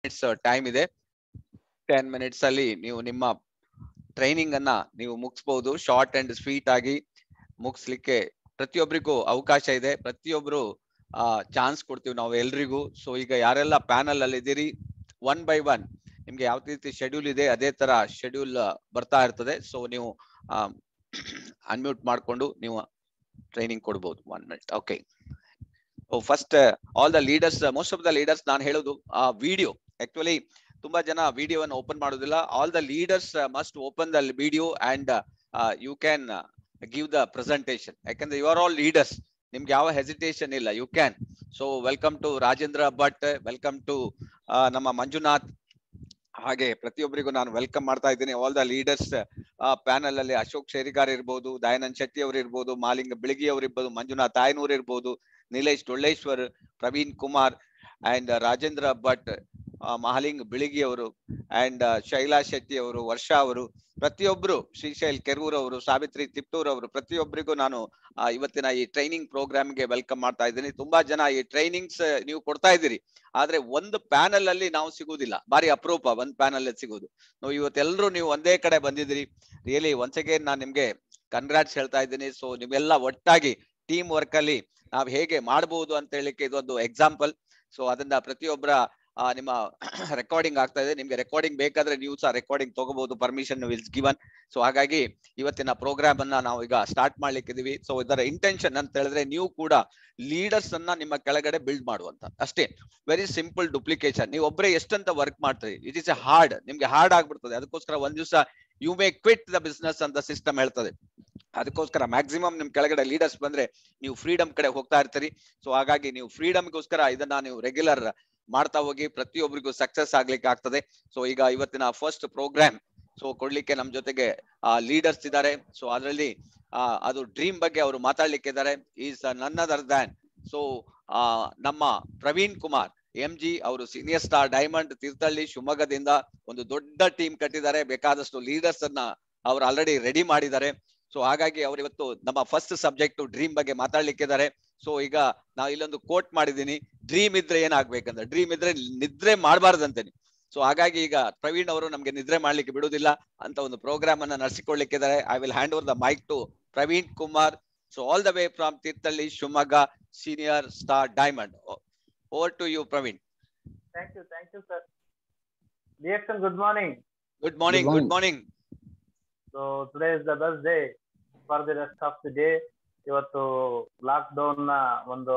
Minutes time ಇದೆ ten minutes ಅಲ್ಲಿ ನೀವು ನಿಮ್ಮ ಟ್ರೈನಿಂಗ್ ಅನ್ನ ನೀವು ಮುಗಿಸ್ಬಹುದು ಶಾರ್ಟ್ ಅಂಡ್ ಸ್ವೀಟ್ ಆಗಿ ಮುಗಿಸ್ಲಿಕ್ಕೆ ಪ್ರತಿಯೊಬ್ಬರಿಗೂ ಅವಕಾಶ ಇದೆ ಪ್ರತಿಯೊಬ್ರು ಆ ಚಾನ್ಸ್ ಕೊಡ್ತೀವಿ ನಾವು ಎಲ್ರಿಗೂ ಸೊ ಈಗ ಯಾರೆಲ್ಲ ಪ್ಯಾನಲ್ ಅಲ್ಲಿ ಇದ್ದೀರಿ ಒನ್ ಬೈ ಒನ್ ನಿಮ್ಗೆ ಯಾವ ರೀತಿ ಶೆಡ್ಯೂಲ್ ಇದೆ ಅದೇ ತರ ಶೆಡ್ಯೂಲ್ ಬರ್ತಾ ಇರ್ತದೆ ಸೊ ನೀವು ಅನ್ಮ್ಯೂಟ್ ಮಾಡ್ಕೊಂಡು ನೀವು ಟ್ರೈನಿಂಗ್ ಕೊಡ್ಬೋದು one minute okay first all the leaders most of the leaders ನಾನು ಹೇಳೋದು ಆ ವಿಡಿಯೋ ಆಕ್ಚುಲಿ ತುಂಬಾ ಜನ ವಿಡಿಯೋವನ್ನು ಓಪನ್ ಮಾಡೋದಿಲ್ಲ all the leaders must open the video and you can give the presentation ಯಾಕಂದ್ರೆ ಯು ಆರ್ ಆಲ್ ಲೀಡರ್ಸ್ ನಿಮ್ಗೆ ಯಾವ ಹೆಸಿಟೇಷನ್ ಇಲ್ಲ you can so welcome to Rajendra Bhat welcome to ನಮ್ಮ ಮಂಜುನಾಥ್ ಹಾಗೆ ಪ್ರತಿಯೊಬ್ಬರಿಗೂ ನಾನು ವೆಲ್ಕಮ್ ಮಾಡ್ತಾ ಇದ್ದೀನಿ ಆಲ್ ದ ಲೀಡರ್ಸ್ ಪ್ಯಾನಲ್ ಅಲ್ಲಿ ಅಶೋಕ್ ಶೇರಿಗಾರ್ ಇರ್ಬೋದು ದಯಾನಂದ್ ಶೆಟ್ಟಿ ಅವರು ಇರ್ಬೋದು ಮಾಲಿಂಗ ಬಿಳಗಿ ಅವರು ಇರ್ಬೋದು ಮಂಜುನಾಥ್ ಆಯನೂರ್ ಇರ್ಬೋದು ನಿಲೇಶ್ ಟೊಳ್ಳೇಶ್ವರ್ ಪ್ರವೀಣ್ ಕುಮಾರ್ ಅಂಡ್ ರಾಜೇಂದ್ರ ಭಟ್ ಮಹಾಲಿಂಗ್ ಬಿಳಿಗಿ ಅವರು ಅಂಡ್ ಶೈಲಾ ಶೆಟ್ಟಿ ಅವರು ವರ್ಷಾ ಅವರು ಪ್ರತಿಯೊಬ್ರು ಶ್ರೀಶೈಲ್ ಕೆರೂರ್ ಅವರು ಸಾವಿತ್ರಿ ತಿಪ್ಟೂರ್ ಅವರು ಪ್ರತಿಯೊಬ್ಬರಿಗೂ ನಾನು ಇವತ್ತಿನ ಈ ಟ್ರೈನಿಂಗ್ ಪ್ರೋಗ್ರಾಮ್ಗೆ ವೆಲ್ಕಮ್ ಮಾಡ್ತಾ ಇದ್ದೀನಿ ತುಂಬಾ ಜನ ಈ ಟ್ರೈನಿಂಗ್ಸ್ ನೀವು ಕೊಡ್ತಾ ಇದ್ದೀರಿ ಆದ್ರೆ ಒಂದು ಪ್ಯಾನಲ್ ಅಲ್ಲಿ ನಾವು ಸಿಗುವುದಿಲ್ಲ ಬಾರಿ ಅಪರೂಪ ಒಂದ್ ಪ್ಯಾನಲ್ ಅಲ್ಲಿ ಸಿಗುವುದು ನಾವು ಇವತ್ತೆಲ್ಲರೂ ನೀವು ಒಂದೇ ಕಡೆ ಬಂದಿದ್ದೀರಿ ರಿಯಲಿ ಒನ್ಸ್ ಅಗೇನ್ ನಾನು ನಿಮ್ಗೆ ಕನ್ಗ್ರಾಟ್ಸ್ ಹೇಳ್ತಾ ಇದ್ದೀನಿ ಸೊ ನೀವೆಲ್ಲ ಒಟ್ಟಾಗಿ ಟೀಮ್ ವರ್ಕ್ ಅಲ್ಲಿ ನಾವ್ ಹೇಗೆ ಮಾಡಬಹುದು ಅಂತ ಹೇಳಿಕ್ಕೆ ಇದೊಂದು ಎಕ್ಸಾಂಪಲ್ ಸೊ ಅದನ್ನ ಪ್ರತಿಯೊಬ್ಬರ ನಿಮ್ಮ ರೆಕಾರ್ಡಿಂಗ್ ಆಗ್ತಾ ಇದೆ ನಿಮ್ಗೆ ರೆಕಾರ್ಡಿಂಗ್ ಬೇಕಾದ್ರೆ ನೀವು ಸಹ ರೆಕಾರ್ಡಿಂಗ್ ತಗೋಬಹುದು ಪರ್ಮಿಷನ್ ವಿಲ್ಸ್ ಗಿವನ್ ಸೊ ಹಾಗಾಗಿ ಇವತ್ತಿನ ಪ್ರೋಗ್ರಾಮ್ ಅನ್ನ ನಾವು ಈಗ ಸ್ಟಾರ್ಟ್ ಮಾಡ್ಲಿಕ್ಕಿದೀವಿ ಸೊ ಇದರ ಇಂಟೆನ್ಷನ್ ಅಂತ ಹೇಳಿದ್ರೆ ನೀವು ಕೂಡ ಲೀಡರ್ಸ್ ಅನ್ನ ನಿಮ್ಮ ಕೆಳಗಡೆ ಬಿಲ್ಡ್ ಮಾಡುವಂತ ಅಷ್ಟೇ ವೆರಿ ಸಿಂಪಲ್ ಡುಪ್ಲಿಕೇಶನ್ ನೀವು ಒಬ್ಬರೇ ಎಷ್ಟಂತ ವರ್ಕ್ ಮಾಡ್ತೀರಿ ಇಟ್ ಇಸ್ ಎ ಹಾರ್ಡ್ ನಿಮ್ಗೆ ಹಾರ್ಡ್ ಆಗ್ಬಿಡ್ತದೆ ಅದಕ್ಕೋಸ್ಕರ ಒಂದ್ ದಿವಸ you may quit the business ಅಂತ ಸಿಸ್ಟಮ್ ಹೇಳ್ತದೆ ಅದಕ್ಕೋಸ್ಕರ ಮ್ಯಾಕ್ಸಿಮಮ್ ನಿಮ್ ಕೆಳಗಡೆ ಲೀಡರ್ಸ್ ಬಂದ್ರೆ ನೀವು ಫ್ರೀಡಮ್ ಕಡೆ ಹೋಗ್ತಾ ಇರ್ತೀರಿ ಸೊ ಹಾಗಾಗಿ ನೀವು ಫ್ರೀಡಮ್ಗೋಸ್ಕರ ಇದನ್ನ ನೀವು ರೆಗ್ಯುಲರ್ ಮಾಡ್ತಾ ಹೋಗಿ ಪ್ರತಿಯೊಬ್ಬರಿಗೂ ಸಕ್ಸಸ್ ಆಗ್ಲಿಕ್ಕೆ ಆಗ್ತದೆ ಸೊ ಈಗ ಇವತ್ತಿನ ಫಸ್ಟ್ ಪ್ರೋಗ್ರಾಮ್ ಸೊ ಕೊಡ್ಲಿಕ್ಕೆ ನಮ್ ಜೊತೆಗೆ ಲೀಡರ್ಸ್ ಇದ್ದಾರೆ ಸೊ ಅದರಲ್ಲಿ ಅದು ಡ್ರೀಮ್ ಬಗ್ಗೆ ಅವರು ಮಾತಾಡ್ಲಿಕ್ಕೆ ಇದ್ದಾರೆ is none other than so ನಮ್ಮ ಪ್ರವೀಣ್ ಕುಮಾರ್ ಎಂ ಜಿ ಅವರು ಸೀನಿಯರ್ ಸ್ಟಾರ್ ಡೈಮಂಡ್ ತೀರ್ಥಹಳ್ಳಿ ಶಿವಮೊಗ್ಗದಿಂದ ಒಂದು ದೊಡ್ಡ ಟೀಮ್ ಕಟ್ಟಿದ್ದಾರೆ ಬೇಕಾದಷ್ಟು ಲೀಡರ್ಸ್ ಅನ್ನ ಅವ್ರು ಆಲ್ರೆಡಿ ರೆಡಿ ಮಾಡಿದ್ದಾರೆ ಸೊ ಹಾಗಾಗಿ ಅವ್ರು ಇವತ್ತು ನಮ್ಮ ಫಸ್ಟ್ ಸಬ್ಜೆಕ್ಟ್ ಡ್ರೀಮ್ ಬಗ್ಗೆ ಮಾತಾಡ್ಲಿಕ್ಕಿದ್ದಾರೆ ಸೊ ಈಗ ನಾವು ಇಲ್ಲೊಂದು ಕೋಟ್ ಮಾಡಿದೀನಿ ಡ್ರೀಮ್ ಇದ್ರೆ ಏನಾಗ್ಬೇಕಂದ್ರೆ ಡ್ರೀಮ್ ಇದ್ರೆ ನಿದ್ರೆ ಮಾಡಬಾರ್ದಂತೇನೆ ಸೊ ಹಾಗಾಗಿ ಈಗ ಪ್ರವೀಣ್ ಅವರು ನಮ್ಗೆ ನಿದ್ರೆ ಮಾಡ್ಲಿಕ್ಕೆ ಬಿಡುದಿಲ್ಲ ಅಂತ ಒಂದು ಪ್ರೋಗ್ರಾಮ್ ಅನ್ನ ನಡೆಸಿಕೊಳ್ಳಿಕ್ಕಿದ್ದಾರೆ I will hand over the mic to Praveen Kumar so all the way from Thirthahalli Shivamogga senior star diamond over to you Praveen thank you thank you sir reaction good morning good morning good morning so today is the best day for the rest of the day ಇವತ್ತು lockdown ನ ಒಂದು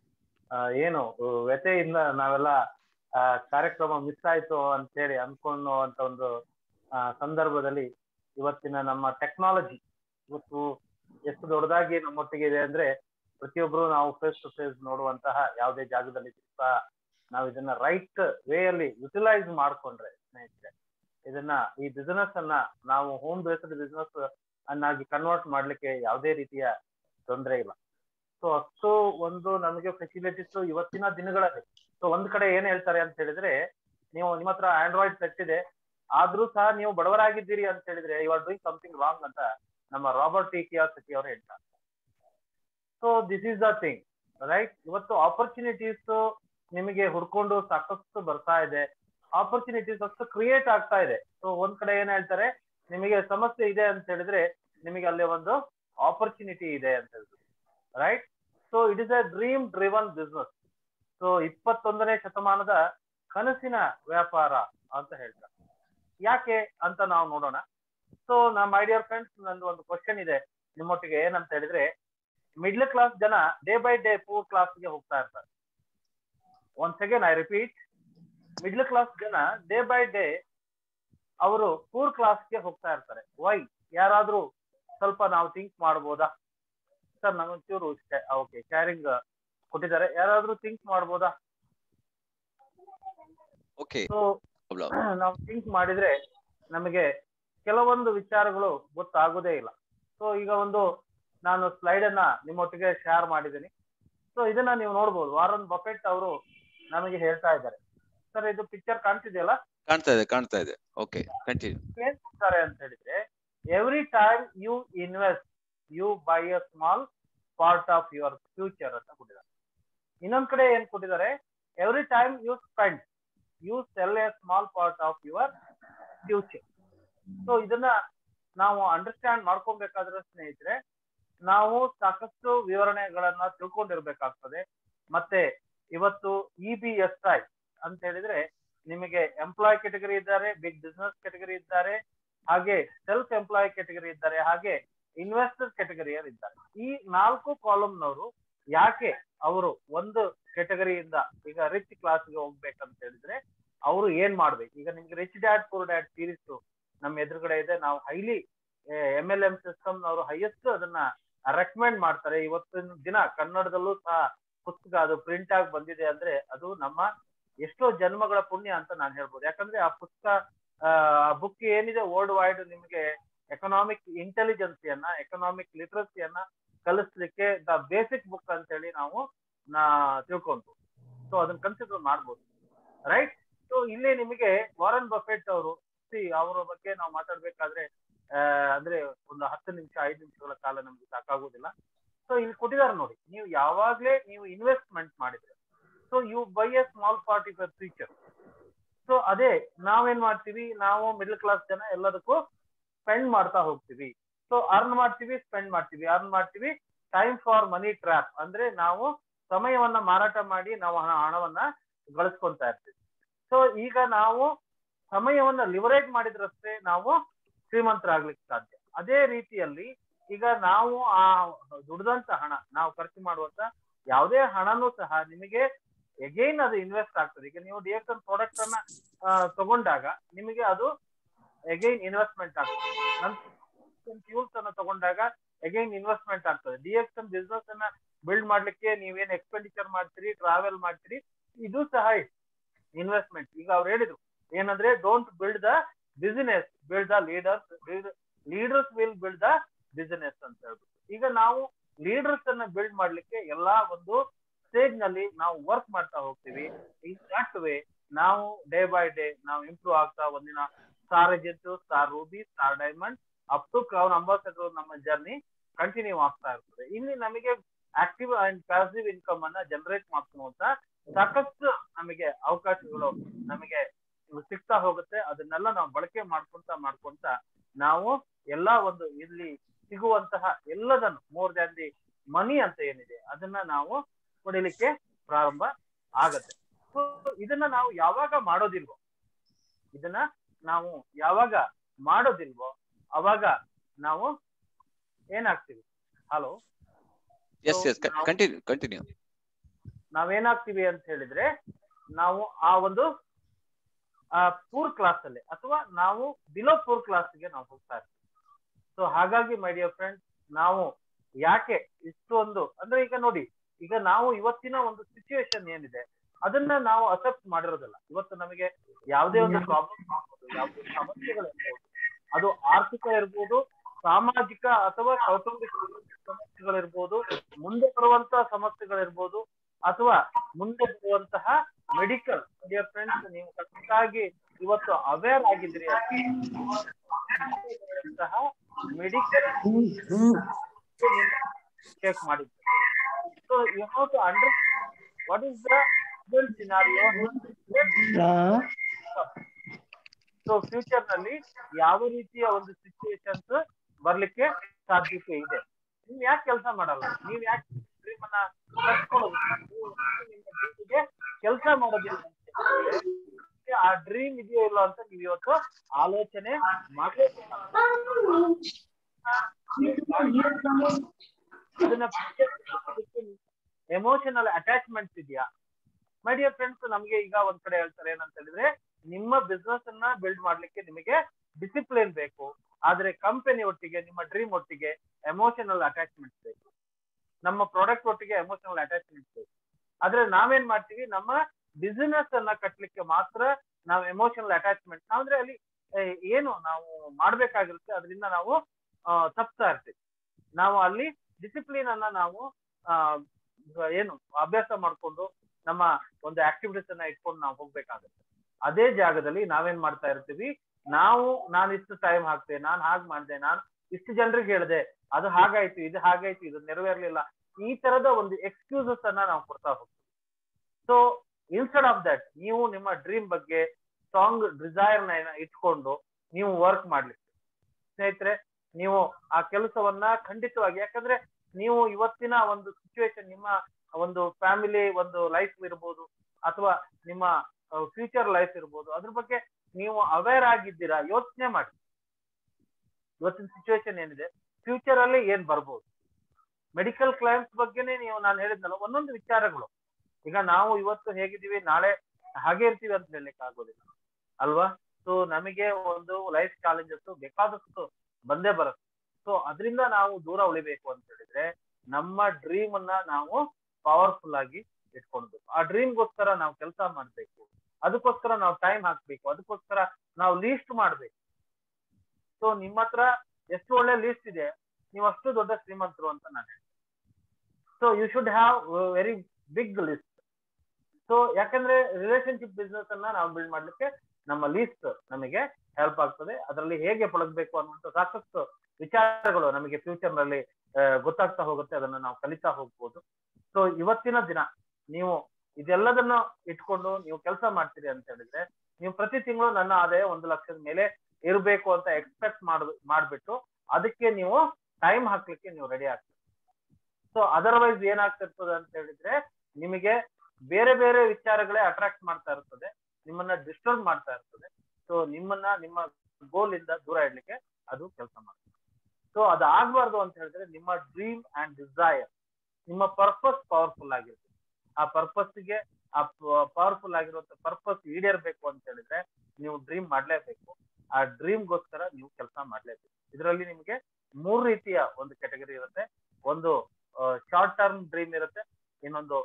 ಏನು ವ್ಯಥೆಯಿಂದ ನಾವೆಲ್ಲ ಕಾರ್ಯಕ್ರಮ miss ಆಯ್ತು ಅಂತ ಹೇಳಿ ಅನ್ಕೊಳ್ಳುವಂತ ಒಂದು ಸಂದರ್ಭದಲ್ಲಿ ಇವತ್ತಿನ ನಮ್ಮ ಟೆಕ್ನಾಲಜಿ ಇವತ್ತು ಎಷ್ಟು ದೊಡ್ಡದಾಗಿ ನಮ್ಮೊಟ್ಟಿಗೆ ಇದೆ ಅಂದ್ರೆ ಪ್ರತಿಯೊಬ್ರು ನಾವು ಫೇಸ್ ಟು ಫೇಸ್ ನೋಡುವಂತಹ ಯಾವುದೇ ಜಾಗದಲ್ಲಿ ಸಹ ನಾವು ಇದನ್ನ ರೈಟ್ ವೇ ಅಲ್ಲಿ ಯುಟಿಲೈಸ್ ಮಾಡ್ಕೊಂಡ್ರೆ ಸ್ನೇಹಿತರೆ ಇದನ್ನ ಈ ಬಿಸಿನೆಸ್ ಅನ್ನ ನಾವು ಹೋಮ್ ಬೇಸ್ಡ್ ಬಿಸಿನೆಸ್ ಅನ್ನಾಗಿ ಕನ್ವರ್ಟ್ ಮಾಡ್ಲಿಕ್ಕೆ ಯಾವುದೇ ರೀತಿಯ ತೊಂದರೆ ಇಲ್ಲ ಸೊ ಅಷ್ಟು ಒಂದು ನಮಗೆ ಫೆಸಿಲಿಟೀಸ್ ಇವತ್ತಿನ ದಿನಗಳಲ್ಲಿ ಸೊ ಒಂದ್ ಕಡೆ ಏನ್ ಹೇಳ್ತಾರೆ ಅಂತ ಹೇಳಿದ್ರೆ ನೀವು ನಿಮ್ಮ ಹತ್ರ ಆಂಡ್ರಾಯ್ಡ್ ಸೆಟ್ ಇದೆ ಆದ್ರೂ ಸಹ ನೀವು ಬಡವರಾಗಿದ್ದೀರಿ ಅಂತ ಹೇಳಿದ್ರೆ you are doing something wrong ಅಂತ ನಮ್ಮ ರಾಬರ್ಟ್ ಟಿ ಕಿಯಾಸಟಿ ಅವರು ಹೇಳ್ತಾರೆ so this is the thing right ಇವತ್ತು ಆಪರ್ಚುನಿಟೀಸ್ ನಿಮಗೆ ಹುಡ್ಕೊಂಡು ಸಾಕಷ್ಟು ಬರ್ತಾ ಇದೆ ಆಪರ್ಚುನಿಟೀಸ್ ಅಷ್ಟು ಕ್ರಿಯೇಟ್ ಆಗ್ತಾ ಇದೆ ಸೊ ಒಂದ್ ಕಡೆ ಏನ್ ಹೇಳ್ತಾರೆ ನಿಮಗೆ ಸಮಸ್ಯೆ ಇದೆ ಅಂತ ಹೇಳಿದ್ರೆ ನಿಮಗೆ ಅಲ್ಲಿ ಒಂದು ಆಪರ್ಚುನಿಟಿ ಇದೆ ಅಂತ ಹೇಳಿದ್ರು right so it is a dream driven business so ಇಪ್ಪತ್ತೊಂದನೇ ಶತಮಾನದ ಕನಸಿನ ವ್ಯಾಪಾರ ಅಂತ ಹೇಳ್ತಾರೆ ಯಾಕೆ ಅಂತ ನಾವು ನೋಡೋಣ ಸೊ ನಮ್ಮ ಮೈ ಡಿಯರ್ ಫ್ರೆಂಡ್ಸ್ ನಂದು ಒಂದು ಕ್ವಶನ್ ಇದೆ ನಿಮ್ಮೊಟ್ಟಿಗೆ ಏನಂತ ಹೇಳಿದ್ರೆ ಮಿಡ್ಲ್ ಕ್ಲಾಸ್ ಜನ ಡೇ ಬೈ ಡೇ ಪೂರ್ ಕ್ಲಾಸ್ಗೆ ಹೋಗ್ತಾ ಇರ್ತಾರೆ once again I repeat middle class ಜನ ಡೇ ಬೈ ಡೇ ಅವರು ಪೂರ್ ಕ್ಲಾಸ್ಗೆ ಹೋಗ್ತಾ ಇರ್ತಾರೆ ವೈ ಯಾರಾದ್ರೂ ಸ್ವಲ್ಪ ನಾವು ಥಿಂಕ್ ಮಾಡ್ಬೋದಾ ಸರ್ ನಮಗೊಂಚೂರು ಓಕೆ ಶೇರಿಂಗ್ ಕೊಟ್ಟಿದ್ದಾರೆ ಯಾರಾದ್ರೂ ಥಿಂಕ್ ಮಾಡ್ಬೋದಾ ಓಕೆ ಸೊ ನಾವು ಥಿಂಕ್ ಮಾಡಿದ್ರೆ ನಮಗೆ ಕೆಲವೊಂದು ವಿಚಾರಗಳು ಗೊತ್ತಾಗೋದೇ ಇಲ್ಲ ಸೊ ಈಗ ಒಂದು ನಾನು ಸ್ಲೈಡ್ ಅನ್ನ ನಿಮ್ಮೊಟ್ಟಿಗೆ ಶೇರ್ ಮಾಡಿದ್ದೀನಿ ಸೊ ಇದನ್ನ ನೀವು ನೋಡ್ಬೋದು ವಾರನ್ ಬಫೆಟ್ ಅವರು ನಮಗೆ ಹೇಳ್ತಾ ಇದ್ದಾರೆ ಸರ್ ಇದು ಪಿಕ್ಚರ್ ಕಾಣ್ತಿದೆಯಲ್ಲ ಕಾಣ್ತಾ ಇದೆ ಕಾಣ್ತಾ ಇದೆ ಓಕೆ ಕಂಟಿನ್ಯೂ ಏನ್ ಕೊಡ್ತಾರೆ ಅಂತ ಹೇಳಿದ್ರೆ every time you invest you buy a small part of your future ಅಂತ ಕೊಟ್ಟಿದ್ದಾರೆ ಇನ್ನೊಂದ್ ಕಡೆ ಏನ್ ಕೊಟ್ಟಿದ್ದಾರೆ every time you spend you sell a small part of your future so ಇದನ್ನ ನಾವು ಅಂಡರ್ಸ್ಟ್ಯಾಂಡ್ ಮಾಡ್ಕೊಬೇಕಾದ್ರೆ ಸ್ನೇಹಿತರೆ ನಾವು ಸಾಕಷ್ಟು ವಿವರಣೆಗಳನ್ನ ತಿಳ್ಕೊಂಡಿರ್ಬೇಕಾಗ್ತದೆ ಮತ್ತೆ ಇವತ್ತು ಇ ಬಿ ಎಸ್ ಐ ಅಂತ ಹೇಳಿದ್ರೆ ನಿಮಗೆ ಎಂಪ್ಲಾಯ್ ಕೆಟಗರಿ ಇದ್ದಾರೆ ಬಿಗ್ ಬಿಸ್ನೆಸ್ ಕೆಟಗರಿ ಇದ್ದಾರೆ ಹಾಗೆ ಸೆಲ್ಫ್ ಎಂಪ್ಲಾಯ್ ಕೆಟಗರಿ ಇದ್ದಾರೆ ಹಾಗೆ ಇನ್ವೆಸ್ಟರ್ ಕೆಟಗರಿಯರ್ ಇದ್ದಾರೆ ಈ ನಾಲ್ಕು ಕಾಲಮ್ನವರು ಯಾಕೆ ಅವರು ಒಂದು ಕೆಟಗರಿಯಿಂದ ಈಗ ರಿಚ್ ಕ್ಲಾಸ್ಗೆ ಹೋಗ್ಬೇಕಂತ ಹೇಳಿದ್ರೆ ಅವರು ಏನ್ ಮಾಡ್ಬೇಕು ಈಗ ನಿಮ್ಗೆ rich dad poor dad series ನಮ್ಮ ಎದುರುಗಡೆ ಇದೆ ನಾವು highly M L M system ಅವರು ಹೈಯೆಸ್ಟ್ ಅದನ್ನ ರೆಕಮೆಂಡ್ ಮಾಡ್ತಾರೆ ಇವತ್ತಿನ ದಿನ ಕನ್ನಡದಲ್ಲೂ ಸಹ ಪುಸ್ತಕ ಅದು ಪ್ರಿಂಟ್ ಆಗಿ ಬಂದಿದೆ ಅಂದ್ರೆ ಅದು ನಮ್ಮ ಎಷ್ಟೋ ಜನ್ಮಗಳ ಪುಣ್ಯ ಅಂತ ನಾನು ಹೇಳ್ಬೋದು ಯಾಕಂದ್ರೆ ಆ ಪುಸ್ತಕ ಆ ಬುಕ್ ಏನಿದೆ ವರ್ಲ್ಡ್ ವೈಡ್ ನಿಮಗೆ ಎಕನಾಮಿಕ್ ಇಂಟೆಲಿಜೆನ್ಸಿಯನ್ನ ಎಕನಾಮಿಕ್ ಲಿಟ್ರಸಿಯನ್ನ ಕಲಿಸ್ಲಿಕ್ಕೆ ದ ಬೇಸಿಕ್ ಬುಕ್ ಅಂತ ಹೇಳಿ ನಾವು ನಾ ತಿಳ್ಕೊಂತು ಸೊ ಅದನ್ನ ಕನ್ಸಿಡರ್ ಮಾಡ್ಬೋದು ರೈಟ್ ಸೊ ಇಲ್ಲಿ ನಿಮಗೆ ವಾರನ್ ಬಫೆಟ್ ಅವರು ಸಿ ಅವರ ಬಗ್ಗೆ ನಾವು ಮಾತಾಡ್ಬೇಕಾದ್ರೆ ಆ, ಅಂದ್ರೆ ಒಂದು ಹತ್ತು ನಿಮಿಷ ಐದು ನಿಮಿಷಗಳ ಕಾಲ ನಮ್ಗೆ ಸಾಕಾಗೋದಿಲ್ಲ ಸೊ ಇಲ್ಲಿ ಕೊಟ್ಟಿದ್ದಾರೆ ನೋಡಿ ನೀವು ಯಾವಾಗ್ಲೇ ನೀವು ಇನ್ವೆಸ್ಟ್ಮೆಂಟ್ ಮಾಡಿದ್ರೆ so you buy a small part of future so ಅದೇ ನಾವೇನ್ ಮಾಡ್ತೀವಿ ನಾವು ಮಿಡಲ್ ಕ್ಲಾಸ್ ಜನ ಎಲ್ಲದಕ್ಕೂ ಸ್ಪೆಂಡ್ ಮಾಡ್ತಾ ಹೋಗ್ತೀವಿ ಸೊ ಅರ್ನ್ ಮಾಡ್ತೀವಿ ಸ್ಪೆಂಡ್ ಮಾಡ್ತೀವಿ ಅರ್ನ್ ಮಾಡ್ತೀವಿ ಟೈಮ್ ಫಾರ್ ಮನಿ ಟ್ರ್ಯಾಪ್ ಅಂದ್ರೆ ನಾವು ಸಮಯವನ್ನ ಮಾರಾಟ ಮಾಡಿ ನಾವು ಹಣ ಹಣವನ್ನ ಗಳಿಸ್ಕೊಂತಾ ಇರ್ತೀವಿ ಸೊ ಈಗ ನಾವು ಸಮಯವನ್ನ ಲಿವರೇಜ್ ಮಾಡಿದ್ರಷ್ಟೇ ನಾವು ಶ್ರೀಮಂತರಾಗ್ಲಿಕ್ಕೆ ಸಾಧ್ಯ ಅದೇ ರೀತಿಯಲ್ಲಿ ಈಗ ನಾವು ಆ ದುಡ್ದಂತ ಹಣ ನಾವು ಖರ್ಚು ಮಾಡುವಂತ ಯಾವುದೇ ಹಣನೂ ಸಹ ನಿಮಗೆ ಎಗೈನ್ ಅದು ಇನ್ವೆಸ್ಟ್ ಆಗ್ತದೆ ಈಗ ನೀವು ಡಿ ಎಕ್ಸ್ ಪ್ರಾಡಕ್ಟ್ ಅನ್ನ ಆ, ತಗೊಂಡಾಗ ನಿಮಗೆ ಅದು ಎಗೈನ್ ಇನ್ವೆಸ್ಟ್ಮೆಂಟ್ ಆಗ್ತದೆ ನಂತರ ಫ್ಯೂಲ್ಸ್ ಅನ್ನ ತಗೊಂಡಾಗ ಎಗೈನ್ ಇನ್ವೆಸ್ಟ್ಮೆಂಟ್ ಆಗ್ತದೆ ಡಿ ಎಕ್ಸ್ ಬಿಸ್ನೆಸ್ ಅನ್ನ ಬಿಲ್ಡ್ ಮಾಡ್ಲಿಕ್ಕೆ ನೀವೇನ್ ಎಕ್ಸ್ಪೆಂಡಿಚರ್ ಮಾಡ್ತೀರಿ ಟ್ರಾವೆಲ್ ಮಾಡ್ತೀರಿ ಇದು ಸಹ ಇನ್ವೆಸ್ಟ್ಮೆಂಟ್ ಈಗ ಅವ್ರು ಹೇಳಿದ್ರು ಏನಂದ್ರೆ don't build the business build the leaders leaders will build the business ಅಂತ ಹೇಳ್ಬಿಟ್ಟು ಈಗ ನಾವು ಲೀಡರ್ಸ್ ಅನ್ನ ಬಿಲ್ಡ್ ಮಾಡ್ಲಿಕ್ಕೆ ಎಲ್ಲಾ ಒಂದು ಸ್ಟೇಜ್ ನಲ್ಲಿ ನಾವು ವರ್ಕ್ ಮಾಡ್ತಾ ಹೋಗ್ತೀವಿ ಈ ದಟ್ ವೇ ನಾವು ಡೇ ಬೈ ಡೇ ನಾವು ಇಂಪ್ರೂವ್ ಆಗ್ತಾ ಒಂದಿನ star agent star ruby star diamond up to crown ambassador ನಮ್ಮ ಜರ್ನಿ ಕಂಟಿನ್ಯೂ ಆಗ್ತಾ ಇರ್ತದೆ ಇಲ್ಲಿ ನಮಗೆ ಆಕ್ಟಿವ್ ಅಂಡ್ ಪ್ಯಾಸಿವ್ ಇನ್ಕಮ್ ಅನ್ನ ಜನರೇಟ್ ಮಾಡ್ಕೊಳ್ಳುವಂತ ಸಾಕಷ್ಟು ನಮಗೆ ಅವಕಾಶಗಳು ನಮಗೆ ಸಿಗ್ತಾ ಹೋಗುತ್ತೆ ಅದನ್ನೆಲ್ಲ ನಾವು ಬಳಕೆ ಮಾಡ್ಕೊಂತ ಮಾಡ್ಕೊಂತ ನಾವು ಎಲ್ಲಾ ಒಂದು ಇಲ್ಲಿ ಸಿಗುವಂತಹ ಎಲ್ಲದನ್ನು ಮೋರ್ ದ್ಯಾನ್ ದಿ ಮನಿ ಅಂತ ಏನಿದೆ ಅದನ್ನ ನಾವು ಪಡಿಲಿಕ್ಕೆ ಪ್ರಾರಂಭ ಆಗತ್ತೆ ಸೊ ಇದನ್ನ ನಾವು ಯಾವಾಗ ಮಾಡೋದಿಲ್ವೋ ಇದನ್ನ ನಾವು ಯಾವಾಗ ಮಾಡೋದಿಲ್ವೋ ಅವಾಗ ನಾವು ಏನಾಗ್ತೀವಿ hello yes yes continue continue ನಾವೇನಾಗ್ತೀವಿ ಅಂತ ಹೇಳಿದ್ರೆ ನಾವು ಆ ಒಂದು ಆ ಪೂರ್ ಕ್ಲಾಸ್ ಅಲ್ಲಿ ಅಥವಾ ನಾವು ಬಿಲೋ ಪೂರ್ ಕ್ಲಾಸ್ಗೆ ನಾವು ಹೋಗ್ತಾ ಇರ್ತೀವಿ ಸೊ ಹಾಗಾಗಿ ಮೈ ಡಿಯರ್ ಫ್ರೆಂಡ್ ನಾವು ಯಾಕೆ ಇಷ್ಟೊಂದು ಅಂದ್ರೆ ಈಗ ನೋಡಿ ಈಗ ನಾವು ಇವತ್ತಿನ ಒಂದು ಸಿಚುವೇಶನ್ ಏನಿದೆ ಅದನ್ನ ನಾವು ಅಸೆಪ್ಟ್ ಮಾಡಿರೋದಿಲ್ಲ ಇವತ್ತು ನಮಗೆ ಯಾವುದೇ ಒಂದು ಪ್ರಾಬ್ಲಮ್ ಯಾವುದೇ ಸಮಸ್ಯೆಗಳಿರ್ಬೋದು ಅದು ಆರ್ಥಿಕ ಇರ್ಬೋದು ಸಾಮಾಜಿಕ ಅಥವಾ ಕೌಟುಂಬಿಕ ಸಮಸ್ಯೆಗಳಿರ್ಬೋದು ಮುಂದೆ ಬರುವಂತ ಸಮಸ್ಯೆಗಳಿರ್ಬೋದು ಅಥವಾ ಮುಂದೆ ಬರುವಂತಹ ಮೆಡಿಕಲ್ ಡಿಯರ್ ಫ್ರೆಂಡ್ಸ್ ನೀವು ಕರೆಕ್ಟಾಗಿ ಇವತ್ತು ಅವೇರ್ ಆಗಿದ್ರಿ ಮೆಡಿಕಲ್ ಚೆಕ್ ಮಾಡಿದ್ರಿ so you have to under what is the scenario so future ನಲ್ಲಿ ಯಾವ ರೀತಿಯ ಒಂದು ಸಿಚುವೇಶನ್ಸ್ ಬರ್ಲಿಕ್ಕೆ ಸಾಧ್ಯತೆ ಇದೆ ನೀವ್ ಯಾಕೆ ಕೆಲಸ ಮಾಡಲ್ಲ ನೀವ್ ಯಾಕೆ ಡ್ರೀಮ್ ಅನ್ನ ಕಟ್ಕೊಳ್ಳೋದು ಕೆಲಸ ಮಾಡೋದಿಲ್ಲ ಆ ಡ್ರೀಮ್ ಇದೆಯೋ ಇಲ್ಲ ಅಂತ ನೀವ್ ಇವತ್ತು ಆಲೋಚನೆ ಮಾಡ್ಬೇಕು ಅದನ್ನ ಎಮೋಷನಲ್ ಅಟ್ಯಾಚ್ಮೆಂಟ್ಸ್ ಇದೆಯಾ ಮೈ ಡಿಯರ್ ಫ್ರೆಂಡ್ಸ್ ನಮ್ಗೆ ಈಗ ಒಂದ್ ಕಡೆ ಹೇಳ್ತಾರೆ ಏನಂತ ಹೇಳಿದ್ರೆ ನಿಮ್ಮ ಬಿಸ್ನೆಸ್ ಅನ್ನ ಬಿಲ್ಡ್ ಮಾಡ್ಲಿಕ್ಕೆ ನಿಮಗೆ ಡಿಸಿಪ್ಲಿನ್ ಬೇಕು ಆದ್ರೆ ಕಂಪನಿ ಒಟ್ಟಿಗೆ ನಿಮ್ಮ ಡ್ರೀಮ್ ಒಟ್ಟಿಗೆ ಎಮೋಷನಲ್ ಅಟ್ಯಾಚ್ಮೆಂಟ್ ಬೇಕು ನಮ್ಮ ಪ್ರಾಡಕ್ಟ್ ಒಟ್ಟಿಗೆ ಎಮೋಷನಲ್ ಅಟ್ಯಾಚ್ಮೆಂಟ್ ಬೇಕು ಆದ್ರೆ ನಾವೇನ್ ಮಾಡ್ತೀವಿ ನಮ್ಮ ಬಿಸಿನೆಸ್ ಅನ್ನ ಕಟ್ಲಿಕ್ಕೆ ಮಾತ್ರ ನಾವು ಎಮೋಷನಲ್ ಅಟ್ಯಾಚ್ಮೆಂಟ್ ಅಂದ್ರೆ ಅಲ್ಲಿ ಏ, ಏನು ನಾವು ಮಾಡ್ಬೇಕಾಗಿರುತ್ತೆ ಅದರಿಂದ ನಾವು ಆ, ತಪ್ತಾ ಇರ್ತೀವಿ ನಾವು ಅಲ್ಲಿ ಡಿಸಿಪ್ಲಿನ್ ಅನ್ನ ನಾವು ಆ, ಏನು ಅಭ್ಯಾಸ ಮಾಡ್ಕೊಂಡು ನಮ್ಮ ಒಂದು ಆಕ್ಟಿವಿಟೀಸ್ ಅನ್ನ ಇಟ್ಕೊಂಡು ನಾವು ಹೋಗ್ಬೇಕಾಗುತ್ತೆ ಅದೇ ಜಾಗದಲ್ಲಿ ನಾವೇನ್ ಮಾಡ್ತಾ ಇರ್ತೀವಿ ನಾವು ನಾನು ಇಷ್ಟು ಟೈಮ್ ಹಾಕ್ತೆ ನಾನು ಹಾಗ್ ಮಾಡ್ದೆ ನಾನು ಇಷ್ಟು ಜನರಿಗೆ ಹೇಳ್ದೆ ಅದು ಹಾಗಾಯ್ತು ಇದು ಹಾಗಾಯ್ತು ಇದು ನೆರವೇರ್ಲಿಲ್ಲ ಈ ತರದ ಒಂದು ಎಕ್ಸ್ಕ್ಯೂಸಸ್ ಅನ್ನ ನಾವು ಕೊಡ್ತಾ ಹೋಗ್ತೀವಿ ಸೊ ಇನ್ಸ್ಟೆಡ್ ಆಫ್ ದಟ್ ನೀವು ನಿಮ್ಮ ಡ್ರೀಮ್ ಬಗ್ಗೆ ಸ್ಟ್ರಾಂಗ್ ಡಿಸೈರ್ ನ ಇಟ್ಕೊಂಡು ನೀವು ವರ್ಕ್ ಮಾಡ್ಲಿಕ್ಕೆ ಸ್ನೇಹಿತರೆ ನೀವು ಆ ಕೆಲಸವನ್ನ ಖಂಡಿತವಾಗಿ ಯಾಕಂದ್ರೆ ನೀವು ಇವತ್ತಿನ ಒಂದು ಸಿಚುವೇಶನ್ ನಿಮ್ಮ ಒಂದು ಫ್ಯಾಮಿಲಿ ಒಂದು ಲೈಫ್ ಇರ್ಬೋದು ಅಥವಾ ನಿಮ್ಮ ಫ್ಯೂಚರ್ ಲೈಫ್ ಇರ್ಬೋದು ಅದ್ರ ಬಗ್ಗೆ ನೀವು ಅವೇರ್ ಆಗಿದ್ದೀರಾ ಯೋಚನೆ ಮಾಡಿ ಇವತ್ತಿನ ಸಿಚುವೇಶನ್ ಏನಿದೆ ಫ್ಯೂಚರ್ ಅಲ್ಲಿ ಏನ್ ಬರ್ಬೋದು ಮೆಡಿಕಲ್ ಕ್ಲೈಮ್ಸ್ ಬಗ್ಗೆನೇ ನೀವು ನಾನು ಹೇಳಿದ್ನಲ್ಲ ಒಂದೊಂದು ವಿಚಾರಗಳು ಈಗ ನಾವು ಇವತ್ತು ಹೇಗಿದ್ದೀವಿ ನಾಳೆ ಹಾಗೆ ಇರ್ತೀವಿ ಅಂತ ಹೇಳಲಿಕ್ಕೆ ಆಗೋದಿಲ್ಲ ಅಲ್ವಾ ಸೊ ನಮಗೆ ಒಂದು ಲೈಫ್ ಚಾಲೆಂಜಸ್ ಬೇಕಾದಷ್ಟು ಬಂದೇ ಬರುತ್ತೆ ಸೊ ಅದರಿಂದ ನಾವು ದೂರ ಉಳಿಬೇಕು ಅಂತ ಹೇಳಿದ್ರೆ ನಮ್ಮ ಡ್ರೀಮ್ ಅನ್ನ ನಾವು ಪವರ್ಫುಲ್ ಆಗಿ ಇಟ್ಕೊಳ್ಬೇಕು ಆ ಡ್ರೀಮ್ಗೋಸ್ಕರ ನಾವು ಕೆಲಸ ಮಾಡ್ಬೇಕು ಅದಕ್ಕೋಸ್ಕರ ನಾವು ಟೈಮ್ ಹಾಕ್ಬೇಕು ಅದಕ್ಕೋಸ್ಕರ ನಾವು ಲೀಸ್ಟ್ ಮಾಡ್ಬೇಕು ಸೊ ನಿಮ್ಮ ಹತ್ರ ಎಷ್ಟು ಒಳ್ಳೆ ಲೀಸ್ಟ್ ಇದೆ ನೀವು ಅಷ್ಟು ದೊಡ್ಡ ಶ್ರೀಮಂತರು ಅಂತ ನಾನು ಹೇಳ್ತೀನಿ so you should have very big list so ಯಾಕಂದ್ರೆ ರಿಲೇಶನ್ಶಿಪ್ ಬಿಸ್ನೆಸ್ ಅನ್ನ ನಾವು ಬಿಲ್ಡ್ ಮಾಡ್ಲಿಕ್ಕೆ ನಮ್ಮ ಲೀಸ್ಟ್ ನಮಗೆ ಹೆಲ್ಪ್ ಆಗ್ತದೆ ಅದರಲ್ಲಿ ಹೇಗೆ ಪಳಗಬೇಕು ಅನ್ನುವಂಥ ಸಾಕಷ್ಟು ವಿಚಾರಗಳು ನಮಗೆ ಫ್ಯೂಚರ್ ನಲ್ಲಿ ಗೊತ್ತಾಗ್ತಾ ಹೋಗುತ್ತೆ ಅದನ್ನ ನಾವು ಕಲಿತಾ ಹೋಗ್ಬೋದು ಸೊ ಇವತ್ತಿನ ದಿನ ನೀವು ಇದೆಲ್ಲದನ್ನ ಇಟ್ಕೊಂಡು ನೀವು ಕೆಲಸ ಮಾಡ್ತೀರಿ ಅಂತ ಹೇಳಿದ್ರೆ ನೀವು ಪ್ರತಿ ತಿಂಗಳು ನನ್ನ ಆದಾಯ ಒಂದು ಲಕ್ಷದ ಮೇಲೆ ಇರಬೇಕು ಅಂತ ಎಕ್ಸ್ಪೆಕ್ಟ್ ಮಾಡ್ ಮಾಡ್ಬಿಟ್ಟು ಅದಕ್ಕೆ ನೀವು ಟೈಮ್ ಹಾಕ್ಲಿಕ್ಕೆ ನೀವು ರೆಡಿ ಆಗ್ತೀರಿ ಸೊ ಅದರ್ವೈಸ್ ಏನಾಗ್ತಿರ್ತದೆ ಅಂತ ಹೇಳಿದ್ರೆ ನಿಮಗೆ ಬೇರೆ ಬೇರೆ ವಿಚಾರಗಳೇ ಅಟ್ರಾಕ್ಟ್ ಮಾಡ್ತಾ ಇರ್ತದೆ ನಿಮ್ಮನ್ನ ಡಿಸ್ಟರ್ಬ್ ಮಾಡ್ತಾ ಇರ್ತದೆ ಸೊ ನಿಮ್ಮನ್ನ ನಿಮ್ಮ ಗೋಲ್ ಇಂದ ದೂರ ಇಡ್ಲಿಕ್ಕೆ ಅದು ಕೆಲಸ ಮಾಡ್ತದೆ ಸೊ ಅದು ಆಗ್ಬಾರ್ದು ಅಂತ ಹೇಳಿದ್ರೆ ನಿಮ್ಮ ಡ್ರೀಮ್ ಅಂಡ್ ಡಿಸೈರ್ ನಿಮ್ಮ ಪರ್ಪಸ್ ಪವರ್ಫುಲ್ ಆಗಿರ್ತದೆ ಆ ಪರ್ಪಸ್ಗೆ ಆ ಪವರ್ಫುಲ್ ಆಗಿರುವಂತ ಪರ್ಪಸ್ ಈಡೇರ್ಬೇಕು ಅಂತ ಹೇಳಿದ್ರೆ ನೀವು ಡ್ರೀಮ್ ಮಾಡ್ಲೇಬೇಕು ಆ ಡ್ರೀಮ್ಗೋಸ್ಕರ ನೀವು ಕೆಲಸ ಮಾಡ್ಲೇಬೇಕು ಇದರಲ್ಲಿ ನಿಮಗೆ ಮೂರು ರೀತಿಯ ಒಂದು ಕೆಟಗರಿ ಇರುತ್ತೆ ಒಂದು ಶಾರ್ಟ್ ಟರ್ಮ್ ಡ್ರೀಮ್ ಇರುತ್ತೆ ಇನ್ನೊಂದು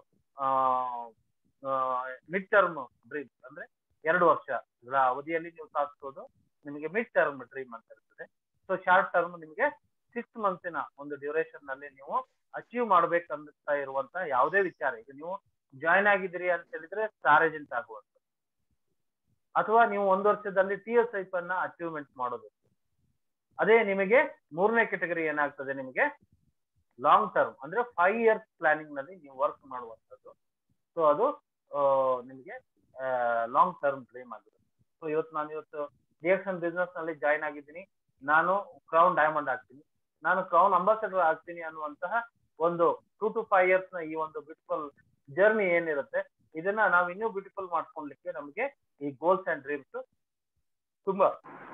ಮಿಡ್ ಟರ್ಮ್ ಡ್ರೀಮ್ ಅಂದ್ರೆ ಎರಡು ವರ್ಷಗಳ ಅವಧಿಯಲ್ಲಿ ನೀವು ಸಾಧಿಸೋದು ನಿಮಗೆ ಮಿಡ್ ಟರ್ಮ್ ಡ್ರೀಮ್ ಅಂತ ಇರ್ತದೆ ಸೊ ಶಾರ್ಟ್ ಟರ್ಮ್ ನಿಮಗೆ ಸಿಕ್ಸ್ ಮಂತ್ಸಿನ ಒಂದು ಡ್ಯೂರೇಷನ್ ನಲ್ಲಿ ನೀವು ಅಚೀವ್ ಮಾಡ್ಬೇಕಂತ ಇರುವಂತ ಯಾವುದೇ ವಿಚಾರ ಈಗ ನೀವು ಜಾಯ್ನ್ ಆಗಿದ್ದೀರಿ ಅಂತ ಹೇಳಿದ್ರೆ ಸ್ಟಾರ್ ಏಜೆಂಟ್ ಆಗುವಂತ ಅಥವಾ ನೀವು ಒಂದು ವರ್ಷದಲ್ಲಿ ಟಿ ಎಸ್ ಐಪ್ ಅನ್ನ ಅಚೀವ್ಮೆಂಟ್ ಮಾಡೋದು ಅದೇ ನಿಮಗೆ ಮೂರನೇ ಕೆಟಗರಿ ಏನಾಗ್ತದೆ ನಿಮಗೆ ಲಾಂಗ್ ಟರ್ಮ್ ಅಂದ್ರೆ ಫೈವ್ ಇಯರ್ಸ್ ಪ್ಲಾನಿಂಗ್ ನಲ್ಲಿ ನೀವು ವರ್ಕ್ ಮಾಡುವಂತದ್ದು ಸೊ ಅದು ನಿಮಗೆ ಲಾಂಗ್ ಟರ್ಮ್ ಡ್ರೀಮ್ ಆಗಿದೆ ಸೊ ಇವತ್ತು ನಾನು ಇವತ್ತು ಡಿಎಕ್ಷನ್ ಬಿಸ್ನೆಸ್ ನಲ್ಲಿ ಜಾಯ್ನ್ ಆಗಿದ್ದೀನಿ ನಾನು ಕ್ರೌನ್ ಡೈಮಂಡ್ ಆಗ್ತೀನಿ ನಾನು ಕ್ರೌನ್ ಅಂಬಾಸಡರ್ ಆಗ್ತೀನಿ ಅನ್ನುವಂತಹ ಒಂದು ಟೂ ಟು ಫೈವ್ ಇಯರ್ಸ್ ನ ಈ ಒಂದು ಬ್ಯೂಟಿಫುಲ್ ಜರ್ನಿ ಏನಿರುತ್ತೆ ಇದನ್ನ ನಾವು ಇನ್ನೂ ಬ್ಯೂಟಿಫುಲ್ ಮಾಡ್ಕೊಳ್ಲಿಕ್ಕೆ ನಮಗೆ ಈ ಗೋಲ್ಸ್ ಅಂಡ್ ಡ್ರೀಮ್ಸ್ ತುಂಬಾ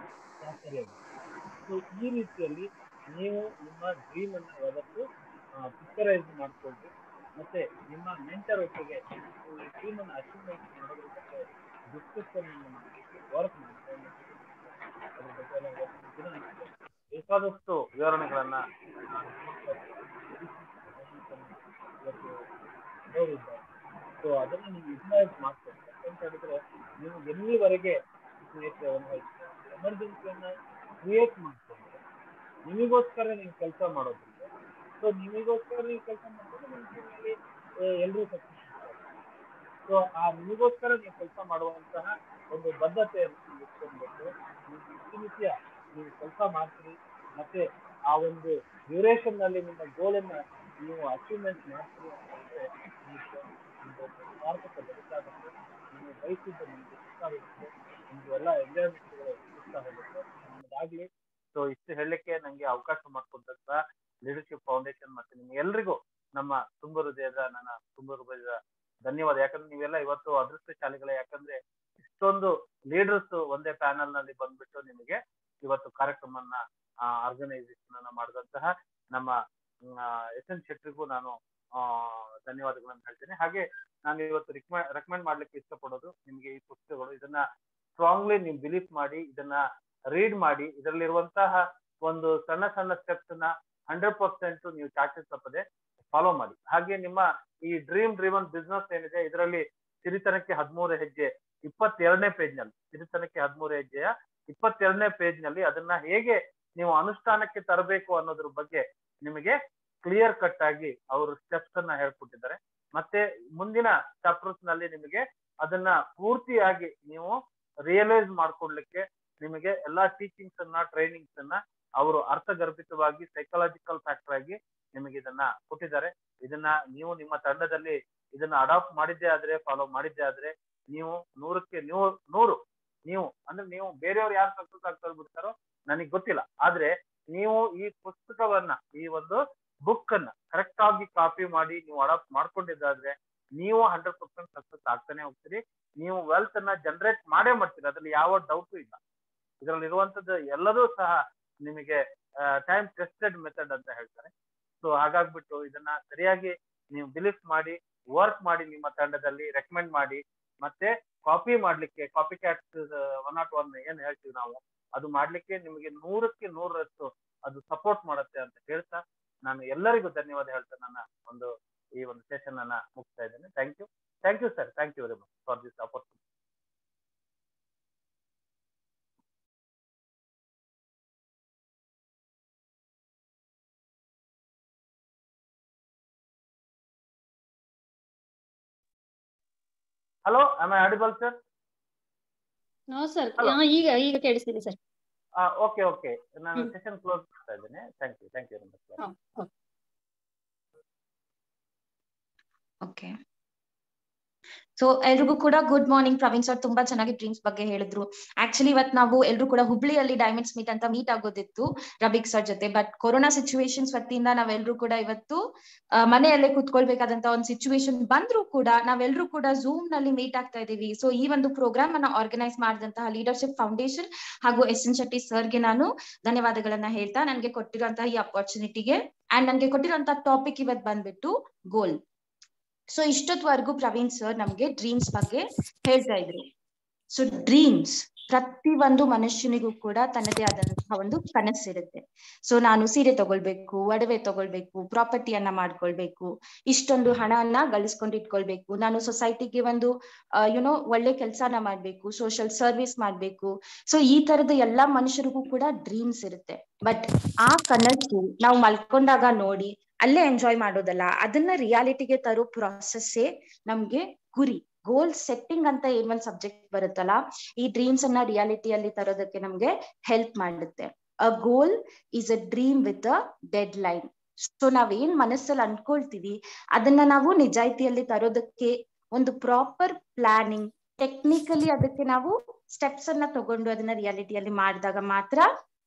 ಸೊ ಈ ರೀತಿಯಲ್ಲಿ ನೀವು ನಿಮ್ಮ ಡ್ರೀಮ್ ಅನ್ನ ಯಾವತ್ತು ಪಿಕ್ಚರೈಸ್ ಮಾಡ್ಕೊಳ್ರಿ ಮತ್ತೆ ನಿಮ್ಮ ಮೆಂಟರ್ ಒಟ್ಟಿಗೆ ಈ ಡ್ರೀಮ್ ಅನ್ನು ಅಚೀವ್ಮೆಂಟ್ ಮಾಡೋದ್ರ ಬಗ್ಗೆ ಡಿಸ್ಕಷನ್ ಮಾಡಲಿಕ್ಕೆ ವರ್ಕ್ ಮಾಡ್ಕೊಂಡು ಅದ್ರ ಬಗ್ಗೆ ಎಲ್ಲ ದಿನ ಬೇಕಾದಷ್ಟು ವಿವರಣೆಗಳನ್ನ ಇವತ್ತು ನೋಡಿದ್ದಾರೆ ಸೊ ಅದನ್ನ ನೀವು ಯುಟಿಲೈಸ್ ಮಾಡ್ಕೊಂಡು ಅಂತ ಹೇಳಿದ್ರೆ ನೀವು ಎಲ್ಲಿವರೆಗೆ ಸ್ನೇಹಿತರೆ ಒಂದು ಎಮರ್ಜೆನ್ಸಿಯನ್ನ ಕ್ರಿಯೇಟ್ ಮಾಡ್ಕೊಂಡು ನಿಮಗೋಸ್ಕರ ನೀವು ಕೆಲಸ ಮಾಡೋದ್ರಿಂದ ಸೊ ನಿಮಗೋಸ್ಕರ ನೀವು ಕೆಲಸ ಮಾಡಿದ್ರೆ ನಿಮ್ಮ ಜೀವನದಲ್ಲಿ ಎಲ್ಲರೂ ಸಕ್ಸಸ್ ಸೊ ಆ ನಿಮಗೋಸ್ಕರ ನೀವು ಕೆಲಸ ಮಾಡುವಂತಹ ಒಂದು ಬದ್ಧತೆಯನ್ನು ಇಟ್ಕೊಳ್ಬೇಕು ನೀವು ಪ್ರತಿನಿತ್ಯ ನೀವು ಕೆಲಸ ಮಾಡ್ತೀರಿ ಮತ್ತೆ ಆ ಒಂದು ಡ್ಯೂರೇಷನ್ ನಲ್ಲಿ ನಿಮ್ಮ ಗೋಲನ್ನ ನೀವು ಅಚೀವ್ಮೆಂಟ್ ಮಾಡ್ತೀರಿ ಅಂತಂದ್ರೆ ನಿಮಗೆ ಒಂದು ಸಾರ್ಥಕ ಬದುಕಾಗುತ್ತೆ ನೀವು ಬಯಸಿದ್ದು ನಿಮ್ಗೆ ಇಷ್ಟ ಆಗುತ್ತೆ ನಿಮ್ಗೆ ಎಲ್ಲ ಎಂಜಾಯ್ಮೆಂಟ್ಗಳು ಇಷ್ಟ ಆಗುತ್ತೆ ನಮ್ಮದಾಗ್ಲಿ ಸೊ ಇಷ್ಟು ಹೇಳಲಿಕ್ಕೆ ನಂಗೆ ಅವಕಾಶ ಮಾಡ್ಕೊಂಡಂತ ಲೀಡರ್ಶಿಪ್ ಫೌಂಡೇಶನ್ ಮತ್ತೆ ನಿಮ್ಗೆಲ್ರಿಗೂ ನಮ್ಮ ತುಂಬ ಹೃದಯದ ನನ್ನ ತುಂಬ ಹೃದಯದ ಧನ್ಯವಾದ ಯಾಕಂದ್ರೆ ನೀವೆಲ್ಲ ಇವತ್ತು ಅದೃಷ್ಟಶಾಲಿಗಳೇ ಯಾಕಂದ್ರೆ ಇಷ್ಟೊಂದು ಲೀಡರ್ಸ್ ಒಂದೇ ಪ್ಯಾನಲ್ ನಲ್ಲಿ ಬಂದ್ಬಿಟ್ಟು ನಿಮಗೆ ಇವತ್ತು ಕಾರ್ಯಕ್ರಮನ ಆರ್ಗನೈಸೇಷನ್ ಅನ್ನ ಮಾಡಿದಂತಹ ನಮ್ಮ ಎಸ್ ಎನ್ ಶೆಟ್ರಿಗೂ ನಾನು ಧನ್ಯವಾದಗಳನ್ನು ಹೇಳ್ತೇನೆ ಹಾಗೆ ನಾನು ಇವತ್ತು ರಿಕಮೆಂಡ್ ರೆಕಮೆಂಡ್ ಮಾಡ್ಲಿಕ್ಕೆ ಇಷ್ಟಪಡೋದು ನಿಮಗೆ ಈ ಪುಸ್ತಕಗಳು ಇದನ್ನ ಸ್ಟ್ರಾಂಗ್ಲಿ ನೀವು ಬಿಲೀಫ್ ಮಾಡಿ ಇದನ್ನ ರೀಡ್ ಮಾಡಿ ಇದರಲ್ಲಿರುವಂತಹ ಒಂದು ಸಣ್ಣ ಸಣ್ಣ ಸ್ಟೆಪ್ಸ್ ನ ಹಂಡ್ರೆಡ್ ಪರ್ಸೆಂಟ್ ನೀವು ಚಾಚು ತಪ್ಪದೆ ಫಾಲೋ ಮಾಡಿ ಹಾಗೆ ನಿಮ್ಮ ಈ ಡ್ರೀಮ್ ಡ್ರೀಮನ್ ಬಿಸ್ನೆಸ್ ಏನಿದೆ ಇದರಲ್ಲಿ ಸಿರಿತನಕ್ಕೆ ಹದಿಮೂರು ಹೆಜ್ಜೆ ಇಪ್ಪತ್ತೆರಡನೇ ಪೇಜ್ ನಲ್ಲಿ ಸಿರಿತನಕ್ಕೆ ಹದಿಮೂರು ಹೆಜ್ಜೆಯ ಇಪ್ಪತ್ತೆರಡನೇ ಪೇಜ್ ನಲ್ಲಿ ಅದನ್ನ ಹೇಗೆ ನೀವು ಅನುಷ್ಠಾನಕ್ಕೆ ತರಬೇಕು ಅನ್ನೋದ್ರ ಬಗ್ಗೆ ನಿಮಗೆ ಕ್ಲಿಯರ್ ಕಟ್ ಆಗಿ ಅವರು ಸ್ಟೆಪ್ಸ್ ಅನ್ನ ಹೇಳ್ಕೊಟ್ಟಿದ್ದಾರೆ ಮತ್ತೆ ಮುಂದಿನ ಚಾಪ್ಟರ್ಸ್ ನಲ್ಲಿ ನಿಮಗೆ ಅದನ್ನ ಪೂರ್ತಿಯಾಗಿ ನೀವು ರಿಯಲೈಸ್ ಮಾಡ್ಕೊಡ್ಲಿಕ್ಕೆ ನಿಮಗೆ ಎಲ್ಲಾ ಟೀಚಿಂಗ್ಸ್ ಅನ್ನ ಟ್ರೈನಿಂಗ್ಸ್ ಅನ್ನ ಅವರು ಅರ್ಥಗರ್ಭಿತವಾಗಿ ಸೈಕಲಾಜಿಕಲ್ ಫ್ಯಾಕ್ಟರ್ ಆಗಿ ನಿಮಗೆ ಇದನ್ನ ಕೊಟ್ಟಿದ್ದಾರೆ ಇದನ್ನ ನೀವು ನಿಮ್ಮ ತಂಡದಲ್ಲಿ ಇದನ್ನ ಅಡಾಪ್ಟ್ ಮಾಡಿದ್ದೇ ಆದ್ರೆ ಫಾಲೋ ಮಾಡಿದ್ದೇ ಆದ್ರೆ ನೀವು ನೂರಕ್ಕೆ ನೀವು ನೂರು ನೀವು ಅಂದ್ರೆ ನೀವು ಬೇರೆಯವ್ರು ಯಾರು ಸಕ್ಸಸ್ ಆಗ್ತಾ ಬಿಡ್ತಾರೋ ನನಗೆ ಗೊತ್ತಿಲ್ಲ ಆದ್ರೆ ನೀವು ಈ ಪುಸ್ತಕವನ್ನ ಈ ಒಂದು ಬುಕ್ ಅನ್ನ ಕರೆಕ್ಟ್ ಆಗಿ ಕಾಪಿ ಮಾಡಿ ನೀವು ಅಡಾಪ್ಟ್ ಮಾಡ್ಕೊಂಡಿದ್ದಾದ್ರೆ ನೀವು ಹಂಡ್ರೆಡ್ ಪರ್ಸೆಂಟ್ ಸಕ್ಸಸ್ ಆಗ್ತಾನೆ ಹೋಗ್ತೀರಿ ನೀವು ವೆಲ್ತ್ ಅನ್ನ ಜನರೇಟ್ ಮಾಡೇ ಮಾಡ್ತೀರಿ ಅದ್ರಲ್ಲಿ ಯಾವ ಡೌಟು ಇಲ್ಲ ಇದರಲ್ಲಿ ಇರುವಂತದ್ದು ಎಲ್ಲದೂ ಸಹ ನಿಮಗೆ ಟೈಮ್ ಟೆಸ್ಟೆಡ್ ಮೆಥಡ್ ಅಂತ ಹೇಳ್ತಾರೆ ಸೊ ಹಾಗಾಗ್ಬಿಟ್ಟು ಇದನ್ನ ಸರಿಯಾಗಿ ನೀವು ಬಿಲೀಫ್ ಮಾಡಿ ವರ್ಕ್ ಮಾಡಿ ನಿಮ್ಮ ತಂಡದಲ್ಲಿ ರೆಕಮೆಂಡ್ ಮಾಡಿ ಮತ್ತೆ ಕಾಪಿ ಮಾಡ್ಲಿಕ್ಕೆ copy cat one not one ಏನ್ ಹೇಳ್ತೀವಿ ನಾವು ಅದು ಮಾಡ್ಲಿಕ್ಕೆ ನಿಮಗೆ ನೂರಕ್ಕೆ ನೂರರಷ್ಟು ಅದು ಸಪೋರ್ಟ್ ಮಾಡುತ್ತೆ ಅಂತ ಹೇಳ್ತಾ ನಾನು ಎಲ್ಲರಿಗೂ ಧನ್ಯವಾದ ಹೇಳ್ತಾ ನನ್ನ ಒಂದು ಈ ಒಂದು ಸೆಷನ್ ಅನ್ನ ಮುಗಿಸ್ತಾ ಇದ್ದೇನೆ thank you thank you sir thank you very much for this opportunity hello am I audible sir no sir Hello. ಈಗ ಈಗ ಕೇಳಿಸ್ತಿದೆ ಸರ್ ಓಕೆ ಓಕೆ ನಾನು ಹ್ಮ್. ಸೆಷನ್ ಕ್ಲೋಸ್ ಮಾಡ್ತಾ ಇದ್ದೇನೆ thank you thank you very much ಹಾ, okay. Okay so ಎಲ್ರಿಗೂ ಕೂಡ good morning Praveen sir ತುಂಬಾ ಚೆನ್ನಾಗಿ ಡ್ರೀಮ್ಸ್ ಬಗ್ಗೆ ಹೇಳಿದ್ರು ಆಕ್ಚುಲಿ ಇವತ್ತು ನಾವು ಎಲ್ರು ಕೂಡ ಹುಬ್ಳಿಯಲ್ಲಿ ಡೈಮಂಡ್ಸ್ ಮೀಟ್ ಅಂತ ಮೀಟ್ ಆಗೋದಿತ್ತು ರಬಿಕ್ ಸರ್ ಜೊತೆ ಬಟ್ ಕೊರೋನಾ ಸಿಚುವೇಶನ್ಸ್ ವತಿಯಿಂದ ನಾವೆಲ್ಲರೂ ಕೂಡ ಇವತ್ತು ಆ, ಮನೆಯಲ್ಲೇ ಕುತ್ಕೊಳ್ಬೇಕಾದಂತ ಒಂದು ಸಿಚುವೇಶನ್ ಬಂದ್ರು ಕೂಡ ನಾವೆಲ್ಲರೂ ಕೂಡ ಝೂಮ್ ನಲ್ಲಿ ಮೀಟ್ ಆಗ್ತಾ ಇದೀವಿ ಸೊ ಈ ಒಂದು ಪ್ರೋಗ್ರಾಮ್ ಅನ್ನ ಆರ್ಗನೈಸ್ ಮಾಡಿದಂತಹ ಲೀಡರ್ಶಿಪ್ ಫೌಂಡೇಶನ್ ಹಾಗೂ ಎಸ್ ಎನ್ ಶೆಟ್ಟಿ ಸರ್ಗೆ ನಾನು ಧನ್ಯವಾದಗಳನ್ನ ಹೇಳ್ತಾ ನನಗೆ ಕೊಟ್ಟಿರುವಂತಹ ಈ ಅಪರ್ಚುನಿಟಿಗೆ ಅಂಡ್ ನನಗೆ ಕೊಟ್ಟಿರುವಂತಹ ಟಾಪಿಕ್ ಇವತ್ತು ಬಂದ್ಬಿಟ್ಟು ಗೋಲ್ ಸೊ ಇಷ್ಟೊತ್ವರೆಗೂ ಪ್ರವೀಣ್ ಸರ್ ನಮ್ಗೆ ಡ್ರೀಮ್ಸ್ ಬಗ್ಗೆ ಹೇಳ್ತಾ ಇದ್ರು ಸೊ ಡ್ರೀಮ್ಸ್ ಪ್ರತಿ ಒಂದು ಮನುಷ್ಯನಿಗೂ ಕೂಡ ತನ್ನದೇ ಆದಂತಹ ಒಂದು ಕನಸಿರುತ್ತೆ ಸೊ ನಾನು ಸೀರೆ ತಗೊಳ್ಬೇಕು ಒಡವೆ ತಗೊಳ್ಬೇಕು ಪ್ರಾಪರ್ಟಿಯನ್ನ ಮಾಡ್ಕೊಳ್ಬೇಕು ಇಷ್ಟೊಂದು ಹಣವನ್ನ ಗಳಿಸ್ಕೊಂಡು ಇಟ್ಕೊಳ್ಬೇಕು ನಾನು ಸೊಸೈಟಿಗೆ ಒಂದು ಯುನೋ ಒಳ್ಳೆ ಕೆಲಸನ ಮಾಡ್ಬೇಕು ಸೋಷಿಯಲ್ ಸರ್ವಿಸ್ ಮಾಡ್ಬೇಕು ಸೊ ಈ ತರದ ಎಲ್ಲಾ ಮನುಷ್ಯರಿಗೂ ಕೂಡ ಡ್ರೀಮ್ಸ್ ಇರುತ್ತೆ ಬಟ್ ಆ ಕನಸು ನಾವು ಮಲ್ಕೊಂಡಾಗ ನೋಡಿ ಅಲ್ಲೇ ಎಂಜಾಯ್ ಮಾಡೋದಲ್ಲ ಅದನ್ನ ರಿಯಾಲಿಟಿಗೆ ತರೋ ಪ್ರಾಸೆಸ್ಸೇ ನಮ್ಗೆ ಗುರಿ ಗೋಲ್ ಸೆಟ್ಟಿಂಗ್ ಅಂತ ಏನ್ ಒಂದ್ ಸಬ್ಜೆಕ್ಟ್ ಬರುತ್ತಲ್ಲ ಈ ಡ್ರೀಮ್ಸ್ ಅನ್ನ ರಿಯಾಲಿಟಿಯಲ್ಲಿ ತರೋದಕ್ಕೆ ನಮ್ಗೆ ಹೆಲ್ಪ್ ಮಾಡುತ್ತೆ a goal is a dream with a deadline so ನಾವೇನ್ ಮನಸ್ಸಲ್ಲಿ ಅನ್ಕೊಳ್ತೀವಿ ಅದನ್ನ ನಾವು ನಿಜಾಯಿತಿಯಲ್ಲಿ ತರೋದಕ್ಕೆ ಒಂದು ಪ್ರಾಪರ್ ಪ್ಲಾನಿಂಗ್ ಟೆಕ್ನಿಕಲಿ ಅದಕ್ಕೆ ನಾವು ಸ್ಟೆಪ್ಸ್ ಅನ್ನ ತಗೊಂಡು ಅದನ್ನ ರಿಯಾಲಿಟಿಯಲ್ಲಿ ಮಾಡಿದಾಗ ಮಾತ್ರ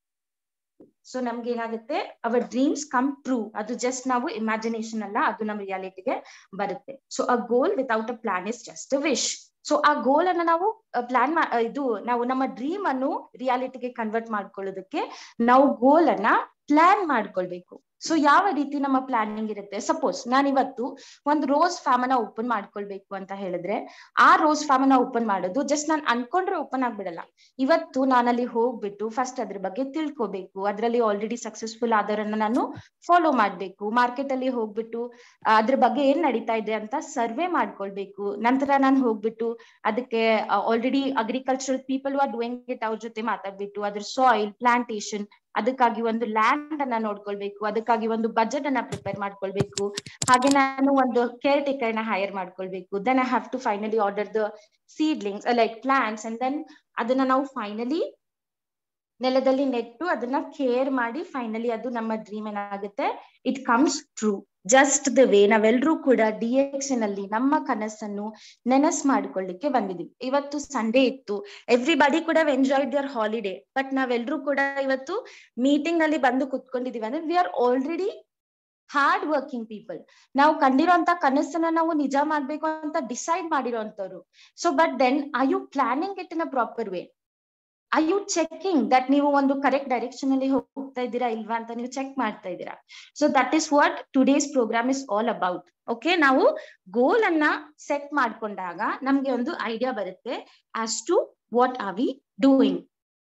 ಸೊ ನಮ್ಗೆ ಏನಾಗುತ್ತೆ ಅವರ್ ಡ್ರೀಮ್ಸ್ ಕಮ್ ಟ್ರೂ ಅದು ಜಸ್ಟ್ ನಾವು ಇಮ್ಯಾಜಿನೇಷನ್ ಅಲ್ಲ ಅದು ನಮ್ಮ ರಿಯಾಲಿಟಿಗೆ ಬರುತ್ತೆ so a goal without a plan is just a wish so ಆ ಗೋಲ್ ಅನ್ನ ನಾವು ಪ್ಲಾನ್ ಇದು ನಾವು ನಮ್ಮ ಡ್ರೀಮ್ ಅನ್ನು ರಿಯಾಲಿಟಿಗೆ ಕನ್ವರ್ಟ್ ಮಾಡ್ಕೊಳ್ಳೋದಕ್ಕೆ ನಾವು ಗೋಲ್ ಅನ್ನ ಪ್ಲಾನ್ ಮಾಡ್ಕೊಳ್ಬೇಕು ಸೊ ಯಾವ ರೀತಿ ನಮ್ಮ ಪ್ಲಾನಿಂಗ್ ಇರುತ್ತೆ ಸಪೋಸ್ ನಾನು ಇವತ್ತು ಒಂದು ರೋಸ್ ಫಾರ್ಮ್ ಅನ್ನ ಓಪನ್ ಮಾಡ್ಕೊಳ್ಬೇಕು ಅಂತ ಹೇಳಿದ್ರೆ ಆ ರೋಸ್ ಫಾರ್ಮ್ ಅನ್ನ ಓಪನ್ ಮಾಡೋದು ಜಸ್ಟ್ ನಾನು ಅನ್ಕೊಂಡ್ರೆ ಓಪನ್ ಆಗ್ಬಿಡಲ್ಲ ಇವತ್ತು ನಾನಲ್ಲಿ ಹೋಗ್ಬಿಟ್ಟು ಫಸ್ಟ್ ಅದ್ರ ಬಗ್ಗೆ ತಿಳ್ಕೊಬೇಕು ಅದ್ರಲ್ಲಿ ಆಲ್ರೆಡಿ ಸಕ್ಸಸ್ಫುಲ್ ಆದವರನ್ನ ನಾನು ಫಾಲೋ ಮಾಡ್ಬೇಕು ಮಾರ್ಕೆಟ್ ಅಲ್ಲಿ ಹೋಗ್ಬಿಟ್ಟು ಆ, ಅದ್ರ ಬಗ್ಗೆ ಏನ್ ನಡೀತಾ ಇದೆ ಅಂತ ಸರ್ವೆ ಮಾಡ್ಕೊಳ್ಬೇಕು ನಂತರ ನಾನು ಹೋಗ್ಬಿಟ್ಟು ಅದಕ್ಕೆ already agricultural people are doing it ಅವ್ರ ಜೊತೆ ಮಾತಾಡ್ಬಿಟ್ಟು ಅದ್ರ ಸಾಯಿಲ್ ಪ್ಲಾಂಟೇಶನ್ ಅದಕ್ಕಾಗಿ ಒಂದು ಲ್ಯಾಂಡ್ ಅನ್ನ ನೋಡ್ಕೊಳ್ಬೇಕು ಅದಕ್ಕಾಗಿ ಒಂದು ಬಜೆಟ್ ಅನ್ನ ಪ್ರಿಪೇರ್ ಮಾಡ್ಕೊಳ್ಬೇಕು ಹಾಗೆ ನಾನು ಒಂದು ಕೇರ್ ಟೇಕರ್ ನ ಹೈರ್ ಮಾಡ್ಕೊಳ್ಬೇಕು then I have to finally order the seedlings like plants and then ಅದನ್ನ ನಾವು ಫೈನಲಿ ನೆಲದಲ್ಲಿ ನೆಟ್ಟು ಅದನ್ನ ಕೇರ್ ಮಾಡಿ ಫೈನಲಿ ಅದು ನಮ್ಮ ಡ್ರೀಮ್ ಏನಾಗುತ್ತೆ it comes true just the way ನಾವೆಲ್ಲರೂ ಕೂಡ ಡಿ ಎಕ್ಸ್ ನಲ್ಲಿ ನಮ್ಮ ಕನಸನ್ನು ನೆನಸ್ ಮಾಡ್ಕೊಳ್ಳಿಕ್ಕೆ ಬಂದಿದೀವಿ ಇವತ್ತು ಸಂಡೇ ಇತ್ತು ಎವ್ರಿಬಡಿ ಕೂಡ ಎಂಜಾಯ್ ದಿಯರ್ ಹಾಲಿಡೇ ಬಟ್ ನಾವೆಲ್ಲರೂ ಕೂಡ ಇವತ್ತು ಮೀಟಿಂಗ್ ಅಲ್ಲಿ ಬಂದು ಕುತ್ಕೊಂಡಿದೀವಿ ಅಂದ್ರೆ we are already hard working people ನಾವು ಕಂಡಿರೋಂತ ಕನಸನ್ನ ನಾವು ನಿಜ ಮಾಡ್ಬೇಕು ಅಂತ ಡಿಸೈಡ್ ಮಾಡಿರೋಂಥವ್ರು so but then I you planning it in a proper way I you checking that ನೀವು ಒಂದು ಕರೆಕ್ಟ್ ಡೈರೆಕ್ಷನ್ ಅಲ್ಲಿ ಹೋಗ್ತಾ ಇದ್ದೀರಾ ಇಲ್ವಾ ಅಂತ ನೀವು ಚೆಕ್ ಮಾಡ್ತಾ ಇದ್ದೀರಾ so that is what today's program is all about okay ನಾವು ಗೋಲ್ ಅನ್ನ ಸೆಟ್ ಮಾಡ್ಕೊಂಡಾಗ ನಮ್ಗೆ ಒಂದು ಐಡಿಯಾ ಬರುತ್ತೆ as to what are we doing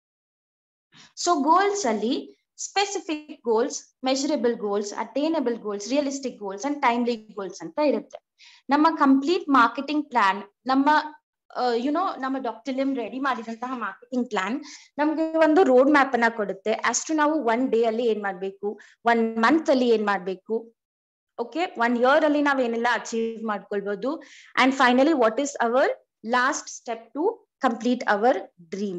so goals ಅಲ್ಲಿ specific goals measurable goals attainable goals realistic goals and timely goals ಅಂತ ಇರುತ್ತೆ ನಮ್ಮ ಕಂಪ್ಲೀಟ್ ಮಾರ್ಕೆಟಿಂಗ್ ಪ್ಲಾನ್ ನಮ್ಮ ಯುನೋ ನಮ್ಮ ಡಾಕ್ಟರ್ ರೆಡಿ ಮಾಡಿದಂತಹ ಮಾರ್ಕೆಟಿಂಗ್ ಪ್ಲಾನ್ ನಮ್ಗೆ ಒಂದು ರೋಡ್ ಮ್ಯಾಪ್ ಅನ್ನ ಕೊಡುತ್ತೆ ಅಷ್ಟು ನಾವು ಒನ್ ಡೇ ಅಲ್ಲಿ ಏನ್ ಮಾಡ್ಬೇಕು ಒನ್ ಮಂತ್ ಅಲ್ಲಿ ಏನ್ ಮಾಡ್ಬೇಕು ಓಕೆ ಒನ್ ಇಯರ್ ಅಲ್ಲಿ ನಾವ್ ಏನೆಲ್ಲ ಅಚೀವ್ ಮಾಡ್ಕೊಳ್ಬಹುದು and finally what is our last step to complete our dreams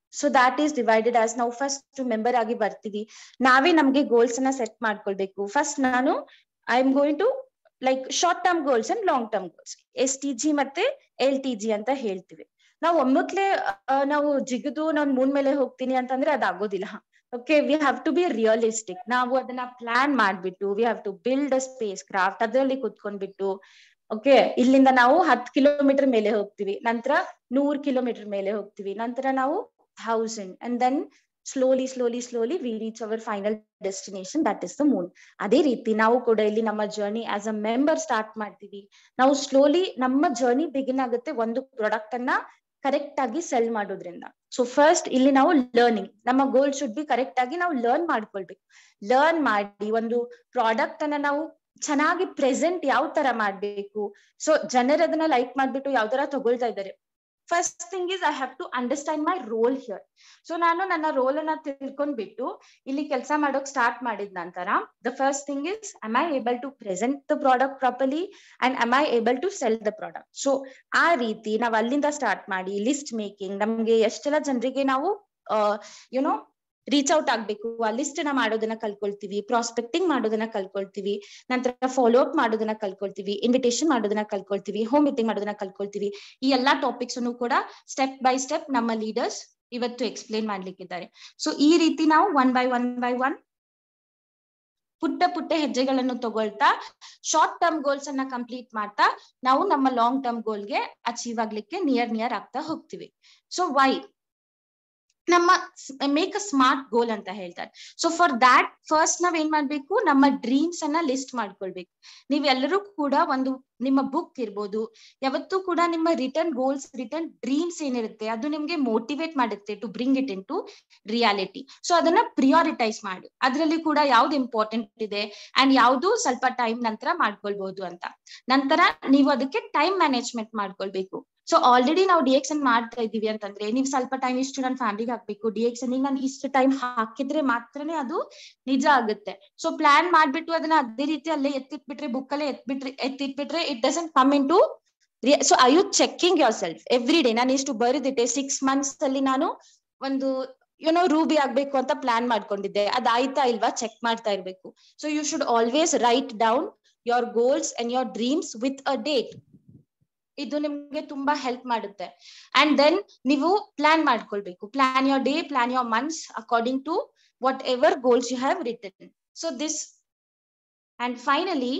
so that is divided as ನಾವು ಫಸ್ಟ್ ಮೆಂಬರ್ ಆಗಿ ಬರ್ತೀವಿ ನಾವೇ ನಮ್ಗೆ ಗೋಲ್ಸ್ ಅನ್ನ ಸೆಟ್ ಮಾಡ್ಕೊಳ್ಬೇಕು ಫಸ್ಟ್ ನಾನು I am going to like short term goals and long term goals S T G ಮತ್ತೆ L T G ಅಂತ ಹೇಳ್ತೀವಿ ನಾವು ಒಮ್ಮಕ್ಲೆ ನಾವು ಜಿಗಿದು ನಾನು ಮೂನ್ ಮೇಲೆ ಹೋಗ್ತೀನಿ ಅಂತಂದ್ರೆ ಅದಾಗೋದಿಲ್ಲ okay we have to be realistic ನಾವು ಅದನ್ನ ಪ್ಲಾನ್ ಮಾಡ್ಬಿಟ್ಟು we have to build a spacecraft ಅದರಲ್ಲಿ ಕುತ್ಕೊಂಡ್ಬಿಟ್ಟು ಓಕೆ ಇಲ್ಲಿಂದ ನಾವು ಹತ್ ಕಿಲೋಮೀಟರ್ ಮೇಲೆ ಹೋಗ್ತೀವಿ ನಂತರ ನೂರ್ ಕಿಲೋಮೀಟರ್ ಮೇಲೆ ಹೋಗ್ತೀವಿ ನಂತರ ನಾವು thousand and then slowly slowly slowly we reach our final destination that is the moon ಅದೇ ರೀತಿ ನಾವು ಕೂಡ ಇಲ್ಲಿ ನಮ್ಮ journey as a member start ಮಾಡ್ತೀವಿ ನಾವು ಸ್ಲೋಲಿ ನಮ್ಮ ಜರ್ನಿ ಬಿಗಿನ್ ಆಗುತ್ತೆ ಒಂದು ಪ್ರಾಡಕ್ಟ್ ಅನ್ನ ಕರೆಕ್ಟ್ ಆಗಿ ಸೆಲ್ ಮಾಡೋದ್ರಿಂದ ಸೊ ಫಸ್ಟ್ ಇಲ್ಲಿ ನಾವು ಲರ್ನಿಂಗ್ ನಮ್ಮ ಗೋಲ್ ಶುಡ್ ಬಿ ಕರೆಕ್ಟ್ ಆಗಿ ನಾವು ಲರ್ನ್ ಮಾಡ್ಕೊಳ್ಬೇಕು ಲರ್ನ್ ಮಾಡಿ ಒಂದು ಪ್ರಾಡಕ್ಟ್ ಅನ್ನ ನಾವು ಚೆನ್ನಾಗಿ ಪ್ರೆಸೆಂಟ್ ಯಾವ ತರ ಮಾಡ್ಬೇಕು ಸೊ ಜನರು ಅದನ್ನ ಲೈಕ್ ಮಾಡ್ಬಿಟ್ಟು ಯಾವ ತರ ತಗೊಳ್ತಾ ಇದ್ದಾರೆ first thing is I have to understand my role here so ನಾನು ನನ್ನ ರೋಲ್ ಅನ್ನ ತಿಳ್ಕೊಂಡ್ಬಿಟ್ಟು ಇಲ್ಲಿ ಕೆಲಸ ಮಾಡೋಕ್ ಸ್ಟಾರ್ಟ್ ಮಾಡಿದ ನಂತರ the first thing is am I able to present the product properly and am I able to sell the product so ಆ ರೀತಿ ನಾವ್ ಅಲ್ಲಿಂದ ಸ್ಟಾರ್ಟ್ ಮಾಡಿ ಲಿಸ್ಟ್ ಮೇಕಿಂಗ್ ನಮ್ಗೆ ಎಷ್ಟೆಲ್ಲ ಜನರಿಗೆ ನಾವು ಯುನೋ ರೀಚ್ ಔಟ್ ಆಗ್ಬೇಕು ಆ ಲಿಸ್ಟ್ ನ ಮಾಡೋದನ್ನ ಕಲ್ಕೊಳ್ತೀವಿ ಪ್ರಾಸ್ಪೆಕ್ಟಿಂಗ್ ಮಾಡೋದನ್ನ ಕಲ್ಕೊಳ್ತೀವಿ ನಂತರ ಫಾಲೋ ಅಪ್ ಮಾಡೋದನ್ನ ಕಲ್ಕೊಳ್ತೀವಿ ಇನ್ವಿಟೇಷನ್ ಮಾಡೋದನ್ನ ಕಲ್ಕೊಳ್ತೀವಿ ಹೋಮ್ ಮೀಟಿಂಗ್ ಮಾಡೋದನ್ನ ಕಲ್ಕೊಳ್ತೀವಿ ಈ ಎಲ್ಲಾ ಟಾಪಿಕ್ಸ್ ಅನ್ನು ಕೂಡ ಸ್ಟೆಪ್ ಬೈ ಸ್ಟೆಪ್ ನಮ್ಮ ಲೀಡರ್ಸ್ ಇವತ್ತು ಎಕ್ಸ್ಪ್ಲೇನ್ ಮಾಡ್ಲಿಕ್ಕಿದ್ದಾರೆ ಸೊ ಈ ರೀತಿ ನಾವು one by one by one ಪುಟ್ಟ ಪುಟ್ಟ ಹೆಜ್ಜೆಗಳನ್ನು ತಗೊಳ್ತಾ ಶಾರ್ಟ್ ಟರ್ಮ್ ಗೋಲ್ಸ್ ಅನ್ನ ಕಂಪ್ಲೀಟ್ ಮಾಡ್ತಾ ನಾವು ನಮ್ಮ ಲಾಂಗ್ ಟರ್ಮ್ ಗೋಲ್ಗೆ ಅಚೀವ್ ಆಗ್ಲಿಕ್ಕೆ ನಿಯರ್ ನಿಯರ್ ಆಗ್ತಾ ಹೋಗ್ತೀವಿ ಸೊ ವೈ ನಮ್ಮ ಮೇಕ್ ಅ ಸ್ಮಾರ್ಟ್ ಗೋಲ್ ಅಂತ ಹೇಳ್ತಾರೆ ಸೊ ಫಾರ್ ದ್ಯಾಟ್ ಫಸ್ಟ್ ನಾವ್ ಏನ್ ಮಾಡ್ಬೇಕು ನಮ್ಮ ಡ್ರೀಮ್ಸ್ ಅನ್ನ ಲಿಸ್ಟ್ ಮಾಡ್ಕೊಳ್ಬೇಕು ನೀವೆಲ್ಲರೂ ಕೂಡ ಒಂದು ನಿಮ್ಮ ಬುಕ್ ಇರ್ಬೋದು ಯಾವತ್ತೂ ಕೂಡ ನಿಮ್ಮ ರಿಟರ್ನ್ ಗೋಲ್ಸ್ ರಿಟರ್ನ್ ಡ್ರೀಮ್ಸ್ ಏನಿರುತ್ತೆ ಅದು ನಿಮ್ಗೆ ಮೋಟಿವೇಟ್ ಮಾಡುತ್ತೆ to bring it into reality so ಅದನ್ನ ಪ್ರಿಯಾರಿಟೈಸ್ ಮಾಡಿ ಅದರಲ್ಲಿ ಕೂಡ ಯಾವ್ದು ಇಂಪಾರ್ಟೆಂಟ್ ಇದೆ ಅಂಡ್ ಯಾವ್ದು ಸ್ವಲ್ಪ ಟೈಮ್ ನಂತರ ಮಾಡ್ಕೊಳ್ಬಹುದು ಅಂತ ನಂತರ ನೀವು ಅದಕ್ಕೆ ಟೈಮ್ ಮ್ಯಾನೇಜ್ಮೆಂಟ್ ಮಾಡ್ಕೊಳ್ಬೇಕು ಸೊ ಆಲ್ರೆಡಿ ನಾವು ಡಿ ಎಕ್ಸ್ ಎನ್ ಮಾಡ್ತಾ ಇದೀವಿ ಅಂತಂದ್ರೆ ನೀವು ಸ್ವಲ್ಪ ಟೈಮ್ ಇಷ್ಟು ನನ್ನ ಫ್ಯಾಮಿಲಿಗೆ ಹಾಕ್ಬೇಕು ಡಿ ಎಕ್ಸ್ ಎನ್ ನಾನು ಇಷ್ಟು ಟೈಮ್ ಹಾಕಿದ್ರೆ ಮಾತ್ರನೇ ಅದು ನಿಜ ಆಗುತ್ತೆ ಸೊ ಪ್ಲಾನ್ ಮಾಡ್ಬಿಟ್ಟು ಅದನ್ನ ಅದೇ ರೀತಿ ಅಲ್ಲೇ ಎತ್ತಿಟ್ಬಿಟ್ರೆ ಬುಕ್ ಅಲ್ಲೇ ಎತ್ಬಿಟ್ರೆ ಎತ್ತಿಟ್ಬಿಟ್ರೆ it doesn't come into so I you checking yourself every day ನಾನು ಇಷ್ಟು ಬರೆದಿಟ್ಟೆ ಸಿಕ್ಸ್ ಮಂತ್ಸ್ ಅಲ್ಲಿ ನಾನು ಒಂದು ಯುನೋ ರೂಬಿ ಆಗ್ಬೇಕು ಅಂತ ಪ್ಲಾನ್ ಮಾಡ್ಕೊಂಡಿದ್ದೆ ಅದಾಯ್ತಾ ಇಲ್ವಾ ಚೆಕ್ ಮಾಡ್ತಾ ಇರ್ಬೇಕು so you should always write down your goals and your dreams with a date ಇದು ನಿಮ್ಗೆ ತುಂಬಾ ಹೆಲ್ಪ್ ಮಾಡುತ್ತೆ ಅಂಡ್ ದೆನ್ ನೀವು ಪ್ಲಾನ್ ಮಾಡ್ಕೊಳ್ಬೇಕು plan your day plan your months according to whatever goals you have return so this and finally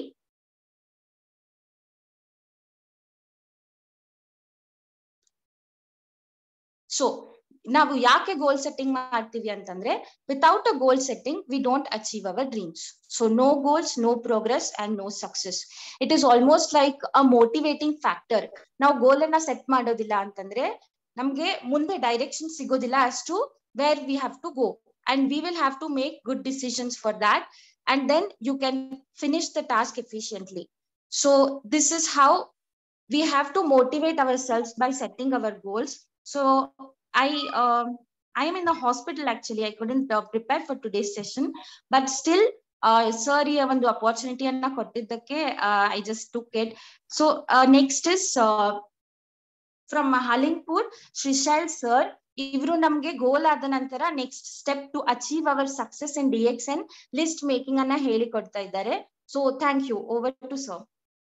so ನಾವು ಯಾಕೆ goal setting ಮಾಡ್ತೀವಿ ಅಂತಂದ್ರೆ without a goal setting we don't achieve our dreams so no goals no progress and no success it is almost like a motivating factor ನಾವು goal ಅನ್ನ set ಮಾಡೋದಿಲ್ಲ ಅಂತಂದ್ರೆ ನಮ್ಗೆ ಮುಂದೆ ಡೈರೆಕ್ಷನ್ ಸಿಗೋದಿಲ್ಲ as to where we have to go and we will have to make good decisions for that and then you can finish the task efficiently so this is how we have to motivate ourselves by setting our goals so i um i am in the hospital actually i couldn't uh, prepare for today's session but still sir ಈ ಒಂದು ಅಪಾರ್ಚುನಿಟಿಯನ್ನ ಕೊಟ್ಟಿದ್ದಕ್ಕೆ I just took it so next is from Halingpur Shrishail sir ಇವರು ನಮ್ಗೆ goal ಆದ ನಂತರ next step to achieve our success in D X N list making ಅನ್ನ ಹೇಳಿಕೊಡ್ತಾ ಇದ್ದಾರೆ so thank you over to sir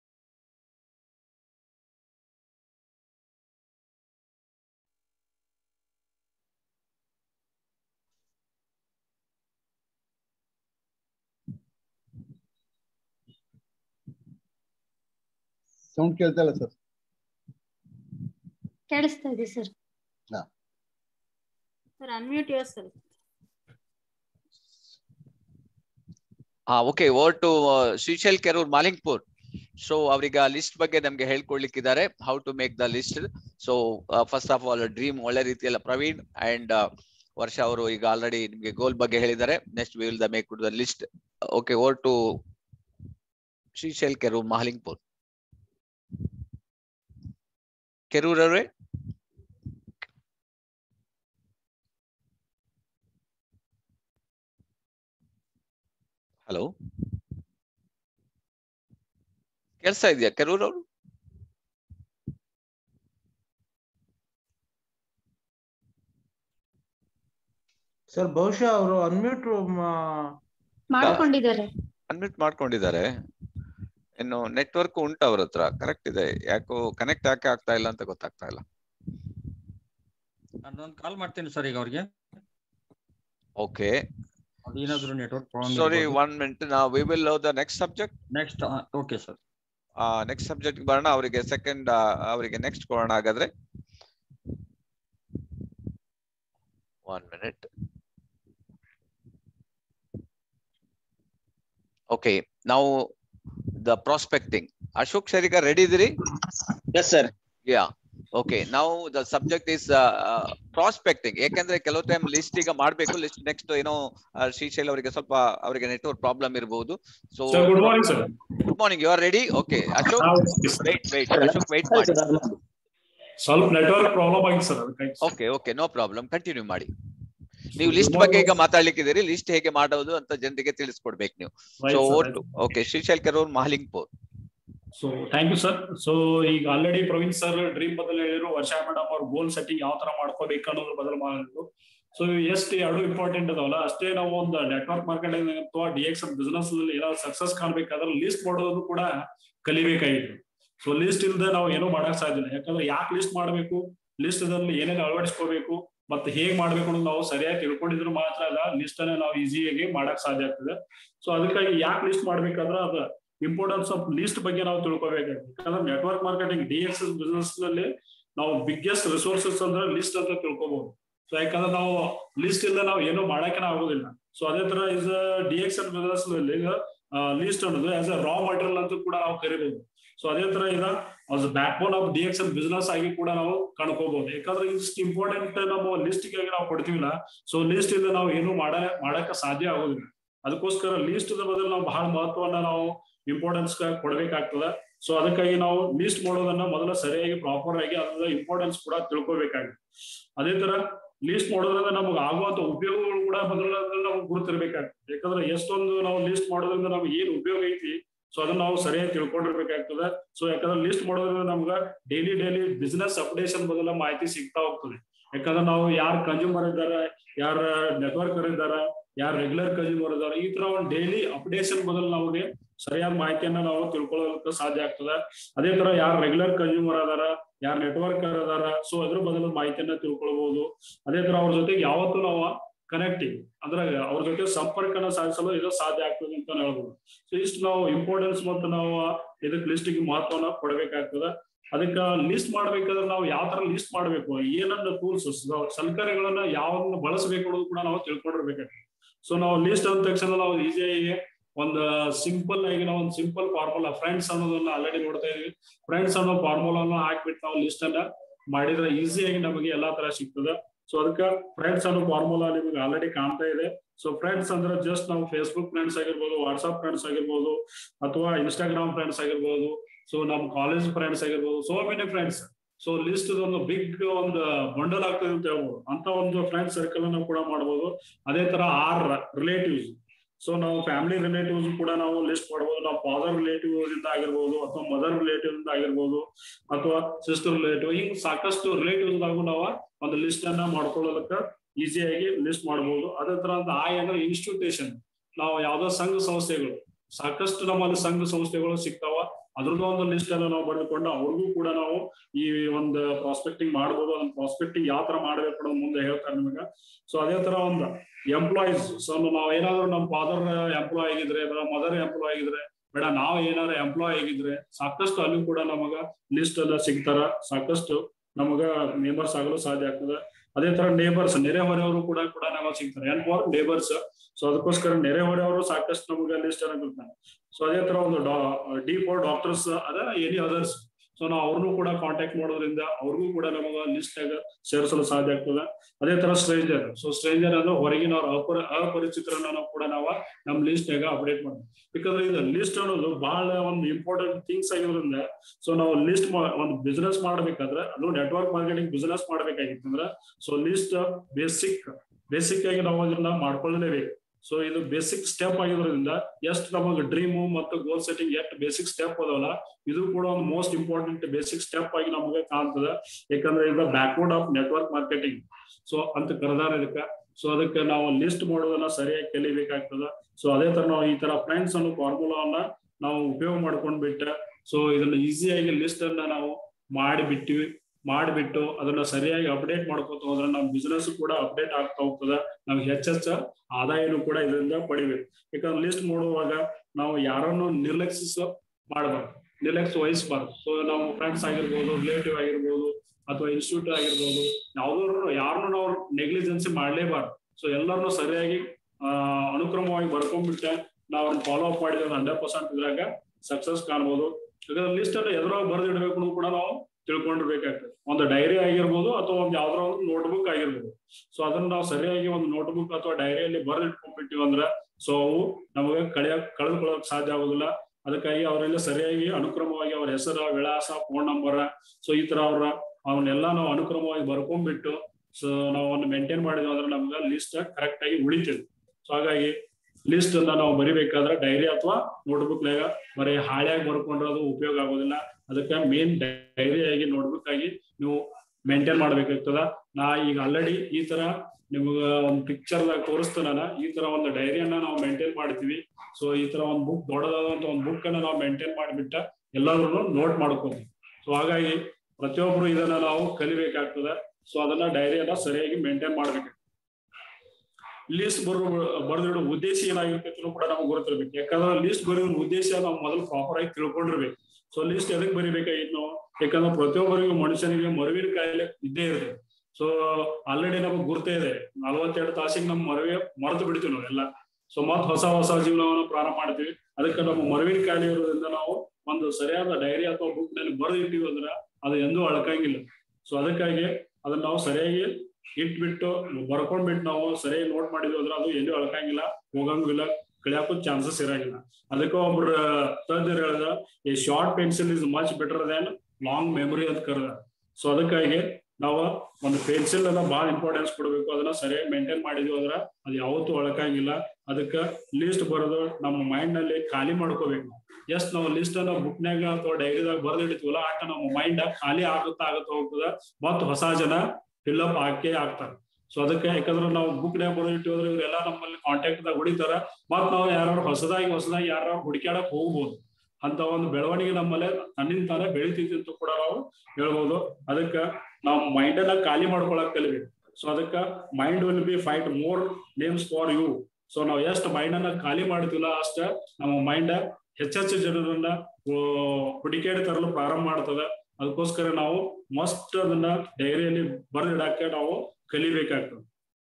sound ಕೇಳ್ತಾ ಇಲ್ಲ ಸರ್ ಕೇಳಿಸ್ತಾ ಇದೆ sir sir unmute yourself ಹಾ okay over to Shrishail Kerur Malingpur so ಅವ್ರೀಗ ಲಿಸ್ಟ್ ಬಗ್ಗೆ ನಮ್ಗೆ ಹೇಳ್ಕೊಡ್ಲಿಕ್ಕಿದ್ದಾರೆ how to make the list so first of all dream ಒಳ್ಳೆ ರೀತಿಯಲ್ಲ ಪ್ರವೀಣ್ ಅಂಡ್ ವರ್ಷ ಅವರು ಈಗ ಆಲ್ರೆಡಿ ನಿಮ್ಗೆ ಗೋಲ್ ಬಗ್ಗೆ ಹೇಳಿದ್ದಾರೆ next will the make the list okay over to Shrishail Kerur Malingpur Kerur ಅವರೇ ಹಲೋ ಕೇಳಿಸ್ತಾ ಇದೆಯಾ ಕೆರೂರ್ ಅವರು ಸರ್ ಬಹುಶಃ ಅವರು ಅನ್ಮ್ಯೂಟ್ ಮಾಡ್ಕೊಂಡಿದ್ದಾರೆ ಅನ್ಮಿಟ್ ಮಾಡ್ಕೊಂಡಿದ್ದಾರೆ ಇನ್ನು ನೆಟ್ವರ್ಕ್ ಉಂಟು ಅವ್ರ ಹತ್ರ ಕರೆಕ್ಟ್ ಇದೆ ಯಾಕೋ ಕನೆಕ್ಟ್ ಯಾಕೆ ಆಗ್ತಾ ಇಲ್ಲ ಅಂತ ಗೊತ್ತಾಗ್ತಾ ಇಲ್ಲ ನಾನೊಂದು ಕಾಲ್ ಮಾಡ್ತೀನಿ ಸರ್ ಈಗ ಅವ್ರಿಗೆ ಓಕೆ ಅದೇನಾದ್ರು network problem sorry one minute ನಾವು we will love the next subject next okay sir next subject ಬರೋಣ ಅವರಿಗೆ ಸೆಕೆಂಡ್ ಅವರಿಗೆ ನೆಕ್ಸ್ಟ್ ಕೊಡೋಣ ಹಾಗಾದ್ರೆ ಒನ್ ಮಿನಿಟ್ ಓಕೆ ನಾವು ದ ಪ್ರಾಸ್ಪೆಕ್ಟಿಂಗ್ ಅಶೋಕ್ ಶರೀಗ ರೆಡಿ ಇದ್ದೀರಿ ಎಸ್ ಸರ್ ಯಾ ಓಕೆ ನಾವು ದ ಸಬ್ಜೆಕ್ಟ್ ಇಸ್ ಪ್ರಾಸ್ಪೆಕ್ಟಿಂಗ್ ಯಾಕಂದ್ರೆ ಕೆಲವು ಟೈಮ್ ಲಿಸ್ಟ್ ಈಗ ಮಾಡ್ಬೇಕು ಲಿಸ್ಟ್ ನೆಕ್ಸ್ಟ್ ಏನೋ ಆ, ಶ್ರೀಶೈಲ್ ಅವರಿಗೆ ಸ್ವಲ್ಪ ಅವರಿಗೆ ನೆಟ್ವರ್ಕ್ ಪ್ರಾಬ್ಲಮ್ ಇರಬಹುದು so sir good morning sir good morning you are ready okay Ashok wait wait Ashok wait ಮಾಡಿ ಸ್ವಲ್ಪ ನೆಟ್ವರ್ಕ್ ಪ್ರಾಬ್ಲಮ್ ಆಗಿದೆ ಸರ್ ಅದಕ್ಕಾಗಿ okay okay no problem continue ಮಾಡಿ ನೀವು ಲಿಸ್ಟ್ ಬಗ್ಗೆ ಈಗ ಮಾತಾಡ್ಲಿಕ್ಕಿದ್ದೀರಿ ಲಿಸ್ಟ್ ಹೇಗೆ ಮಾಡೋದು ಅಂತ ಜನರಿಗೆ ತಿಳಿಸ್ಕೊಡ್ಬೇಕು ನೀವು so okay Shrishail Karur Mahalingpur so thank you sir so ಈಗ ಆಲ್ರೆಡಿ ಪ್ರವೀಣ್ ಸರ್ ಡ್ರೀಮ್ ಬದಲು ಹೇಳಿದ್ರು ವರ್ಷ ಮೇಡಮ್ ಅವ್ರ ಗೋಲ್ ಸೆಟ್ಟಿಂಗ್ ಯಾವ ತರ ಮಾಡ್ಕೋಬೇಕು ಅನ್ನೋದ್ರ ಬದಲು ಮಾಡಿದ್ರು ಸೊ ಎಷ್ಟು ಎರಡು ಇಂಪಾರ್ಟೆಂಟ್ ಅದಾವಲ್ಲ ಅಷ್ಟೇ ನಾವು ಒಂದು ನೆಟ್ವರ್ಕ್ ಮಾರ್ಕೆಟಿಂಗ್ ಅಥವಾ ಡಿ ಎಕ್ಸ್ ಬಿಸ್ನೆಸ್ ಅಲ್ಲಿ ಏನಾದ್ರು ಸಕ್ಸಸ್ ಕಾಣ್ಬೇಕಾದ್ರೆ ಲಿಸ್ಟ್ ಮಾಡೋದು ಕೂಡ ಕಲಿಬೇಕಾಗಿತ್ತು ಸೊ ಲಿಸ್ಟ್ ಇಲ್ಲದೆ ನಾವು ಏನೂ ಮಾಡಕ್ ಸಾಧ್ಯ ಇಲ್ಲ ಯಾಕಂದ್ರೆ ಯಾಕೆ ಲಿಸ್ಟ್ ಮಾಡಬೇಕು ಲಿಸ್ಟ್ ದಲ್ಲಿ ಏನೇನು ಅಳವಡಿಸ್ಕೋಬೇಕು ಮತ್ತೆ ಹೇಗ್ ಮಾಡ್ಬೇಕು ಅನ್ನೋದು ನಾವು ಸರಿಯಾಗಿ ತಿಳ್ಕೊಂಡಿದ್ರು ಮಾತ್ರ ಅಲ್ಲ ಲಿಸ್ಟ್ ಅನ್ನ ನಾವು ಈಸಿಯಾಗಿ ಮಾಡಕ್ ಸಾಧ್ಯ ಆಗ್ತದೆ ಸೊ ಅದಕ್ಕಾಗಿ ಯಾಕೆ ಲಿಸ್ಟ್ ಮಾಡ್ಬೇಕಂದ್ರೆ ಅದ ಇಂಪಾರ್ಟೆನ್ಸ್ ಆಫ್ ಲಿಸ್ಟ್ ಬಗ್ಗೆ ನಾವು ತಿಳ್ಕೊಬೇಕಾಗುತ್ತೆ ಯಾಕಂದ್ರೆ network marketing D X business ನಲ್ಲಿ ನಾವು ಬಿಗ್ಗೆಸ್ಟ್ ರಿಸೋರ್ಸಸ್ ಅಂದ್ರೆ ಲಿಸ್ಟ್ ಅಂತ ತಿಳ್ಕೊಬಹುದು ಸೊ ಯಾಕಂದ್ರೆ ನಾವು ಲಿಸ್ಟ್ ಇಲ್ಲದೆ ನಾವು ಏನೂ ಮಾಡಕ್ಕೆ ಆಗೋದಿಲ್ಲ ಸೊ ಅದೇ ತರ is D X N business ನಲ್ಲಿ ಲಿಸ್ಟ್ ಅನ್ನೋದು ಆಸ್ ಅ ರಾ ಮಟೀರಿಯಲ್ ಅಂತ ಕೂಡ ನಾವು ಕರಿಬಹುದು ಸೊ ಅದೇ ತರ ಇದ as backbone of D X N business ಆಗಿ ಕೂಡ ನಾವು ಕಣ್ಕೋಬಹುದು ಯಾಕಂದ್ರೆ ಇಷ್ಟು ಇಂಪಾರ್ಟೆಂಟ್ ನಮ್ಮ ಲಿಸ್ಟ್ ಗೆ ನಾವು ಕೊಡ್ತೀವಿಲ್ಲ ಸೊ ಲಿಸ್ಟ್ ಇಂದ ನಾವು ಏನು ಮಾಡ ಮಾಡಕ್ಕೆ ಸಾಧ್ಯ ಆಗೋದಿಲ್ಲ ಅದಕ್ಕೋಸ್ಕರ ಲಿಸ್ಟ್ ಬದಲು ನಾವು ಬಹಳ ಮಹತ್ವವನ್ನ ನಾವು ಇಂಪಾರ್ಟೆನ್ಸ್ ಕೊಡ್ಬೇಕಾಗ್ತದೆ ಸೊ ಅದಕ್ಕಾಗಿ ನಾವು ಲಿಸ್ಟ್ ಮಾಡೋದನ್ನ ಮೊದಲ ಸರಿಯಾಗಿ ಪ್ರಾಪರ್ ಆಗಿ ಅದರ ಇಂಪಾರ್ಟೆನ್ಸ್ ಕೂಡ ತಿಳ್ಕೊಬೇಕಾಗುತ್ತೆ ಅದೇ ತರ ಲಿಸ್ಟ್ ಮಾಡೋದ್ರಿಂದ ನಮಗೆ ಆಗುವಂತ ಉಪಯೋಗಗಳು ಕೂಡ ಮೊದಲ ನಾವು ಗುರುತಿರ್ಬೇಕಾಗ್ತದೆ ಯಾಕಂದ್ರೆ ಎಷ್ಟೊಂದು ನಾವು ಲಿಸ್ಟ್ ಮಾಡೋದ್ರಿಂದ ನಮ್ಗೆ ಏನ್ ಉಪಯೋಗ ಐತಿ ಸೊ ಅದನ್ನ ನಾವು ಸರಿಯಾಗಿ ತಿಳ್ಕೊಂಡಿರ್ಬೇಕಾಗ್ತದೆ ಸೊ ಯಾಕಂದ್ರೆ ಲಿಸ್ಟ್ ಮಾಡೋದ್ರಿಂದ ನಮ್ಗೆ ಡೈಲಿ ಡೈಲಿ ಬಿಸ್ನೆಸ್ ಅಪ್ಡೇಷನ್ ಬದಲ ಮಾಹಿತಿ ಸಿಗ್ತಾ ಹೋಗ್ತದೆ ಯಾಕಂದ್ರೆ ನಾವು ಯಾರು ಕನ್ಸ್ಯೂಮರ್ ಇದ್ದಾರೆ ಯಾರ ನೆಟ್ವರ್ಕರ್ ಇದ್ದಾರೆ ಯಾರು ರೆಗ್ಯುಲರ್ ಕನ್ಸ್ಯೂಮರ್ ಇದ್ದಾರೆ ಈ ತರ ಒಂದು ಡೈಲಿ ಅಪ್ಡೇಷನ್ ಬದಲು ನಮಗೆ ಸರಿಯಾದ ಮಾಹಿತಿಯನ್ನ ನಾವು ತಿಳ್ಕೊಳ್ಳೋದಕ್ಕೆ ಸಾಧ್ಯ ಆಗ್ತದೆ ಅದೇ ತರ ಯಾರು ರೆಗ್ಯುಲರ್ ಕನ್ಸ್ಯೂಮರ್ ಅದಾರ ಯಾರು ನೆಟ್ವರ್ಕರ್ ಅದಾರ ಸೊ ಅದ್ರ ಬದಲು ಮಾಹಿತಿಯನ್ನ ತಿಳ್ಕೊಳ್ಬಹುದು ಅದೇ ತರ ಅವ್ರ ಜೊತೆಗೆ ಯಾವತ್ತೂ ನಾವು ಕನೆಕ್ಟಿಂಗ್ ಅಂದ್ರೆ ಅವ್ರ ಜೊತೆ ಸಂಪರ್ಕನ ಸಾಧಿಸಲು ಇದು ಸಾಧ್ಯ ಆಗ್ತದೆ ಅಂತ ಹೇಳ್ಬೋದು ಸೊ ಇಷ್ಟು ನಾವು ಇಂಪಾರ್ಟೆನ್ಸ್ ಮತ್ತು ನಾವು ಇದಕ್ಕೆ ಲಿಸ್ಟಿಗೆ ಮಹತ್ವನ ಕೊಡಬೇಕಾಗ್ತದೆ ಅದಕ್ಕೆ ಲಿಸ್ಟ್ ಮಾಡ್ಬೇಕಾದ್ರೆ ನಾವು ಯಾವ ತರ ಲಿಸ್ಟ್ ಮಾಡ್ಬೇಕು ಏನನ್ನ ಟೂಲ್ಸ್ ಸಲಕರಣೆಗಳನ್ನ ಯಾವನ್ನ ಬಳಸಬೇಕು ಅನ್ನೋದು ಕೂಡ ನಾವು ತಿಳ್ಕೊಂಡಿರ್ಬೇಕಾಗ್ತದೆ ಸೊ ನಾವು ಲಿಸ್ಟ್ ಅಂದ ತಕ್ಷಣ ನಾವು ಈಸಿಯಾಗಿ ಒಂದು ಸಿಂಪಲ್ ಆಗಿ ನಾವು ಒಂದು ಸಿಂಪಲ್ ಫಾರ್ಮುಲಾ ಫ್ರೆಂಡ್ಸ್ ಅನ್ನೋದನ್ನ ಆಲ್ರೆಡಿ ನೋಡ್ತಾ ಇದೀವಿ ಫ್ರೆಂಡ್ಸ್ ಅನ್ನೋ ಫಾರ್ಮುಲಾನ ಹಾಕ್ಬಿಟ್ಟು ನಾವು ಲಿಸ್ಟ್ ಅನ್ನ ಮಾಡಿದ್ರೆ ಈಸಿಯಾಗಿ ನಮಗೆ ಎಲ್ಲಾ ತರ ಸಿಗ್ತದೆ ಸೊ ಅದಕ್ಕೆ ಫ್ರೆಂಡ್ಸ್ ಅನ್ನೋ ಫಾರ್ಮುಲಾ ನಿಮಗೆ ಆಲ್ರೆಡಿ ಕಾಣ್ತಾ ಇದೆ ಸೊ ಫ್ರೆಂಡ್ಸ್ ಅಂದ್ರೆ ಜಸ್ಟ್ ನಾವು ಫೇಸ್ಬುಕ್ ಫ್ರೆಂಡ್ಸ್ ಆಗಿರ್ಬೋದು ವಾಟ್ಸ್ಆಪ್ ಫ್ರೆಂಡ್ಸ್ ಆಗಿರ್ಬೋದು ಅಥವಾ ಇನ್ಸ್ಟಾಗ್ರಾಮ್ ಫ್ರೆಂಡ್ಸ್ ಆಗಿರ್ಬೋದು ಸೊ ನಮ್ಮ ಕಾಲೇಜ್ ಫ್ರೆಂಡ್ಸ್ ಆಗಿರ್ಬೋದು so many friends so list ಒಂದು ಬಿಗ್ ಒಂದು ಬಂಡಲ್ ಆಗ್ತದೆ ಅಂತ ಹೇಳ್ಬೋದು ಅಂತ ಒಂದು ಫ್ರೆಂಡ್ ಸರ್ಕಲ್ ಅನ್ನು ಕೂಡ ಮಾಡ್ಬೋದು ಅದೇ ತರ ಆರ್ ರಿಲೇಟಿವ್ಸ್ ಸೊ ನಾವು ಫ್ಯಾಮಿಲಿ ರಿಲೇಟಿವ್ಸ್ ಕೂಡ ನಾವು ಲಿಸ್ಟ್ ಮಾಡ್ಬೋದು ನಾವು ಫಾದರ್ ರಿಲೇಟಿವ್ ಇಂದ ಆಗಿರ್ಬೋದು ಅಥವಾ ಮದರ್ ರಿಲೇಟಿವ್ ಇಂದ ಆಗಿರ್ಬೋದು ಅಥವಾ ಸಿಸ್ಟರ್ ರಿಲೇಟಿವ್ ಹಿಂಗ್ ಸಾಕಷ್ಟು ರಿಲೇಟಿವ್ಸ್ ನಾವು ನಾವು ಒಂದು ಲಿಸ್ಟ್ ಅನ್ನ ಮಾಡ್ಕೊಳ್ಳೋದಕ್ಕೆ ಈಸಿಯಾಗಿ ಲಿಸ್ಟ್ ಮಾಡಬಹುದು ಅದೇ ತರ ಅಂತ ಆಯ್ ಅಂದ್ರೆ ಇನ್ಸ್ಟಿಟ್ಯೂಷನ್ ನಾವು ಯಾವ್ದೋ ಸಂಘ ಸಂಸ್ಥೆಗಳು ಸಾಕಷ್ಟು ನಮ್ಮಲ್ಲಿ ಸಂಘ ಸಂಸ್ಥೆಗಳು ಸಿಗ್ತಾವ ಅದ್ರದ್ದು ಒಂದು ಲಿಸ್ಟ್ ಅನ್ನ ನಾವು ಬರೆದುಕೊಂಡು ಅವ್ರಿಗೂ ಕೂಡ ನಾವು ಈ ಒಂದು ಪ್ರಾಸ್ಪೆಕ್ಟಿಂಗ್ ಮಾಡ್ಬೋದು ಒಂದು ಪ್ರಾಸ್ಪೆಕ್ಟಿಂಗ್ ಯಾವ ತರ ಮಾಡ್ಬೇಕು ಅನ್ನೋದು ಮುಂದೆ ಹೇಳ್ತಾರೆ ನಿಮಗೆ ಸೊ ಅದೇ ತರ ಒಂದು ಎಂಪ್ಲಾಯೀಸ್ ಸೊ ನಾವು ಏನಾದ್ರು ನಮ್ಮ ಫಾದರ್ ಎಂಪ್ಲಾಯ್ ಆಗಿದ್ರೆ ಮದರ್ ಎಂಪ್ಲಾಯ್ ಆಗಿದ್ರೆ ಬೇಡ ನಾವು ಏನಾದ್ರು ಎಂಪ್ಲಾಯ್ ಆಗಿದ್ರೆ ಸಾಕಷ್ಟು ಅಲ್ಲಿ ಕೂಡ ನಮಗ ಲಿಸ್ಟ್ ಎಲ್ಲ ಸಿಗ್ತಾರ ಸಾಕಷ್ಟು ನಮಗ ನೇಬರ್ಸ್ ಆಗಲು ಸಾಧ್ಯ ಆಗ್ತದೆ ಅದೇ ತರ ನೇಬರ್ಸ್ ನೆರೆಹೊರೆಯವರು ಕೂಡ ಕೂಡ ನಮಗೆ ಸಿಗ್ತಾರೆ ಏನ್ ಫಾರ್ ನೇಬರ್ಸ್ ಸೊ ಅದಕ್ಕೋಸ್ಕರ ನೆರೆಹೊರೆಯವರು ಸಾಕಷ್ಟು ನಮಗೆ ಲಿಸ್ಟ್ ಅನ್ನ ಕೊಡ್ತಾರೆ ಸೊ ಅದೇ ತರ ಒಂದು ಡಿ ಫಾರ್ ಡಾಕ್ಟರ್ಸ್ ಅದ ಎನಿ ಅದರ್ಸ್ ಸೊ ನಾವು ಅವ್ರನ್ನೂ ಕೂಡ ಕಾಂಟ್ಯಾಕ್ಟ್ ಮಾಡೋದ್ರಿಂದ ಅವ್ರಿಗೂ ಕೂಡ ನಮಗ ಲಿಸ್ಟ್ ಆಗ ಸೇರಿಸಲು ಸಾಧ್ಯ ಆಗ್ತದೆ ಅದೇ ತರ ಸ್ಟ್ರೇಂಜರ್ ಸೊ ಸ್ಟ್ರೇಂಜರ್ ಅಂದ್ರೆ ಹೊರಗಿನ ಅವ್ರ ಅಪರ ಅಪರಿಚಿತರನ್ನ ನಾವು ಕೂಡ ನಾವು ನಮ್ಮ ಲಿಸ್ಟ್ ಆಗ ಅಪ್ಡೇಟ್ ಮಾಡ್ತೀವಿ ಯಾಕಂದ್ರೆ ಇದು ಲಿಸ್ಟ್ ಅನ್ನೋದು ಬಹಳ ಒಂದು ಇಂಪಾರ್ಟೆಂಟ್ ಥಿಂಗ್ಸ್ ಆಗಿರೋದ್ರಿಂದ ಸೊ ನಾವು ಲಿಸ್ಟ್ ಒಂದು ಬಿಸ್ನೆಸ್ ಮಾಡ್ಬೇಕಾದ್ರೆ ಅದು ನೆಟ್ವರ್ಕ್ ಮಾರ್ಕೆಟಿಂಗ್ ಬಿಸ್ನೆಸ್ ಮಾಡ್ಬೇಕಾಗಿತ್ತು ಅಂದ್ರೆ ಸೊ ಲಿಸ್ಟ್ ಬೇಸಿಕ್ ಬೇಸಿಕ್ ಆಗಿ ನಾವು ಅದನ್ನ ಮಾಡ್ಕೊಳ್ಳಲೇಬೇಕು ಸೊ ಇದು ಬೇಸಿಕ್ ಸ್ಟೆಪ್ ಆಗಿರೋದ್ರಿಂದ ಎಷ್ಟು ನಮಗೆ ಡ್ರೀಮು ಮತ್ತು ಗೋಲ್ ಸೆಟ್ಟಿಂಗ್ ಎಷ್ಟು ಬೇಸಿಕ್ ಸ್ಟೆಪ್ ಅದಾವಲ್ಲ ಇದು ಕೂಡ ಒಂದು ಮೋಸ್ಟ್ ಇಂಪಾರ್ಟೆಂಟ್ ಬೇಸಿಕ್ ಸ್ಟೆಪ್ ಆಗಿ ನಮಗೆ ಕಾಣ್ತದೆ ಯಾಕಂದ್ರೆ ಇದು backward of network marketing so ಅಂತ ಕರೆದಾರ ಇದಕ್ಕೆ ಸೊ ಅದಕ್ಕೆ ನಾವು ಲಿಸ್ಟ್ ಮಾಡೋದನ್ನ ಸರಿಯಾಗಿ ಕಲಿಬೇಕಾಗ್ತದ ಸೊ ಅದೇ ತರ ನಾವು ಈ ತರ ಫ್ರೆಂಡ್ಸ್ ಅನ್ನೋ ಫಾರ್ಮುಲಾವನ್ನ ನಾವು ಉಪಯೋಗ ಮಾಡ್ಕೊಂಡ್ ಬಿಟ್ಟ ಸೊ ಇದನ್ನ ಈಸಿಯಾಗಿ ಲಿಸ್ಟ್ ಅನ್ನ ನಾವು ಮಾಡಿಬಿಟ್ಟಿವಿ ಮಾಡಿಬಿಟ್ಟು ಅದನ್ನ ಸರಿಯಾಗಿ ಅಪ್ಡೇಟ್ ಮಾಡ್ಕೊತ ಹೋದ್ರೆ ನಮ್ಮ ಬಿಸ್ನೆಸ್ ಕೂಡ ಅಪ್ಡೇಟ್ ಆಗ್ತಾ ಹೋಗ್ತದ ನಮ್ಗೆ ಹೆಚ್ಚೆಚ್ಚ ಆದಾಯನು ಕೂಡ ಇದರಿಂದ ಪಡಿಬೇಕು ಯಾಕಂದ್ರೆ ಲಿಸ್ಟ್ ಮಾಡುವಾಗ ನಾವು ಯಾರನ್ನು ನಿರ್ಲಕ್ಷಿಸ ಮಾಡಬಾರ್ದು ನಿರ್ಲಕ್ಷ್ಯ ವಹಿಸಬಾರ್ದು ಸೊ ನಾವು ಫ್ರೆಂಡ್ಸ್ ಆಗಿರ್ಬೋದು ರಿಲೇಟಿವ್ ಆಗಿರ್ಬೋದು ಅಥವಾ ಇನ್ಸ್ಟಿಟ್ಯೂಟ್ ಆಗಿರ್ಬೋದು ಯಾವ್ದಾದ್ರು ಯಾರನ್ನು ನಾವು ನೆಗ್ಲಿಜೆನ್ಸಿ ಮಾಡ್ಲೇಬಾರ್ದು ಸೊ ಎಲ್ಲರನ್ನು ಸರಿಯಾಗಿ ಆ ಅನುಕ್ರಮವಾಗಿ ಬರ್ಕೊಂಡ್ಬಿಟ್ಟೆ ನಾವು ಅವ್ರನ್ನ ಫಾಲೋ ಅಪ್ ಮಾಡಿದ್ರೆ ಹಂಡ್ರೆಡ್ ಪರ್ಸೆಂಟ್ ಇದ್ರಾಗ ಸಕ್ಸಸ್ ಕಾಣ್ಬೋದು ಯಾಕಂದ್ರೆ ಲಿಸ್ಟ್ ಅನ್ನು ಎದುರಾಗ ಬರೆದಿಡ್ಬೇಕು ಅನ್ನೋದು ಕೂಡ ನಾವು ತಿಳ್ಕೊಂಡಿರ್ಬೇಕಾಗ್ತದೆ ಒಂದು ಡೈರಿ ಆಗಿರ್ಬೋದು ಅಥವಾ ಒಂದು ಯಾವ್ದಾರ ಒಂದು ನೋಟ್ಬುಕ್ ಆಗಿರ್ಬೋದು ಸೊ ಅದನ್ನ ನಾವು ಸರಿಯಾಗಿ ಒಂದು ನೋಟ್ಬುಕ್ ಅಥವಾ ಡೈರಿಯಲ್ಲಿ ಬರೆದಿಟ್ಕೊಂಡ್ಬಿಟ್ಟಿವಿ ಅಂದ್ರೆ ಸೊ ಅವು ನಮಗೆ ಕಳೆಯಕ್ ಕಳೆದುಕೊಳ್ಳೋಕೆ ಸಾಧ್ಯ ಆಗೋದಿಲ್ಲ ಅದಕ್ಕಾಗಿ ಅವರೆಲ್ಲ ಸರಿಯಾಗಿ ಅನುಕ್ರಮವಾಗಿ ಅವ್ರ ಹೆಸರ ವಿಳಾಸ ಫೋನ್ ನಂಬರ್ ಸೊ ಈ ತರ ಅವರ ಅವನ್ನೆಲ್ಲ ನಾವು ಅನುಕ್ರಮವಾಗಿ ಬರ್ಕೊಂಡ್ಬಿಟ್ಟು ಸೊ ನಾವು ಒಂದು ಮೇಂಟೈನ್ ಮಾಡಿದ್ವಿ ಅಂದ್ರೆ ನಮ್ಗೆ ಲಿಸ್ಟ್ ಕರೆಕ್ಟ್ ಆಗಿ ಉಳಿತದೆ ಸೊ ಹಾಗಾಗಿ ಲಿಸ್ಟ್ ಅನ್ನ ನಾವು ಬರಿಬೇಕಾದ್ರೆ ಡೈರಿ ಅಥವಾ ನೋಟ್ಬುಕ್ ನಾಗ ಬರೀ ಹಾಳ್ಯಾಗಿ ಬರ್ಕೊಂಡ್ರೆ ಅದು ಉಪಯೋಗ ಆಗೋದಿಲ್ಲ ಅದಕ್ಕೆ ಮೇನ್ ಡೈರಿ ಆಗಿ ನೋಟ್ಬುಕ್ ಆಗಿ ನೀವು ಮೇಂಟೈನ್ ಮಾಡ್ಬೇಕಾಗ್ತದ ನಾ ಈಗ ಆಲ್ರೆಡಿ ಈ ತರ ನಿಮ್ಗ ಒಂದು ಪಿಕ್ಚರ್ ದಾಗ ತೋರಿಸ್ತೇನೆ ಈ ತರ ಒಂದು ಡೈರಿಯನ್ನ ನಾವು ಮೇಂಟೈನ್ ಮಾಡ್ತೀವಿ ಸೊ ಈ ತರ ಒಂದು ಬುಕ್ ದೊಡ್ಡದಾದಂತ ಒಂದು ಬುಕ್ ಅನ್ನ ನಾವು ಮೇಂಟೈನ್ ಮಾಡಿಬಿಟ್ಟ ಎಲ್ಲಾದ್ರೂ ನೋಟ್ ಮಾಡ್ಕೋತೀವಿ ಸೊ ಹಾಗಾಗಿ ಪ್ರತಿಯೊಬ್ರು ಇದನ್ನ ನಾವು ಕಲಿಬೇಕಾಗ್ತದೆ ಸೊ ಅದನ್ನ ಡೈರಿಯನ್ನ ಸರಿಯಾಗಿ ಮೇಂಟೈನ್ ಮಾಡ್ಬೇಕು ಲಿಸ್ಟ್ ಬರೋ ಬರೆದಿಡೋ ಉದ್ದೇಶ ಏನಾಗಿರ್ತೈತಿ ಕೂಡ ನಮ್ಗೆ ಗೊತ್ತಿರ್ಬೇಕು ಯಾಕಂದ್ರೆ ಲಿಸ್ಟ್ ಬರೆಯೋ ಉದ್ದೇಶ ನಾವು ಮೊದಲು ಪ್ರಾಪರ್ ಆಗಿ ತಿಳ್ಕೊಂಡಿರ್ಬೇಕು ಸೊ ಲಿಸ್ಟ್ ಎದಕ್ ಬರಿಬೇಕಾಗಿತ್ತು ನಾವು ಯಾಕಂದ್ರೆ ಪ್ರತಿಯೊಬ್ಬರಿಗೂ ಮನುಷ್ಯನಿಗೆ ಮರುವಿನ ಕಾಯಿಲೆ ಇದ್ದೇ ಇರ್ತದೆ ಸೊ ಆಲ್ರೆಡಿ ನಮಗೆ ಗುರ್ತೇ ಇದೆ ನಲವತ್ತೆರಡು ತಾಸಿಗೆ ನಮ್ಮ ಮರವೇ ಮರೆತು ಬಿಡ್ತೀವಿ ನಾವೆಲ್ಲ ಸೊ ಮತ್ ಹೊಸ ಹೊಸ ಜೀವನವನ್ನು ಪ್ರಾರಂಭ ಮಾಡ್ತೀವಿ ಅದಕ್ಕೆ ನಮ್ಮ ಮರವಿನ ಕಾಯಿಲೆ ಇರೋದ್ರಿಂದ ನಾವು ಒಂದು ಸರಿಯಾದ ಡೈರಿ ಅಥವಾ ಬುಕ್ ನಲ್ಲಿ ಬರೆದು ಇಟ್ಟಿವಿ ಅಂದ್ರೆ ಅದು ಎಂದೂ ಅಳಕಂಗಿಲ್ಲ ಸೊ ಅದಕ್ಕಾಗಿ ಅದನ್ನ ನಾವು ಸರಿಯಾಗಿ ಇಟ್ಬಿಟ್ಟು ಬರ್ಕೊಂಡ್ಬಿಟ್ಟು ನಾವು ಸರಿಯಾಗಿ ನೋಟ್ ಮಾಡಿದ್ವಿ ಅಂದ್ರೆ ಅದು ಎಲ್ಲೂ ಅಳಕಂಗಿಲ್ಲ ಹೋಗಂಗಿಲ್ಲ ಕಳಿಯಾಕೋ ಚಾನ್ಸಸ್ ಇರಂಗಿಲ್ಲ ಅದಕ್ಕೆ ಒಬ್ರು ತಜ್ಞರು ಹೇಳ್ದ ಈ short pencil is much better than long memory ಅಂತ ಕರೆದ ಸೊ ಅದಕ್ಕಾಗಿ ನಾವು ಒಂದು ಪೆನ್ಸಿಲ್ ಅನ್ನ ಬಹಳ ಇಂಪಾರ್ಟೆನ್ಸ್ ಕೊಡಬೇಕು ಅದನ್ನ ಸರಿಯಾಗಿ ಮೇಂಟೈನ್ ಮಾಡಿದ್ವಿ ಅಂದ್ರೆ ಅದು ಯಾವತ್ತೂ ಒಳಕಂಗಿಲ್ಲ ಅದಕ್ಕೆ ಲಿಸ್ಟ್ ಬರೋದು ನಮ್ಮ ಮೈಂಡ್ ನಲ್ಲಿ ಖಾಲಿ ಮಾಡ್ಕೋಬೇಕು ಎಷ್ಟ್ ನಾವು ಲಿಸ್ಟ್ ಅನ್ನ ಬುಕ್ನಾಗ ಅಥವಾ ಡೈರಿದಾಗ ಬರ್ದಿಡ್ತೀವಲ್ಲ ಆಟ ನಮ್ಮ ಮೈಂಡ್ ಖಾಲಿ ಆಗುತ್ತಾ ಆಗುತ್ತಾ ಹೋಗ್ತದ ಮತ್ತು ಹೊಸ ಜನ ಫಿಲ್ಅಪ್ ಹಾಕೇ ಆಗ್ತಾರೆ ಸೊ ಅದಕ್ಕೆ ಯಾಕಂದ್ರೆ ನಾವು ಬುಕ್ ನ್ಯಾಗ ಬರೆದಿಟ್ಟಿದ್ರೆ ಇವರೆಲ್ಲ ನಮ್ಮಲ್ಲಿ ಕಾಂಟ್ಯಾಕ್ಟ್ ದಾಗ ಹೊಡಿತಾರ ಮತ್ ನಾವು ಯಾರು ಹೊಸದಾಗಿ ಹೊಸದಾಗಿ ಯಾರು ಹುಡುಕ್ಯಾಡಕ್ ಹೋಗ್ಬೋದು ಅಂತ ಒಂದು ಬೆಳವಣಿಗೆ ನಮ್ಮಲ್ಲಿ ತನ್ನಿಂದ ತಾನೇ ಬೆಳಿತೈತಿ ಅಂತ ಕೂಡ ನಾವು ಹೇಳ್ಬೋದು ಅದಕ್ಕ ನಾವು ಮೈಂಡ್ ಅನ್ನ ಖಾಲಿ ಮಾಡ್ಕೊಳಕ್ ಕಲಿಬೇಕು ಸೊ ಅದಕ್ಕ mind will be fight more names for you so ನಾವು ಎಷ್ಟು ಮೈಂಡ್ ಅನ್ನ ಖಾಲಿ ಮಾಡ್ತೀವಲ್ಲ ಅಷ್ಟ ನಮ್ಮ ಮೈಂಡ್ ಹೆಚ್ಚೆಚ್ಚು ಜನರನ್ನ ಹುಡುಕಾಡಿ ತರಲು ಪ್ರಾರಂಭ ಮಾಡ್ತದ ಅದಕ್ಕೋಸ್ಕರ ನಾವು ಮಸ್ಟ್ ಅದನ್ನ ಡೈರಿಯಲ್ಲಿ ಬರೆದಿಡಕ್ಕೆ ನಾವು ಕಲಿಬೇಕಾಗ್ತದೆ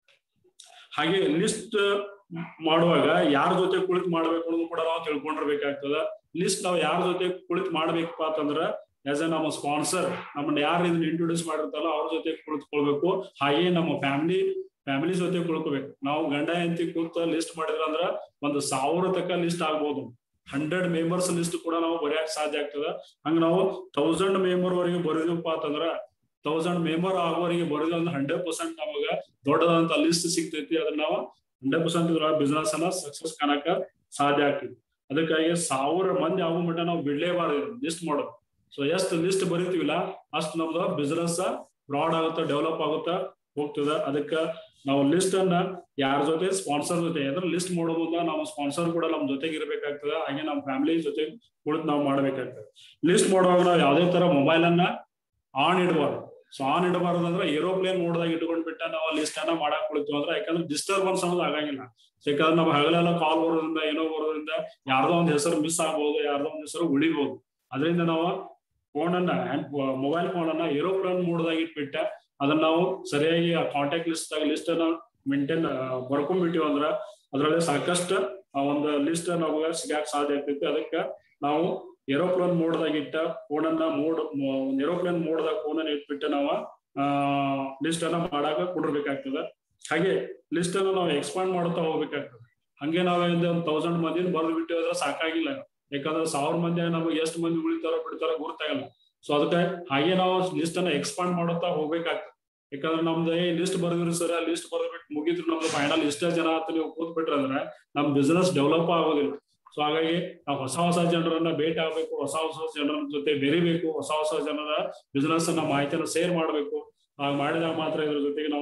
ಹಾಗೆ ಲಿಸ್ಟ್ ಮಾಡುವಾಗ ಯಾರ ಜೊತೆ ಕುಳಿತು ಮಾಡ್ಬೇಕು ಅನ್ನೋದು ಕೂಡ ನಾವು ತಿಳ್ಕೊಂಡಿರ್ಬೇಕಾಗ್ತದ ಲಿಸ್ಟ್ ನಾವು ಯಾರ ಜೊತೆ ಕುಳಿತು ಮಾಡ್ಬೇಕಪ್ಪ ಅಂತಂದ್ರ ಆಸ್ ಎ ನಮ್ಮ ಸ್ಪಾನ್ಸರ್ ನಮ್ಮನ್ನ ಯಾರು ಇದನ್ನ ಇಂಟ್ರೊಡ್ಯೂಸ್ ಮಾಡಿರ್ತಾರಲ್ಲ ಅವ್ರ ಜೊತೆ ಕುಳಿತುಕೊಳ್ಬೇಕು ಹಾಗೆ ನಮ್ಮ ಫ್ಯಾಮಿಲಿ ಫ್ಯಾಮಿಲಿ ಜೊತೆ ಕುಳ್ಕೋಬೇಕು ನಾವು ಗಂಡ ಹೆಂಡತಿ ಕೂತ ಲಿಸ್ಟ್ ಮಾಡಿದ್ರ ಅಂದ್ರ ಒಂದು ಸಾವಿರ ತಕ್ಕ ಲಿಸ್ಟ್ ಆಗ್ಬೋದು ಹಂಡ್ರೆಡ್ ಮೆಂಬರ್ಸ್ ಲಿಸ್ಟ್ ಕೂಡ ನಾವು ಬರೆಯಕ್ ಸಾಧ್ಯ ಆಗ್ತದ ಹಂಗ ನಾವು ತೌಸಂಡ್ ಮೆಂಬರ್ ವರೆಗೆ ಬರೆದಪ್ಪ ಅಂತಂದ್ರ ತೌಸಂಡ್ ಮೆಂಬರ್ ಆಗೋವರೆಗೆ ಬರೋದು ಅಂದ್ರೆ ಹಂಡ್ರೆಡ್ ಪರ್ಸೆಂಟ್ ನಮಗ ದೊಡ್ಡದಂತ ಲಿಸ್ಟ್ ಸಿಗ್ತೈತಿ ಅದನ್ನ ನಾವು ಹಂಡ್ರೆಡ್ ಪರ್ಸೆಂಟ್ ಇದ್ರ ಬಿಸ್ನೆಸ್ ಅನ್ನ ಸಕ್ಸಸ್ ಕಾಣಕ ಸಾಧ್ಯ ಆಗ್ತೈತಿ ಅದಕ್ಕಾಗಿ ಸಾವಿರ ಮಂದಿ ಆಗೋ ಮಟ್ಟ ನಾವು ಬಿಡ್ಲೇಬಾರ್ದು ಲಿಸ್ಟ್ ಮಾಡೋದು ಸೊ ಎಷ್ಟು ಲಿಸ್ಟ್ ಬರೀತೀವಿಲ್ಲ ಅಷ್ಟು ನಮ್ದು ಬಿಸ್ನೆಸ್ ಬ್ರಾಡ್ ಆಗುತ್ತಾ ಡೆವಲಪ್ ಆಗುತ್ತಾ ಹೋಗ್ತದ ಅದಕ್ಕ ನಾವು ಲಿಸ್ಟ್ ಅನ್ನ ಯಾರ ಜೊತೆ ಸ್ಪಾನ್ಸರ್ ಜೊತೆ ಯಾವ್ದಾರ ಲಿಸ್ಟ್ ಮಾಡೋ ಮುಂದ ನಾವು ಸ್ಪಾನ್ಸರ್ ಕೂಡ ನಮ್ ಜೊತೆಗೆ ಇರ್ಬೇಕಾಗ್ತದೆ ಹಾಗೆ ನಮ್ಮ ಫ್ಯಾಮಿಲಿ ಜೊತೆ ಕುಳಿತು ನಾವು ಮಾಡ್ಬೇಕಾಗ್ತದೆ ಲಿಸ್ಟ್ ಮಾಡುವಾಗ ನಾವು ಯಾವ್ದೇ ತರ ಮೊಬೈಲ್ ಅನ್ನ ಆನ್ ಇಡಬಾರ್ದು ಸೊ ಆನ್ ಇಡಬಾರ್ದು ಅಂದ್ರೆ ಏರೋಪ್ಲೇನ್ ಮೋಡ್ದಾಗ ಇಟ್ಕೊಂಡ್ ಬಿಟ್ಟ ನಾವು ಲಿಸ್ಟ್ ಅನ್ನ ಮಾಡಕ್ ಕುಳಿತೀವಿ ಅಂದ್ರೆ ಯಾಕಂದ್ರೆ ಡಿಸ್ಟರ್ಬೆನ್ಸ್ ಅನ್ನೋದು ಆಗಂಗಿಲ್ಲ ಯಾಕಂದ್ರೆ ನಾವು ಹಗಲೆಲ್ಲ ಕಾಲ್ ಬರೋದ್ರಿಂದ ಏನೋ ಬರೋದ್ರಿಂದ ಯಾರ್ದೋ ಒಂದ್ ಹೆಸರು ಮಿಸ್ ಆಗ್ಬೋದು ಯಾರ್ದೋ ಒಂದ್ ಹೆಸರು ಉಳಿಬಹುದು ಅದರಿಂದ ನಾವು ಫೋನ್ ಅನ್ನ ಮೊಬೈಲ್ ಫೋನ್ ಅನ್ನ ಏರೋಪ್ಲೇನ್ ಮೋಡ್ದಾಗ ಇಟ್ಬಿಟ್ಟ ಅದನ್ನ ನಾವು ಸರಿಯಾಗಿ ಆ ಕಾಂಟ್ಯಾಕ್ಟ್ ಲಿಸ್ಟ್ ದಾಗ ಲಿಸ್ಟ್ ಅನ್ನ ಮೇಂಟೈನ್ ಬರ್ಕೊಂಡ್ಬಿಟ್ಟಿವಿ ಅಂದ್ರ ಅದ್ರಲ್ಲಿ ಸಾಕಷ್ಟು ಆ ಒಂದು ಲಿಸ್ಟ್ ನಮಗೆ ಸಿಗಾಕ್ ಸಾಧ್ಯ ಆಗ್ತೈತಿ ಅದಕ್ಕೆ ನಾವು ಏರೋಪ್ಲೇನ್ ಮೋಡ್ದಾಗ ಇಟ್ಟ ಫೋನ್ ಅನ್ನ ಮೋಡ್ ಏರೋಪ್ಲೇನ್ ಮೋಡ್ದಾಗ ಫೋನ್ ಅನ್ನ ಇಟ್ಬಿಟ್ಟು ನಾವು ಆ ಲಿಸ್ಟ್ ಅನ್ನ ಮಾಡಾಕ ಕೊಡಿರ್ಬೇಕಾಗ್ತದ ಹಾಗೆ ಲಿಸ್ಟ್ ಅನ್ನ ನಾವು ಎಕ್ಸ್ಪಾಂಡ್ ಮಾಡ್ತಾ ಹೋಗ್ಬೇಕಾಗ್ತದೆ ಹಂಗೆ ನಾವ್ ಒಂದು ತೌಸಂಡ್ ಮಂದಿನ ಬರ್ದು ಬಿಟ್ಟು ಹೋದ್ರೆ ಸಾಕಾಗಿಲ್ಲ ಯಾಕಂದ್ರೆ ಸಾವಿರ ಮಂದಿ ನಮಗೆ ಎಷ್ಟು ಮಂದಿ ಉಳಿತಾರೋ ಬಿಡ್ತಾರೋ ಗುರ್ತಾಗಲ್ಲ ಸೊ ಅದಕ್ಕೆ ಹಾಗೆ ನಾವು ಲಿಸ್ಟ್ ಅನ್ನ ಎಕ್ಸ್ಪಾಂಡ್ ಮಾಡುತ್ತಾ ಹೋಗ್ಬೇಕಾಗ್ತದೆ ಯಾಕಂದ್ರೆ ನಮ್ದು ಏ ಲಿಸ್ಟ್ ಬರ್ದಿರಿ ಸರ್ ಲಿಸ್ಟ್ ಬರ್ದ್ಬಿಟ್ಟು ಮುಗಿದ್ರು ನಮ್ದು ಫೈನಲ್ ಇಷ್ಟೇ ಜನ ಅಂತ ನೀವು ಕೂತ್ ಬಿಟ್ರೆ ಅಂದ್ರೆ ನಮ್ ಬಿಸ್ನೆಸ್ ಡೆವಲಪ್ ಆಗೋದಿಲ್ಲ ಸೊ ಹಾಗಾಗಿ ನಾವು ಹೊಸ ಹೊಸ ಜನರನ್ನ ಭೇಟಿ ಆಗ್ಬೇಕು ಹೊಸ ಹೊಸ ಜನರ ಜೊತೆ ಬೆರಿಬೇಕು ಹೊಸ ಹೊಸ ಜನರ ಬಿಸ್ನೆಸ್ ಅನ್ನ ಮಾಹಿತಿಯನ್ನು ಶೇರ್ ಮಾಡ್ಬೇಕು ಹಾಗೆ ಮಾಡಿದಾಗ ಮಾತ್ರ ಇದ್ರ ಜೊತೆಗೆ ನಾವು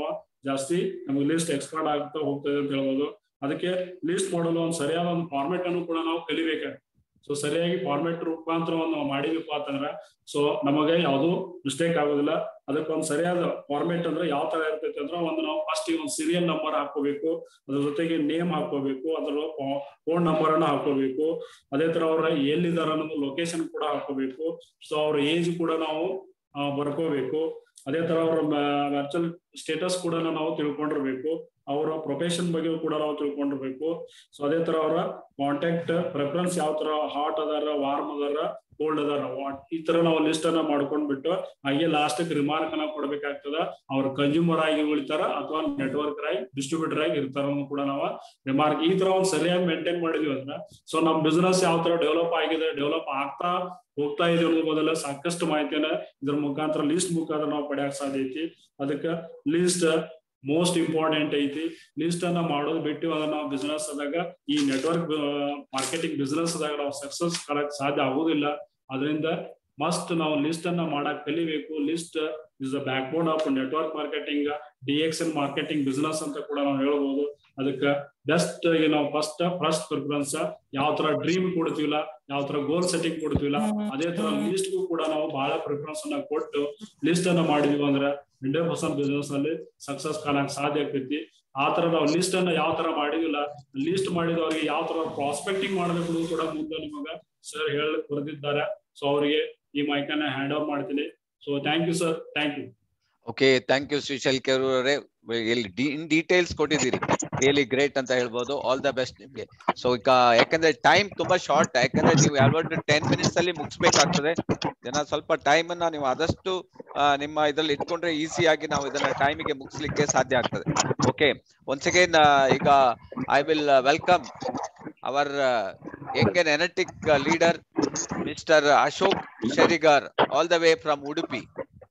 ಜಾಸ್ತಿ ನಮಗೆ ಲಿಸ್ಟ್ ಎಕ್ಸ್ಪರ್ಟ್ ಆಗ್ತಾ ಹೋಗ್ತದೆ ಅಂತ ಹೇಳ್ಬೋದು ಅದಕ್ಕೆ ಲಿಸ್ಟ್ ಮಾಡಲು ಒಂದು ಸರಿಯಾದ ಒಂದು ಫಾರ್ಮೆಟ್ ಅನ್ನು ಕೂಡ ನಾವು ಕಲಿಬೇಕಾಗ್ತದೆ ಸೊ ಸರಿಯಾಗಿ ಫಾರ್ಮೆಟ್ ರೂಪಾಂತರವನ್ನು ನಾವು ಮಾಡಿದೀವಿ ಅಂತಂದ್ರ ಸೊ ನಮಗೆ ಯಾವುದು ಮಿಸ್ಟೇಕ್ ಆಗೋದಿಲ್ಲ ಅದಕ್ಕೊಂದು ಸರಿಯಾದ ಫಾರ್ಮೆಟ್ ಅಂದ್ರೆ ಯಾವ ತರ ಇರ್ತೈತೆ ಅಂದ್ರೆ ಒಂದು ನಾವು ಫಸ್ಟ್ ಒಂದು ಸೀರಿಯಲ್ ನಂಬರ್ ಹಾಕೋಬೇಕು ಅದ್ರ ಜೊತೆಗೆ ನೇಮ್ ಹಾಕೋಬೇಕು ಅದರ ಫೋನ್ ನಂಬರ್ ಅನ್ನ ಹಾಕೋಬೇಕು ಅದೇ ತರ ಅವ್ರ ಎಲ್ಲಿದಾರ ಅನ್ನೋದು ಲೊಕೇಶನ್ ಕೂಡ ಹಾಕೋಬೇಕು ಸೊ ಅವ್ರ ಏಜ್ ಕೂಡ ನಾವು ಆ, ಬರ್ಕೋಬೇಕು ಅದೇ ತರ ಅವ್ರ ವರ್ಚುವಲ್ ಸ್ಟೇಟಸ್ ಕೂಡ ನಾವು ತಿಳ್ಕೊಂಡಿರ್ಬೇಕು ಅವರ ಪ್ರೊಫೆಷನ್ ಬಗ್ಗೆ ಕೂಡ ನಾವು ತಿಳ್ಕೊಂಡಿರ್ಬೇಕು ಸೊ ಅದೇ ತರ ಅವರ ಕಾಂಟ್ಯಾಕ್ಟ್ ಪ್ರಿಫರೆನ್ಸ್ ಯಾವ ತರ ಹಾಟ್ ಅದಾರ ವಾರ್ಮ್ ಅದಾರ ಕೋಲ್ಡ್ ಅದಾರ ವಾಟ್ ಈ ತರ ನಾವು ಲಿಸ್ಟ್ ಅನ್ನ ಮಾಡ್ಕೊಂಡ್ಬಿಟ್ಟು ಹಾಗೆ ಲಾಸ್ಟ್ ರಿಮಾರ್ಕ್ ಅನ್ನ ಕೊಡ್ಬೇಕಾಗ್ತದ ಅವ್ರ ಕನ್ಸ್ಯೂಮರ್ ಆಗಿ ಉಳಿತಾರ ಅಥವಾ ನೆಟ್ವರ್ಕ್ ಆಗಿ ಡಿಸ್ಟ್ರಿಬ್ಯೂಟರ್ ಆಗಿ ಇರ್ತಾರ ಅನ್ನೋದು ಕೂಡ ನಾವು ರಿಮಾರ್ಕ್ ಈ ತರ ಒಂದು ಸರಿಯಾಗಿ ಮೇಂಟೈನ್ ಮಾಡಿದ್ವಿ ಅಂದ್ರೆ ಸೊ ನಮ್ ಬಿಸ್ನೆಸ್ ಯಾವ ತರ ಡೆವಲಪ್ ಆಗಿದೆ ಡೆವಲಪ್ ಆಗ್ತಾ ಹೋಗ್ತಾ ಇದೆ ಅನ್ನೋದು ಮೊದಲ ಸಾಕಷ್ಟು ಮಾಹಿತಿಯನ್ನ ಇದ್ರ ಮುಖಾಂತರ ಲಿಸ್ಟ್ ಮುಖಾಂತರ ನಾವು ಪಡೆಯಕ್ ಸಾಧ್ಯ ಐತಿ ಅದಕ್ಕ ಲಿಸ್ಟ್ ಮೋಸ್ಟ್ ಇಂಪಾರ್ಟೆಂಟ್ ಐತಿ ಲಿಸ್ಟ್ ಅನ್ನ ಮಾಡೋದು ಬಿಟ್ಟು ಅದನ್ನ ನಾವು ಬಿಸ್ನೆಸ್ ಆದಾಗ ಈ ನೆಟ್ವರ್ಕ್ ಮಾರ್ಕೆಟಿಂಗ್ ಬಿಸ್ನೆಸ್ ಆದಾಗ ನಾವು ಸಕ್ಸಸ್ ಕಾಣಕ್ ಸಾಧ್ಯ ಆಗುದಿಲ್ಲ ಅದರಿಂದ ಮಸ್ಟ್ ನಾವು ಲಿಸ್ಟ್ ಅನ್ನ ಮಾಡಕ್ ಕಲಿಬೇಕು list is the backbone of network marketing D X L marketing business ಅಂತ ಕೂಡ ನಾವು ಹೇಳ್ಬೋದು ಅದಕ್ಕೆ ಬೆಸ್ಟ್ ನಾವು ಫಸ್ಟ್ ಫಸ್ಟ್ ಪ್ರಿಫರೆನ್ಸ್ ಯಾವ ತರ ಡ್ರೀಮ್ ಕೊಡ್ತೀವಿಲ್ಲ ಯಾವ ತರ ಗೋಲ್ ಸೆಟ್ಟಿಂಗ್ ಕೊಡ್ತೀವಿಲ್ಲ ಅದೇ ತರ ಲಿಸ್ಟ್ಗೂ ಕೂಡ ನಾವು ಬಹಳ ಪ್ರಿಫರೆನ್ಸ್ ಅನ್ನ ಕೊಟ್ಟು ಲಿಸ್ಟ್ ಅನ್ನ ಮಾಡಿದ್ವಿ ಅಂದ್ರೆ ಹಂಡ್ರೆಡ್ ಪರ್ಸೆಂಟ್ ಬಿಸ್ನೆಸ್ ನಲ್ಲಿ ಸಕ್ಸಸ್ ಕಾಣಕ್ ಸಾಧ್ಯ ಆಗ್ತೈತಿ ಆ ತರ ನಾವು ಲಿಸ್ಟ್ ಅನ್ನ ಯಾವ ತರ ಮಾಡಿದಿಲ್ಲ ಲಿಸ್ಟ್ ಮಾಡಿದವ್ರಿಗೆ ಯಾವ ತರ ಪ್ರಾಸ್ಪೆಕ್ಟಿಂಗ್ ಮಾಡಬೇಕು ಅನ್ನೋದು ಕೂಡ ಮುಂದೆ ನಿಮಗ ಸರ್ ಹೇಳ ಬರೆದಿದ್ದಾರೆ ಸೊ ಅವರಿಗೆ ಈ ಮೈಕ್ ಅನ್ನ ಹ್ಯಾಂಡ್ ಓವರ್ ಮಾಡ್ತೀನಿ so thank you sir thank you okay thank you Shrishail Kerur ಅವರೇ ಇಲ್ಲಿ ಇನ್ ಡೀಟೇಲ್ಸ್ ಕೊಟ್ಟಿದ್ದೀರಿ ರಿಯಲಿ ಗ್ರೇಟ್ ಅಂತ ಹೇಳ್ಬೋದು ಆಲ್ ದ ಬೆಸ್ಟ್ ನಿಮ್ಗೆ ಸೊ ಈಗ ಯಾಕಂದ್ರೆ ಟೈಮ್ ತುಂಬಾ ಶಾರ್ಟ್ ಯಾಕಂದ್ರೆ ನೀವು ಯಾವತ್ತು ಟೆನ್ ಮಿನಿಟ್ಸ್ ಅಲ್ಲಿ ಮುಗಿಸ್ಬೇಕಾಗ್ತದೆ ಜನ ಸ್ವಲ್ಪ ಟೈಮ್ ಅನ್ನ ನೀವು ಆದಷ್ಟು ಆ, ನಿಮ್ಮ ಇದ್ರಲ್ಲಿ ಇಟ್ಕೊಂಡ್ರೆ ಈಸಿ ಆಗಿ ನಾವು ಇದನ್ನ ಟೈಮಿಗೆ ಮುಗಿಸ್ಲಿಕ್ಕೆ ಸಾಧ್ಯ ಆಗ್ತದೆ ಓಕೆ ಒನ್ಸ್ ಅಗೇನ್ ಈಗ I will welcome our young and energetic leader mister Ashok Sherigar all the way from Udupi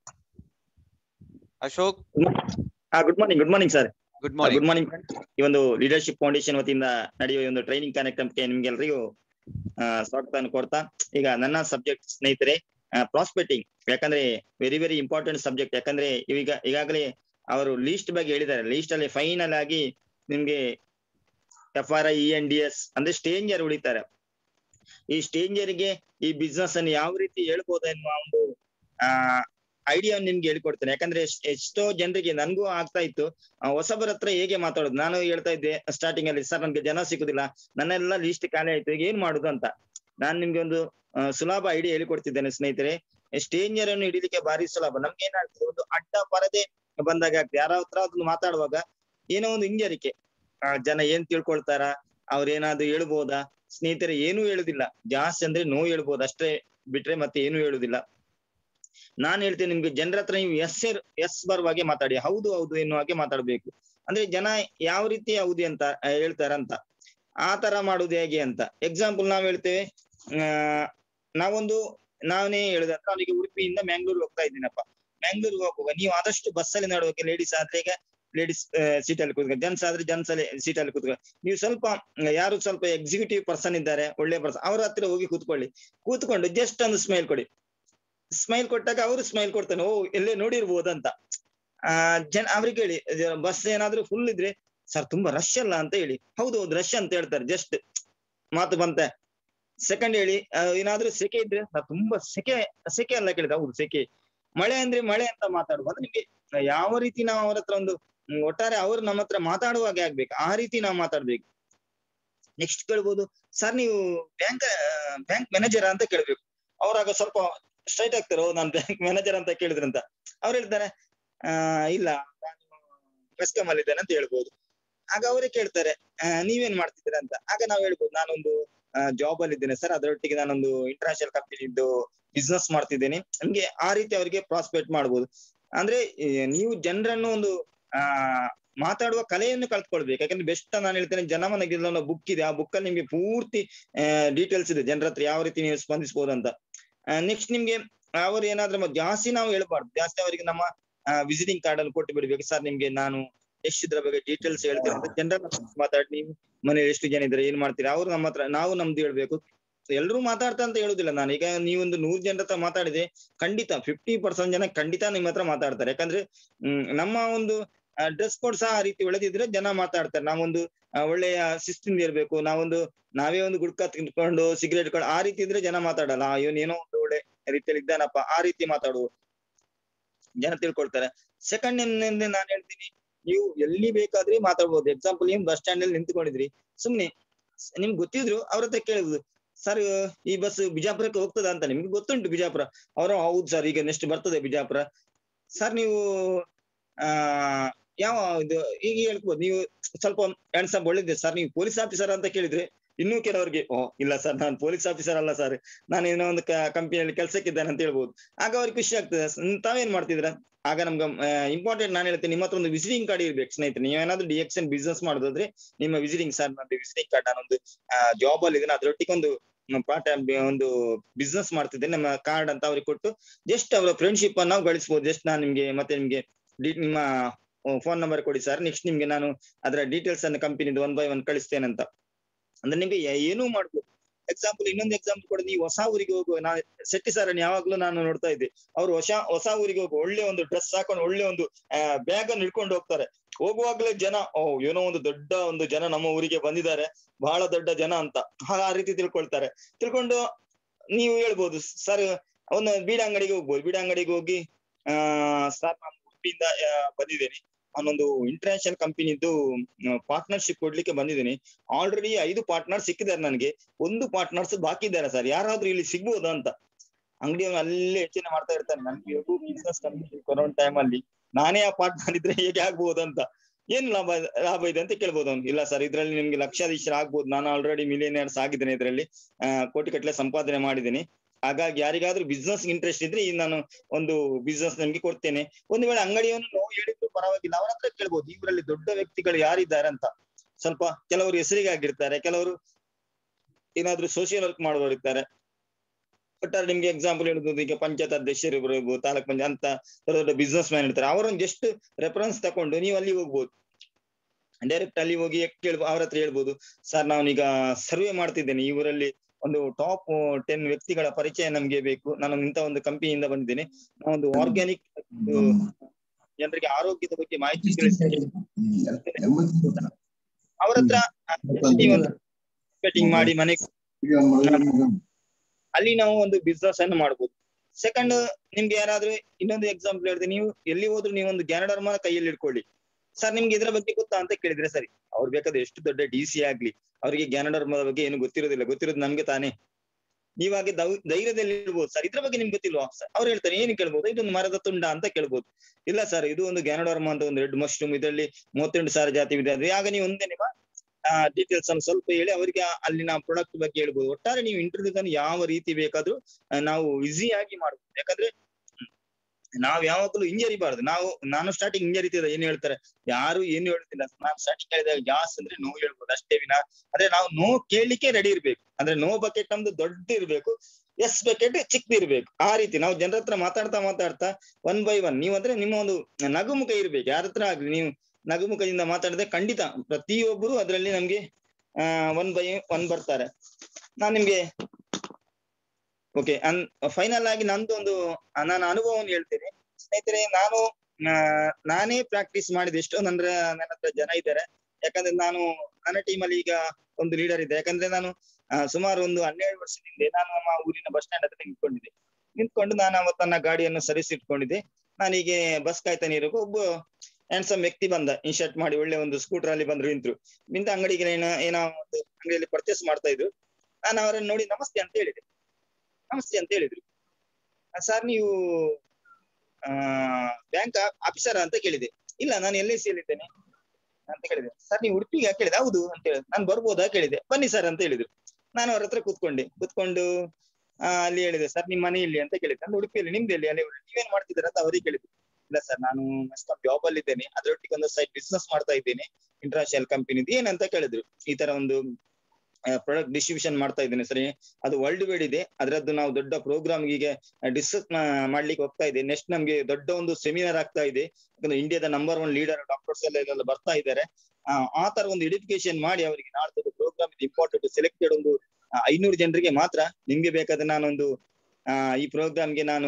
Ashok good morning good morning sir good morning good morning ಈ ಒಂದು ಲೀಡರ್ಶಿಪ್ ಫೌಂಡೇಶನ್ ವತಿಯಿಂದ ನಡೆಯುವ ಈ ಒಂದು ಟ್ರೈನಿಂಗ್ ಕಾರ್ಯಕ್ರಮಕ್ಕೆ ನಿಮ್ಗೆಲ್ರಿಗೂ ಆ, ಸ್ವಾಗತವನ್ನು ಕೊಡ್ತಾ ಈಗ ನನ್ನ ಸಬ್ಜೆಕ್ಟ್ ಸ್ನೇಹಿತರೆ ಪ್ರಾಸ್ಪೆಕ್ಟಿಂಗ್ ಯಾಕಂದ್ರೆ ವೆರಿ ವೆರಿ ಇಂಪಾರ್ಟೆಂಟ್ ಸಬ್ಜೆಕ್ಟ್ ಯಾಕಂದ್ರೆ ಈಗ ಈಗಾಗಲೇ ಅವರು ಲೀಸ್ಟ್ ಬಗ್ಗೆ ಹೇಳಿದ್ದಾರೆ ಲೀಸ್ಟ್ ಅಲ್ಲಿ ಫೈನಲ್ ಆಗಿ ನಿಮ್ಗೆ F R I E N D S ಅಂದ್ರೆ ಸ್ಟೇಂಜರ್ ಉಳಿತಾರೆ ಈ ಸ್ಟೇಂಜರ್ಗೆ ಈ ಬಿಸ್ನೆಸ್ ಅನ್ನು ಯಾವ ರೀತಿ ಹೇಳ್ಬೋದು ಎನ್ನುವ ಒಂದು ಆ ಐಡಿಯಾ ನಿಮ್ಗೆ ಹೇಳ್ಕೊಡ್ತೇನೆ ಯಾಕಂದ್ರೆ ಎಷ್ಟ್- ಎಷ್ಟೋ ಜನರಿಗೆ ನನ್ಗೂ ಆಗ್ತಾ ಇತ್ತು ಆ, ಹೊಸಬರ ಹತ್ರ ಹೇಗೆ ಮಾತಾಡೋದು ನಾನು ಹೇಳ್ತಾ ಇದ್ದೆ ಸ್ಟಾರ್ಟಿಂಗ್ ಅಲ್ಲಿ ಸರ್ ನನ್ಗೆ ಜನ ಸಿಗುದಿಲ್ಲ ನನ್ನೆಲ್ಲ ಲಿಸ್ಟ್ ಖಾಲಿ ಆಯ್ತು ಈಗ ಏನ್ ಮಾಡುದು ಅಂತ ನಾನ್ ನಿಮ್ಗೆ ಒಂದು ಆ, ಸುಲಭ ಐಡಿಯಾ ಹೇಳಿಕೊಡ್ತಿದ್ದೇನೆ ಸ್ನೇಹಿತರೆ ಸ್ಟೇಂಜರ್ ಅನ್ನು ಹಿಡಿಲಿಕ್ಕೆ ಭಾರಿ ಸುಲಭ ನಮ್ಗೆ ಏನಾಗ್ತದೆ ಒಂದು ಅಡ್ಡ ಪರದೆ ಬಂದಾಗ ಆಗ್ತದೆ ಯಾರ ಹತ್ರ ಅದನ್ನು ಮಾತಾಡುವಾಗ ಏನೋ ಒಂದು ಹಿಂಜರಿಕೆ ಆ, ಜನ ಏನ್ ತಿಳ್ಕೊಳ್ತಾರ ಅವ್ರ ಏನಾದ್ರು ಹೇಳ್ಬೋದಾ ಸ್ನೇಹಿತರೆ ಏನೂ ಹೇಳುದಿಲ್ಲ ಜಾಸ್ತಿ ಅಂದ್ರೆ ನೋ ಹೇಳ್ಬೋದು ಅಷ್ಟೇ ಬಿಟ್ರೆ ಮತ್ತೆ ಏನೂ ಹೇಳುದಿಲ್ಲ ನಾನ್ ಹೇಳ್ತೇನೆ ನಿಮ್ಗೆ ಜನರ ಹತ್ರ ನೀವು ಎಸ್ ಎಸ್ ಬರುವಾಗೆ ಮಾತಾಡಿ ಹೌದು ಹೌದು ಎನ್ನುವ ಹಾಗೆ ಮಾತಾಡ್ಬೇಕು ಅಂದ್ರೆ ಜನ ಯಾವ ರೀತಿ ಹೌದು ಅಂತ ಆ, ಹೇಳ್ತಾರಂತ ಆ ತರ ಮಾಡುದು ಹೇಗೆ ಅಂತ ಎಕ್ಸಾಂಪಲ್ ನಾವ್ ಹೇಳ್ತೇವೆ ಆ ನಾವೊಂದು ನಾನೇ ಹೇಳಿದ ಅವನಿಗೆ ಉಡುಪಿಯಿಂದ ಮ್ಯಾಂಗ್ಳೂರ್ ಹೋಗ್ತಾ ಇದ್ದೀನಪ್ಪ ಮ್ಯಾಂಗ್ಳೂರ್ಗೆ ಹೋಗುವಾಗ ನೀವು ಆದಷ್ಟು ಬಸ್ಸಲ್ಲಿ ನಡುವಕ್ಕೆ ಲೇಡೀಸ್ ಆದ್ರೆ ಈಗ ಲೇಡೀಸ್ ಸೀಟ್ ಅಲ್ಲಿ ಕೂತ್ಕೊಂಡು ಜೆಂಟ್ಸ್ ಆದ್ರೆ ಜೆಂಟ್ಸ್ ಅಲ್ಲಿ ಸೀಟ್ ಅಲ್ಲಿ ಕೂತ್ಕೊಂಡು ನೀವು ಸ್ವಲ್ಪ ಆ, ಯಾರು ಸ್ವಲ್ಪ ಎಕ್ಸಿಕ್ಯೂಟಿವ್ ಪರ್ಸನ್ ಇದ್ದಾರೆ ಒಳ್ಳೆ ಪರ್ಸನ್ ಅವ್ರ ಹತ್ರ ಹೋಗಿ ಕೂತ್ಕೊಳ್ಳಿ ಕೂತ್ಕೊಂಡು ಜಸ್ಟ್ ಒಂದು ಸ್ಮೈಲ್ ಕೊಡಿ ಸ್ಮೈಲ್ ಕೊಟ್ಟಾಗ ಅವರು ಸ್ಮೈಲ್ ಕೊಡ್ತಾನೆ ಓ ಎಲ್ಲೇ ನೋಡಿರ್ಬೋದಂತ ಆ ಜನ ಅವ್ರಿಗೆ ಹೇಳಿ ಬಸ್ ಏನಾದ್ರೂ ಫುಲ್ ಇದ್ರೆ ಸರ್ ತುಂಬಾ ರಶ್ ಅಲ್ಲ ಅಂತ ಹೇಳಿ ಹೌದು ಹೌದು ರಶ್ ಅಂತ ಹೇಳ್ತಾರೆ ಜಸ್ಟ್ ಮಾತು ಬಂತೆ ಸೆಕೆಂಡ್ ಹೇಳಿ ಆ, ಏನಾದ್ರೂ ಸೆಕೆ ಇದ್ರೆ ಸರ್ ತುಂಬಾ ಸೆಕೆ ಸೆಕೆ ಅಲ್ಲ ಕೇಳಿದ ಹೌದು ಸೆಕೆ ಮಳೆ ಅಂದ್ರೆ ಮಳೆ ಅಂತ ಮಾತಾಡುವ ಅಂದ್ರೆ ನಿಮ್ಗೆ ಯಾವ ರೀತಿ ನಾವು ಅವ್ರ ಹತ್ರ ಒಂದು ಹ್ಮ್, ಒಟ್ಟಾರೆ ಅವ್ರು ನಮ್ಮ ಹತ್ರ ಮಾತಾಡುವಾಗೆ ಆಗ್ಬೇಕು ಆ ರೀತಿ ನಾವು ಮಾತಾಡ್ಬೇಕು ನೆಕ್ಸ್ಟ್ ಕೇಳ್ಬೋದು ಸರ್ ನೀವು ಬ್ಯಾಂಕ್ ಬ್ಯಾಂಕ್ ಮ್ಯಾನೇಜರ್ ಅಂತ ಕೇಳ್ಬೇಕು ಅವ್ರಾಗ ಸ್ವಲ್ಪ ಸ್ಟ್ರೈಟ್ ಆಗ್ತಾರೆ ಓ ನಾನು ಬ್ಯಾಂಕ್ ಮ್ಯಾನೇಜರ್ ಅಂತ ಕೇಳಿದ್ರಂತ ಅವ್ರು ಹೇಳ್ತಾರೆ ಆ ಇಲ್ಲ ನಾನು ಕಸ್ಟಮರ್ ಇದ್ದೇನೆ ಅಂತ ಹೇಳ್ಬೋದು ಆಗ ಅವರೇ ಕೇಳ್ತಾರೆ ಆ, ನೀವೇನ್ ಮಾಡ್ತಿದ್ದೀರಾ ಅಂತ ಆಗ ನಾವು ಹೇಳ್ಬೋದು ನಾನೊಂದು ಜಾಬ್ ಅಲ್ಲಿ ಇದ್ದೇನೆ ಸರ್ ಅದರೊಟ್ಟಿಗೆ ನಾನೊಂದು ಇಂಟರ್ನ್ಯಾಷನಲ್ ಕಂಪನಿದ್ದು ಬಿಸ್ನೆಸ್ ಮಾಡ್ತಿದ್ದೇನೆ ನಮ್ಗೆ ಆ ರೀತಿ ಅವರಿಗೆ ಪ್ರಾಸ್ಪೆಕ್ಟ್ ಮಾಡ್ಬೋದು ಅಂದ್ರೆ ಈ, ನೀವು ಜನರನ್ನು ಒಂದು ಆ ಮಾತಾಡುವ ಕಲೆಯನ್ನು ಕಲ್ತ್ಕೊಳ್ಬೇಕು ಯಾಕಂದ್ರೆ ಬೆಸ್ಟ್ ನಾನು ಹೇಳ್ತೇನೆ ಜನಮನಗಿಲ್ಲ ಬುಕ್ ಇದೆ ಆ ಬುಕ್ ಅಲ್ಲಿ ನಿಮ್ಗೆ ಪೂರ್ತಿ ಡೀಟೇಲ್ಸ್ ಇದೆ ಜನರ ಹತ್ರ ಯಾವ ರೀತಿ ನೀವು ಸ್ಪಂದಿಸಬಹುದು ಅಂತ ನೆಕ್ಸ್ಟ್ ನಿಮ್ಗೆ ಅವರು ಏನಾದ್ರೂ ಮ- ಜಾಸ್ತಿ ನಾವು ಹೇಳ್ಬಾರ್ದು ಜಾಸ್ತಿ ಅವರಿಗೆ ನಮ್ಮ ವಿಸಿಟಿಂಗ್ ಕಾರ್ಡ್ ಅಲ್ಲಿ ಕೊಟ್ಟು ಬಿಡ್ಬೇಕು ಸರ್ ನಿಮ್ಗೆ ನಾನು ಎಷ್ಟು ಇದ್ರ ಬಗ್ಗೆ ಡೀಟೇಲ್ಸ್ ಹೇಳ್ತೇನೆ ಅಂತ ಜನರ ಮಾತಾಡಿ ನೀವು ಮನೇಲಿ ಎಷ್ಟು ಜನ ಇದ್ರೆ ಏನ್ ಮಾಡ್ತೀರಾ ಅವ್ರು ನಮ್ಮ ಹತ್ರ ನಾವು ನಮ್ದು ಹೇಳ್ಬೇಕು ಎಲ್ರೂ ಮಾತಾಡ್ತಾ ಅಂತ ಹೇಳುದಿಲ್ಲ ನಾನು ಈಗ ನೀವೊಂದು ನೂರ್ ಜನರ ಹತ್ರ ಮಾತಾಡಿದೆ ಖಂಡಿತ ಫಿಫ್ಟಿ ಪರ್ಸೆಂಟ್ ಜನ ಖಂಡಿತ ನಿಮ್ಮ ಹತ್ರ ಮಾತಾಡ್ತಾರೆ ಯಾಕಂದ್ರೆ ಹ್ಮ್ ನಮ್ಮ ಒಂದು ಡ್ರೆಸ್ ಕೋಡ್ ಸಹ ಆ ರೀತಿ ಒಳ್ಳೆದಿದ್ರೆ ಜನ ಮಾತಾಡ್ತಾರೆ ನಾವೊಂದು ಆ, ಒಳ್ಳೆಯ ಶಿಸ್ತಿಂದ ಇರ್ಬೇಕು ನಾವೊಂದು ನಾವೇ ಒಂದು ಗುಡ್ಕ ತಿನ್ಕೊಂಡು ಸಿಗರೇಟ್ ಕೊಂಡು ಆ ರೀತಿ ಇದ್ರೆ ಜನ ಮಾತಾಡಲ್ಲ ಆ, ಇವನ್ ಏನೋ ಒಂದು ಒಳ್ಳೆ ರೀತಿಯಲ್ಲಿ ಇದ್ದಾನಪ್ಪ ಆ ರೀತಿ ಮಾತಾಡುವ ಜನ ತಿಳ್ಕೊಳ್ತಾರೆ ಸೆಕೆಂಡ್ ನಾನು ಹೇಳ್ತೀನಿ ನೀವು ಎಲ್ಲಿ ಬೇಕಾದ್ರೆ ಮಾತಾಡ್ಬೋದು ಎಕ್ಸಾಂಪಲ್ ನೀವು ಬಸ್ ಸ್ಟ್ಯಾಂಡ್ ಅಲ್ಲಿ ನಿಂತ್ಕೊಂಡಿದ್ರಿ ಸುಮ್ನೆ ಸ್- ನಿಮ್ಗೆ ಗೊತ್ತಿದ್ರು ಅವ್ರ ಹತ್ರ ಕೇಳುದು ಸರ್ ಈ ಬಸ್ ಬಿಜಾಪುರಕ್ಕೆ ಹೋಗ್ತದ ಅಂತ ನಿಮ್ಗೆ ಗೊತ್ತುಂಟು ಬಿಜಾಪುರ ಅವರು ಹೌದು ಸರ್ ಈಗ ನೆಕ್ಸ್ಟ್ ಬರ್ತದೆ ಬಿಜಾಪುರ ಸರ್ ನೀವು ಆ ಯಾವ ಇದು ಈಗ ಹೇಳ್ಬೋದು ನೀವು ಸ್ವಲ್ಪ ಸ್ವಲ್ಪ ಒಳ್ಳೆದಿದೆ ಸರ್ ನೀವು ಪೊಲೀಸ್ ಆಫೀಸರ್ ಅಂತ ಕೇಳಿದ್ರೆ ಇನ್ನೂ ಕೆಲವರಿಗೆ ಓ ಇಲ್ಲ ಸರ್ ನಾನು ಪೊಲೀಸ್ ಆಫೀಸರ್ ಅಲ್ಲ ಸರ್ ನಾನು ಏನೋ ಒಂದು ಕಂಪನಿಯಲ್ಲಿ ಕೆಲ್ಸಕ್ಕಿದ್ದೇನೆ ಅಂತ ಹೇಳ್ಬೋದು ಆಗ ಅವ್ರಿಗೆ ಖುಷಿ ಆಗ್ತದೆ ಸ್- ತಾವೇನ್ ಮಾಡ್ತಿದ್ರ ಆಗ ನಮ್ಗೆ ಇಂಪಾರ್ಟೆಂಟ್ ನಾನು ಹೇಳ್ತೇನೆ ನಿಮ್ಮ ಹತ್ರ ಒಂದು ವಿಸಿಟಿಂಗ್ ಕಾರ್ಡ್ ಇರ್ಬೇಕು ಸ್ನೇಹಿತರೆ ನೀವೇನಾದ್ರೂ ಡಿ ಎಕ್ಸ್ ಎನ್ ಬಿಸ್ನೆಸ್ ಮಾಡೋದಾದ್ರೆ ನಿಮ್ಮ ವಿಸಿಟಿಂಗ್ ಸರ್ ನಂದು ವಿಸಿಟಿಂಗ್ ಕಾರ್ಡ್ ನಾನೊಂದು ಜಾಬ್ ಅಲ್ಲಿ ಇದ್ದೇನೆ ಅದ್ರೊಟ್ಟಿಗೆ ಒಂದು ಪಾರ್ಟ್ ಒಂದು ಬಿಸ್ನೆಸ್ ಮಾಡ್ತಿದ್ದೇನೆ ನಮ್ಮ ಕಾರ್ಡ್ ಅಂತ ಅವ್ರಿಗೆ ಕೊಟ್ಟು ಜಸ್ಟ್ ಅವರ ಫ್ರೆಂಡ್ಶಿಪ್ ಅನ್ನು ನಾವು ಗಳಿಸಬಹುದು ಜಸ್ಟ್ ನಾನು ನಿಮ್ಗೆ ಮತ್ತೆ ನಿಮ್ಗೆ ಡಿ- ನಿಮ್ಮ ಫೋನ್ ನಂಬರ್ ಕೊಡಿ ಸರ್ ನೆಕ್ಸ್ಟ್ ನಿಮ್ಗೆ ನಾನು ಅದರ ಡೀಟೇಲ್ಸ್ ಅನ್ನು ಕಂಪನಿದು ಒನ್ ಬೈ ಒನ್ ಕಳಿಸ್ತೇನೆ ಅಂತ ಅಂದ್ರೆ ನಿಮ್ಗೆ ಯ- ಏನೂ ಮಾಡ್ಬೋದು ಎಕ್ಸಾಂಪಲ್ ಇನ್ನೊಂದು ಎಕ್ಸಾಂಪಲ್ ಕೂಡ ನೀವು ಹೊಸ ಊರಿಗೆ ಹೋಗುವ ನಾ ಶೆಟ್ಟಿ ಸರ್ ಯಾವಾಗ್ಲೂ ನಾನು ನೋಡ್ತಾ ಇದ್ದೆ ಅವ್ರು ಹೊಸ ಹೊಸ ಊರಿಗೆ ಹೋಗುವ ಒಳ್ಳೆ ಒಂದು ಡ್ರೆಸ್ ಹಾಕೊಂಡು ಒಳ್ಳೆ ಒಂದು ಬ್ಯಾಗ್ ಅನ್ನು ಹಿಡ್ಕೊಂಡು ಹೋಗ್ತಾರೆ ಹೋಗುವಾಗ್ಲೇ ಜನ ಓ ಏನೋ ಒಂದು ದೊಡ್ಡ ಒಂದು ಜನ ನಮ್ಮ ಊರಿಗೆ ಬಂದಿದ್ದಾರೆ ಬಹಳ ದೊಡ್ಡ ಜನ ಅಂತ ಆ ರೀತಿ ತಿಳ್ಕೊಳ್ತಾರೆ ತಿಳ್ಕೊಂಡು ನೀವು ಹೇಳ್ಬೋದು ಸರ್ ಒಂದು ಬೀಡ ಅಂಗಡಿಗೆ ಹೋಗ್ಬೋದು ಬೀಡ ಅಂಗಡಿಗೆ ಹೋಗಿ ಆ ಸರ್ ನಾನು ಉಡುಪಿಯಿಂದ ಆ, ಬಂದಿದ್ದೇನೆ ನಾನೊಂದು ಇಂಟರ್ನ್ಯಾಷನಲ್ ಕಂಪನಿದ್ದು ಪಾರ್ಟ್ನರ್ಶಿಪ್ ಕೊಡ್ಲಿಕ್ಕೆ ಬಂದಿದ್ದೀನಿ ಆಲ್ರೆಡಿ ಐದು ಪಾರ್ಟ್ನರ್ ಸಿಕ್ಕಿದ್ದಾರೆ ನನಗೆ ಒಂದು ಪಾರ್ಟ್ನರ್ಸ್ ಬಾಕಿ ಇದ್ದಾರೆ ಸರ್ ಯಾರಾದ್ರೂ ಇಲ್ಲಿ ಸಿಗ್ಬೋದಾ ಅಂತ ಅಂಗಡಿಯವನು ಅಲ್ಲೇ ಯೋಚನೆ ಮಾಡ್ತಾ ಇರ್ತಾನೆ ನನ್ಗೆ ಬಿಸ್ನೆಸ್ ಕಂಪನಿ ಕೊರೋನಾ ಟೈಮ್ ಅಲ್ಲಿ ನಾನೇ ಆ ಪಾರ್ಟ್ನರ್ ಇದ್ರೆ ಹೇಗೆ ಆಗ್ಬೋದು ಅಂತ ಏನ್ ಲಾಭ ಲಾಭ ಇದೆ ಅಂತ ಕೇಳ್ಬೋದು ಅವ್ನು ಇಲ್ಲ ಸರ್ ಇದ್ರಲ್ಲಿ ನಿಮ್ಗೆ ಲಕ್ಷಾಧೀಶರು ಆಗ್ಬೋದು ನಾನು ಆಲ್ರೆಡಿ ಮಿಲಿಯನರ್ಸ್ ಆಗಿದ್ದೇನೆ ಇದರಲ್ಲಿ ಕೋಟಿ ಕಟ್ಟಲೆ ಸಂಪಾದನೆ ಮಾಡಿದ್ದೀನಿ ಹಾಗಾಗಿ ಯಾರಿಗಾದ್ರೂ ಬಿಸ್ನೆಸ್ ಇಂಟ್ರೆಸ್ಟ್ ಇದ್ರೆ ಈ ನಾನು ಒಂದು ಬಿಸ್ನೆಸ್ ನಿಮ್ಗೆ ಕೊಡ್ತೇನೆ ಒಂದು ವೇಳೆ ಅಂಗಡಿಯನ್ನು ನೋವು ಹೇಳಿದ್ರು ಪರವಾಗಿಲ್ಲ ಅವರ ಹತ್ರ ಕೇಳ್ಬೋದು ಇವರಲ್ಲಿ ದೊಡ್ಡ ವ್ಯಕ್ತಿಗಳು ಯಾರಿದ್ದಾರೆ ಅಂತ ಸ್ವಲ್ಪ ಕೆಲವರು ಹೆಸರಿಗೆ ಆಗಿರ್ತಾರೆ ಕೆಲವರು ಏನಾದ್ರೂ ಸೋಷಿಯಲ್ ವರ್ಕ್ ಮಾಡುವವರು ಇರ್ತಾರೆ ಒಟ್ಟಾರೆ ನಿಮ್ಗೆ ಎಕ್ಸಾಂಪಲ್ ಹೇಳುದು ಈಗ ಪಂಚಾಯತ್ ಅಧ್ಯಕ್ಷರು ಇರ್ಬೋದು ತಾಲೂಕ್ ಪಂಚಾಯತ್ ಅಂತ ದೊಡ್ಡ ದೊಡ್ಡ ಬಿಸ್ನೆಸ್ ಮ್ಯಾನ್ ಇರ್ತಾರೆ ಅವರನ್ನು ಜಸ್ಟ್ ರೆಫರೆನ್ಸ್ ತಕೊಂಡು ನೀವು ಅಲ್ಲಿ ಹೋಗ್ಬೋದು ಡೈರೆಕ್ಟ್ ಅಲ್ಲಿ ಹೋಗಿ ಕೇಳ್ಬೋ ಅವ್ರ ಹತ್ರ ಹೇಳ್ಬೋದು ಸರ್ ನಾನೀಗ ಸರ್ವೆ ಮಾಡ್ತಿದ್ದೇನೆ ಈ ಊರಲ್ಲಿ ಒಂದು ಟಾಪ್ ಟೆನ್ ವ್ಯಕ್ತಿಗಳ ಪರಿಚಯ ನಮ್ಗೆ ಬೇಕು ನಾನು ಇಂಥ ಒಂದು ಕಂಪನಿಯಿಂದ ಬಂದಿದ್ದೇನೆ ನಾವೊಂದು ಆರ್ಗ್ಯಾನಿಕ್ ಜನರಿಗೆ ಆರೋಗ್ಯದ ಬಗ್ಗೆ ಮಾಹಿತಿ ತಿಳಿಸ್ತೇನೆ ಅವ್ರ ಹತ್ರ ಬೆಟ್ಟಿಂಗ್ ಮಾಡಿ ಮನೆಗೆ ಅಲ್ಲಿ ನಾವು ಒಂದು ಬಿಸ್ನೆಸ್ ಅನ್ನು ಮಾಡ್ಬೋದು ಸೆಕೆಂಡ್ ನಿಮ್ಗೆ ಯಾರಾದ್ರೂ ಇನ್ನೊಂದು ಎಕ್ಸಾಂಪಲ್ ಹೇಳಿದ್ರೆ ನೀವು ಎಲ್ಲಿ ಹೋದ್ರು ನೀವು ಒಂದು ಜ್ಞಾನಧರ್ಮನ ಕೈಯಲ್ಲಿ ಇಟ್ಕೊಳ್ಳಿ ಸರ್ ನಿಮ್ಗೆ ಇದ್ರ ಬಗ್ಗೆ ಗೊತ್ತಾ ಅಂತ ಕೇಳಿದ್ರೆ ಸರಿ ಅವ್ರು ಬೇಕಾದ್ರೆ ಎಷ್ಟು ದೊಡ್ಡ ಡಿ ಸಿ ಆಗ್ಲಿ ಅವರಿಗೆ ಜ್ಞಾನಧರ್ಮದ ಬಗ್ಗೆ ಏನು ಗೊತ್ತಿರೋದಿಲ್ಲ ಗೊತ್ತಿರೋದು ನಮ್ಗೆ ತಾನೇ ನೀವಾಗೆ ದೌ ಧೈರ್ಯದಲ್ಲಿ ಇರ್ಬೋದು ಸರ್ ಇದ್ರ ಬಗ್ಗೆ ನಿಮ್ಗೆ ಗೊತ್ತಿಲ್ವಾ ಸರ್ ಅವ್ರು ಹೇಳ್ತಾರೆ ಏನು ಕೇಳ್ಬೋದು ಇದೊಂದು ಮರದ ತುಂಡ ಅಂತ ಕೇಳ್ಬೋದು ಇಲ್ಲ ಸರ್ ಇದು ಒಂದು ಜ್ಞಾನಧರ್ಮ ಅಂತ ಒಂದು ರೆಡ್ ಮಶ್ರೂಮ್ ಇದರಲ್ಲಿ ಮೂವತ್ತೆಂಟು ಸಾವಿರ ಜಾತಿ ಇದೆ ಅದು ಆಗ ನೀವು ಒಂದೇ ನಿಮ್ಮ ಡೀಟೇಲ್ಸ್ ಅನ್ನು ಸ್ವಲ್ಪ ಹೇಳಿ ಅವರಿಗೆ ಅಲ್ಲಿನ ಪ್ರಾಡಕ್ಟ್ ಬಗ್ಗೆ ಹೇಳ್ಬೋದು ಒಟ್ಟಾರೆ ನೀವು ಇಂಟರ್ವ್ಯೂಸ್ ಅನ್ನು ಯಾವ ರೀತಿ ಬೇಕಾದ್ರೂ ಆ, ನಾವು ಈಸಿಯಾಗಿ ಮಾಡ್ಬೋದು ಯಾಕಂದ್ರೆ ನಾವ್ ಯಾವಾಗ್ಲೂ ಹಿಂಜರಿಬಾರ್ದು ನಾವು ನಾನು ಸ್ಟಾರ್ಟಿಂಗ್ ಹಿಂಜರಿತಿದ್ದೆ ಏನ್ ಹೇಳ್ತಾರೆ ಯಾರು ಏನು ಹೇಳುತ್ತಿಲ್ಲ ನಾನು ಸ್ಟಾರ್ಟಿಂಗ್ ಹೇಳಿದಾಗ ಜಾಸ್ ಅಂದ್ರೆ ನೋವು ಹೇಳ್ಬೋದು ಅಷ್ಟೇ ವಿನ ಅಂದ್ರೆ ನಾವು ನೋ ಕೇಳಲಿಕ್ಕೆ ರೆಡಿ ಇರ್ಬೇಕು ಅಂದ್ರೆ ನೋ ಬಕೆಟ್ ನಮ್ದು ದೊಡ್ಡ ಇರ್ಬೇಕು ಎಸ್ ಬಕೆಟ್ ಚಿಕ್ಕದು ಇರ್ಬೇಕು ಆ ರೀತಿ ನಾವು ಜನರ ಹತ್ರ ಮಾತಾಡ್ತಾ ಮಾತಾಡ್ತಾ ಒನ್ ಬೈ ಒನ್ ನೀವು ಅಂದ್ರೆ ನಿಮ್ಮ ಒಂದು ನಗುಮುಖ ಇರ್ಬೇಕು ಯಾರ ಹತ್ರ ಆಗ್ಲಿ ನೀವು ನಗುಮುಖದಿಂದ ಮಾತಾಡಿದ್ರೆ ಖಂಡಿತ ಪ್ರತಿಯೊಬ್ಬರು ಅದರಲ್ಲಿ ನಮ್ಗೆ ಆ ಒನ್ ಬೈ ಒನ್ ಬರ್ತಾರೆ ನಾನ್ ನಿಮ್ಗೆ ಓಕೆ ಅನ್ ಫೈನಲ್ ಆಗಿ ನಂದು ಒಂದು ಆ, ನಾನು ಅನುಭವವನ್ನು ಹೇಳ್ತೇನೆ ಸ್ನೇಹಿತರೆ ನಾನು ಆ, ನಾನೇ ಪ್ರಾಕ್ಟೀಸ್ ಮಾಡಿದ ಎಷ್ಟೊಂದು ಅಂದ್ರೆ ನನ್ನ ಹತ್ರ ಜನ ಇದ್ದಾರೆ ಯಾಕಂದ್ರೆ ನಾನು ನನ್ನ ಟೀಮಲ್ಲಿ ಈಗ ಒಂದು ಲೀಡರ್ ಇದೆ ಯಾಕಂದ್ರೆ ನಾನು ಆ, ಸುಮಾರು ಒಂದು ಹನ್ನೆರಡು ವರ್ಷದ ಹಿಂದೆ ನಾನು ನಮ್ಮ ಊರಿನ ಬಸ್ ಸ್ಟ್ಯಾಂಡ್ ಹತ್ರ ನಿಂತ್ಕೊಂಡಿದ್ದೆ ನಿಂತ್ಕೊಂಡು ನಾನು ಅವತ್ತು ನನ್ನ ಗಾಡಿಯನ್ನು ಸರಿಸಿ ಇಟ್ಕೊಂಡಿದ್ದೆ ನಾನೀಗ ಬಸ್ ಕಾಯ್ತಾನೆ ಇರೋಕೆ ಒಬ್ಬ ಹ್ಯಾಂಡ್ಸಮ್ ವ್ಯಕ್ತಿ ಬಂದ ಇನ್ಶರ್ಟ್ ಮಾಡಿ ಒಳ್ಳೆ ಒಂದು ಸ್ಕೂಟರ್ ಅಲ್ಲಿ ಬಂದ್ರು ನಿಂತ್ರು ನಿಂತ ಅಂಗಡಿಗೆ ಏನೋ ಏನೋ ಒಂದು ಅಂಗಡಿಯಲ್ಲಿ ಪರ್ಚೇಸ್ ಮಾಡ್ತಾ ಇದ್ರು ನಾನು ಅವರನ್ನು ನೋಡಿ ನಮಸ್ತೆ ಅಂತ ಹೇಳಿದೆ ನಮಸ್ತೆ ಅಂತ ಹೇಳಿದ್ರು ಸರ್ ನೀವು ಆ ಬ್ಯಾಂಕ್ ಆಫೀಸರ್ ಅಂತ ಕೇಳಿದೆ ಇಲ್ಲ ನಾನು ಎಲ್ ಐ ಸಿ ಇದ್ದೇನೆ ಅಂತ ಕೇಳಿದೆ ಸರ್ ನೀವು ಉಡುಪಿಗೆ ಯಾಕೆ ಕೇಳಿದೆ ಹೌದು ಅಂತ ಹೇಳಿದೆ ನಾನು ಬರ್ಬೋದಾ ಕೇಳಿದೆ ಬನ್ನಿ ಸರ್ ಅಂತ ಹೇಳಿದ್ರು ನಾನು ಅವ್ರ ಹತ್ರ ಕೂತ್ಕೊಂಡೆ ಕೂತ್ಕೊಂಡು ಆ ಅಲ್ಲಿ ಹೇಳಿದೆ ಸರ್ ನಿಮ್ಮ ಮನೆ ಇಲ್ಲಿ ಅಂತ ಕೇಳಿದೆ ನಾನು ಉಡುಪಿಯಲ್ಲಿ ನಿಮ್ದು ಎಲ್ಲಿ ಅಲ್ಲಿ ನೀವೇನ್ ಮಾಡ್ತಿದ್ದೀರಾ ಅಂತ ಅವರಿಗೆ ಕೇಳಿದ್ರು ಇಲ್ಲ ಸರ್ ನಾನು ಜಾಬ್ ಅಲ್ಲಿ ಇದ್ದೇನೆ ಅದರೊಟ್ಟಿಗೆ ಒಂದು ಸೈಡ್ ಬಿಸ್ನೆಸ್ ಮಾಡ್ತಾ ಇದ್ದೇನೆ ಇಂಟರ್ನ್ಯಾಷನಲ್ ಕಂಪನಿದು ಏನಂತ ಕೇಳಿದ್ರು ಈ ತರ ಒಂದು ಪ್ರಾಡಕ್ಟ್ ಡಿಸ್ಟ್ರಿಬ್ಯೂಷನ್ ಮಾಡ್ತಾ ಇದ್ದೇನೆ ಸರಿ ಅದು ವರ್ಲ್ಡ್ ವೈಡ್ ಇದೆ ಅದರದ್ದು ನಾವು ದೊಡ್ಡ ಪ್ರೋಗ್ರಾಮ್ ಈಗ ಡಿಸ್ಕಸ್ ಮಾಡ್ಲಿಕ್ಕೆ ಹೋಗ್ತಾ ಇದೆ ನೆಕ್ಸ್ಟ್ ನಮ್ಗೆ ದೊಡ್ಡ ಒಂದು ಸೆಮಿನಾರ್ ಆಗ್ತಾ ಇದೆ ಯಾಕಂದ್ರೆ ಇಂಡಿಯಾದ ನಂಬರ್ ಒನ್ ಲೀಡರ್ ಡಾಕ್ಟರ್ಸ್ ಎಲ್ಲ ಎಲ್ಲ ಬರ್ತಾ ಇದ್ದಾರೆ ಆ, ಆ ತರ ಒಂದು ಎಡಿಫಿಕೇಶನ್ ಮಾಡಿ ಅವರಿಗೆ ನಾಡ್ದು ಪ್ರೋಗ್ರಾಮ್ ಇಂಪಾರ್ಟೆಂಟ್ ಸೆಲೆಕ್ಟೆಡ್ ಒಂದು ಆ, ಐನೂರು ಜನರಿಗೆ ಮಾತ್ರ ನಿಮ್ಗೆ ಬೇಕಾದ್ರೆ ನಾನೊಂದು ಆ ಈ ಪ್ರೋಗ್ರಾಮ್ಗೆ ನಾನು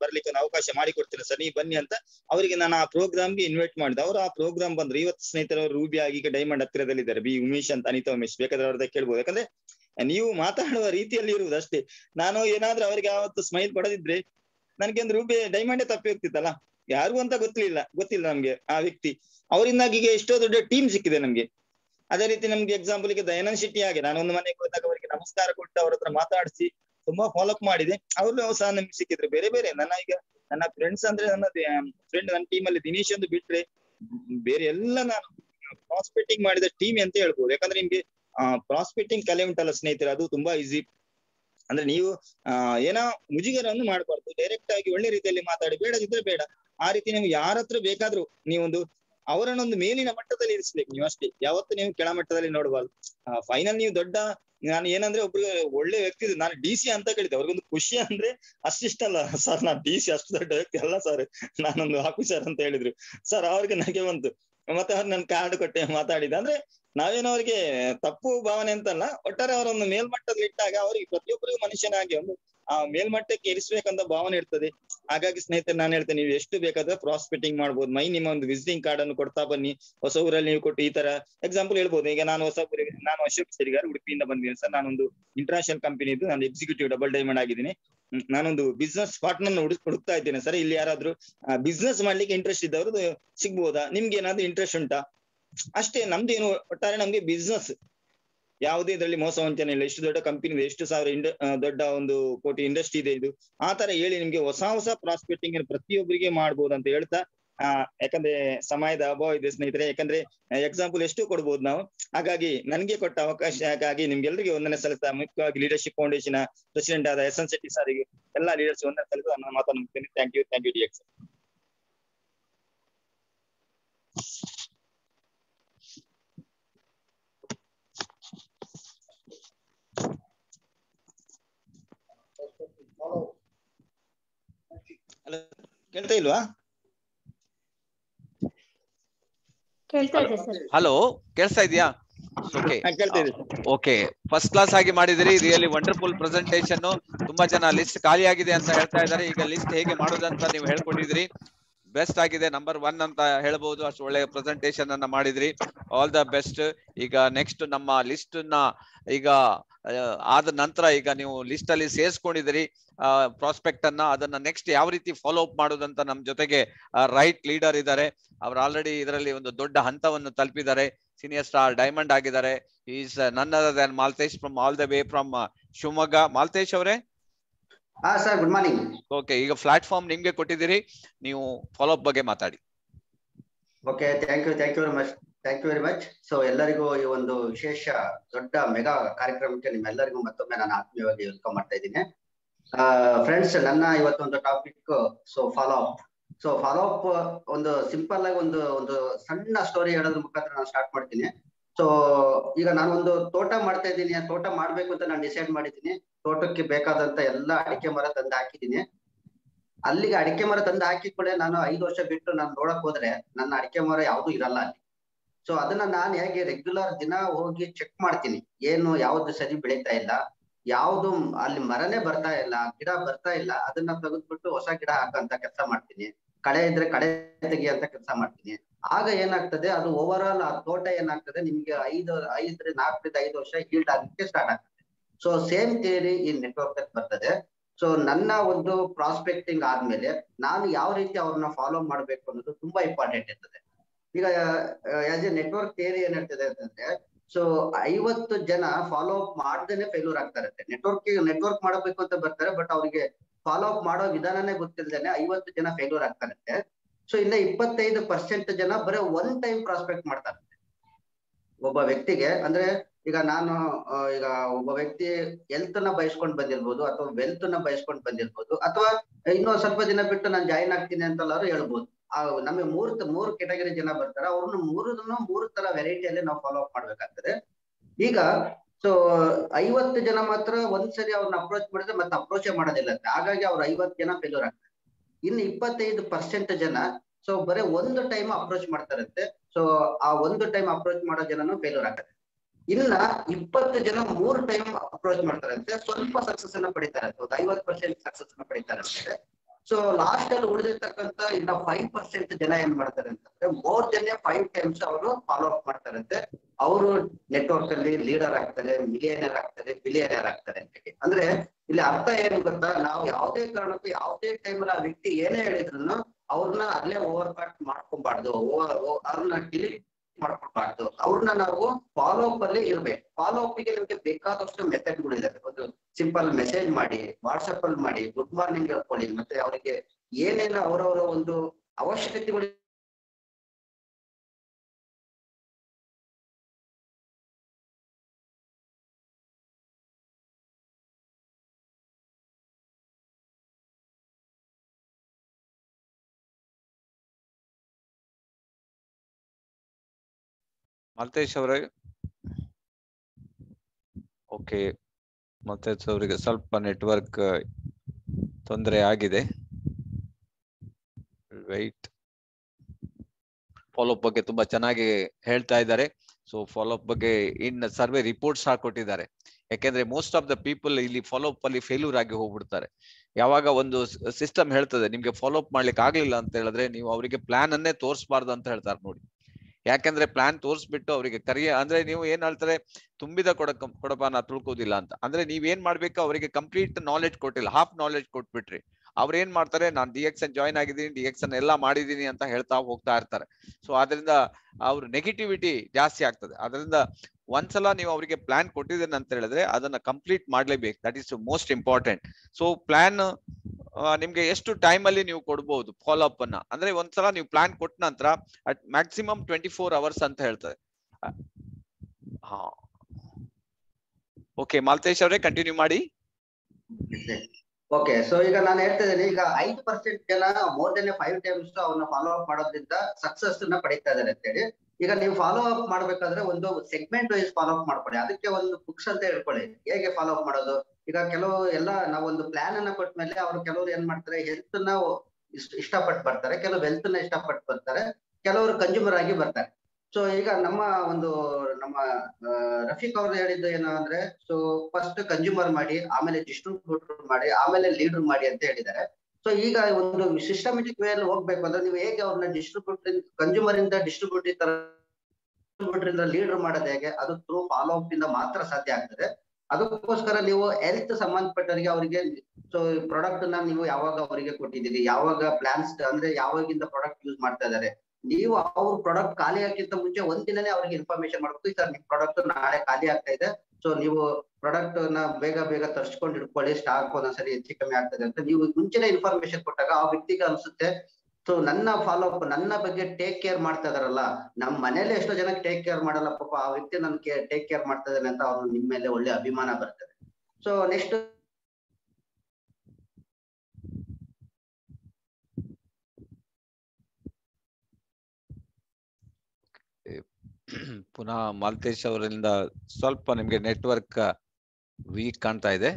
ಬರ್ಲಿಕ್ಕೆ ಒಂದು ಅವಕಾಶ ಮಾಡಿಕೊಡ್ತೀನಿ ಸರ್ ನೀವು ಬನ್ನಿ ಅಂತ ಅವರಿಗೆ ನಾನು ಆ ಪ್ರೋಗ್ರಾಮ್ಗೆ ಇನ್ವೈಟ್ ಮಾಡಿದೆ ಅವರು ಆ ಪ್ರೋಗ್ರಾಮ್ ಬಂದ್ರು ಇವತ್ತು ಸ್ನೇಹಿತರು ರೂಬಿ ಆಗಿ ಈಗ ಡೈಮಂಡ್ ಹತ್ತಿರದಲ್ಲಿದ್ದಾರೆ ಬಿ ಉಮೇಶ್ ಅಂತ ಅನಿತಾ ಉಮೇಶ್ ಬೇಕಾದ್ರೆ ಅವ್ರದ್ದು ಕೇಳ್ಬೋದು ಯಾಕಂದ್ರೆ ನೀವು ಮಾತಾಡುವ ರೀತಿಯಲ್ಲಿ ಇರುವುದು ಅಷ್ಟೇ ನಾನು ಏನಾದ್ರೂ ಅವರಿಗೆ ಆವತ್ತು ಸ್ಮೈಲ್ ಕೊಡದಿದ್ರೆ ನನಗೆ ಒಂದು ರೂಬಿ ಡೈಮಂಡೇ ತಪ್ಪಿ ಹೋಗ್ತಿತ್ತಲ್ಲ ಯಾರು ಅಂತ ಗೊತ್ತಿಲ್ಲ ಗೊತ್ತಿಲ್ಲ ನಮ್ಗೆ ಆ ವ್ಯಕ್ತಿ ಅವರಿಂದಾಗಿ ಈಗ ಎಷ್ಟೋ ದೊಡ್ಡ ಟೀಮ್ ಸಿಕ್ಕಿದೆ ನಮ್ಗೆ ಅದೇ ರೀತಿ ನಮ್ಗೆ ಎಕ್ಸಾಂಪಲ್ ಈಗ ದಯಾನಂದ್ ಶೆಟ್ಟಿ ಹಾಗೆ ನಾನು ಒಂದು ಮನೆಗೆ ಹೋದಾಗ ಅವರಿಗೆ ನಮಸ್ಕಾರ ಕೊಟ್ಟು ಅವ್ರ ಹತ್ರ ಮಾತಾಡಿಸಿ ತುಂಬಾ ಫಾಲೋ ಅಪ್ ಮಾಡಿದೆ ಅವರು ಸಹ ನಮ್ಗೆ ಸಿಕ್ಕಿದ್ರು ಬೇರೆ ಬೇರೆ ನನ್ನ ಈಗ ನನ್ನ ಫ್ರೆಂಡ್ಸ್ ಅಂದ್ರೆ ನನ್ನ ಫ್ರೆಂಡ್ ನನ್ನ ಟೀಮ್ ಅಲ್ಲಿ ದಿನೇಶ್ ಒಂದು ಬಿಟ್ರೆ ಬೇರೆ ಎಲ್ಲ ನಾನು ಪ್ರಾಸ್ಪೆಕ್ಟಿಂಗ್ ಮಾಡಿದ ಟೀಮ್ ಅಂತ ಹೇಳ್ಬೋದು ಯಾಕಂದ್ರೆ ನಿಮ್ಗೆ ಪ್ರಾಸ್ಪೆಕ್ಟಿಂಗ್ ಕಲೆ ಉಂಟಲ್ಲ ಸ್ನೇಹಿತರೆ ಅದು ತುಂಬಾ ಈಸಿ ಅಂದ್ರೆ ನೀವು ಆ ಏನೋ ಮುಜುಗರವನ್ನು ಮಾಡಬಾರ್ದು ಡೈರೆಕ್ಟ್ ಆಗಿ ಒಳ್ಳೆ ರೀತಿಯಲ್ಲಿ ಮಾತಾಡಿ ಬೇಡದಿದ್ರೆ ಬೇಡ ಆ ರೀತಿ ನೀವು ಯಾರ ಹತ್ರ ಬೇಕಾದ್ರೂ ನೀವೊಂದು ಅವರನ್ನೊಂದು ಮೇಲಿನ ಮಟ್ಟದಲ್ಲಿ ಇರಿಸ್ಬೇಕು ನೀವು ಅಷ್ಟೇ ಯಾವತ್ತು ನೀವು ಕೆಳ ಮಟ್ಟದಲ್ಲಿ ನೋಡಬಾರ್ದು ಫೈನಲ್ ನೀವು ದೊಡ್ಡ ನಾನು ಏನಂದ್ರೆ ಒಬ್ರು ಒಳ್ಳೆ ವ್ಯಕ್ತಿ ಇದ್ರು. ನಾನು ಡಿ ಸಿ ಅಂತ ಕೇಳಿದ್ದೆ ಅವ್ರಿಗೊಂದು ಖುಷಿ ಅಂದ್ರೆ ಅಷ್ಟಿಷ್ಟಲ್ಲ ಸರ್ ನಾನು ಡಿ ಸಿ ಅಷ್ಟು ದೊಡ್ಡ ವ್ಯಕ್ತಿ ಅಲ್ಲ ಸರ್ ನಾನೊಂದು ಆಫೀಸರ್ ಅಂತ ಹೇಳಿದ್ರು ಸರ್ ಅವ್ರಿಗೆ ನನಗೆ ಬಂತು ಮತ್ತೆ ಅವ್ರು ನನ್ ಕಾರ್ಡ್ ಕೊಟ್ಟೆ ಮಾತಾಡಿದ ಅಂದ್ರೆ ನಾವೇನೋ ಅವರಿಗೆ ತಪ್ಪು ಭಾವನೆ ಅಂತಲ್ಲ ಒಟ್ಟಾರೆ ಅವರೊಂದು ಮೇಲ್ಮಟ್ಟದಲ್ಲಿ ಇಟ್ಟಾಗ ಅವರಿಗೆ ಪ್ರತಿಯೊಬ್ಬರಿಗೂ ಮನುಷ್ಯನಾಗಿ ಒಂದು ಆ ಮೇಲ್ಮಟ್ಟಕ್ಕೆ ಇರಿಸ್ಬೇಕಂತ ಭಾವನೆ ಇರ್ತದೆ ಹಾಗಾಗಿ ಸ್ನೇಹಿತರೆ ನಾನು ಹೇಳ್ತೇನೆ ನೀವು ಎಷ್ಟು ಬೇಕಾದ್ರೆ ಪ್ರಾಸ್ಪೆಕ್ಟಿಂಗ್ ಮಾಡ್ಬೋದು ಮೈ ನಿಮ್ಮ ಒಂದು ವಿಸಿಟಿಂಗ್ ಕಾರ್ಡ್ ಅನ್ನು ಕೊಡ್ತಾ ಬನ್ನಿ ಹೊಸ ಊರಲ್ಲಿ ನೀವು ಕೊಟ್ಟು ಈ ತರ ಎಕ್ಸಾಂಪಲ್ ಹೇಳ್ಬೋದು ಈಗ ನಾನು ಹೊಸ ಊರಿಗೆ ನಾನು ಅಶೋಕ್ ಸರಿಗಾರ್ ಉಡುಪಿಯಿಂದ ಬಂದಿದ್ದೀನಿ ಸರ್ ನಾನೊಂದು ಇಂಟರ್ನ್ಯಾಷನಲ್ ಕಂಪನಿ ಇದ್ದು ನಾನು ಎಕ್ಸಿಕ್ಯೂಟಿವ್ ಡಬಲ್ ಡೈಮಂಡ್ ಆಗಿದ್ದೀನಿ ಹ್ಮ್, ನಾನೊಂದು ಬಿಸ್ನೆಸ್ ಪಾರ್ಟ್ನರ್ ಹುಡುಕ್ ಹುಡುಕ್ತಾ ಇದ್ದೇನೆ ಸರ್ ಇಲ್ಲಿ ಯಾರಾದ್ರೂ ಬಿಸ್ನೆಸ್ ಮಾಡ್ಲಿಕ್ಕೆ ಇಂಟ್ರೆಸ್ಟ್ ಇದ್ದವರು ಸಿಗ್ಬೋದಾ ನಿಮ್ಗೆ ಏನಾದ್ರು ಇಂಟ್ರೆಸ್ಟ್ ಉಂಟಾ ಅಷ್ಟೇ ನಮ್ದೇನು ಒಟ್ಟಾರೆ ನಮ್ಗೆ ಬಿಸ್ನೆಸ್ ಯಾವುದೇ ಇದರಲ್ಲಿ ಮೋಸ ವಂಚನೆ ಇಲ್ಲ ಎಷ್ಟು ದೊಡ್ಡ ಕಂಪನಿ ಇದೆ ಎಷ್ಟು ಸಾವಿರ ಇಂಡ ಆ, ದೊಡ್ಡ ಒಂದು ಕೋಟಿ ಇಂಡಸ್ಟ್ರಿ ಇದೆ ಇದು ಆ ತರ ಹೇಳಿ ನಿಮ್ಗೆ ಹೊಸ ಹೊಸ ಪ್ರಾಸ್ಪೆಕ್ಟಿಂಗ್ ಪ್ರತಿಯೊಬ್ಬರಿಗೆ ಮಾಡ್ಬೋದು ಅಂತ ಹೇಳ್ತಾ ಆ ಯಾಕಂದ್ರೆ ಸಮಯದ ಅಭಾವ ಇದೆ ಸ್ನೇಹಿತರೆ ಯಾಕಂದ್ರೆ ಎಕ್ಸಾಂಪಲ್ ಎಷ್ಟು ಕೊಡ್ಬೋದು ನಾವು ಹಾಗಾಗಿ ನನ್ಗೆ ಕೊಟ್ಟ ಅವಕಾಶಕ್ಕಾಗಿ ನಿಮ್ಗೆಲ್ಲರಿಗೆ ಒಂದನೇ ಸಲ್ಲಿಸ್ತಾ ಮುಖ್ಯವಾಗಿ ಲೀಡರ್ಶಿಪ್ ಫೌಂಡೇಶನ್ ಪ್ರೆಸಿಡೆಂಟ್ ಆದ ಎಸ್ ಎನ್ ಶೆಟ್ಟಿ ಸಾರಿಗೆ ಎಲ್ಲಾ ಲೀಡರ್ಸ್ ಒಂದನೇ ಸಲ್ಲಿಸ್ತಾ ನನ್ನ ಮಾತನ್ನು ಮುಗ್ತೇನೆ thank you thank you D X hello ಕೇಳ್ತಾ ಇಲ್ವಾ ಕೇಳ್ತಾ ಇದೆ ಸರ್ ಹಲೋ ಕೇಳಿಸ್ತಾ ಇದೆಯಾ ಓಕೆ ಹಾ, ಕೇಳ್ತಾ ಇದೆ ಓಕೆ ಫಸ್ಟ್ ಕ್ಲಾಸ್ ಆಗಿ ಮಾಡಿದಿರಿ ರಿಯಲಿ ವಂಡರ್ಫುಲ್ ಪ್ರೆಸೆಂಟೇಶನ್ ತುಂಬಾ ಜನ ಲಿಸ್ಟ್ ಖಾಲಿ ಆಗಿದೆ ಅಂತ ಹೇಳ್ತಾ ಇದ್ದಾರೆ ಈಗ ಲಿಸ್ಟ್ ಹೇಗೆ ಮಾಡೋದಂತ ನೀವು ಹೇಳ್ಕೊಟ್ಟಿದ್ರಿ ಬೆಸ್ಟ್ ಆಗಿದೆ ನಂಬರ್ ಒನ್ ಅಂತ ಹೇಳ್ಬಹುದು ಅಷ್ಟು ಒಳ್ಳೆ ಪ್ರೆಸೆಂಟೇಶನ್ ಅನ್ನ ಮಾಡಿದ್ರಿ ಆಲ್ ದ ಬೆಸ್ಟ್ ಈಗ ನೆಕ್ಸ್ಟ್ ನಮ್ಮ ಲಿಸ್ಟ್ ನ ಈಗ ಆ, ಆದ ನಂತರ ಈಗ ನೀವು ಲಿಸ್ಟ್ ಅಲ್ಲಿ ಸೇರಿಸ್ಕೊಂಡಿದ್ದೀರಿ ಪ್ರಾಸ್ಪೆಕ್ಟ್ ಅನ್ನ ಅದನ್ನ ನೆಕ್ಸ್ಟ್ ಯಾವ ರೀತಿ ಫಾಲೋ ಅಪ್ ಮಾಡೋದಂತ ನಮ್ ಜೊತೆಗೆ ರೈಟ್ ಲೀಡರ್ ಇದ್ದಾರೆ ಅವ್ರು ಆಲ್ರೆಡಿ ಇದರಲ್ಲಿ ಒಂದು ದೊಡ್ಡ ಹಂತವನ್ನು ತಲುಪಿದ್ದಾರೆ ಸೀನಿಯರ್ ಸ್ಟಾರ್ ಡೈಮಂಡ್ ಆಗಿದ್ದಾರೆ is none other than Maltesh from all the way from Shivamogga Maltesh ಅವರೇ ಹಾ ಸರ್ ಗುಡ್ ಮಾರ್ನಿಂಗ್ ಓಕೆ ಈಗ ಪ್ಲಾಟ್ಫಾರ್ಮ್ ನಿಮ್ಗೆ ಕೊಟ್ಟಿದ್ದೀರಿ ನೀವು ಫಾಲೋ ಅಪ್ ಬಗ್ಗೆ ಮಾತಾಡಿ okay thank you thank you very much thank you very much so ಎಲ್ಲರಿಗೂ ಈ ಒಂದು ವಿಶೇಷ ದೊಡ್ಡ ಮೆಗಾ ಕಾರ್ಯಕ್ರಮಕ್ಕೆ ನಿಮ್ಮೆಲ್ಲರಿಗೂ ಮತ್ತೊಮ್ಮೆ ನಾನು ಆತ್ಮೀಯವಾಗಿ ವೆಲ್ಕಮ್ ಮಾಡ್ತಾ ಇದ್ದೀನಿ ಫ್ರೆಂಡ್ಸ್ ನನ್ನ ಇವತ್ತೊಂದು topic so follow up so follow up ಒಂದು ಸಿಂಪಲ್ ಆಗಿ ಒಂದು ಒಂದು ಸಣ್ಣ ಸ್ಟೋರಿ ಹೇಳೋದ್ರ ಮುಖಾಂತರ ನಾನು ಸ್ಟಾರ್ಟ್ ಮಾಡ್ತೀನಿ ಸೊ ಈಗ ನಾನು ಒಂದು ತೋಟ ಮಾಡ್ತಾ ಇದ್ದೀನಿ ಆ ತೋಟ ಮಾಡ್ಬೇಕು ಅಂತ ನಾನು ಡಿಸೈಡ್ ಮಾಡಿದ್ದೀನಿ ತೋಟಕ್ಕೆ ಬೇಕಾದಂತ ಎಲ್ಲ ಅಡಿಕೆ ಮರ ತಂದು ಹಾಕಿದ್ದೀನಿ ಅಲ್ಲಿಗೆ ಅಡಿಕೆ ಮರ ತಂದು ಹಾಕಿದ ಕೂಡ ನಾನು ಐದು ವರ್ಷ ಬಿಟ್ಟು ನಾನು ನೋಡಕ್ ಹೋದ್ರೆ ನನ್ನ ಅಡಿಕೆ ಮರ ಯಾವ್ದು ಇರಲ್ಲ ಅಲ್ಲಿ ಸೊ ಅದನ್ನ ನಾನು ಹೇಗೆ ರೆಗ್ಯುಲರ್ ದಿನ ಹೋಗಿ ಚೆಕ್ ಮಾಡ್ತೀನಿ ಏನು ಯಾವ್ದು ಸರಿ ಬೆಳೀತಾ ಇಲ್ಲ ಯಾವ್ದು ಅಲ್ಲಿ ಮರನೇ ಬರ್ತಾ ಇಲ್ಲ ಗಿಡ ಬರ್ತಾ ಇಲ್ಲ ಅದನ್ನ ತೆಗೆದ್ಬಿಟ್ಟು ಹೊಸ ಗಿಡ ಹಾಕಂತ ಕೆಲಸ ಮಾಡ್ತೀನಿ ಕಳೆ ಇದ್ರೆ ಕಳೆ ತೆಗಿಯಂತ ಕೆಲಸ ಮಾಡ್ತೀನಿ ಆಗ ಏನಾಗ್ತದೆ ಅದು ಓವರ್ ಆಲ್ ಆ ತೋಟ ಏನಾಗ್ತದೆ ನಿಮ್ಗೆ ಐದು ಐದರಿಂದ ನಾಲ್ಕರಿಂದ ಐದು ವರ್ಷ ಹೀಲ್ಡ್ ಆಗ್ಲಿಕ್ಕೆ ಸ್ಟಾರ್ಟ್ ಆಗ್ತದೆ ಸೊ ಸೇಮ್ ಥಿಯರಿ ಈ ನೆಟ್ವರ್ಕ್ ಅಲ್ಲಿ ಬರ್ತದೆ ಸೊ ನನ್ನ ಒಂದು ಪ್ರಾಸ್ಪೆಕ್ಟಿಂಗ್ ಆದ್ಮೇಲೆ ನಾನು ಯಾವ ರೀತಿ ಅವ್ರನ್ನ ಫಾಲೋ ಮಾಡ್ಬೇಕು ಅನ್ನೋದು ತುಂಬಾ ಇಂಪಾರ್ಟೆಂಟ್ ಇರ್ತದೆ ಈಗ ಆಸ್ ಎ ನೆಟ್ವರ್ಕ್ ಥಿಯರಿ ಏನ್ ಹೇಳ್ತದೆ ಅಂತಂದ್ರೆ ಸೊ ಐವತ್ತು ಜನ ಫಾಲೋ ಅಪ್ ಮಾಡ್ದೇನೆ ಫೇಲ್ಯೂರ್ ಆಗ್ತಾರಂತೆ ನೆಟ್ವರ್ಕ್ ನೆಟ್ವರ್ಕ್ ಮಾಡಬೇಕು ಅಂತ ಬರ್ತಾರೆ ಬಟ್ ಅವರಿಗೆ ಫಾಲೋ ಅಪ್ ಮಾಡೋ ವಿಧಾನನೇ ಗೊತ್ತಿಲ್ದೇನೆ ಐವತ್ತು ಜನ ಫೇಲ್ಯೂರ್ ಆಗ್ತಾರಂತೆ ಸೊ ಇನ್ನ ಇಪ್ಪತ್ತೈದು ಪರ್ಸೆಂಟ್ ಜನ ಬರೀ ಒನ್ ಟೈಮ್ ಪ್ರಾಸ್ಪೆಕ್ಟ್ ಮಾಡ್ತಾರಂತೆ ಒಬ್ಬ ವ್ಯಕ್ತಿಗೆ ಅಂದ್ರೆ ಈಗ ನಾನು ಆ, ಈಗ ಒಬ್ಬ ವ್ಯಕ್ತಿ ಹೆಲ್ತ್ ನ ಬಯಸ್ಕೊಂಡ್ ಬಂದಿರ್ಬೋದು ಅಥವಾ ವೆಲ್ತ್ ನ ಬಯಸ್ಕೊಂಡ್ ಬಂದಿರ್ಬೋದು ಅಥವಾ ಇನ್ನೂ ಸ್ವಲ್ಪ ದಿನ ಬಿಟ್ಟು ನಾನು ಜಾಯಿನ್ ಆಗ್ತೀನಿ ಅಂತೆಲ್ಲಾರು ಹೇಳ್ಬೋದು ಆ ನಮಗೆ ಮೂರ್ ಮೂರು ಕೆಟಗರಿ ಜನ ಬರ್ತಾರೆ ಅವ್ರನ್ನ ಮೂರನ್ನು ಮೂರು ತರ ವೆರೈಟಿಯಲ್ಲಿ ನಾವು ಫಾಲೋ ಅಪ್ ಮಾಡ್ಬೇಕಾಗ್ತದೆ ಈಗ ಸೊ ಐವತ್ತು ಜನ ಮಾತ್ರ ಒಂದ್ಸರಿ ಅವ್ರನ್ನ ಅಪ್ರೋಚ್ ಮಾಡಿದ್ರೆ ಮತ್ತೆ ಅಪ್ರೋಚೇ ಮಾಡೋದಿಲ್ಲ ಅಂತೆ. ಹಾಗಾಗಿ ಅವ್ರ ಐವತ್ತು ಜನ ಫೇಲ್ಯೂರ್ ಆಗ್ತಾರೆ ಇನ್ನು ಇಪ್ಪತ್ತೈದು ಪರ್ಸೆಂಟ್ ಜನ ಸೊ ಬರೀ ಒಂದು ಟೈಮ್ ಅಪ್ರೋಚ್ ಮಾಡ್ತಾರಂತೆ ಸೊ ಆ ಒಂದು ಟೈಮ್ ಅಪ್ರೋಚ್ ಮಾಡೋ ಜನನು ಫೇಲ್ಯೂರ್ ಆಗ್ತಾರೆ ಇನ್ನ ಇಪ್ಪತ್ತು ಜನ ಮೂರು ಟೈಮ್ ಅಪ್ರೋಚ್ ಮಾಡ್ತಾರಂತೆ ಸ್ವಲ್ಪ ಸಕ್ಸಸ್ ಅನ್ನ ಪಡಿತಾರಂತೆ ಒಂದು ಐವತ್ತು ಪರ್ಸೆಂಟ್ ಸಕ್ಸಸ್ ಅನ್ನ ಪಡಿತಾರಂತೆ ಸೊ ಲಾಸ್ಟ್ ಅಲ್ಲಿ ಉಳಿದಿರ್ತಕ್ಕಂತ ಇನ್ನ ಫೈವ್ ಪರ್ಸೆಂಟ್ ಜನ ಏನ್ ಮಾಡ್ತಾರೆ ಅಂತಂದ್ರೆ ಮೋರ್ ದೆನ್ ಫೈವ್ ಟೈಮ್ಸ್ ಅವರು ಫಾಲೋ ಅಪ್ ಮಾಡ್ತಾರಂತೆ ಅವರು ನೆಟ್ವರ್ಕ್ ಅಲ್ಲಿ ಲೀಡರ್ ಆಗ್ತಾರೆ ಮಿಲಿಯನರ್ ಆಗ್ತಾರೆ ಬಿಲಿಯನರ್ ಆಗ್ತಾರೆ ಅಂತ ಹೇಳಿ ಅಂದ್ರೆ ಇಲ್ಲಿ ಅರ್ಥ ಏನು ಗೊತ್ತಾ ನಾವು ಯಾವುದೇ ಕಾರಣಕ್ಕೂ ಯಾವುದೇ ಟೈಮಲ್ಲಿ ಆ ವ್ಯಕ್ತಿ ಏನೇ ಹೇಳಿದ್ರು ಅವ್ರನ್ನ ಅಲ್ಲೇ ಓವರ್ ಕಟ್ ಮಾಡ್ಕೊಬಾರ್ದು ಅವ್ರನ್ನ ಡಿಲೀಟ್ ಮಾಡ್ಕೊಬಾರ್ದು ಅವ್ರನ್ನ ನಾವು ಫಾಲೋ ಅಪ್ ಅಲ್ಲಿ ಇರ್ಬೇಕು ಫಾಲೋ ಅಪ್ ಗೆ ನಿಮ್ಗೆ ಬೇಕಾದಷ್ಟು ಮೆಥಡ್ಗಳು ಇದಾವೆ ಒಂದು ಸಿಂಪಲ್ ಮೆಸೇಜ್ ಮಾಡಿ ವಾಟ್ಸ್ಆಪ್ ಅಲ್ಲಿ ಮಾಡಿ ಗುಡ್ ಮಾರ್ನಿಂಗ್ ಹೇಳ್ಕೊಳ್ಳಿ ಮತ್ತೆ ಅವರಿಗೆ ಏನೇನು ಅವರವರ ಒಂದು ಅವಶ್ಯಕತೆಗಳು ಮಲ್ತೇಶ್ ಅವರೇ ಓಕೆ ಮಲ್ತೇಶ್ ಅವರಿಗೆ ಸ್ವಲ್ಪ ನೆಟ್ವರ್ಕ್ ತೊಂದರೆ ಆಗಿದೆ ವೈಟ್ ಫಾಲೋ ಬಗ್ಗೆ ತುಂಬಾ ಚೆನ್ನಾಗಿ ಹೇಳ್ತಾ ಇದ್ದಾರೆ ಸೊ ಫಾಲೋ ಅಪ್ ಬಗ್ಗೆ ಇನ್ ಸರ್ವೆ ರಿಪೋರ್ಟ್ಸ್ ಹಾಕೊಟ್ಟಿದ್ದಾರೆ ಯಾಕೆಂದ್ರೆ ಮೋಸ್ಟ್ ಆಫ್ ದ ಪೀಪಲ್ ಇಲ್ಲಿ ಫಾಲೋ ಅಪ್ ಅಲ್ಲಿ ಫೇಲ್ಯೂರ್ ಆಗಿ ಹೋಗ್ಬಿಡ್ತಾರೆ ಯಾವಾಗ ಒಂದು ಸಿಸ್ಟಮ್ ಹೇಳ್ತದೆ ನಿಮ್ಗೆ ಫಾಲೋ ಅಪ್ ಮಾಡ್ಲಿಕ್ಕೆ ಆಗ್ಲಿಲ್ಲ ಅಂತ ಹೇಳಿದ್ರೆ ನೀವು ಅವರಿಗೆ ಪ್ಲಾನ್ ಅನ್ನೇ ತೋರಿಸಬಾರ್ದು ಅಂತ ಹೇಳ್ತಾರೆ ನೋಡಿ ಯಾಕಂದ್ರೆ ಪ್ಲಾನ್ ತೋರಿಸ್ಬಿಟ್ಟು ಅವರಿಗೆ ಕರಿಯ ಅಂದ್ರೆ ನೀವು ಏನ್ ಹೇಳ್ತಾರೆ ತುಂಬಿದ ಕೊಡಕ ಕೊಡಪಾನ ತುಳ್ಕೋದಿಲ್ಲ ಅಂತ ಅಂದ್ರೆ ನೀವ್ ಏನ್ ಮಾಡ್ಬೇಕು ಅವರಿಗೆ ಕಂಪ್ಲೀಟ್ ನಾಲೆಡ್ಜ್ ಕೊಟ್ಟಿಲ್ಲ ಹಾಫ್ ನಾಲೆಡ್ಜ್ ಕೊಟ್ಬಿಟ್ರಿ ಅವ್ರ ಏನ್ ಮಾಡ್ತಾರೆ ನಾನು ಡಿ ಎಕ್ಸ್ ಎನ್ ಜಾಯ್ನ್ ಆಗಿದ್ದೀನಿ ಡಿ ಎಕ್ಸ್ ಎನ್ ಎಲ್ಲಾ ಮಾಡಿದೀನಿ ಅಂತ ಹೇಳ್ತಾ ಹೋಗ್ತಾ ಇರ್ತಾರೆ ಸೊ ಅದರಿಂದ ಅವ್ರ ನೆಗೆಟಿವಿಟಿ ಜಾಸ್ತಿ ಆಗ್ತದೆ ಅದರಿಂದ ಒಂದ್ಸಲ ನೀವು ಅವರಿಗೆ ಪ್ಲಾನ್ ಕೊಟ್ಟಿದ್ದೇನೆ ಅಂತ ಹೇಳಿದ್ರೆ ಅದನ್ನ ಕಂಪ್ಲೀಟ್ ಮಾಡ್ಲೇಬೇಕು that is most important so plan ನಿಮ್ಗೆ ಎಷ್ಟು ಟೈಮ್ ಅಲ್ಲಿ ನೀವು ಕೊಡ್ಬಹುದು ಫಾಲೋ ಅಪ್ ಅನ್ನ ಅಂದ್ರೆ ಒಂದ್ಸಲ ನೀವು ಪ್ಲಾನ್ ಕೊಟ್ಟ ನಂತರ at maximum twenty four hours ಅಂತ ಹೇಳ್ತದೆ ಹಾ ಓಕೆ ಮಾಲ್ತೇಶ್ ಅವರೇ ಕಂಟಿನ್ಯೂ ಮಾಡಿ ಓಕೆ ಸೊ ಈಗ ನಾನು ಹೇಳ್ತಾ ಇದ್ದೀನಿ ಈಗ ಐದು ಪರ್ಸೆಂಟ್ ಜನ ಮೋರ್ ದೆನ್ ಫೈವ್ ಟೈಮ್ಸ್ ಅವನ್ನ ಫಾಲೋ ಅಪ್ ಮಾಡೋದ್ರಿಂದ ಸಕ್ಸಸ್ ನ ಪಡಿತಾ ಇದಾರೆ ಅಂತೇಳಿ ಈಗ ನೀವು ಫಾಲೋ ಅಪ್ ಮಾಡ್ಬೇಕಾದ್ರೆ ಒಂದು ಸೆಗ್ಮೆಂಟ್ ವೈಸ್ ಫಾಲೋ ಅಪ್ ಮಾಡ್ಕೊಳ್ಳಿ ಅದಕ್ಕೆ ಒಂದು ಬುಕ್ಸ್ ಅಂತ ಹೇಳ್ಕೊಳ್ಳಿ ಹೇಗೆ ಫಾಲೋ ಅಪ್ ಮಾಡೋದು ಈಗ ಕೆಲವು ಎಲ್ಲ ನಾವು ಒಂದು ಪ್ಲಾನ್ ಅನ್ನ ಕೊಟ್ಟ ಮೇಲೆ ಅವ್ರು ಕೆಲವರು ಏನ್ ಮಾಡ್ತಾರೆ ಹೆಲ್ತ್ ನ ಇಷ್ಟ ಇಷ್ಟಪಟ್ಟು ಬರ್ತಾರೆ ಕೆಲವು ಹೆಲ್ತ್ ನ ಇಷ್ಟಪಟ್ಟು ಬರ್ತಾರೆ ಕೆಲವರು ಕನ್ಸ್ಯೂಮರ್ ಆಗಿ ಬರ್ತಾರೆ ಸೊ ಈಗ ನಮ್ಮ ಒಂದು ನಮ್ಮ ರಫೀಕ್ ಅವ್ರು ಹೇಳಿದ್ದು ಏನು ಅಂದ್ರೆ ಸೊ ಫಸ್ಟ್ ಕನ್ಸ್ಯೂಮರ್ ಮಾಡಿ ಆಮೇಲೆ ಡಿಸ್ಟ್ರಿಬ್ಯೂಟರ್ ಮಾಡಿ ಆಮೇಲೆ ಲೀಡರ್ ಮಾಡಿ ಅಂತ ಹೇಳಿದ್ದಾರೆ ಸೊ ಈಗ ಒಂದು ಸಿಸ್ಟಮೆಟಿಕ್ ವೇ ಅಲ್ಲಿ ಹೋಗ್ಬೇಕು ಅಂದ್ರೆ ನೀವು ಹೇಗೆ ಅವ್ರನ್ನ ಡಿಸ್ಟ್ರಿಬ್ಯೂಟರ್ ಕನ್ಸ್ಯೂಮರ್ ಇಂದ ಡಿಸ್ಟ್ರಿಬ್ಯೂಟರ್ ತರ ಡಿಸ್ಟ್ರಿಬ್ಯೂಟರ್ ಇಂದ ಲೀಡರ್ ಮಾಡೋದು ಹೇಗೆ ಅದು ಥ್ರೂ ಫಾಲೋ ಅಪ್ ಇಂದ ಮಾತ್ರ ಸಾಧ್ಯ ಆಗ್ತದೆ ಅದಕ್ಕೋಸ್ಕರ ನೀವು ಹೆಲ್ತ್ ಸಂಬಂಧಪಟ್ಟವರಿಗೆ ಅವರಿಗೆ ಸೊ ಪ್ರಾಡಕ್ಟ್ ನ ನೀವು ಯಾವಾಗ ಅವರಿಗೆ ಕೊಟ್ಟಿದ್ದೀರಿ ಯಾವಾಗ ಪ್ಲಾನ್ಸ್ ಅಂದ್ರೆ ಯಾವಾಗಿಂದ ಪ್ರಾಡಕ್ಟ್ ಯೂಸ್ ಮಾಡ್ತಾ ಇದ್ದಾರೆ ನೀವು ಅವ್ರ ಪ್ರಾಡಕ್ಟ್ ಖಾಲಿ ಹಾಕಿಂತ ಮುಂಚೆ ಒಂದಿನನೇ ಅವ್ರಿಗೆ ಇನ್ಫಾರ್ಮೇಶನ್ ಮಾಡ್ಬೇಕು ಸರ್ ನಿಮ್ ಪ್ರಾಡಕ್ಟ್ ನಾಳೆ ಖಾಲಿ ಆಗ್ತಾ ಇದೆ ಸೊ ನೀವು ಪ್ರಾಡಕ್ಟ್ ನ ಬೇಗ ಬೇಗ ತರ್ಸ್ಕೊಂಡು ಇಟ್ಕೊಳ್ಳಿ ಸ್ಟಾಕ್ ಒಂದೊಂದ್ಸರಿ ಹೆಚ್ಚು ಕಮ್ಮಿ ಆಗ್ತದೆ ಅಂತ ನೀವು ಮುಂಚೆನೆ ಇನ್ಫಾರ್ಮೇಶನ್ ಕೊಟ್ಟಾಗ ಆ ವ್ಯಕ್ತಿಗೆ ಅನ್ಸುತ್ತೆ ಸೊ ನನ್ನ ಫಾಲೋ ಅಪ್ ನನ್ನ ಬಗ್ಗೆ ಟೇಕ್ ಕೇರ್ ಮಾಡ್ತಾ ಇದಾರಲ್ಲ ನಮ್ ಮನೇಲಿ ಎಷ್ಟೋ ಜನಕ್ಕೆ ಟೇಕ್ ಕೇರ್ ಮಾಡಲ್ಲ ಪಾಪ ಆ ವ್ಯಕ್ತಿ ನನ್ ಟೇಕ್ ಕೇರ್ ಮಾಡ್ತಾ ಇದ್ದಾನೆ ಅಂತ ಅವ್ರು ನಿಮ್ ಮೇಲೆ ಒಳ್ಳೆ ಅಭಿಮಾನ ಬರ್ತದೆ ಸೊ ನೆಕ್ಸ್ಟ್ ಪುನಃ ಮಾಲ್ತೇಶ್ ಅವರಿಂದ ಸ್ವಲ್ಪ ನಿಮ್ಗೆ ನೆಟ್ವರ್ಕ್ ವೀಕ್ ಕಾಣ್ತಾ ಇದೆ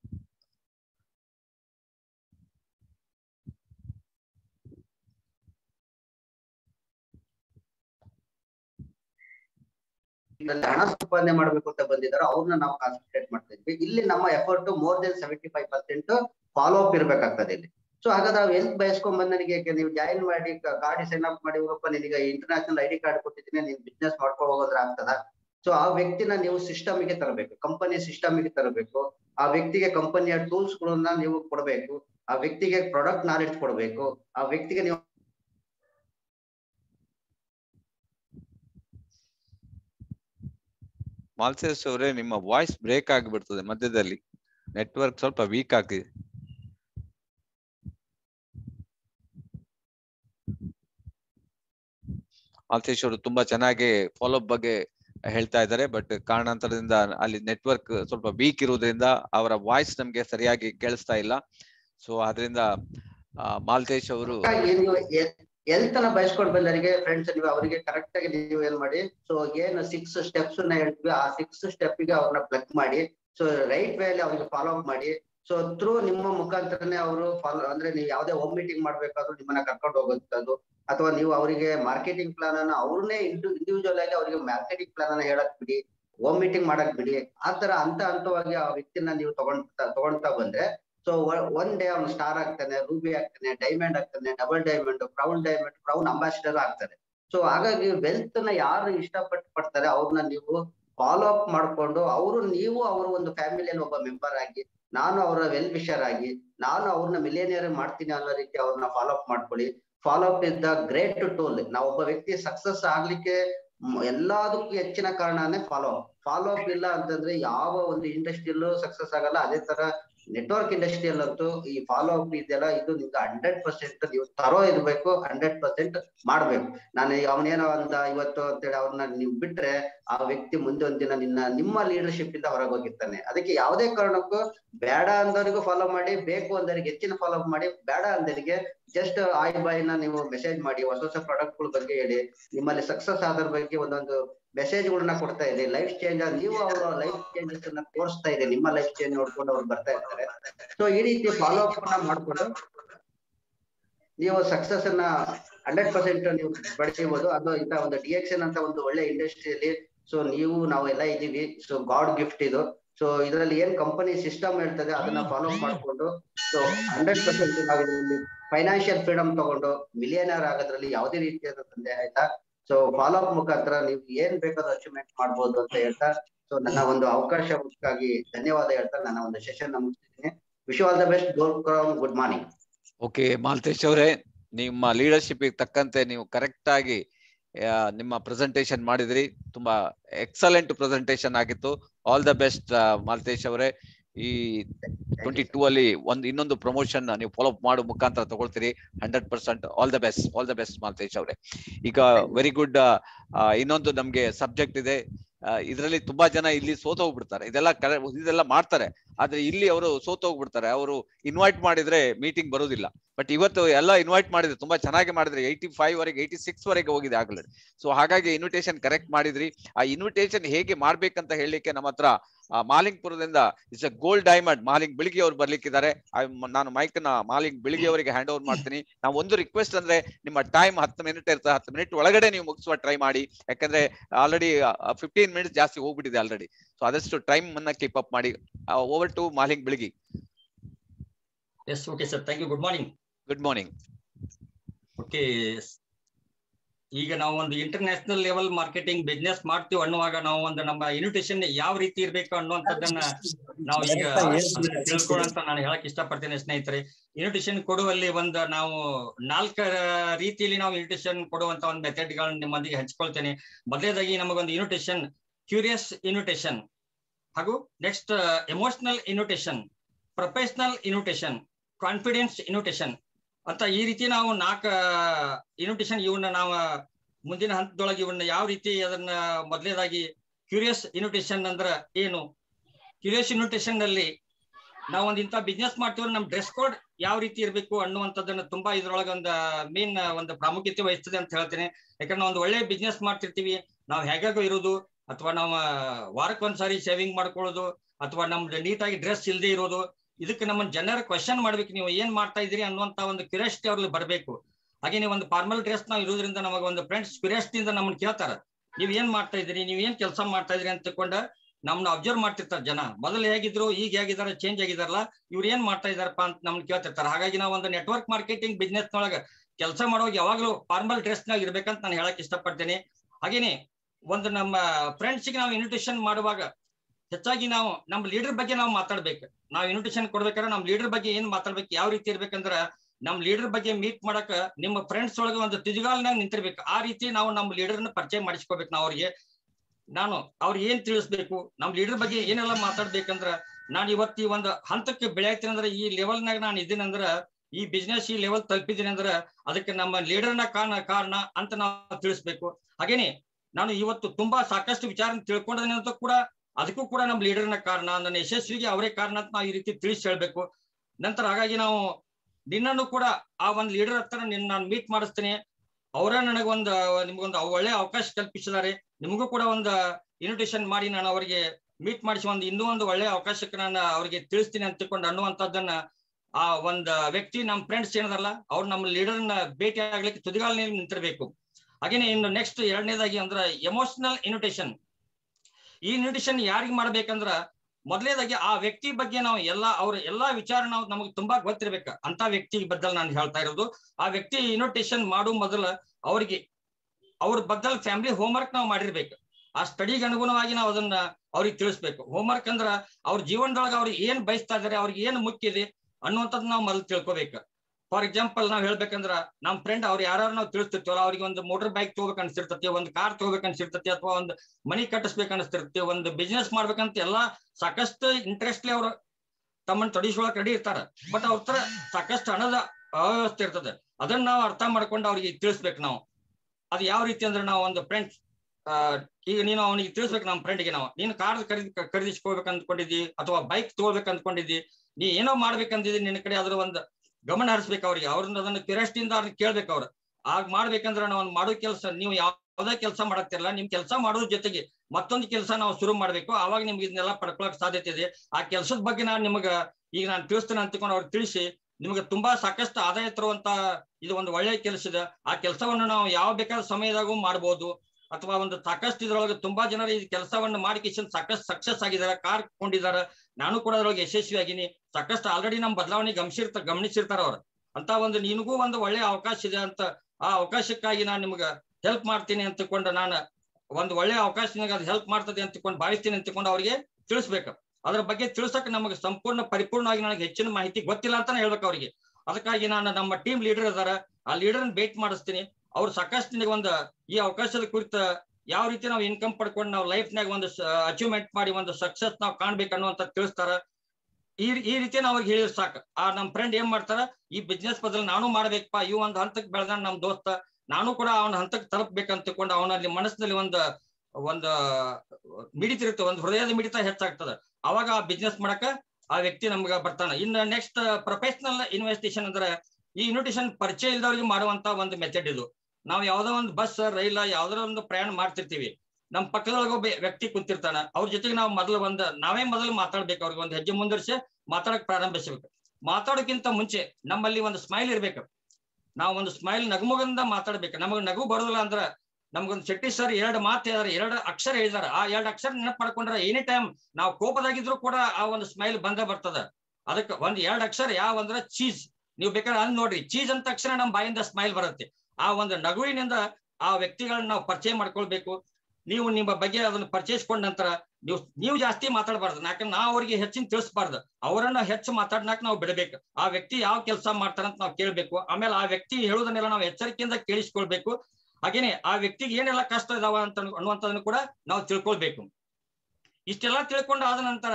ಹಣ ಸಂಪಾದನೆ ಮಾಡ್ಬೇಕು ಅಂತ ಬಂದಿದ್ದಾರೆ ಅವ್ರನ್ನ ನಾವು ಕಾನ್ಸಂಟ್ರೇಟ್ ಮಾಡ್ತಾ ಇದ್ವಿ ಇಲ್ಲಿ ನಮ್ಮ effort more than seventy five percent follow up ಇರ್ಬೇಕಾಗ್ತದೆ ಇಲ್ಲಿ ಸೊ ಹಾಗಾದ್ರೆ ನಾವು ಎಲ್ತ್ ಬಯಸ್ಕೊಂಡ್ ಬಂದ ನನಗೆ ನೀವು ಜಾಯಿನ್ ಮಾಡಿ ಗಾಡಿ ಸೈನ್ ಅಪ್ ಮಾಡಿ ಹೋಗಪ್ಪ ನಿನಗೆ ಇಂಟರ್ನ್ಯಾಷನಲ್ ಐ ಡಿ ಕಾರ್ಡ್ ಕೊಟ್ಟಿದ್ದೀನಿ ನೀನ್ ಬಿಸ್ನೆಸ್ ಮಾಡ್ಕೊಂಡು ಹೋಗೋದ್ರೆ ಆಗ್ತದ ಸೊ ಆ ವ್ಯಕ್ತಿನ ನೀವು ಸಿಸ್ಟಮ್ ಗೆ ತರಬೇಕು ಕಂಪನಿ ಸಿಸ್ಟಮ್ ಗೆ ತರಬೇಕು ಆ ವ್ಯಕ್ತಿಗೆ ಕಂಪನಿಯ ಟೂಲ್ಸ್ ಗಳನ್ನ ನೀವು ಕೊಡಬೇಕು ಆ ವ್ಯಕ್ತಿಗೆ ಪ್ರಾಡಕ್ಟ್ ನಾಲೆಡ್ಜ್ ಕೊಡಬೇಕು ಆ ವ್ಯಕ್ತಿಗೆ ನೀವು ಮಾಲ್ತೇಶ್ ಅವರೇ ನಿಮ್ಮ ವಾಯ್ಸ್ ಬ್ರೇಕ್ ಆಗಿಬಿಡ್ತದೆ ಮಧ್ಯದಲ್ಲಿ ನೆಟ್ವರ್ಕ್ ಸ್ವಲ್ಪ ವೀಕ್ ಆಗಿದೆ ಮಾಲ್ತೇಶ್ ಅವರು ತುಂಬಾ ಚೆನ್ನಾಗಿ ಫಾಲೋ ಅಪ್ ಬಗ್ಗೆ ಹೇಳ್ತಾ ಇದ್ದಾರೆ ಬಟ್ ಕಾರಣಾಂತರದಿಂದ ಅಲ್ಲಿ ನೆಟ್ವರ್ಕ್ ಸ್ವಲ್ಪ ವೀಕ್ ಇರುವುದರಿಂದ ಅವರ ವಾಯ್ಸ್ ನಮ್ಗೆ ಸರಿಯಾಗಿ ಕೇಳಿಸ್ತಾ ಇಲ್ಲ ಸೊ ಆದ್ರಿಂದ ಮಾಲ್ತೇಶ್ ಅವರು ನೀವು ಹೆಲ್ತ್ ನ ಬಯಸ್ಕೊಂಡು ಬಂದವರಿಗೆ ಫ್ರೆಂಡ್ಸ್ ನೀವು ಅವರಿಗೆ ಕರೆಕ್ಟ್ ಆಗಿ ನೀವು ಏನ್ ಮಾಡಿ ಸೊ ಏನು ಸಿಕ್ಸ್ ಸ್ಟೆಪ್ಸ್ ನ ಹೇಳ್ತೀವಿ ಆ ಸಿಕ್ಸ್ ಸ್ಟೆಪ್ ಗೆ ಅವ್ರನ್ನ ಪ್ಲಗ್ ಮಾಡಿ ಸೊ ರೈಟ್ ವೇ ಅಲ್ಲಿ ಅವ್ರಿಗೆ ಫಾಲೋ ಅಪ್ ಮಾಡಿ ಸೊ ಥ್ರೂ ನಿಮ್ಮ ಮುಖಾಂತರನೇ ಅವರು ಫಾಲೋ ಅಂದ್ರೆ ನೀವು ಯಾವ್ದೇ ಹೋಮ್ ಮೀಟಿಂಗ್ ಮಾಡ್ಬೇಕಾದ್ರೂ ನಿಮ್ಮನ್ನ ಕರ್ಕೊಂಡು ಹೋಗುವಂತದ್ದು ಅಥವಾ ನೀವು ಅವರಿಗೆ ಮಾರ್ಕೆಟಿಂಗ್ ಪ್ಲಾನ್ ಅನ್ನ ಅವ್ರನ್ನೇ ಇಂಡಿವಿಜುವಲ್ ಆಗಿ ಅವರಿಗೆ ಮಾರ್ಕೆಟಿಂಗ್ ಪ್ಲಾನ್ ಅನ್ನ ಹೇಳಕ್ ಬಿಡಿ ಹೋಮ್ ಮೀಟಿಂಗ್ ಮಾಡಕ್ ಬಿಡಿ ಆ ತರ ಹಂತ ಹಂತವಾಗಿ ಆ ವ್ಯಕ್ತಿನ ನೀವು ತಗೊಂಡ್ ತಗೊಂತಾ ಬಂದ್ರೆ ಸೊ ಒನ್ ಡೇ ಅವ್ನು ಸ್ಟಾರ್ ಆಗ್ತಾನೆ ರೂಬಿ ಆಗ್ತಾನೆ ಡೈಮಂಡ್ ಆಗ್ತಾನೆ double diamond crown diamond crown ambassador ಆಗ್ತಾನೆ ಸೊ ಹಾಗಾಗಿ ವೆಲ್ತ್ ನ ಯಾರು ಇಷ್ಟಪಟ್ಟು ಪಡ್ತಾರೆ ಅವ್ರನ್ನ ನೀವು ಫಾಲೋ ಅಪ್ ಮಾಡ್ಕೊಂಡು ಅವರು ನೀವು ಅವರ ಒಂದು ಫ್ಯಾಮಿಲಿಯಲ್ಲಿ ಒಬ್ಬ ಮೆಂಬರ್ ಆಗಿ ನಾನು ಅವರ ವೆಲ್ ವಿಷರ್ ಆಗಿ ನಾನು ಅವ್ರನ್ನ ಮಿಲಿಯನಿಯರ್ ಮಾಡ್ತೀನಿ ಅನ್ನೋ ರೀತಿ ಅವ್ರನ್ನ ಫಾಲೋ ಅಪ್ ಮಾಡ್ಕೊಳ್ಳಿ ಫಾಲೋ ಅಪ್ ಇದ್ದ ಗ್ರೇಟ್ ಟೂಲ್ ನಾವು ಒಬ್ಬ ವ್ಯಕ್ತಿ ಸಕ್ಸಸ್ ಆಗ್ಲಿಕ್ಕೆ ಮ್- ಎಲ್ಲದಕ್ಕೂ ಹೆಚ್ಚಿನ ಕಾರಣನೇ ಫಾಲೋ ಅಪ್ ಫಾಲೋ ಅಪ್ ಇಲ್ಲ ಅಂತಂದ್ರೆ ಯಾವ ಒಂದು ಇಂಡಸ್ಟ್ರಿಯಲ್ಲೂ ಸಕ್ಸಸ್ ಆಗಲ್ಲ ಅದೇ ತರ ನೆಟ್ವರ್ಕ್ ಇಂಡಸ್ಟ್ರಿಯಲ್ಲಂತೂ ಈ ಫಾಲೋ ಅಪ್ ಇದೆಯಲ್ಲ ಇದು ನಿಮ್ಗೆ ಹಂಡ್ರೆಡ್ ಪರ್ಸೆಂಟ್ ನೀವು ತರೋ ಇರ್ಬೇಕು ಹಂಡ್ರೆಡ್ ಪರ್ಸೆಂಟ್ ಮಾಡ್ಬೇಕು ನಾನು ಅವನೇನೋ ಅಂದ ಇವತ್ತು ಅಂತೇಳಿ ಅವ್ರನ್ನ ನೀವು ಬಿಟ್ರೆ ಆ ವ್ಯಕ್ತಿ ಮುಂದೆ ಒಂದಿನ ನಿನ್ನ ನಿಮ್ಮ ಲೀಡರ್ಶಿಪ್ ಇಂದ ಹೊರಗೆ ಹೋಗಿರ್ತಾನೆ ಅದಕ್ಕೆ ಯಾವುದೇ ಕಾರಣಕ್ಕೂ ಬೇಡ ಅಂದವರಿಗೂ ಫಾಲೋ ಮಾಡಿ ಬೇಕು ಅಂದವರಿಗೆ ಹೆಚ್ಚಿನ ಫಾಲೋ ಮಾಡಿ ಬೇಡ ಅಂದವರಿಗೆ ಜಸ್ಟ್ ಆಯ್ ಬಾಯ್ನ ನೀವು ಮೆಸೇಜ್ ಮಾಡಿ ಹೊಸ ಹೊಸ ಪ್ರಾಡಕ್ಟ್ ಗಳ ಬಗ್ಗೆ ಹೇಳಿ ನಿಮ್ಮಲ್ಲಿ ಸಕ್ಸಸ್ ಆದ್ರ ಬಗ್ಗೆ ಒಂದೊಂದು ಮೆಸೇಜ್ ಗಳನ್ನ ಕೊಡ್ತಾ ಇದೆ ಲೈಫ್ ಚೇಂಜ್ ನೀವು ಅವರ ಲೈಫ್ ಚೇಂಜಸ್ ಅನ್ನ ತೋರಿಸ್ತಾ ಇದೆ ನಿಮ್ಮ ಲೈಫ್ ಚೇಂಜ್ ನೋಡ್ಕೊಂಡು ಅವ್ರು ಬರ್ತಾ ಇರ್ತಾರೆ ಸೊ ಈ ರೀತಿ ಫಾಲೋ ಅಪ್ ಮಾಡ್ಕೊಂಡು ನೀವು ಸಕ್ಸಸ್ ಅನ್ನ ಹಂಡ್ರೆಡ್ ಪರ್ಸೆಂಟ್ ನೀವು ಪಡಿಬಹುದು ಅದು ಇಂತ ಒಂದು ಡಿ ಎಕ್ಸ್ ಎನ್ ಅಂತ ಒಂದು ಒಳ್ಳೆ ಇಂಡಸ್ಟ್ರಿಯಲ್ಲಿ ಸೊ ನೀವು ನಾವು ಎಲ್ಲ ಇದೀವಿ ಸೊ ಗಾಡ್ ಗಿಫ್ಟ್ ಇದು ಸೊ ಇದರಲ್ಲಿ ಏನ್ ಕಂಪನಿ ಸಿಸ್ಟಮ್ ಹೇಳ್ತದೆ ಅದನ್ನ ಫಾಲೋ ಮಾಡ್ಕೊಂಡು ಸೊ ಹಂಡ್ರೆಡ್ ಪರ್ಸೆಂಟ್ ನಾವು ಇದರಲ್ಲಿ ಫೈನಾನ್ಷಿಯಲ್ ಫ್ರೀಡಮ್ ತಗೊಂಡು ಮಿಲಿಯನರ್ ಆಗೋದ್ರಲ್ಲಿ ಯಾವುದೇ ರೀತಿಯಾದ ತಂದೆ ಆಯ್ತಾ ಸೊ ಫಾಲೋ ಅಪ್ ಮುಖಾಂತರ ನೀವು ಏನ್ ಬೇಕಾದ್ರೂ ಅಚೀವ್ಮೆಂಟ್ ಮಾಡ್ಬೋದು ಅಂತ ಹೇಳ್ತಾ ಸೊ ನನ್ನ ಒಂದು ಅವಕಾಶಕ್ಕಾಗಿ ಧನ್ಯವಾದ ಹೇಳ್ತಾ ನನ್ನ ಒಂದು ಸೆಷನ್ ಮುಗಿಸ್ತಿದ್ದೀನಿ wish all the best good morning okay Maltesh ಅವರೇ ನಿಮ್ಮ ಲೀಡರ್ಶಿಪ್ ತಕ್ಕಂತೆ ನೀವು ಕರೆಕ್ಟ್ ಆಗಿ ಆ, ನಿಮ್ಮ ಪ್ರೆಸೆಂಟೇಶನ್ ಮಾಡಿದ್ರಿ ತುಂಬಾ ಎಕ್ಸಲೆಂಟ್ ಪ್ರೆಸೆಂಟೇಶನ್ ಆಗಿತ್ತು ಆಲ್ ದ ಬೆಸ್ಟ್ ಮಾಲ್ತೇಶ್ ಅವರೇ ಈ ಟ್ವೆಂಟಿ ಟೂ ಅಲ್ಲಿ ಒಂದು ಇನ್ನೊಂದು ಪ್ರಮೋಷನ್ ನೀವು ಫಾಲೋ ಅಪ್ ಮಾಡೋ ಮುಖಾಂತರ ತಗೊಳ್ತೀರಿ hundred percent all the best all the best Maltesh ಅವರೇ ಈಗ ವೆರಿ ಗುಡ್ ಇನ್ನೊಂದು ನಮ್ಗೆ ಸಬ್ಜೆಕ್ಟ್ ಇದೆ ಇದರಲ್ಲಿ ತುಂಬಾ ಜನ ಇಲ್ಲಿ ಸೋತ ಹೋಗ್ಬಿಡ್ತಾರೆ ಇದೆಲ್ಲ ಕರೆ ಇದೆಲ್ಲ ಮಾಡ್ತಾರೆ ಆದ್ರೆ ಇಲ್ಲಿ ಅವರು ಸೋತ ಹೋಗ್ಬಿಡ್ತಾರೆ ಅವರು ಇನ್ವೈಟ್ ಮಾಡಿದ್ರೆ ಮೀಟಿಂಗ್ ಬರೋದಿಲ್ಲ ಬಟ್ ಇವತ್ತು ಎಲ್ಲ ಇನ್ವೈಟ್ ಮಾಡಿದ್ರೆ ತುಂಬಾ ಚೆನ್ನಾಗಿ ಮಾಡಿದ್ರೆ ಏಯ್ಟಿ ಫೈವ್ ವರೆಗೆ ಏಯ್ಟಿ ಸಿಕ್ಸ್ ವರೆಗೆ ಹೋಗಿದೆ ಆಗಲೇ ಸೊ ಹಾಗಾಗಿ ಇನ್ವಿಟೇಷನ್ ಕರೆಕ್ಟ್ ಮಾಡಿದ್ರಿ ಆ ಇನ್ವಿಟೇಷನ್ ಹೇಗೆ ಮಾಡ್ಬೇಕಂತ ಹೇಳಲಿಕ್ಕೆ ನಮ್ಮ ಹತ್ರ ಆ, ಮಾಲಿಂಗ್ಪುರದಿಂದ it's a gold diamond Maling Biligi ಅವ್ರು ಬರ್ಲಿಕ್ಕಿದ್ದಾರೆ I- ಮ- ನಾನು ಮೈಕ್ ನ ಮಾಲಿಂಗ್ ಬಿಳಿಗಿ ಅವರಿಗೆ ಹ್ಯಾಂಡ್ ಓವರ್ ಮಾಡ್ತೀನಿ ನಾವು ಒಂದು ರಿಕ್ವೆಸ್ಟ್ ಅಂದ್ರೆ ನಿಮ್ಮ ಟೈಮ್ ಹತ್ತು ಮಿನಿಟ್ ಇರ್ತದೆ ಹತ್ತು ಮಿನಿಟ್ ಒಳಗಡೆ ನೀವು ಮುಗಿಸುವ ಟ್ರೈ ಮಾಡಿ ಯಾಕಂದ್ರೆ ಆಲ್ರೆಡಿ ಫಿಫ್ಟೀನ್ ಮಿನಿಟ್ಸ್ ಜಾಸ್ತಿ ಹೋಗ್ಬಿಟ್ಟಿದೆ ಆಲ್ರೆಡಿ ಸೊ ಆದಷ್ಟು ಟೈಮ್ ಅನ್ನ ಕೀಪ್ ಅಪ್ ಮಾಡಿ over to Maling Biligi yes okay sir thank you good morning good morning okay ಈಗ ನಾವು ಒಂದು ಇಂಟರ್ನ್ಯಾಷನಲ್ ಲೆವೆಲ್ ಮಾರ್ಕೆಟಿಂಗ್ ಬಿಸ್ನೆಸ್ ಮಾಡ್ತೀವಿ ಅನ್ನುವಾಗ ನಾವು ಒಂದು ನಮ್ಮ ಇನ್ವಿಟೇಷನ್ ಯಾವ ರೀತಿ ಇರ್ಬೇಕು ಅನ್ನುವಂಥದ್ದನ್ನ ನಾವು ಈಗ ತಿಳ್ಕೊಳ್ಳೋಂತ ನಾನು ಹೇಳಕ್ ಇಷ್ಟಪಡ್ತೇನೆ ಸ್ನೇಹಿತರೆ ಇನ್ವಿಟೇಷನ್ ಕೊಡುವಲ್ಲಿ ಒಂದು ನಾವು ನಾಲ್ಕ ರೀತಿಯಲ್ಲಿ ನಾವು ಇನ್ವಿಟೇಷನ್ ಕೊಡುವಂತ ಒಂದು ಮೆಥಡ್ ಗಳನ್ನ ನಿಮ್ಮೊಂದಿಗೆ ಹಂಚ್ಕೊಳ್ತೇನೆ ಮೊದಲೇದಾಗಿ ನಮಗೊಂದು ಇನ್ವಿಟೇಷನ್ ಕ್ಯೂರಿಯಸ್ ಇನ್ವಿಟೇಷನ್ ಹಾಗೂ next emotional invitation professional invitation confidence invitation ಅಂತ ಈ ರೀತಿ ನಾವು ನಾಲ್ಕು ಇನ್ವಿಟೇಷನ್ ಇವನ್ನ ನಾವು ಮುಂದಿನ ಹಂತದೊಳಗೆ ಇವನ್ನ ಯಾವ ರೀತಿ ಅದನ್ನ ಮೊದಲೇದಾಗಿ ಕ್ಯೂರಿಯಸ್ ಇನ್ವಿಟೇಷನ್ ಅಂದ್ರ ಏನು ಕ್ಯೂರಿಯಸ್ ಇನ್ವಿಟೇಷನ್ ನಲ್ಲಿ ನಾವು ಒಂದ್ ಇಂಥ ಬಿಸ್ನೆಸ್ ಮಾಡ್ತೀವಿ ನಮ್ ಡ್ರೆಸ್ ಕೋಡ್ ಯಾವ ರೀತಿ ಇರಬೇಕು ಅನ್ನುವಂಥದ್ದನ್ನ ತುಂಬಾ ಇದ್ರೊಳಗೆ ಒಂದು ಮೇನ್ ಒಂದು ಪ್ರಾಮುಖ್ಯತೆ ವಹಿಸ್ತದೆ ಅಂತ ಹೇಳ್ತೇನೆ ಯಾಕಂದ್ರೆ ನಾವು ಒಂದು ಒಳ್ಳೆ ಬಿಸ್ನೆಸ್ ಮಾಡ್ತಿರ್ತೀವಿ ನಾವು ಹೇಗಾಗೋ ಇರೋದು ಅಥವಾ ನಾವು ವಾರಕ್ಕೊಂದ್ಸಾರಿ ಶೇವಿಂಗ್ ಮಾಡ್ಕೊಳ್ಳೋದು ಅಥವಾ ನಮ್ದು ನೀಟಾಗಿ ಡ್ರೆಸ್ ಇಲ್ಲದೆ ಇರೋದು ಇದಕ್ಕೆ ನಮ್ಮ ಜನರ ಕ್ವಶನ್ ಮಾಡ್ಬೇಕು ನೀವು ಏನ್ ಮಾಡ್ತಾ ಇದ್ದೀರಿ ಅನ್ನುವಂತ ಒಂದು ಕ್ಯೂರಿಯಾಸಿಟಿ ಅವ್ರಲ್ಲಿ ಬರಬೇಕು ಹಾಗೆ ನೀವು ಒಂದು ಫಾರ್ಮಲ್ ಡ್ರೆಸ್ ನಾವು ಇರೋದ್ರಿಂದ ನಮಗೆ ಒಂದು ಫ್ರೆಂಡ್ಸ್ ಕ್ಯೂರಿಯಾಸಿಟಿಯಿಂದ ನಮ್ಮನ್ನ ಕೇಳ್ತಾರ ನೀವ್ ಏನ್ ಮಾಡ್ತಾ ಇದ್ದೀರಿ ನೀವ್ ಏನ್ ಕೆಲಸ ಮಾಡ್ತಾ ಇದ್ರಿ ಅಂತ ತಿಳ್ಕೊಂಡ ನಮ್ನ ಅಬ್ಸರ್ವ್ ಮಾಡ್ತಿರ್ತಾರೆ ಜನ ಮೊದಲು ಹೇಗಿದ್ರು ಈಗ ಹೇಗಿದಾರ ಚೇಂಜ್ ಆಗಿದಾರಲ್ಲ ಇವ್ರು ಏನ್ ಮಾಡ್ತಾ ಇದಾರಪ್ಪ ಅಂತ ನಮ್ನ ಕೇಳ್ತಿರ್ತಾರೆ ಹಾಗಾಗಿ ನಾವು ಒಂದು ನೆಟ್ವರ್ಕ್ ಮಾರ್ಕೆಟಿಂಗ್ ಬಿಸ್ನೆಸ್ ನೊಳಗ ಕೆಲಸ ಮಾಡುವಾಗ ಯಾವಾಗ್ಲೂ ಫಾರ್ಮಲ್ ಡ್ರೆಸ್ ನಾಗ ಇರ್ಬೇಕಂತ ನಾನು ಹೇಳಕ್ ಇಷ್ಟಪಡ್ತೇನೆ ಹಾಗೇನೆ ಒಂದು ನಮ್ಮ ಫ್ರೆಂಡ್ಸ್ ಗೆ ನಾವು ಇನ್ವಿಟೇಷನ್ ಮಾಡುವಾಗ ಹೆಚ್ಚಾಗಿ ನಾವು ನಮ್ಮ ಲೀಡರ್ ಬಗ್ಗೆ ನಾವು ಮಾತಾಡ್ಬೇಕು ನಾವು ಇನ್ವಿಟೇಷನ್ ಕೊಡ್ಬೇಕಾದ್ರೆ ನಮ್ಮ ಲೀಡರ್ ಬಗ್ಗೆ ಏನ್ ಮಾತಾಡ್ಬೇಕು ಯಾವ ರೀತಿ ಇರ್ಬೇಕಂದ್ರ ನಮ್ ಲೀಡರ್ ಬಗ್ಗೆ ಮೀಟ್ ಮಾಡಕ್ ನಿಮ್ಮ ಫ್ರೆಂಡ್ಸ್ ಒಳಗೆ ಒಂದು ತಿಜುಗಾಲ್ನಾಗ ನಿಂತಿರ್ಬೇಕು ಆ ರೀತಿ ನಾವು ನಮ್ಮ ಲೀಡರ್ನ ಪರಿಚಯ ಮಾಡಿಸ್ಕೋಬೇಕು ನಾವು ಅವ್ರಿಗೆ ನಾನು ಅವ್ರಿಗೆ ಏನ್ ತಿಳಿಸ್ಬೇಕು ನಮ್ ಲೀಡರ್ ಬಗ್ಗೆ ಏನೆಲ್ಲ ಮಾತಾಡ್ಬೇಕಂದ್ರ ನಾನು ಇವತ್ತು ಈ ಒಂದು ಹಂತಕ್ಕೆ ಬೆಳೆಯತ್ತೀನಿ ಅಂದ್ರೆ ಈ ಲೆವೆಲ್ನಾಗ ನಾನು ಇದೀನಿ ಅಂದ್ರ ಈ ಬಿಸ್ನೆಸ್ ಈ ಲೆವೆಲ್ ತಲುಪಿದ್ದೀನಿ ಅಂದ್ರ ಅದಕ್ಕೆ ನಮ್ಮ ಲೀಡರ್ನ ಕಾರಣ ಕಾರಣ ಅಂತ ನಾವು ತಿಳಿಸ್ಬೇಕು ಹಾಗೇನೆ ನಾನು ಇವತ್ತು ತುಂಬಾ ಸಾಕಷ್ಟು ವಿಚಾರ ತಿಳ್ಕೊಂಡಿದ್ದೀನಿ ಅಂತ ಕೂಡ ಅದಕ್ಕೂ ಕೂಡ ನಮ್ಮ ಲೀಡರ್ನ ಕಾರಣ ನನ್ನ ಯಶಸ್ವಿಗೆ ಅವರೇ ಕಾರಣ ಅಂತ ನಾವು ಈ ರೀತಿ ತಿಳಿಸಿ ಹೇಳ್ಬೇಕು ನಂತರ ಹಾಗಾಗಿ ನಾವು ನಿನ್ನನ್ನು ಕೂಡ ಆ ಒಂದು ಲೀಡರ್ ಹತ್ರ ನಿನ್ನ ನಾನು ಮೀಟ್ ಮಾಡಿಸ್ತೇನೆ ಅವರ ನನಗೊಂದು ನಿಮ್ಗೊಂದು ಒಳ್ಳೆ ಅವಕಾಶ ಕಲ್ಪಿಸಿದ್ದಾರೆ ನಿಮಗೂ ಕೂಡ ಒಂದು ಇನ್ವಿಟೇಷನ್ ಮಾಡಿ ನಾನು ಅವರಿಗೆ ಮೀಟ್ ಮಾಡಿಸಿ ಒಂದು ಇನ್ನೂ ಒಂದು ಒಳ್ಳೆ ಅವಕಾಶಕ್ಕೆ ನಾನು ಅವರಿಗೆ ತಿಳಿಸ್ತೀನಿ ಅಂತ ತಿಳ್ಕೊಂಡು ಅನ್ನುವಂಥದ್ದನ್ನ ಆ ಒಂದು ವ್ಯಕ್ತಿ ನಮ್ಮ ಫ್ರೆಂಡ್ಸ್ ಏನದಲ್ಲ ಅವ್ರು ನಮ್ಮ ಲೀಡರ್ನ ಭೇಟಿ ಆಗ್ಲಿಕ್ಕೆ ತುದಿಗಾಲಿನಲ್ಲಿ ನಿಂತಿರ್ಬೇಕು ಹಾಗೇನೆ ಇನ್ನು ನೆಕ್ಸ್ಟ್ ಎರಡನೇದಾಗಿ ಅಂದ್ರ ಎಮೋಷನಲ್ ಇನ್ವಿಟೇಷನ್ ಈ ಇನ್ವಿಟೇಷನ್ ಯಾರಿಗ್ ಮಾಡ್ಬೇಕಂದ್ರ ಮೊದಲೇದಾಗಿ ಆ ವ್ಯಕ್ತಿ ಬಗ್ಗೆ ನಾವು ಎಲ್ಲಾ ಅವ್ರ ಎಲ್ಲಾ ವಿಚಾರ ನಾವು ನಮಗೆ ತುಂಬಾ ಗೊತ್ತಿರ್ಬೇಕು ಅಂತ ವ್ಯಕ್ತಿ ಬದ್ದಲ್ ನಾನು ಹೇಳ್ತಾ ಇರೋದು ಆ ವ್ಯಕ್ತಿ ಇನ್ವಿಟೇಷನ್ ಮಾಡೋ ಮೊದಲ ಅವ್ರಿಗೆ ಅವ್ರ ಬದ್ದಲ್ ಫ್ಯಾಮಿಲಿ ಹೋಮ್ವರ್ಕ್ ನಾವು ಮಾಡಿರ್ಬೇಕು ಆ ಸ್ಟಡಿಗೆ ಅನುಗುಣವಾಗಿ ನಾವು ಅದನ್ನ ಅವ್ರಿಗೆ ತಿಳಿಸ್ಬೇಕು ಹೋಮ್ವರ್ಕ್ ಅಂದ್ರ ಅವ್ರ ಜೀವನದೊಳಗ ಅವ್ರಿಗೆ ಏನ್ ಬಯಸ್ತಾ ಇದಾರೆ ಅವ್ರಿಗೆ ಏನ್ ಮುಖ್ಯ ಇದೆ ಅನ್ನುವಂಥದ್ದು ನಾವು ಮೊದಲು ತಿಳ್ಕೊಬೇಕು ಫಾರ್ ಎಕ್ಸಾಂಪಲ್ ನಾವ್ ಹೇಳ್ಬೇಕಂದ್ರ ನಮ್ ಫ್ರೆಂಡ್ ಅವ್ರು ಯಾರು ನಾವು ತಿಳಿಸ್ತಿರ್ತೀವಲ್ಲ ಅವ್ರಿಗೆ ಒಂದು ಮೋಟರ್ ಬೈಕ್ ತಗೋಬೇಕು ಅನ್ಸಿರ್ತತಿ ಒಂದು ಕಾರ್ ತಗೋಬೇಕು ಅನ್ಸಿರ್ತತಿ ಅಥವಾ ಒಂದು ಮನಿ ಕಟ್ಟಿಸ್ಬೇಕು ಅನಿಸ್ತಿರ್ತಿ ಒಂದು ಬಿಸ್ನೆಸ್ ಮಾಡ್ಬೇಕಂತ ಎಲ್ಲಾ ಸಾಕಷ್ಟು ಇಂಟ್ರೆಸ್ಟ್ಲಿ ಅವ್ರು ತಮ್ಮನ್ನ ತೊಡಿಸ್ಕೊಳಕ್ ರೆಡಿ ಇರ್ತಾರ ಬಟ್ ಅವ್ರ ಹತ್ರ ಸಾಕಷ್ಟು ಹಣದ ಅವ್ಯವಸ್ಥೆ ಇರ್ತದೆ ಅದನ್ನ ನಾವು ಅರ್ಥ ಮಾಡ್ಕೊಂಡು ಅವ್ರಿಗೆ ತಿಳಿಸ್ಬೇಕು ನಾವು ಅದು ಯಾವ ರೀತಿ ಅಂದ್ರೆ ನಾವು ಒಂದು ಫ್ರೆಂಡ್ ಈಗ ನೀನು ಅವನಿಗೆ ತಿಳಿಸ್ಬೇಕು ನಮ್ಮ ಫ್ರೆಂಡ್ಗೆ ನಾವು ನೀನು ಕಾರ್ ಖರೀದಿ ಖರೀದಿಸ್ಕೋಬೇಕು ಅಂದ್ಕೊಂಡಿದ್ದಿ ಅಥವಾ ಬೈಕ್ ತಗೋಬೇಕು ಅಂದ್ಕೊಂಡಿದ್ದಿ ನೀ ಏನೋ ಮಾಡ್ಬೇಕಂದಿದ್ದಿ ನಿನ್ನ ಕಡೆ ಅದ್ರ ಒಂದು ಗಮನ ಹರಿಸ್ಬೇಕು ಅವ್ರಿಗೆ ಅವ್ರನ್ನ ಅದನ್ನ ಕ್ಯೂರಿಯಾಸಿಟಿಯಿಂದ ಅವ್ರನ್ನ ಕೇಳ್ಬೇಕು ಅವ್ರು ಆಗ ಮಾಡ್ಬೇಕಂದ್ರೆ ನಾವು ಒಂದು ಮಾಡೋ ಕೆಲಸ ನೀವು ಯಾವ್ದೇ ಕೆಲಸ ಮಾಡಕ್ತಿರಲ್ಲ ನಿಮ್ ಕೆಲಸ ಮಾಡೋದ್ರ ಜೊತೆಗೆ ಮತ್ತೊಂದು ಕೆಲಸ ನಾವು ಶುರು ಮಾಡ್ಬೇಕು ಅವಾಗ ನಿಮ್ಗೆ ಇದನ್ನೆಲ್ಲ ಪಡ್ಕೊಳಕ್ ಸಾಧ್ಯತೆ ಇದೆ ಆ ಕೆಲಸದ ಬಗ್ಗೆ ನಾನು ನಿಮಗ ಈಗ ನಾನು ತಿಳಿಸ್ತೇನೆ ಅಂತಕೊಂಡು ಅವ್ರಿಗೆ ತಿಳಿಸಿ ನಿಮಗೆ ತುಂಬಾ ಸಾಕಷ್ಟು ಆದಾಯ ತರುವಂತ ಇದು ಒಂದು ಒಳ್ಳೆಯ ಕೆಲಸ ಇದೆ ಆ ಕೆಲಸವನ್ನು ನಾವು ಯಾವ ಬೇಕಾದ ಸಮಯದಾಗೂ ಮಾಡ್ಬೋದು ಅಥವಾ ಒಂದು ಸಾಕಷ್ಟು ಇದ್ರೊಳಗೆ ತುಂಬಾ ಜನರು ಈ ಕೆಲಸವನ್ನು ಮಾಡಿಕಿಶನ್ ಸಾಕಷ್ಟು ಸಕ್ಸಸ್ ಆಗಿದ್ದಾರೆ ಕಾರ್ ಕೊಂಡಿದ್ದಾರೆ ನಾನು ಕೂಡ ಅದ್ರೊಳಗೆ ಯಶಸ್ವಿ ಆಗಿನಿ ಸಾಕಷ್ಟು ಆಲ್ರೆಡಿ ನಮ್ ಬದಲಾವಣೆ ಗಮನಿಸಿರ್ತ ಗಮನಿಸಿರ್ತಾರ ಅವ್ರು ಅಂತ ಒಂದು ನಿನಗೂ ಒಂದು ಒಳ್ಳೆಯ ಅವಕಾಶ ಇದೆ ಅಂತ ಆ ಅವಕಾಶಕ್ಕಾಗಿ ನಾನು ನಿಮ್ಗೆ ಹೆಲ್ಪ್ ಮಾಡ್ತೀನಿ ಅಂತಕೊಂಡು ನಾನು ಒಂದು ಒಳ್ಳೆಯ ಅವಕಾಶ ನಿಮಗೆ ಅದು ಹೆಲ್ಪ್ ಮಾಡ್ತದೆ ಅಂತಕೊಂಡು ಭಾವಿಸ್ತೀನಿ ಅಂತಕೊಂಡು ಅವ್ರಿಗೆ ತಿಳಿಸ್ಬೇಕು ಅದ್ರ ಬಗ್ಗೆ ತಿಳ್ಸಕ್ ನಮಗೆ ಸಂಪೂರ್ಣ ಪರಿಪೂರ್ಣವಾಗಿ ನನಗೆ ಹೆಚ್ಚಿನ ಮಾಹಿತಿ ಗೊತ್ತಿಲ್ಲ ಅಂತಾನೆ ಹೇಳ್ಬೇಕು ಅವ್ರಿಗೆ ಅದಕ್ಕಾಗಿ ನಾನು ನಮ್ಮ ಟೀಮ್ ಲೀಡರ್ ಅದಾರ ಆ ಲೀಡರ್ ಭೇಟ್ ಮಾಡಿಸ್ತೀನಿ ಅವ್ರು ಸಾಕಷ್ಟು ನಿನಗೆ ಒಂದು ಈ ಅವಕಾಶದ ಕುರಿತ ಯಾವ ರೀತಿ ನಾವು ಇನ್ಕಮ್ ಪಡ್ಕೊಂಡು ನಾವು ಲೈಫ್ನಾಗ ಒಂದು ಅಚೀವ್ಮೆಂಟ್ ಮಾಡಿ ಒಂದು ಸಕ್ಸಸ್ ನಾವು ಕಾಣ್ಬೇಕು ಅನ್ನುವಂತ ತಿಳಿಸ್ತಾರ ಈ ಈ ರೀತಿ ನಾವು ಅವ್ರಿಗೆ ಹೇಳಿದ್ರೆ ಸಾಕು ಆ ನಮ್ಮ ಫ್ರೆಂಡ್ ಏನ್ ಮಾಡ್ತಾರ ಈ ಬಿಸ್ನೆಸ್ ಬದಲು ನಾನು ಮಾಡ್ಬೇಕಪ್ಪ ಇವ್ ಒಂದ್ ಹಂತಕ್ಕೆ ಬೆಳೆದ ನಮ್ ದೋಸ್ತ ನಾನು ಕೂಡ ಅವನ ಹಂತಕ್ಕೆ ತಲುಪ್ಬೇಕಂತಕೊಂಡು ಅವನಲ್ಲಿ ಮನಸ್ಸಿನಲ್ಲಿ ಒಂದು ಒಂದು ಮಿಡಿತಿರುತ್ತೆ ಒಂದು ಹೃದಯದ ಮಿಡಿತ ಹೆಚ್ಚಾಗ್ತದ ಅವಾಗ ಆ ಬಿಸ್ನೆಸ್ ಮಾಡಕ ಆ ವ್ಯಕ್ತಿ ನಮ್ಗ ಬರ್ತಾನ ಇನ್ನು ನೆಕ್ಸ್ಟ್ ಪ್ರೊಫೆಷನಲ್ ಇನ್ವೆಸ್ಟಿಗೇಷನ್ ಅಂದ್ರೆ ಈ ಇನ್ವಿಟೇಷನ್ ಪರಿಚಯ ಇಲ್ದವ್ರಿಗೆ ಮಾಡುವಂತ ಒಂದು ಮೆಥಡ್ ಇದು ನಾವು ಯಾವ್ದೋ ಒಂದು ಬಸ್ ರೈಲ ಯಾವ್ದಾರ ಒಂದು ಪ್ರಯಾಣ ಮಾಡ್ತಿರ್ತೀವಿ ನಮ್ ಪಕ್ಕದೊಳಗೆ ಒಬ್ಬ ವ್ಯಕ್ತಿ ಕುಂತಿರ್ತಾನ ಅವ್ರ ಜೊತೆಗೆ ನಾವು ಮೊದಲು ಒಂದು ನಾವೇ ಮೊದಲು ಮಾತಾಡ್ಬೇಕು ಅವ್ರಿಗೆ ಒಂದು ಹೆಜ್ಜೆ ಮುಂದರ್ಸಿ ಮಾತಾಡಕ್ ಪ್ರಾರಂಭಿಸ್ಬೇಕು ಮಾತಾಡೋಕ್ಕಿಂತ ಮುಂಚೆ ನಮ್ಮಲ್ಲಿ ಒಂದು ಸ್ಮೈಲ್ ಇರ್ಬೇಕು ನಾವು ಒಂದು ಸ್ಮೈಲ್ ನಗುಮಗಂದ ಮಾತಾಡ್ಬೇಕು ನಮಗ್ ನಗು ಬರೋದಿಲ್ಲ ಅಂದ್ರ ನಮ್ಗೊಂದು ಶೆಟ್ಟಿ ಸರ್ ಎರಡು ಮಾತು ಹೇಳಿದಾರೆ ಎರಡು ಅಕ್ಷರ ಹೇಳಿದಾರ ಆ ಎರಡು ಅಕ್ಷರ ನೆನಪು ಮಾಡ್ಕೊಂಡ್ರೆ ಎನಿ ಟೈಮ್ ನಾವು ಕೋಪದಾಗಿದ್ರು ಕೂಡ ಆ ಒಂದು ಸ್ಮೈಲ್ ಬಂದ ಬರ್ತದ ಅದಕ್ಕೆ ಒಂದ್ ಎರಡು ಅಕ್ಷರ ಯಾವ ಅಂದ್ರ ಚೀಸ್ ನೀವು ಬೇಕಾದ್ರೆ ಅಲ್ಲಿ ನೋಡ್ರಿ ಚೀಸ್ ಅಂತ ತಕ್ಷಣ ನಮ್ ಬಾಯಿಂದ ಸ್ಮೈಲ್ ಬರುತ್ತೆ ಆ ಒಂದು ನಗುವಿನಿಂದ ಆ ವ್ಯಕ್ತಿಗಳನ್ನ ನಾವು ಪರಿಚಯ ಮಾಡ್ಕೊಳ್ಬೇಕು ನೀವು ನಿಮ್ಮ ಬಗ್ಗೆ ಅದನ್ನ ಪರಿಚಯಿಸ್ಕೊಂಡ ನಂತರ ನೀವು ನೀವು ಜಾಸ್ತಿ ಮಾತಾಡಬಾರ್ದು ಯಾಕಂದ್ರೆ ನಾವು ಅವ್ರಿಗೆ ಹೆಚ್ಚಿನ ತಿಳಿಸ್ಬಾರ್ದು ಅವರನ್ನ ಹೆಚ್ಚು ಮಾತಾಡ್ನಾಕ್ ನಾವು ಬಿಡಬೇಕು ಆ ವ್ಯಕ್ತಿ ಯಾವ ಕೆಲಸ ಮಾಡ್ತಾರಂತ ನಾವು ಕೇಳ್ಬೇಕು ಆಮೇಲೆ ಆ ವ್ಯಕ್ತಿ ಹೇಳುದನ್ನೆಲ್ಲ ನಾವು ಎಚ್ಚರಿಕೆಯಿಂದ ಕೇಳಿಸ್ಕೊಳ್ಬೇಕು ಹಾಗೇನೆ ಆ ವ್ಯಕ್ತಿಗೆ ಏನೆಲ್ಲ ಕಷ್ಟ ಇದಾವ ಅಂತ ಅನ್ನುವಂಥದನ್ನು ಕೂಡ ನಾವು ತಿಳ್ಕೊಳ್ಬೇಕು ಇಷ್ಟೆಲ್ಲ ತಿಳ್ಕೊಂಡು ಆದ ನಂತರ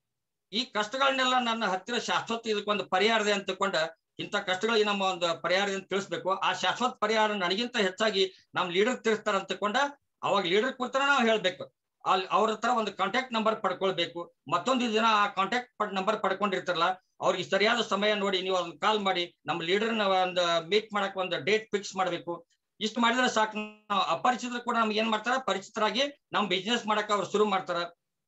ಈ ಕಷ್ಟಗಳನ್ನೆಲ್ಲ ನನ್ನ ಹತ್ತಿರ ಶಾಶ್ವತ ಇದಕ್ಕೊಂದು ಪರಿಹಾರ ಇದೆ ಅಂತಕೊಂಡ ಇಂಥ ಕಷ್ಟಗಳಿಗೆ ನಮ್ಮ ಒಂದು ಪರಿಹಾರ ಅಂತ ತಿಳಿಸ್ಬೇಕು ಆ ಶಾಶ್ವತ ಪರಿಹಾರ ನನಗಿಂತ ಹೆಚ್ಚಾಗಿ ನಮ್ ಲೀಡರ್ ತಿಳಿಸ್ತಾರ ಅಂತಕೊಂಡ ಅವಾಗ ಲೀಡರ್ ಕುರಿತಾರ ನಾವು ಹೇಳ್ಬೇಕು ಅಲ್ಲಿ ಅವ್ರ ಹತ್ರ ಒಂದು ಕಾಂಟ್ಯಾಕ್ಟ್ ನಂಬರ್ ಪಡ್ಕೊಳ್ಬೇಕು ಮತ್ತೊಂದು ದಿನ ಆ ಕಾಂಟ್ಯಾಕ್ಟ್ ನಂಬರ್ ಪಡ್ಕೊಂಡಿರ್ತಾರಲ್ಲ ಅವ್ರಿಗೆ ಸರಿಯಾದ ಸಮಯ ನೋಡಿ ನೀವು ಅದನ್ನ ಕಾಲ್ ಮಾಡಿ ನಮ್ಮ ಲೀಡರ್ನ ಒಂದು ಮೀಟ್ ಮಾಡಕ್ ಒಂದು ಡೇಟ್ ಫಿಕ್ಸ್ ಮಾಡ್ಬೇಕು ಇಷ್ಟು ಮಾಡಿದ್ರೆ ಸಾಕು ನಾವು ಅಪರಿಚಿತರು ಕೂಡ ನಮ್ಗೆ ಏನ್ ಮಾಡ್ತಾರ ಪರಿಚಿತರಾಗಿ ನಮ್ ಬಿಸ್ನೆಸ್ ಮಾಡಕ್ ಅವ್ರು ಶುರು ಮಾಡ್ತಾರ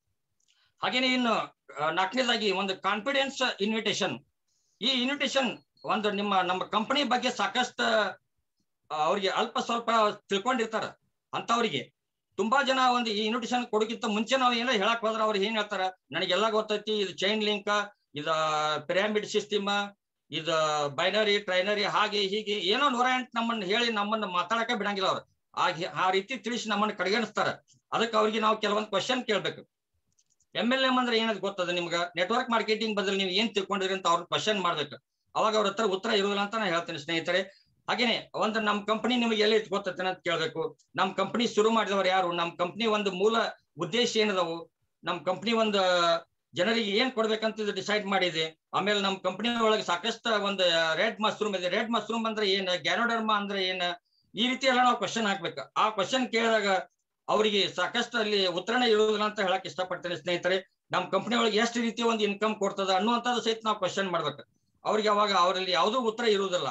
ಹಾಗೇನೆ ಇನ್ನು ನಾಲ್ಕನೇದಾಗಿ ಒಂದು ಕಾನ್ಫಿಡೆನ್ಸ್ ಇನ್ವಿಟೇಷನ್ ಈ ಇನ್ವಿಟೇಷನ್ ಒಂದು ನಿಮ್ಮ ನಮ್ಮ ಕಂಪನಿ ಬಗ್ಗೆ ಸಾಕಷ್ಟು ಅವ್ರಿಗೆ ಅಲ್ಪ ಸ್ವಲ್ಪ ತಿಳ್ಕೊಂಡಿರ್ತಾರ ಅಂತವ್ರಿಗೆ ತುಂಬಾ ಜನ ಒಂದು ಈ ಇನ್ವಿಟೇಷನ್ ಕೊಡೋಕ್ಕಿಂತ ಮುಂಚೆ ನಾವು ಏನೋ ಹೇಳಕ್ ಹೋದ್ರ ಅವ್ರು ಏನ್ ಹೇಳ್ತಾರ ನನಗೆಲ್ಲ ಗೊತ್ತೈತಿ ಇದು ಚೈನ್ ಲಿಂಕ್ ಇದ ಪಿರಾಮಿಡ್ ಸಿಸ್ಟಮ್ ಇದು ಬೈನರಿ ಟ್ರೈನರಿ ಹಾಗೆ ಹೀಗೆ ಏನೋ ನೂರ ಎಂಟು ನಮ್ಮನ್ನ ಹೇಳಿ ನಮ್ಮನ್ನ ಮಾತಾಡಕ ಬಿಡಂಗಿಲ್ಲ ಅವ್ರು ಆ ಆ ರೀತಿ ತಿಳಿಸಿ ನಮ್ಮನ್ನ ಕಡೆಗಣಿಸ್ತಾರ ಅದಕ್ಕೆ ಅವ್ರಿಗೆ ನಾವು ಕೆಲವೊಂದು ಕ್ವಶನ್ ಕೇಳ್ಬೇಕು ಎಮ್ ಎಲ್ ಎಂ ಅಂದ್ರೆ ಏನದು ಗೊತ್ತದ ನಿಮ್ಗ ನೆಟ್ವರ್ಕ್ ಮಾರ್ಕೆಟಿಂಗ್ ಬದಲು ನೀವು ಏನ್ ತಿಳ್ಕೊಂಡಿರಿ ಅಂತ ಅವ್ರ ಕ್ವಶನ್ ಮಾಡ್ಬೇಕು ಅವಾಗ ಅವ್ರ ಹತ್ರ ಉತ್ತರ ಇರೋದಿಲ್ಲ ಅಂತ ನಾನು ಹೇಳ್ತೇನೆ ಸ್ನೇಹಿತರೆ ಹಾಗೇನೆ ಒಂದು ನಮ್ ಕಂಪನಿ ನಿಮಗೆ ಎಲ್ಲಿ ಗೊತ್ತೈತೆ ಅಂತ ಕೇಳ್ಬೇಕು ನಮ್ ಕಂಪನಿ ಶುರು ಮಾಡಿದವರು ಯಾರು ನಮ್ ಕಂಪನಿ ಒಂದು ಮೂಲ ಉದ್ದೇಶ ಏನದವು ನಮ್ ಕಂಪನಿ ಒಂದು ಜನರಿಗೆ ಏನ್ ಕೊಡ್ಬೇಕಂತ ಡಿಸೈಡ್ ಮಾಡಿದೆ ಆಮೇಲೆ ನಮ್ ಕಂಪನಿ ಒಳಗೆ ಸಾಕಷ್ಟು ಒಂದು ರೆಡ್ ಮಶ್ರೂಮ್ ಇದೆ ರೆಡ್ ಮಶ್ರೂಮ್ ಅಂದ್ರೆ ಏನ್ ಗ್ಯಾನೋಡರ್ಮಾ ಅಂದ್ರೆ ಏನ್ ಈ ರೀತಿ ಎಲ್ಲ ನಾವು ಕ್ವಶನ್ ಹಾಕ್ಬೇಕು ಆ ಕ್ವಶನ್ ಕೇಳಿದಾಗ ಅವರಿಗೆ ಸಾಕಷ್ಟು ಅಲ್ಲಿ ಉತ್ತರನೇ ಇರುವುದಿಲ್ಲ ಅಂತ ಹೇಳಕ್ ಇಷ್ಟಪಡ್ತೇನೆ ಸ್ನೇಹಿತರೆ ನಮ್ ಕಂಪನಿ ಒಳಗೆ ಎಷ್ಟು ರೀತಿ ಒಂದು ಇನ್ಕಮ್ ಕೊಡ್ತದ ಅನ್ನುವಂಥದ್ದು ಸಹಿತ ನಾವು ಕ್ವಶನ್ ಮಾಡ್ಬೇಕು ಅವ್ರಿಗೆ ಅವಾಗ ಅವರಲ್ಲಿ ಯಾವುದೂ ಉತ್ತರ ಇರುವುದಿಲ್ಲ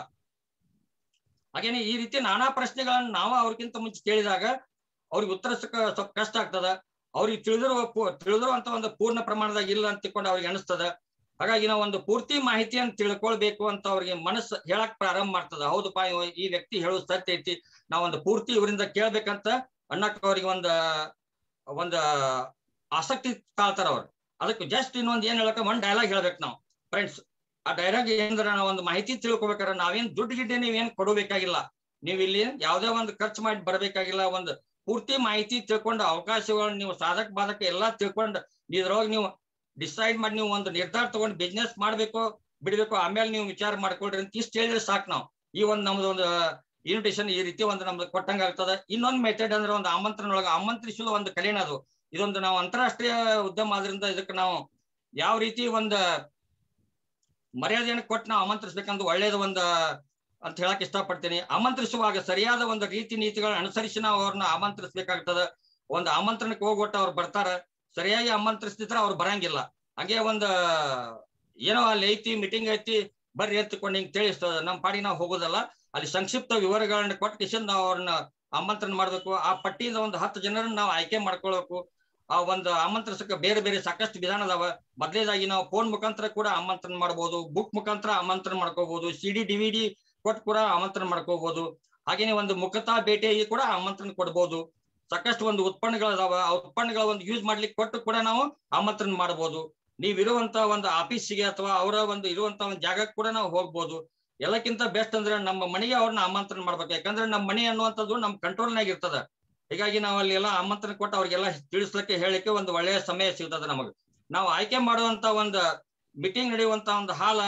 ಹಾಗೇನೆ ಈ ರೀತಿ ನಾನಾ ಪ್ರಶ್ನೆಗಳನ್ನ ನಾವು ಅವ್ರಿಗಿಂತ ಮುಂಚೆ ಕೇಳಿದಾಗ ಅವ್ರಿಗೆ ಉತ್ತರ ಸ್ವಲ್ಪ ಕಷ್ಟ ಆಗ್ತದ ಅವ್ರಿಗೆ ತಿಳಿದಿರುವ ತಿಳಿದಿರುವಂತ ಒಂದು ಪೂರ್ಣ ಪ್ರಮಾಣದಾಗ ಇಲ್ಲ ಅಂತ ತಿಳ್ಕೊಂಡು ಅವ್ರಿಗೆ ಅನಿಸ್ತದ ಹಾಗಾಗಿ ನಾವು ಒಂದು ಪೂರ್ತಿ ಮಾಹಿತಿಯನ್ನು ತಿಳ್ಕೊಳ್ಬೇಕು ಅಂತ ಅವ್ರಿಗೆ ಮನಸ್ಸು ಹೇಳಕ್ ಪ್ರಾರಂಭ ಮಾಡ್ತದ ಹೌದಪ್ಪ ಈ ವ್ಯಕ್ತಿ ಹೇಳೋದು ಸತ್ಯ ಐತಿ ನಾವ್ ಒಂದು ಪೂರ್ತಿ ಇವರಿಂದ ಕೇಳ್ಬೇಕಂತ ಅನ್ನಕ್ ಅವ್ರಿಗೆ ಒಂದ ಒಂದ ಆಸಕ್ತಿ ತಾಳ್ತಾರ ಅವ್ರು ಅದಕ್ಕೆ ಜಸ್ಟ್ ಇನ್ನೊಂದ್ ಏನ್ ಹೇಳಕ ಒಂದ್ ಡೈಲಾಗ್ ಹೇಳ್ಬೇಕು ನಾವು ಫ್ರೆಂಡ್ಸ್ ಆ ಡೈಲಾಗ್ ಏನಂದ್ರ ನಾವು ಒಂದು ಮಾಹಿತಿ ತಿಳ್ಕೊಬೇಕಾದ್ರೆ ನಾವೇನ್ ದುಡ್ಡು ಗಿಡ್ಡೆ ನೀವೇನ್ ಕೊಡಬೇಕಾಗಿಲ್ಲ ನೀವು ಇಲ್ಲಿ ಯಾವ್ದೇ ಒಂದು ಖರ್ಚು ಮಾಡಿ ಬರ್ಬೇಕಾಗಿಲ್ಲ ಒಂದು ಪೂರ್ತಿ ಮಾಹಿತಿ ತಿಳ್ಕೊಂಡು ಅವಕಾಶಗಳು ನೀವು ಸಾಧಕ ಬಾಧಕ ಎಲ್ಲಾ ತಿಳ್ಕೊಂಡು ಇದ್ರೊಳಗೆ ನೀವು ಡಿಸೈಡ್ ಮಾಡಿ ನೀವು ಒಂದು ನಿರ್ಧಾರ ತಗೊಂಡು ಬಿಸ್ನೆಸ್ ಮಾಡ್ಬೇಕು ಬಿಡ್ಬೇಕು ಆಮೇಲೆ ನೀವು ವಿಚಾರ ಮಾಡ್ಕೊಳ್ರಿ ಅಂತ ಇಷ್ಟು ಹೇಳಿದ್ರೆ ಸಾಕು ನಾವು ಈ ಒಂದು ನಮ್ದು ಒಂದು ಇನ್ವಿಟೇಷನ್ ಈ ರೀತಿ ಒಂದು ನಮ್ದು ಕೊಟ್ಟಂಗ ಆಗ್ತದ ಇನ್ನೊಂದು ಮೆಥಡ್ ಅಂದ್ರೆ ಒಂದು ಆಮಂತ್ರಣ ಒಳಗ ಆಮಂತ್ರಿಸುವ ಒಂದು ಕಲೆನ ಅದು ಇದೊಂದು ನಾವು ಅಂತಾರಾಷ್ಟ್ರೀಯ ಉದ್ಯಮ ಆದ್ರಿಂದ ಇದಕ್ಕೆ ನಾವು ಯಾವ ರೀತಿ ಒಂದು ಮರ್ಯಾದೆಯನ್ನು ಕೊಟ್ಟು ನಾವು ಆಮಂತ್ರಿಸ್ಬೇಕಂದು ಒಳ್ಳೇದು ಒಂದು ಅಂತ ಹೇಳಕ್ ಇಷ್ಟಪಡ್ತೀನಿ ಆಮಂತ್ರಿಸುವಾಗ ಸರಿಯಾದ ಒಂದು ರೀತಿ ನೀತಿಗಳನ್ನ ಅನುಸರಿಸಿ ನಾವು ಅವ್ರನ್ನ ಆಮಂತ್ರಿಸ್ಬೇಕಾಗ್ತದ ಒಂದು ಆಮಂತ್ರಣಕ್ಕೆ ಹೋಗ್ಬಿಟ್ಟು ಅವ್ರು ಬರ್ತಾರ ಸರಿಯಾಗಿ ಆಮಂತ್ರಿಸ್ತಿದ್ರೆ ಅವ್ರು ಬರಂಗಿಲ್ಲ ಹಂಗೆ ಒಂದು ಏನೋ ಅಲ್ಲಿ ಐತಿ ಮೀಟಿಂಗ್ ಐತಿ ಬರ್ರಿ ಎತ್ಕೊಂಡು ಹಿಂಗ್ ತಿಳಿಸ್ತದ ನಮ್ಮ ಪಾಡಿ ನಾವು ಹೋಗೋದಲ್ಲ ಅಲ್ಲಿ ಸಂಕ್ಷಿಪ್ತ ವಿವರಗಳನ್ನ ಕೊಟ್ಟು ಕಿಶನ್ ನಾವು ಅವ್ರನ್ನ ಆಮಂತ್ರಣ ಮಾಡ್ಬೇಕು ಆ ಪಟ್ಟಿಯಿಂದ ಒಂದು ಹತ್ತು ಜನರನ್ನ ನಾವು ಆಯ್ಕೆ ಮಾಡ್ಕೊಳ್ಬೇಕು ಆ ಒಂದು ಆಮಂತ್ರಿಸಕ್ಕೆ ಬೇರೆ ಬೇರೆ ಸಾಕಷ್ಟು ವಿಧಾನ ಅದಾವ ಮೊದಲೇದಾಗಿ ನಾವು ಫೋನ್ ಮುಖಾಂತರ ಕೂಡ ಆಮಂತ್ರಣ ಮಾಡ್ಬೋದು ಬುಕ್ ಮುಖಾಂತರ ಆಮಂತ್ರಣ ಮಾಡ್ಕೋಬಹುದು ಸಿ ಡಿ ಡಿವಿಡಿ ಕೊಟ್ಟು ಕೂಡ ಆಮಂತ್ರಣ ಮಾಡ್ಕೋಬಹುದು ಹಾಗೇನೆ ಒಂದು ಮುಖತಾ ಭೇಟಿಯಾಗಿ ಕೂಡ ಆಮಂತ್ರಣ ಕೊಡ್ಬೋದು ಸಾಕಷ್ಟು ಒಂದು ಉತ್ಪನ್ನಗಳದಾವ ಆ ಉತ್ಪನ್ನಗಳ ಒಂದು ಯೂಸ್ ಮಾಡ್ಲಿಕ್ಕೆ ಕೊಟ್ಟು ಕೂಡ ನಾವು ಆಮಂತ್ರಣ ಮಾಡ್ಬೋದು ನೀವ್ ಇರುವಂತ ಒಂದು ಆಫೀಸಿಗೆ ಅಥವಾ ಅವರ ಒಂದು ಇರುವಂತ ಒಂದು ಜಾಗಕ್ಕೆ ಕೂಡ ನಾವು ಹೋಗ್ಬೋದು ಎಲ್ಲಕ್ಕಿಂತ ಬೆಸ್ಟ್ ಅಂದ್ರೆ ನಮ್ಮ ಮನೆಗೆ ಅವ್ರನ್ನ ಆಮಂತ್ರಣ ಮಾಡ್ಬೇಕು ಯಾಕಂದ್ರೆ ನಮ್ಮ ಮನೆ ಅನ್ನುವಂಥದ್ದು ನಮ್ಮ ಕಂಟ್ರೋಲ್ನಾಗ ಇರ್ತದ ಹೀಗಾಗಿ ನಾವು ಅಲ್ಲಿ ಎಲ್ಲ ಆಮಂತ್ರಣ ಕೊಟ್ಟು ಅವ್ರಿಗೆಲ್ಲ ತಿಳಿಸ್ಲಿಕ್ಕೆ ಹೇಳಿಕ್ಕೆ ಒಂದು ಒಳ್ಳೆಯ ಸಮಯ ಸಿಗ್ತದೆ ನಮಗೆ ನಾವು ಆಯ್ಕೆ ಮಾಡುವಂತ ಒಂದು ಮೀಟಿಂಗ್ ನಡೆಯುವಂತ ಒಂದು ಹಾಲ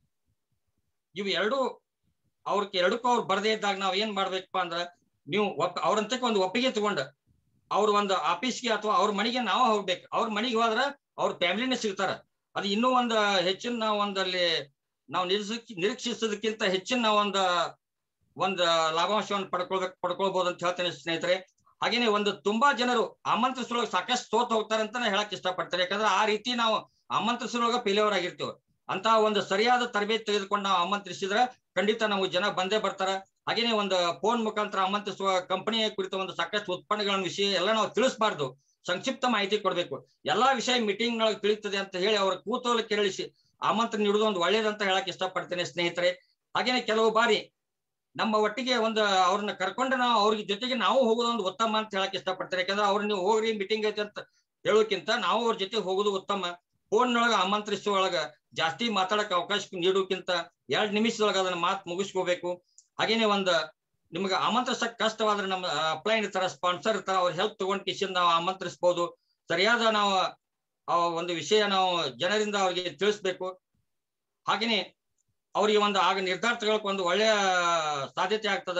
ಇವು ಎರಡು ಅವ್ರಿಗೆ ಎರಡಕ್ಕೂ ಅವ್ರು ಬರದೇ ಇದ್ದಾಗ ನಾವ್ ಏನ್ ಮಾಡ್ಬೇಕಪ್ಪ ಅಂದ್ರ ನೀವು ಒಪ್ ಅವ್ರಂತಕ್ಕೆ ಒಂದು ಒಪ್ಪಿಗೆ ತಗೊಂಡ ಅವ್ರ ಒಂದು ಆಫೀಸ್ಗೆ ಅಥವಾ ಅವ್ರ ಮನೆಗೆ ನಾವು ಹೋಗ್ಬೇಕು ಅವ್ರ ಮನೆಗೆ ಹೋದ್ರ ಅವ್ರ ಫ್ಯಾಮಿಲಿನೇ ಸಿಗ್ತಾರ ಅದು ಇನ್ನೂ ಒಂದು ಹೆಚ್ಚಿನ ನಾವು ಒಂದಲ್ಲಿ ನಾವು ನಿರೀಕ್ಷ ನಿರೀಕ್ಷಿಸೋದಕ್ಕಿಂತ ಹೆಚ್ಚಿನ ನಾವು ಒಂದು ಒಂದು ಲಾಭಾಂಶವನ್ನು ಪಡ್ಕೊಳ್ಬೇಕು ಪಡ್ಕೊಳ್ಬಹುದು ಅಂತ ಹೇಳ್ತೇನೆ ಸ್ನೇಹಿತರೆ ಹಾಗೇನೆ ಒಂದು ತುಂಬಾ ಜನರು ಆಮಂತ್ರಿಸೊಳಗೆ ಸಾಕಷ್ಟು ಸೋತ್ ಹೋಗ್ತಾರೆ ಅಂತಾನೆ ಹೇಳಕ್ ಇಷ್ಟಪಡ್ತಾರೆ ಯಾಕಂದ್ರೆ ಆ ರೀತಿ ನಾವು ಆಮಂತ್ರಿಸೊಳಗ ಫೇಲ್ಯೂರ್ ಆಗಿರ್ತೀವಿ ಅಂತ ಒಂದು ಸರಿಯಾದ ತರಬೇತಿ ತೆಗೆದುಕೊಂಡು ನಾವು ಆಮಂತ್ರಿಸಿದ್ರೆ ಖಂಡಿತ ನಾವು ಜನ ಬಂದೇ ಬರ್ತಾರ ಹಾಗೇನೆ ಒಂದು ಫೋನ್ ಮುಖಾಂತರ ಆಮಂತ್ರಿಸುವ ಕಂಪನಿಯ ಕುರಿತ ಒಂದು ಸಾಕಷ್ಟು ಉತ್ಪನ್ನಗಳ ವಿಷಯ ಎಲ್ಲ ನಾವು ತಿಳಿಸಬಾರ್ದು ಸಂಕ್ಷಿಪ್ತ ಮಾಹಿತಿ ಕೊಡ್ಬೇಕು ಎಲ್ಲಾ ವಿಷಯ ಮೀಟಿಂಗ್ ನೊಳಗೆ ತಿಳಿತದೆ ಅಂತ ಹೇಳಿ ಅವರ ಕೂತೂಹಲ ಕೆರಳಿಸಿ ಆಮಂತ್ರಣ ನೀಡುವುದು ಒಂದು ಒಳ್ಳೇದಂತ ಹೇಳಕ್ ಇಷ್ಟಪಡ್ತೇನೆ ಸ್ನೇಹಿತರೆ ಹಾಗೇನೆ ಕೆಲವು ಬಾರಿ ನಮ್ಮ ಒಟ್ಟಿಗೆ ಒಂದು ಅವ್ರನ್ನ ಕರ್ಕೊಂಡು ನಾವು ಅವ್ರಿಗೆ ಜೊತೆಗೆ ನಾವು ಹೋಗೋದು ಒಂದು ಉತ್ತಮ ಅಂತ ಹೇಳಕ್ ಇಷ್ಟಪಡ್ತಾರೆ ಯಾಕಂದ್ರೆ ಅವ್ರ ನೀವು ಹೋಗ್ರಿ ಮೀಟಿಂಗ್ ಐತೆ ಅಂತ ಹೇಳೋಕ್ಕಿಂತ ನಾವು ಅವ್ರ ಜೊತೆ ಹೋಗೋದು ಉತ್ತಮ ಫೋನ್ ನೊಳಗ ಆಮಂತ್ರಿಸುವೊಳಗ ಜಾಸ್ತಿ ಮಾತಾಡಕ್ ಅವಕಾಶ ನೀಡೋಕ್ಕಿಂತ ಎರಡ್ ನಿಮಿಷದೊಳಗ ಅದನ್ನ ಮಾತು ಮುಗಿಸ್ಕೋಬೇಕು ಹಾಗೇನೆ ಒಂದು ನಿಮ್ಗೆ ಆಮಂತ್ರಿಸಕ್ ಕಷ್ಟವಾದ್ರೆ ನಮ್ಮ ಅಪ್ಲೈನ್ ಇರ್ತಾರ ಸ್ಪಾನ್ಸರ್ ಇರ್ತಾರ ಅವ್ರ ಹೆಲ್ಪ್ ತಗೊಂಡ್ ಕಿಶನ್ ನಾವು ಆಮಂತ್ರಿಸಬಹುದು ಸರಿಯಾದ ನಾವು ಆ ಒಂದು ವಿಷಯ ನಾವು ಜನರಿಂದ ಅವ್ರಿಗೆ ತಿಳಿಸ್ಬೇಕು ಹಾಗೇನೆ ಅವ್ರಿಗೆ ಒಂದು ಆಗ ನಿರ್ಧಾರ ತಗೊಳಕ್ ಒಂದು ಒಳ್ಳೆಯ ಸಾಧ್ಯತೆ ಆಗ್ತದೆ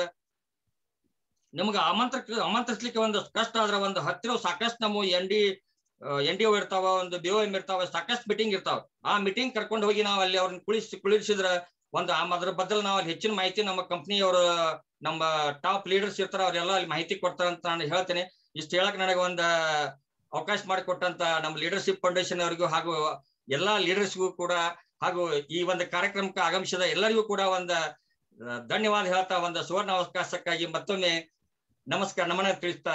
ನಿಮ್ಗೆ ಆಮಂತ್ರ ಆಮಂತ್ರಿಸ್ಲಿಕ್ಕೆ ಒಂದು ಕಷ್ಟ ಆದ್ರೆ ಒಂದು ಹತ್ತಿರ ಸಾಕಷ್ಟು ನಮ್ಮ N D N D O ಇರ್ತಾವ ಒಂದು ಬಿ ಎಂ ಇರ್ತಾವ ಸಾಕಷ್ಟು ಮೀಟಿಂಗ್ ಇರ್ತಾವ ಆ ಮೀಟಿಂಗ್ ಕರ್ಕೊಂಡು ಹೋಗಿ ನಾವು ಅಲ್ಲಿ ಅವ್ರನ್ನ ಕುಳಿಸಿ ಕುಳಿಸಿದ್ರ ಒಂದು ಅದ್ರ ಬದಲು ನಾವು ಅಲ್ಲಿ ಹೆಚ್ಚಿನ ಮಾಹಿತಿ ನಮ್ಮ ಕಂಪ್ನಿಯವರು ನಮ್ಮ ಟಾಪ್ ಲೀಡರ್ಸ್ ಇರ್ತಾರ ಅವ್ರೆಲ್ಲ ಅಲ್ಲಿ ಮಾಹಿತಿ ಕೊಡ್ತಾರ ಅಂತ ನಾನು ಹೇಳ್ತೇನೆ ಇಷ್ಟು ಹೇಳಕ್ ನನಗೆ ಒಂದು ಅವಕಾಶ ಮಾಡಿಕೊಟ್ಟಂತ ನಮ್ಮ ಲೀಡರ್ಶಿಪ್ ಫೌಂಡೇಶನ್ ಅವರಿಗೂ ಹಾಗೂ ಎಲ್ಲಾ ಲೀಡರ್ಸ್ಗೂ ಕೂಡ ಹಾಗೂ ಈ ಒಂದು ಕಾರ್ಯಕ್ರಮಕ್ಕೆ ಆಗಮಿಸಿದ ಎಲ್ಲರಿಗೂ ಕೂಡ ಒಂದು ಧನ್ಯವಾದ ಹೇಳ್ತಾ ಒಂದು ಸುವರ್ಣ ಅವಕಾಶಕ್ಕಾಗಿ ಮತ್ತೊಮ್ಮೆ ನಮಸ್ಕಾರ ನಮನ ತಿಳಿಸ್ತಾ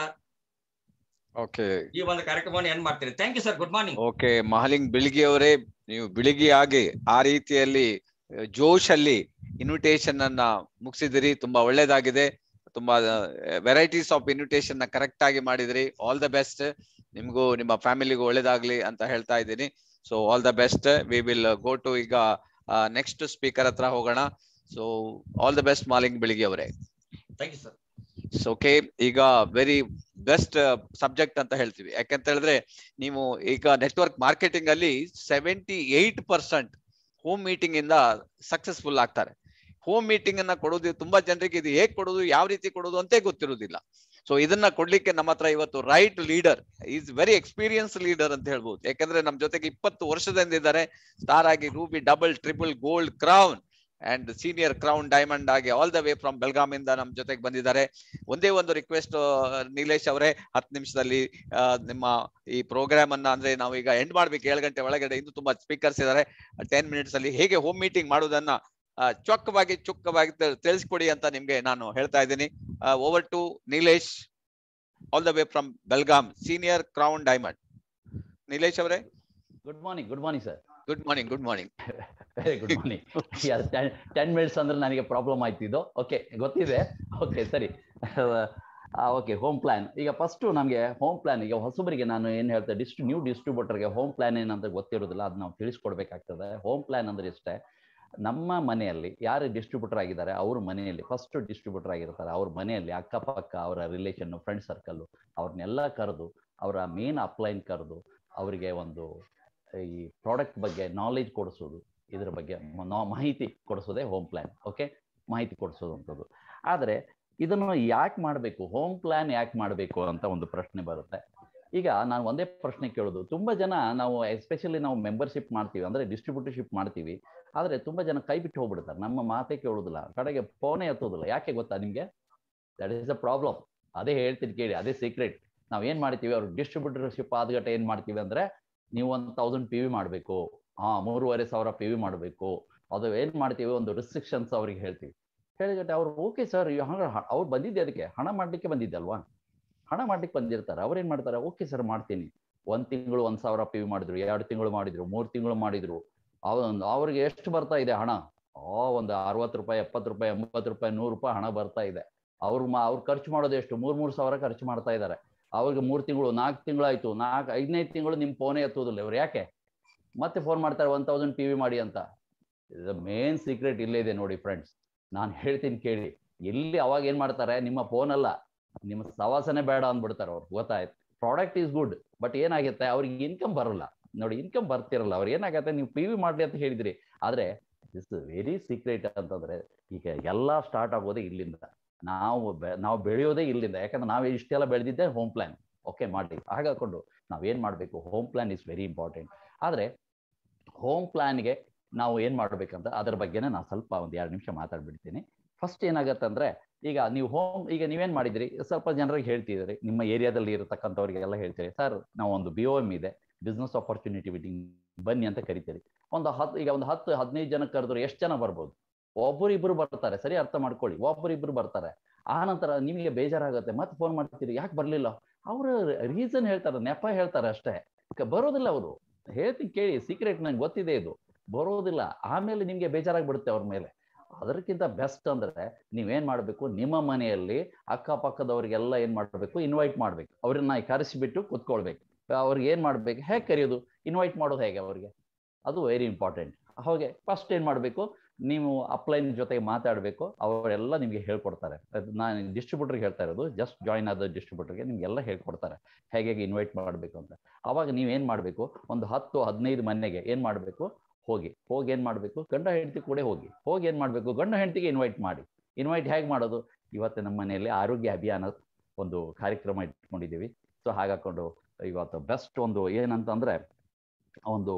ಓಕೆ ಈ ಒಂದು ಕಾರ್ಯಕ್ರಮವನ್ನು ಏನ್ ಮಾಡ್ತೀರಿ thank you sir good morning okay Mahaling Biligi ಅವರೇ ನೀವು ಬಿಳಿಗಿ ಆಗಿ ಆ ರೀತಿಯಲ್ಲಿ ಜೋಶ್ ಅಲ್ಲಿ ಇನ್ವಿಟೇಷನ್ ಅನ್ನ ಮುಗಿಸಿದಿರಿ ತುಂಬಾ ಒಳ್ಳೇದಾಗಿದೆ ತುಂಬಾ ವೆರೈಟೀಸ್ ಆಫ್ ಇನ್ವಿಟೇಷನ್ ನ ಕರೆಕ್ಟ್ ಆಗಿ ಮಾಡಿದ್ರಿ ಆಲ್ ದ ಬೆಸ್ಟ್ ನಿಮ್ಗೂ ನಿಮ್ಮ ಫ್ಯಾಮಿಲಿಗೂ ಒಳ್ಳೇದಾಗ್ಲಿ ಅಂತ ಹೇಳ್ತಾ ಇದ್ದೀನಿ so all the best we will go to ಈಗ ನೆಕ್ಸ್ಟ್ ಸ್ಪೀಕರ್ ಹತ್ರ ಹೋಗೋಣ so all the best Maling Biligi ಅವರೇ ಥ್ಯಾಂಕ್ ಯು ಸರ್ ಓಕೆ ಈಗ ವೆರಿ ಬೆಸ್ಟ್ ಸಬ್ಜೆಕ್ಟ್ ಅಂತ ಹೇಳ್ತೀವಿ ಯಾಕಂತ ಹೇಳಿದ್ರೆ ನೀವು ಈಗ ನೆಟ್ವರ್ಕ್ ಮಾರ್ಕೆಟಿಂಗ್ ಅಲ್ಲಿ seventy eight percent home meeting ಇಂದ ಸಕ್ಸಸ್ಫುಲ್ ಆಗ್ತಾರೆ ಹೋಮ್ ಮೀಟಿಂಗ್ ಅನ್ನ ಕೊಡೋದು ತುಂಬಾ ಜನರಿಗೆ ಇದು ಹೇಗ್ ಕೊಡೋದು ಯಾವ ರೀತಿ ಕೊಡೋದು ಅಂತ ಗೊತ್ತಿರುವುದಿಲ್ಲ ಸೊ ಇದನ್ನ ಕೊಡ್ಲಿಕ್ಕೆ ನಮ್ಮ ಹತ್ರ ಇವತ್ತು right leader is very experience leader ಅಂತ ಹೇಳ್ಬೋದು ಯಾಕಂದ್ರೆ ನಮ್ ಜೊತೆಗೆ ಇಪ್ಪತ್ತು ವರ್ಷದಿಂದ ಇದ್ದಾರೆ ಸ್ಟಾರ್ ಆಗಿ ruby double triple gold crown and senior crown diamond ಆಗಿ all the way from Belgaum ಇಂದ ನಮ್ ಜೊತೆಗೆ ಬಂದಿದ್ದಾರೆ ಒಂದೇ ಒಂದು ರಿಕ್ವೆಸ್ಟ್ ನೀಲೇಶ್ ಅವರೇ ಹತ್ತು ನಿಮಿಷದಲ್ಲಿ ನಿಮ್ಮ ಈ ಪ್ರೋಗ್ರಾಮ್ ಅನ್ನ ಅಂದ್ರೆ ನಾವು ಈಗ ಎಂಡ್ ಮಾಡ್ಬೇಕು ಏಳು ಗಂಟೆ ಒಳಗಡೆ ಇನ್ನು ತುಂಬಾ ಸ್ಪೀಕರ್ಸ್ ಇದ್ದಾರೆ ಟೆನ್ ಮಿನಿಟ್ಸ್ ಅಲ್ಲಿ ಹೇಗೆ ಹೋಮ್ ಮೀಟಿಂಗ್ ಮಾಡೋದನ್ನ ಚೊಕ್ಕವಾಗಿ ಚುಕ್ಕವಾಗಿ ತಿಳಿಸ್ಕೊಡಿ ಅಂತ ನಿಮ್ಗೆ ನಾನು ಹೇಳ್ತಾ ಇದ್ದೀನಿ over to Nilesh all the way from Belgaum senior crown diamond Nilesh ಅವರೇ good morning good morning sir good morning good morning very good morning ten minutes ಅಂದ್ರೆ ನನಗೆ ಪ್ರಾಬ್ಲಮ್ ಆಯ್ತು ಇದು ಓಕೆ ಗೊತ್ತಿದೆ ಓಕೆ ಸರಿ ಓಕೆ ಹೋಮ್ ಪ್ಲಾನ್ ಈಗ ಫಸ್ಟ್ ನಮಗೆ ಹೋಮ್ ಪ್ಲಾನ್ ಈಗ ಹೊಸಬರಿಗೆ ನಾನು ಏನು ಹೇಳ್ತೇನೆ ಡಿಸ್ಟ್ರಿ ನ್ಯೂ ಡಿಸ್ಟ್ರಿಬ್ಯೂಟರ್ಗೆ ಹೋಮ್ ಪ್ಲಾನ್ ಏನಂತ ಗೊತ್ತಿರೋದಿಲ್ಲ ಅದು ನಾವು ತಿಳಿಸ್ಕೊಡ್ಬೇಕಾಗ್ತದೆ ಹೋಮ್ ಪ್ಲಾನ್ ಅಂದ್ರೆ ಇಷ್ಟೇ ನಮ್ಮ ಮನೆಯಲ್ಲಿ ಯಾರು ಡಿಸ್ಟ್ರಿಬ್ಯೂಟರ್ ಆಗಿದ್ದಾರೆ ಅವ್ರ ಮನೆಯಲ್ಲಿ ಫಸ್ಟ್ ಡಿಸ್ಟ್ರಿಬ್ಯೂಟರ್ ಆಗಿರ್ತಾರೆ ಅವ್ರ ಮನೆಯಲ್ಲಿ ಅಕ್ಕಪಕ್ಕ ಅವರ ರಿಲೇಷನ್ ಫ್ರೆಂಡ್ ಸರ್ಕಲ್ಲು ಅವ್ರನ್ನೆಲ್ಲ ಕರೆದು ಅವರ ಮೇನ್ ಅಪ್ಲೈನ್ ಕರೆದು ಅವರಿಗೆ ಒಂದು ಈ ಪ್ರಾಡಕ್ಟ್ ಬಗ್ಗೆ ನಾಲೆಜ್ ಕೊಡಿಸೋದು ಇದ್ರ ಬಗ್ಗೆ ಮ- ಮಾಹಿತಿ ಕೊಡಿಸೋದೇ ಹೋಮ್ ಪ್ಲಾನ್ ಓಕೆ ಮಾಹಿತಿ ಕೊಡಿಸೋದು ಅಂಥದ್ದು ಆದರೆ ಇದನ್ನು ಯಾಕೆ ಮಾಡಬೇಕು ಹೋಮ್ ಪ್ಲಾನ್ ಯಾಕೆ ಮಾಡಬೇಕು ಅಂತ ಒಂದು ಪ್ರಶ್ನೆ ಬರುತ್ತೆ ಈಗ ನಾನು ಒಂದೇ ಪ್ರಶ್ನೆ ಕೇಳೋದು ತುಂಬಾ ಜನ ನಾವು ಎಸ್ಪೆಷಲಿ ನಾವು ಮೆಂಬರ್ಶಿಪ್ ಮಾಡ್ತೀವಿ ಅಂದ್ರೆ ಡಿಸ್ಟ್ರಿಬ್ಯೂಟರ್ಶಿಪ್ ಮಾಡ್ತೀವಿ ಆದ್ರೆ ತುಂಬಾ ಜನ ಕೈ ಬಿಟ್ಟು ಹೋಗ್ಬಿಡ್ತಾರೆ ನಮ್ಮ ಮಾತೇ ಕೇಳೋದಿಲ್ಲ ಕಡೆಗೆ ಫೋನೇ ಎತ್ತೋದಿಲ್ಲ ಯಾಕೆ ಗೊತ್ತಾ ನಿಮ್ಗೆ ದಟ್ ಈಸ್ ಅ ಪ್ರಾಬ್ಲಮ್ ಅದೇ ಹೇಳ್ತೀನಿ ಕೇಳಿ ಅದೇ ಸೀಕ್ರೆಟ್ ನಾವ್ ಏನ್ ಮಾಡ್ತೀವಿ ಅವ್ರು ಡಿಸ್ಟ್ರಿಬ್ಯೂಟರ್ಶಿಪ್ ಆದ್ಗಟ ಏನ್ ಮಾಡ್ತೀವಿ ಅಂದ್ರೆ ನೀವು ಒಂದು ತೌಸಂಡ್ ಪಿ ವಿ ಮಾಡಬೇಕು ಹಾ ಮೂರುವರೆ ಸಾವಿರ ಪಿ ವಿ ಮಾಡಬೇಕು ಅದು ಏನ್ ಮಾಡ್ತೀವಿ ಒಂದು ರಿಸ್ಟ್ರಿಕ್ಷನ್ಸ್ ಅವ್ರಿಗೆ ಹೇಳ್ತೀವಿ ಹೇಳಿಗಟ್ಟೆ ಅವ್ರು ಓಕೆ ಸರ್ ಅವ್ರು ಬಂದಿದ್ದೆ ಅದಕ್ಕೆ ಹಣ ಮಾಡ್ಲಿಕ್ಕೆ ಬಂದಿದ್ದೆ ಅಲ್ವಾ ಹಣ ಮಾಡ್ಲಿಕ್ಕೆ ಬಂದಿರ್ತಾರೆ ಅವ್ರೇನ್ ಮಾಡ್ತಾರೆ ಓಕೆ ಸರ್ ಮಾಡ್ತೀನಿ ಒಂದ್ ತಿಂಗಳು ಒಂದ್ ಸಾವಿರ ಪಿ ವಿ ಮಾಡಿದ್ರು ಎರಡು ತಿಂಗಳು ಮಾಡಿದ್ರು ಮೂರ್ ತಿಂಗಳು ಮಾಡಿದ್ರು ಅವನ್ ಅವ್ರಿಗೆ ಎಷ್ಟು ಬರ್ತಾ ಇದೆ ಹಣ ಆ ಒಂದು ಅರವತ್ತು ರೂಪಾಯಿ ಎಪ್ಪತ್ತು ರೂಪಾಯಿ ಎಂಬತ್ತು ರೂಪಾಯಿ ನೂರು ರೂಪಾಯಿ ಹಣ ಬರ್ತಾ ಇದೆ ಅವ್ರು ಮಾ ಅವ್ರು ಖರ್ಚು ಮಾಡೋದು ಎಷ್ಟು ಮೂರ್ ಮೂರ್ ಸಾವಿರ ಖರ್ಚು ಮಾಡ್ತಾ ಇದ್ದಾರೆ ಅವ್ರಿಗೆ ಮೂರ್ ತಿಂಗಳು ನಾಲ್ಕು ತಿಂಗಳಾಯ್ತು ನಾಲ್ಕು ಐದನೇ ತಿಂಗಳು ನಿಮ್ ಫೋನೇ ಎತ್ತೋದಿಲ್ಲ ಇವ್ರು ಯಾಕೆ ಮತ್ತೆ ಫೋನ್ ಮಾಡ್ತಾರೆ ಒನ್ ತೌಸಂಡ್ ಪಿ ವಿ ಮಾಡಿ ಅಂತ ಮೇನ್ ಸೀಕ್ರೆಟ್ ಇಲ್ಲೇ ಇದೆ ನೋಡಿ ಫ್ರೆಂಡ್ಸ್ ನಾನು ಹೇಳ್ತೀನಿ ಕೇಳಿ ಎಲ್ಲಿ ಅವಾಗ ಏನ್ ಮಾಡ್ತಾರೆ ನಿಮ್ಮ ಫೋನ್ ಅಲ್ಲ ನಿಮ್ಮ ಸವಾಸನೆ ಬೇಡ ಅಂದ್ಬಿಡ್ತಾರೆ ಅವ್ರು ಗೊತ್ತಾಯ್ತು ಪ್ರಾಡಕ್ಟ್ ಈಸ್ ಗುಡ್ ಬಟ್ ಏನಾಗುತ್ತೆ ಅವ್ರಿಗೆ ಇನ್ಕಮ್ ಬರಲ್ಲ ನೋಡಿ ಇನ್ಕಮ್ ಬರ್ತಿರಲ್ಲ ಅವ್ರು ಏನಾಗತ್ತೆ ನೀವು ಪಿ ವಿ ಮಾಡ್ಲಿ ಅಂತ ಹೇಳಿದ್ರಿ ಆದ್ರೆ ದಿಸ್ ವೆರಿ ಸೀಕ್ರೆಟ್ ಅಂತಂದ್ರೆ ಈಗ ಎಲ್ಲಾ ಸ್ಟಾರ್ಟ್ ಆಗೋದೇ ಇಲ್ಲಿಂದ ನಾವು ಬೆ- ನಾವು ಬೆಳೆಯೋದೇ ಇಲ್ಲಿಂದ ಯಾಕಂದ್ರೆ ನಾವು ಇಷ್ಟೆಲ್ಲ ಬೆಳೆದಿದ್ದೆ ಹೋಮ್ ಪ್ಲಾನ್ ಓಕೆ ಮಾಡಿ ಹಾಗಾಕೊಂಡು ನಾವೇನ್ ಮಾಡಬೇಕು home plan is very important ಆದ್ರೆ ಹೋಮ್ ಪ್ಲಾನ್ಗೆ ನಾವು ಏನ್ ಮಾಡ್ಬೇಕಂತ ಅದ್ರ ಬಗ್ಗೆನೇ ನಾನು ಸ್ವಲ್ಪ ಒಂದ್ ಎರಡು ನಿಮಿಷ ಮಾತಾಡ್ಬಿಡ್ತೀನಿ ಫಸ್ಟ್ ಏನಾಗತ್ತೆ ಅಂದ್ರೆ ಈಗ ನೀವು ಹೋಮ್ ಈಗ ನೀವೇನ್ ಮಾಡಿದ್ರಿ ಸ್ವಲ್ಪ ಜನರಿಗೆ ಹೇಳ್ತಿದ್ರಿ ನಿಮ್ಮ ಏರಿಯಾದಲ್ಲಿ ಇರತಕ್ಕಂಥವ್ರಿಗೆಲ್ಲ ಹೇಳ್ತೀರಿ ಸರ್ ನಾವು ಒಂದು ಬಿ ಒ ಎಮ್ ಇದೆ ಬಿಸ್ನೆಸ್ ಆಪರ್ಚುನಿಟಿ ಮೀಟಿಂಗ್ ಬನ್ನಿ ಅಂತ ಕರಿತೀರಿ ಒಂದು ಹತ್ತು ಈಗ ಒಂದು ಹತ್ತು ಹದಿನೈದು ಜನ ಕರೆದ್ರು ಎಷ್ಟು ಜನ ಬರ್ಬೋದು ಒಬ್ಬರು ಇಬ್ರು ಬರ್ತಾರೆ ಸರಿ ಅರ್ಥ ಮಾಡ್ಕೊಳ್ಳಿ ಒಬ್ಬರು ಇಬ್ರು ಬರ್ತಾರೆ ಆ ನಂತರ ನಿಮಗೆ ಬೇಜಾರಾಗುತ್ತೆ ಮತ್ತೆ ಫೋನ್ ಮಾಡ್ತೀರಿ ಯಾಕೆ ಬರ್ಲಿಲ್ಲ ಅವ್ರ ರೀಸನ್ ಹೇಳ್ತಾರೆ ನೆಪ ಹೇಳ್ತಾರೆ ಅಷ್ಟೇ ಕ- ಬರೋದಿಲ್ಲ ಅವರು ಹೇಳ್ತೀನಿ ಕೇಳಿ ಸೀಕ್ರೆಟ್ ನಂಗೆ ಗೊತ್ತಿದೆ ಇದು ಬರೋದಿಲ್ಲ ಆಮೇಲೆ ನಿಮ್ಗೆ ಬೇಜಾರಾಗ್ಬಿಡುತ್ತೆ ಅವ್ರ ಮೇಲೆ ಅದಕ್ಕಿಂತ ಬೆಸ್ಟ್ ಅಂದ್ರೆ ನೀವೇನ್ ಮಾಡ್ಬೇಕು ನಿಮ್ಮ ಮನೆಯಲ್ಲಿ ಅಕ್ಕಪಕ್ಕದವ್ರಿಗೆಲ್ಲ ಏನ್ ಮಾಡ್ಬೇಕು ಇನ್ವೈಟ್ ಮಾಡ್ಬೇಕು ಅವ್ರನ್ನ ಕರೆಸಿಬಿಟ್ಟು ಕುತ್ಕೊಳ್ಬೇಕು ಅವ್ರಿಗೆ ಏನ್ ಮಾಡ್ಬೇಕು ಹೇಗೆ ಕರೆಯೋದು ಇನ್ವೈಟ್ ಮಾಡೋದು ಹೇಗೆ ಅವ್ರಿಗೆ ಅದು ವೆರಿ ಇಂಪಾರ್ಟೆಂಟ್ ಹಾಗೆ ಫಸ್ಟ್ ಏನ್ ಮಾಡ್ಬೇಕು ನೀವು ಅಪ್ಲೈನ್ ಜೊತೆಗೆ ಮಾತಾಡಬೇಕು ಅವರೆಲ್ಲ ನಿಮ್ಗೆ ಹೇಳ್ಕೊಡ್ತಾರೆ ಅದು ನಾನು ಡಿಸ್ಟ್ರಿಬ್ಯೂಟರ್ಗೆ ಹೇಳ್ತಾ ಇರೋದು ಜಸ್ಟ್ ಜಾಯಿನ್ ಆದ ಡಿಸ್ಟ್ರಿಬ್ಯೂಟರ್ಗೆ ನಿಮ್ಗೆಲ್ಲ ಹೇಳ್ಕೊಡ್ತಾರೆ ಹೇಗೆ ಹೇಗೆ ಇನ್ವೈಟ್ ಮಾಡಬೇಕು ಅಂತ ಅವಾಗ ನೀವೇನ್ ಮಾಡಬೇಕು ಒಂದು ಹತ್ತು ಹದಿನೈದು ಮನೆಗೆ ಏನ್ ಮಾಡಬೇಕು ಹೋಗಿ ಹೋಗಿ ಏನ್ ಮಾಡಬೇಕು ಗಂಡ ಹೆಂಡತಿ ಕೂಡ ಹೋಗಿ ಹೋಗಿ ಏನ್ ಮಾಡಬೇಕು ಗಂಡ ಹೆಂಡತಿಗೆ ಇನ್ವೈಟ್ ಮಾಡಿ ಇನ್ವೈಟ್ ಹೇಗೆ ಮಾಡೋದು ಇವತ್ತು ನಮ್ಮ ಮನೆಯಲ್ಲಿ ಆರೋಗ್ಯ ಅಭಿಯಾನ ಒಂದು ಕಾರ್ಯಕ್ರಮ ಇಟ್ಕೊಂಡಿದ್ದೀವಿ ಸೊ ಹಾಗಾಕೊಂಡು ಇವತ್ತು ಬೆಸ್ಟ್ ಒಂದು ಏನಂತಂದ್ರೆ ಒಂದು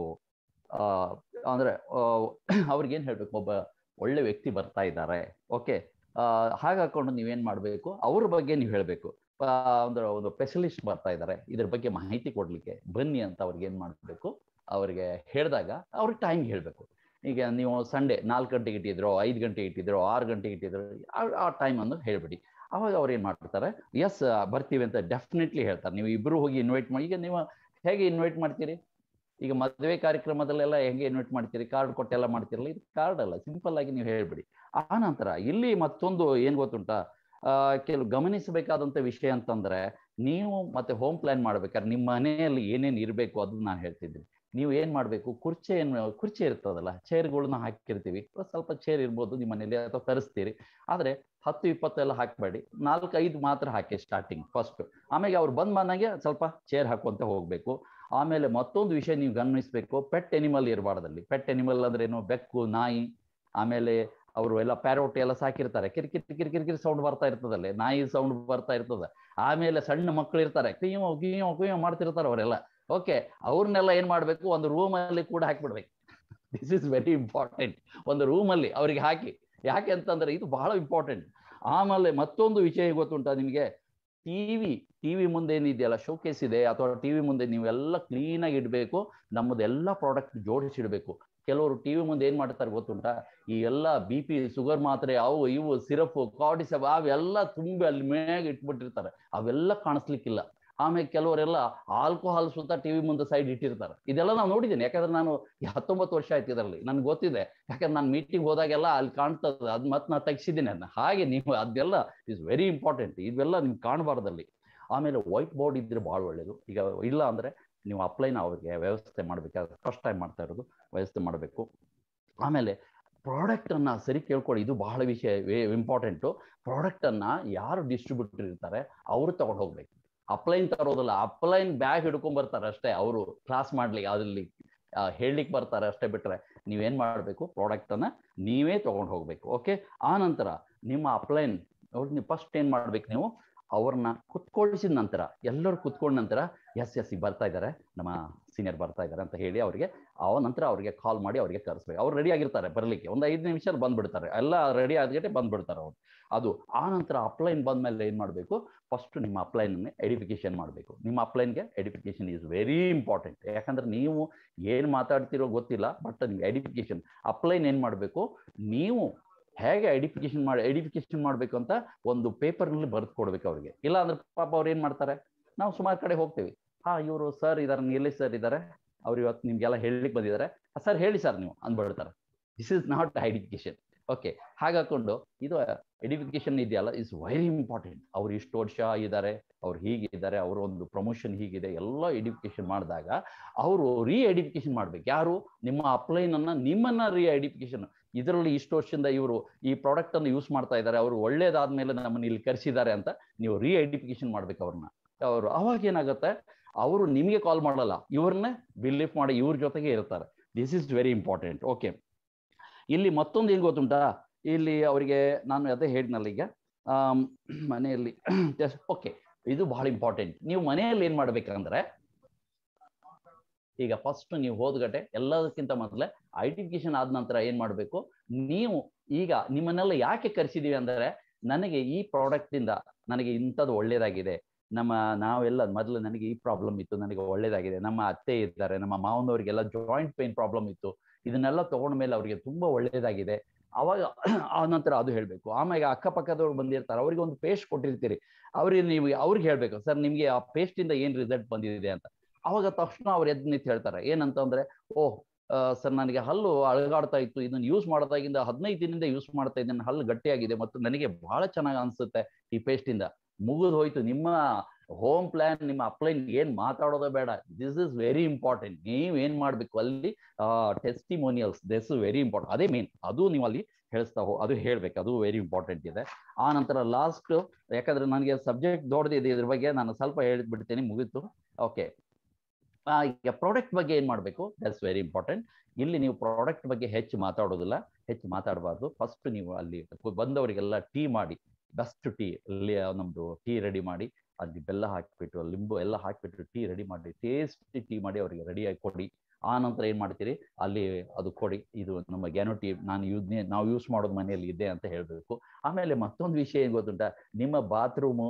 ಆ ಅಂದ್ರೆ ಅವ್ರಿಗೆ ಏನ್ ಹೇಳ್ಬೇಕು ಒಬ್ಬ ಒಳ್ಳೆ ವ್ಯಕ್ತಿ ಬರ್ತಾ ಇದ್ದಾರೆ ಓಕೆ ಹಾಗಾಕೊಂಡು ನೀವೇನ್ ಮಾಡ್ಬೇಕು ಅವ್ರ ಬಗ್ಗೆ ನೀವು ಹೇಳ್ಬೇಕು ಅಂದ್ರೆ ಒಂದು ಸ್ಪೆಷಲಿಸ್ಟ್ ಬರ್ತಾ ಇದ್ದಾರೆ ಇದ್ರ ಬಗ್ಗೆ ಮಾಹಿತಿ ಕೊಡ್ಲಿಕ್ಕೆ ಬನ್ನಿ ಅಂತ ಅವ್ರಿಗೆ ಏನ್ ಮಾಡ್ಬೇಕು ಅವ್ರಿಗೆ ಹೇಳಿದಾಗ ಅವ್ರಿಗೆ ಟೈಮ್ ಹೇಳ್ಬೇಕು ಈಗ ನೀವು ಸಂಡೇ ನಾಲ್ಕು ಗಂಟೆಗೆ ಇಟ್ಟಿದ್ರು ಐದು ಗಂಟೆಗೆ ಇಟ್ಟಿದ್ರು ಆರು ಗಂಟೆಗೆ ಇಟ್ಟಿದ್ರು ಆ- ಆ ಟೈಮ್ ಅನ್ನು ಹೇಳ್ಬಿಡಿ ಅವಾಗ ಅವ್ರು ಏನ್ ಮಾಡ್ತಾರೆ ಎಸ್ ಬರ್ತೀವಿ ಅಂತ ಡೆಫಿನೆಟ್ಲಿ ಹೇಳ್ತಾರೆ ನೀವು ಇಬ್ರು ಹೋಗಿ ಇನ್ವೈಟ್ ಮಾಡಿ ಈಗ ನೀವು ಹೇಗೆ ಇನ್ವೈಟ್ ಮಾಡ್ತೀರಿ ಈಗ ಮದುವೆ ಕಾರ್ಯಕ್ರಮದಲ್ಲೆಲ್ಲ ಹೆಂಗೆ ಇನ್ವೈಟ್ ಮಾಡ್ತೀರಿ ಕಾರ್ಡ್ ಕೊಟ್ಟೆಲ್ಲ ಮಾಡ್ತಿರಲ್ಲ ಇದು ಕಾರ್ಡ್ ಅಲ್ಲ ಸಿಂಪಲ್ ಆಗಿ ನೀವು ಹೇಳ್ಬಿಡಿ ಆ ನಂತರ ಇಲ್ಲಿ ಮತ್ತೊಂದು ಏನ್ ಗೊತ್ತುಂಟಾ ಆ ಕೆಲವು ಗಮನಿಸಬೇಕಾದಂತ ವಿಷಯ ಅಂತಂದ್ರೆ ನೀವು ಮತ್ತೆ ಹೋಮ್ ಪ್ಲಾನ್ ಮಾಡ್ಬೇಕಾದ್ರೆ ನಿಮ್ಮ ಮನೆಯಲ್ಲಿ ಏನೇನ್ ಇರಬೇಕು ಅದನ್ನ ನಾನು ಹೇಳ್ತಿದ್ದೀನಿ ನೀವು ಏನ್ ಮಾಡ್ಬೇಕು ಕುರ್ಚಿ ಏನ್ ಕುರ್ಚಿ ಇರ್ತದಲ್ಲ ಚೇರ್ಗಳನ್ನ ಹಾಕಿರ್ತೀವಿ ಸ್ವಲ್ಪ ಚೇರ್ ಇರ್ಬೋದು ನಿಮ್ಮ ಮನೇಲಿ ಅಥವಾ ತರಿಸ್ತೀರಿ ಆದ್ರೆ ಹತ್ತು ಇಪ್ಪತ್ತು ಎಲ್ಲ ಹಾಕ್ಬೇಡಿ ನಾಲ್ಕು ಐದು ಮಾತ್ರ ಹಾಕಿ ಸ್ಟಾರ್ಟಿಂಗ್ ಫಸ್ಟ್ ಆಮೇಲೆ ಅವ್ರು ಬಂದ್ ಬಂದಂಗೆ ಸ್ವಲ್ಪ ಚೇರ್ ಹಾಕುವಂತ ಹೋಗ್ಬೇಕು ಆಮೇಲೆ ಮತ್ತೊಂದು ವಿಷಯ ನೀವು ಗಮನಿಸಬೇಕು ಪೆಟ್ ಎನಿಮಲ್ ಇರಬಾರ್ದಲ್ಲಿ ಪೆಟ್ ಎನಿಮಲ್ ಅಂದ್ರೆ ಏನು ಬೆಕ್ಕು ನಾಯಿ ಆಮೇಲೆ ಅವರು ಎಲ್ಲ ಪ್ಯಾರೋಟ್ ಎಲ್ಲ ಸಾಕಿರ್ತಾರೆ ಕಿರಿಕಿರಿ ಕಿರಿಕಿರಿ ಕಿರಿಕಿರಿ ಸೌಂಡ್ ಬರ್ತಾ ಇರ್ತದಲ್ಲೇ ನಾಯಿ ಸೌಂಡ್ ಬರ್ತಾ ಇರ್ತದೆ ಆಮೇಲೆ ಸಣ್ಣ ಮಕ್ಕಳು ಇರ್ತಾರೆ ಕುಯ್ಯೋ ಕುಯ್ಯೋ ಕುಯ್ಯೋ ಮಾಡ್ತಿರ್ತಾರೆ ಅವರೆಲ್ಲ ಓಕೆ ಅವ್ರನ್ನೆಲ್ಲ ಏನ್ ಮಾಡ್ಬೇಕು ಒಂದು ರೂಮ್ ಅಲ್ಲಿ ಕೂಡ ಹಾಕಿಬಿಡ್ಬೇಕು ದಿಸ್ ಇಸ್ ವೆರಿ ಇಂಪಾರ್ಟೆಂಟ್ ಒಂದು ರೂಮ್ ಅಲ್ಲಿ ಅವ್ರಿಗೆ ಹಾಕಿ ಯಾಕೆ ಅಂತಂದ್ರೆ ಇದು ಬಹಳ ಇಂಪಾರ್ಟೆಂಟ್ ಆಮೇಲೆ ಮತ್ತೊಂದು ವಿಷಯ ಗೊತ್ತುಂಟಾ ನಿಮಗೆ ಟಿವಿ ಟಿವಿ ಮುಂದೆ ಏನಿದೆಯಲ್ಲ ಶೋಕೇಸ್ ಇದೆ ಅಥವಾ ಟಿವಿ ಮುಂದೆ ನೀವೆಲ್ಲ ಕ್ಲೀನ್ ಆಗಿ ಇಡಬೇಕು ನಮ್ಮದೆಲ್ಲ ಪ್ರಾಡಕ್ಟ್ ಜೋಡಿಸಿಡ್ಬೇಕು ಕೆಲವರು ಟಿವಿ ಮುಂದೆ ಏನ್ ಮಾಡ್ತಾರೆ ಗೊತ್ತುಂಟಾ ಈ ಎಲ್ಲ ಬಿ ಪಿ ಶುಗರ್ ಮಾತ್ರೆ ಅವು ಇವು ಸಿರಪ್ ಕಾರ್ಡಿಸಬ್ ಅವೆಲ್ಲ ತುಂಬಿ ಅಲ್ಲಿ ಮೇಗ ಇಟ್ಬಿಟ್ಟಿರ್ತಾರೆ ಅವೆಲ್ಲ ಕಾಣಿಸ್ಲಿಕ್ಕಿಲ್ಲ ಆಮೇಲೆ ಕೆಲವರೆಲ್ಲ ಆಲ್ಕೋಹಾಲ್ ಸುತ್ತ ಟಿವಿ ಮುಂದೆ ಸೈಡ್ ಇಟ್ಟಿರ್ತಾರೆ ಇದೆಲ್ಲ ನಾವು ನೋಡಿದ್ದೀನಿ ಯಾಕಂದ್ರೆ ನಾನು ಈ ಹತ್ತೊಂಬತ್ತು ವರ್ಷ ಆಯ್ತು ಇದರಲ್ಲಿ ನನ್ಗೆ ಗೊತ್ತಿದೆ ಯಾಕಂದ್ರೆ ನಾನು ಮೀಟಿಂಗ್ ಹೋದಾಗೆಲ್ಲ ಅಲ್ಲಿ ಕಾಣ್ತದೆ ಅದ್ ಮತ್ತೆ ನಾನು ತೆಗ್ಸಿದ್ದೀನಿ ಅದನ್ನ ಹಾಗೆ ನೀವು ಅದೆಲ್ಲ ಇಸ್ ವೆರಿ ಇಂಪಾರ್ಟೆಂಟ್ ಇವೆಲ್ಲ ನಿಮ್ಗೆ ಕಾಣಬಾರ್ದಲ್ಲಿ ಆಮೇಲೆ ವೈಟ್ ಬೋರ್ಡ್ ಇದ್ರೆ ಭಾಳ ಒಳ್ಳೇದು ಈಗ ಇಲ್ಲ ಅಂದ್ರೆ ನೀವು ಅಪ್ಲೈನ ಅವ್ರಿಗೆ ವ್ಯವಸ್ಥೆ ಮಾಡಬೇಕಾದ್ರೆ ಫಸ್ಟ್ ಟೈಮ್ ಮಾಡ್ತಾ ಇರೋದು ವ್ಯವಸ್ಥೆ ಮಾಡಬೇಕು ಆಮೇಲೆ ಪ್ರಾಡಕ್ಟನ್ನು ಸರಿ ಕೇಳ್ಕೊಳ್ಳಿ ಇದು ಬಹಳ ವಿಷಯ ಇಂಪಾರ್ಟೆಂಟು ಪ್ರಾಡಕ್ಟನ್ನು ಯಾರು ಡಿಸ್ಟ್ರಿಬ್ಯೂಟರ್ ಇರ್ತಾರೆ ಅವರು ತಗೊಂಡು ಹೋಗ್ಬೇಕು ಅಪ್ಲೈನ್ ತರೋದಲ್ಲ ಅಪ್ಲೈನ್ ಬ್ಯಾಗ್ ಹಿಡ್ಕೊಂಡ್ ಬರ್ತಾರೆ ಅಷ್ಟೇ ಅವರು ಕ್ಲಾಸ್ ಮಾಡ್ಲಿಕ್ಕೆ ಅದ್ರಲ್ಲಿ ಹೇಳಲಿಕ್ಕೆ ಬರ್ತಾರೆ ಅಷ್ಟೇ ಬಿಟ್ರೆ ನೀವೇನ್ ಮಾಡಬೇಕು ಪ್ರಾಡಕ್ಟನ್ನು ನೀವೇ ತಗೊಂಡು ಹೋಗ್ಬೇಕು ಓಕೆ ಆ ನಂತರ ನಿಮ್ಮ ಅಪ್ಲೈನ್ ಅವ್ರಿಗೆ ಫಸ್ಟ್ ಏನ್ ಮಾಡ್ಬೇಕು ನೀವು ಅವ್ರನ್ನ ಕುತ್ಕೊಳಿಸಿದ ನಂತರ ಎಲ್ಲರೂ ಕುತ್ಕೊಂಡ ನಂತರ ಎಸ್ ಎಸ್ ಈಗ ಬರ್ತಾ ಇದ್ದಾರೆ ನಮ್ಮ ಸೀನಿಯರ್ ಬರ್ತಾ ಇದ್ದಾರೆ ಅಂತ ಹೇಳಿ ಅವರಿಗೆ ಆ ನಂತರ ಅವರಿಗೆ ಕಾಲ್ ಮಾಡಿ ಅವರಿಗೆ ಕರೆಸ್ಬೇಕು ಅವ್ರು ರೆಡಿ ಆಗಿರ್ತಾರೆ ಬರಲಿಕ್ಕೆ ಒಂದು ಐದು ನಿಮಿಷದಲ್ಲಿ ಬಂದ್ಬಿಡ್ತಾರೆ ಎಲ್ಲ ರೆಡಿ ಆದ್ಗಟ್ಟೆ ಬಂದ್ಬಿಡ್ತಾರೆ ಅವ್ರು ಅದು ಆ ನಂತರ ಅಪ್ಲೈನ್ ಬಂದ್ಮೇಲೆ ಏನು ಮಾಡಬೇಕು ಫಸ್ಟ್ ನಿಮ್ಮ ಅಪ್ಲೈನ್ ಎಡಿಫಿಕೇಶನ್ ಮಾಡಬೇಕು ನಿಮ್ಮ ಅಪ್ಲೈನ್ಗೆ ಎಡಿಫಿಕೇಶನ್ ಈಸ್ ವೆರಿ ಇಂಪಾರ್ಟೆಂಟ್ ಯಾಕಂದ್ರೆ ನೀವು ಏನು ಮಾತಾಡ್ತಿರೋ ಗೊತ್ತಿಲ್ಲ ಬಟ್ ನಿಮ್ಗೆ ಎಡಿಫಿಕೇಶನ್ ಅಪ್ಲೈನ್ ಏನು ಮಾಡಬೇಕು ನೀವು ಹೇಗೆ ಐಡಿಫಿಕೇಶನ್ ಮಾಡಿ ಐಡಿಫಿಕೇಶನ್ ಮಾಡಬೇಕು ಅಂತ ಒಂದು ಪೇಪರ್ನಲ್ಲಿ ಬರೆದು ಕೊಡ್ಬೇಕು ಅವ್ರಿಗೆ ಇಲ್ಲ ಅಂದ್ರೆ ಪಾಪ ಅವ್ರು ಏನು ಮಾಡ್ತಾರೆ ನಾವು ಸುಮಾರು ಕಡೆ ಹೋಗ್ತೀವಿ ಹಾ ಇವರು ಸರ್ ಇದಾರೆ ಎಲ್ಲಿ ಸರ್ ಇದ್ದಾರೆ ಅವ್ರು ಇವತ್ತು ನಿಮ್ಗೆಲ್ಲ ಹೇಳಲಿಕ್ಕೆ ಬಂದಿದ್ದಾರೆ ಸರ್ ಹೇಳಿ ಸರ್ ನೀವು ಅಂದ್ಬಿಡ್ತಾರೆ this is not edification okay ಹಾಗಾಕೊಂಡು ಇದು ಎಡಿಫಿಕೇಶನ್ ಇದೆಯಲ್ಲ ಇಸ್ ವೆರಿ ಇಂಪಾರ್ಟೆಂಟ್ ಅವ್ರು ಇಷ್ಟು ವರ್ಷ ಇದ್ದಾರೆ ಅವ್ರು ಹೀಗಿದ್ದಾರೆ ಅವ್ರ ಒಂದು ಪ್ರಮೋಷನ್ ಹೀಗಿದೆ ಎಲ್ಲ ಎಡಿಫಿಕೇಶನ್ ಮಾಡಿದಾಗ ಅವರು ರೀ ಎಡಿಫಿಕೇಶನ್ ಮಾಡ್ಬೇಕು ಯಾರು ನಿಮ್ಮ ಅಪ್ಲೈನ್ ಅನ್ನ ನಿಮ್ಮನ್ನ ರೀ ಎಡಿಫಿಕೇಶನ್ ಇದರಲ್ಲಿ ಇಷ್ಟು ವರ್ಷದಿಂದ ಇವರು ಈ ಪ್ರಾಡಕ್ಟ್ ಅನ್ನು ಯೂಸ್ ಮಾಡ್ತಾ ಇದ್ದಾರೆ ಅವರು ಒಳ್ಳೇದಾದ್ಮೇಲೆ ನಮ್ಮನ್ನ ಇಲ್ಲಿ ಕರೆಸಿದ್ದಾರೆ ಅಂತ ನೀವು ರೀ ಐಡೆಂಟಿಫಿಕೇಶನ್ ಮಾಡ್ಬೇಕು ಅವ್ರನ್ನ ಅವರು ಅವಾಗ ಏನಾಗುತ್ತೆ ಅವರು ನಿಮಗೆ ಕಾಲ್ ಮಾಡಲ್ಲ ಇವ್ರನ್ನೇ ಬಿಲೀಫ್ ಮಾಡಿ ಇವ್ರ ಜೊತೆಗೆ ಇರ್ತಾರೆ this is very important okay ಇಲ್ಲಿ ಮತ್ತೊಂದು ಏನ್ ಗೊತ್ತುಂಟಾ ಇಲ್ಲಿ ಅವರಿಗೆ ನಾನು ಅದೇ ಹೇಳಿದ್ನಲ್ಲ ಈಗ ಮನೆಯಲ್ಲಿ ಓಕೆ ಇದು ಬಹಳ ಇಂಪಾರ್ಟೆಂಟ್ ನೀವು ಮನೆಯಲ್ಲಿ ಏನ್ ಮಾಡ್ಬೇಕಂದ್ರೆ ಈಗ ಫಸ್ಟ್ ನೀವು ಹೋದ್ಗಟ್ಟೆ ಎಲ್ಲದಕ್ಕಿಂತ ಮೊದಲೇ ಐಡೆಂಟಿಫಿಕೇಶನ್ ಆದ ನಂತರ ಏನ್ ಮಾಡಬೇಕು ನೀವು ಈಗ ನಿಮ್ಮನ್ನೆಲ್ಲ ಯಾಕೆ ಕರೆಸಿದೀವಿ ಅಂದ್ರೆ ನನಗೆ ಈ ಪ್ರಾಡಕ್ಟ್ ಇಂದ ನನಗೆ ಇಂಥದ್ದು ಒಳ್ಳೇದಾಗಿದೆ ನಮ್ಮ ನಾವೆಲ್ಲ ಮೊದಲು ನನಗೆ ಈ ಪ್ರಾಬ್ಲಮ್ ಇತ್ತು ನನಗೆ ಒಳ್ಳೇದಾಗಿದೆ ನಮ್ಮ ಅತ್ತೆ ಇದ್ದಾರೆ ನಮ್ಮ ಮಾವನವರಿಗೆಲ್ಲ ಜಾಯಿಂಟ್ ಪೇನ್ ಪ್ರಾಬ್ಲಮ್ ಇತ್ತು ಇದನ್ನೆಲ್ಲ ತಗೊಂಡ ಮೇಲೆ ಅವರಿಗೆ ತುಂಬಾ ಒಳ್ಳೇದಾಗಿದೆ ಅವಾಗ ಆ ನಂತರ ಅದು ಹೇಳ್ಬೇಕು ಆಮೇಲೆ ಅಕ್ಕಪಕ್ಕದವ್ರು ಬಂದಿರ್ತಾರೆ ಅವ್ರಿಗೆ ಒಂದು ಪೇಸ್ಟ್ ಕೊಟ್ಟಿರ್ತೀರಿ ಅವ್ರಿಗೆ ನೀವು ಅವ್ರಿಗೆ ಹೇಳ್ಬೇಕು ಸರ್ ನಿಮ್ಗೆ ಆ ಪೇಸ್ಟ್ ಇಂದ ಏನ್ ರಿಸಲ್ಟ್ ಬಂದಿದೆ ಅಂತ ಅವಾಗ ತಕ್ಷಣ ಅವ್ರು ಎದ್ದು ನಿಂತು ಹೇಳ್ತಾರೆ ಏನಂತಂದ್ರೆ ಓಹ್ ಸರ್ ನನಗೆ ಹಲ್ಲು ಅಳಗಾಡ್ತಾ ಇತ್ತು ಇದನ್ನ ಯೂಸ್ ಮಾಡೋದಾಗಿಂದ ಹದಿನೈದು ದಿನದಿಂದ ಯೂಸ್ ಮಾಡ್ತಾ ಇದ್ದೇನೆ ಹಲ್ಲು ಗಟ್ಟಿಯಾಗಿದೆ ಮತ್ತು ನನಗೆ ಬಹಳ ಚೆನ್ನಾಗಿ ಅನ್ಸುತ್ತೆ ಈ ಪೇಸ್ಟ್ ಇಂದ ಮುಗಿದು ಹೋಯ್ತು ನಿಮ್ಮ ಹೋಮ್ ಪ್ಲಾನ್ ನಿಮ್ಮ ಅಪ್ಲೈನ್ ಏನ್ ಮಾತಾಡೋದೇ ಬೇಡ ದಿಸ್ ಇಸ್ ವೆರಿ ಇಂಪಾರ್ಟೆಂಟ್ ನೀವ್ ಏನ್ ಮಾಡ್ಬೇಕು ಅಲ್ಲಿ ಟೆಸ್ಟಿಮೋನಿಯಲ್ಸ್ ದಿಸ್ ವೆರಿ ಇಂಪಾರ್ಟೆಂಟ್ ಅದೇ ಮೇನ್ ಅದು ನೀವು ಅಲ್ಲಿ ಹೇಳಿಸ್ತಾ ಹೋ ಅದು ಹೇಳ್ಬೇಕು ಅದು ವೆರಿ ಇಂಪಾರ್ಟೆಂಟ್ ಇದೆ ಆ ನಂತರ ಲಾಸ್ಟ್ ಯಾಕಂದ್ರೆ ನನಗೆ ಸಬ್ಜೆಕ್ಟ್ ದೊಡ್ಡದಿದೆ ಇದ್ರ ಬಗ್ಗೆ ನಾನು ಸ್ವಲ್ಪ ಹೇಳಿದ್ಬಿಡ್ತೀನಿ ಮುಗೀತು ಓಕೆ ಈಗ ಪ್ರಾಡಕ್ಟ್ ಬಗ್ಗೆ ಏನ್ ಮಾಡಬೇಕು ದಟ್ಸ್ ವೆರಿ ಇಂಪಾರ್ಟೆಂಟ್ ಇಲ್ಲಿ ನೀವು ಪ್ರಾಡಕ್ಟ್ ಬಗ್ಗೆ ಹೆಚ್ಚು ಮಾತಾಡೋದಿಲ್ಲ ಹೆಚ್ಚು ಮಾತಾಡಬಾರ್ದು ಫಸ್ಟ್ ನೀವು ಅಲ್ಲಿ ಬಂದವರಿಗೆಲ್ಲ ಟೀ ಮಾಡಿ ಬೆಸ್ಟ್ ಟೀ ಅಲ್ಲಿ ನಮ್ದು ಟೀ ರೆಡಿ ಮಾಡಿ ಅಲ್ಲಿ ಬೆಲ್ಲ ಹಾಕಿಬಿಟ್ಟು ಲಿಂಬು ಎಲ್ಲ ಹಾಕಿಬಿಟ್ಟು ಟೀ ರೆಡಿ ಮಾಡಿ ಟೇಸ್ಟಿ ಟೀ ಮಾಡಿ ಅವರಿಗೆ ರೆಡಿಯಾಗಿ ಕೊಡಿ ಆ ನಂತರ ಏನ್ ಮಾಡ್ತೀರಿ ಅಲ್ಲಿ ಅದು ಕೊಡಿ ಇದು ನಮ್ಮ ಗ್ಯಾನೋ ಟೀ ನಾನು ಯೂಸ್ ನಾವು ಯೂಸ್ ಮಾಡೋದು ಮನೆಯಲ್ಲಿ ಇದೆ ಅಂತ ಹೇಳ್ಬೇಕು ಆಮೇಲೆ ಮತ್ತೊಂದು ವಿಷಯ ಏನ್ ಗೊತ್ತುಂಟ ನಿಮ್ಮ ಬಾತ್ರೂಮು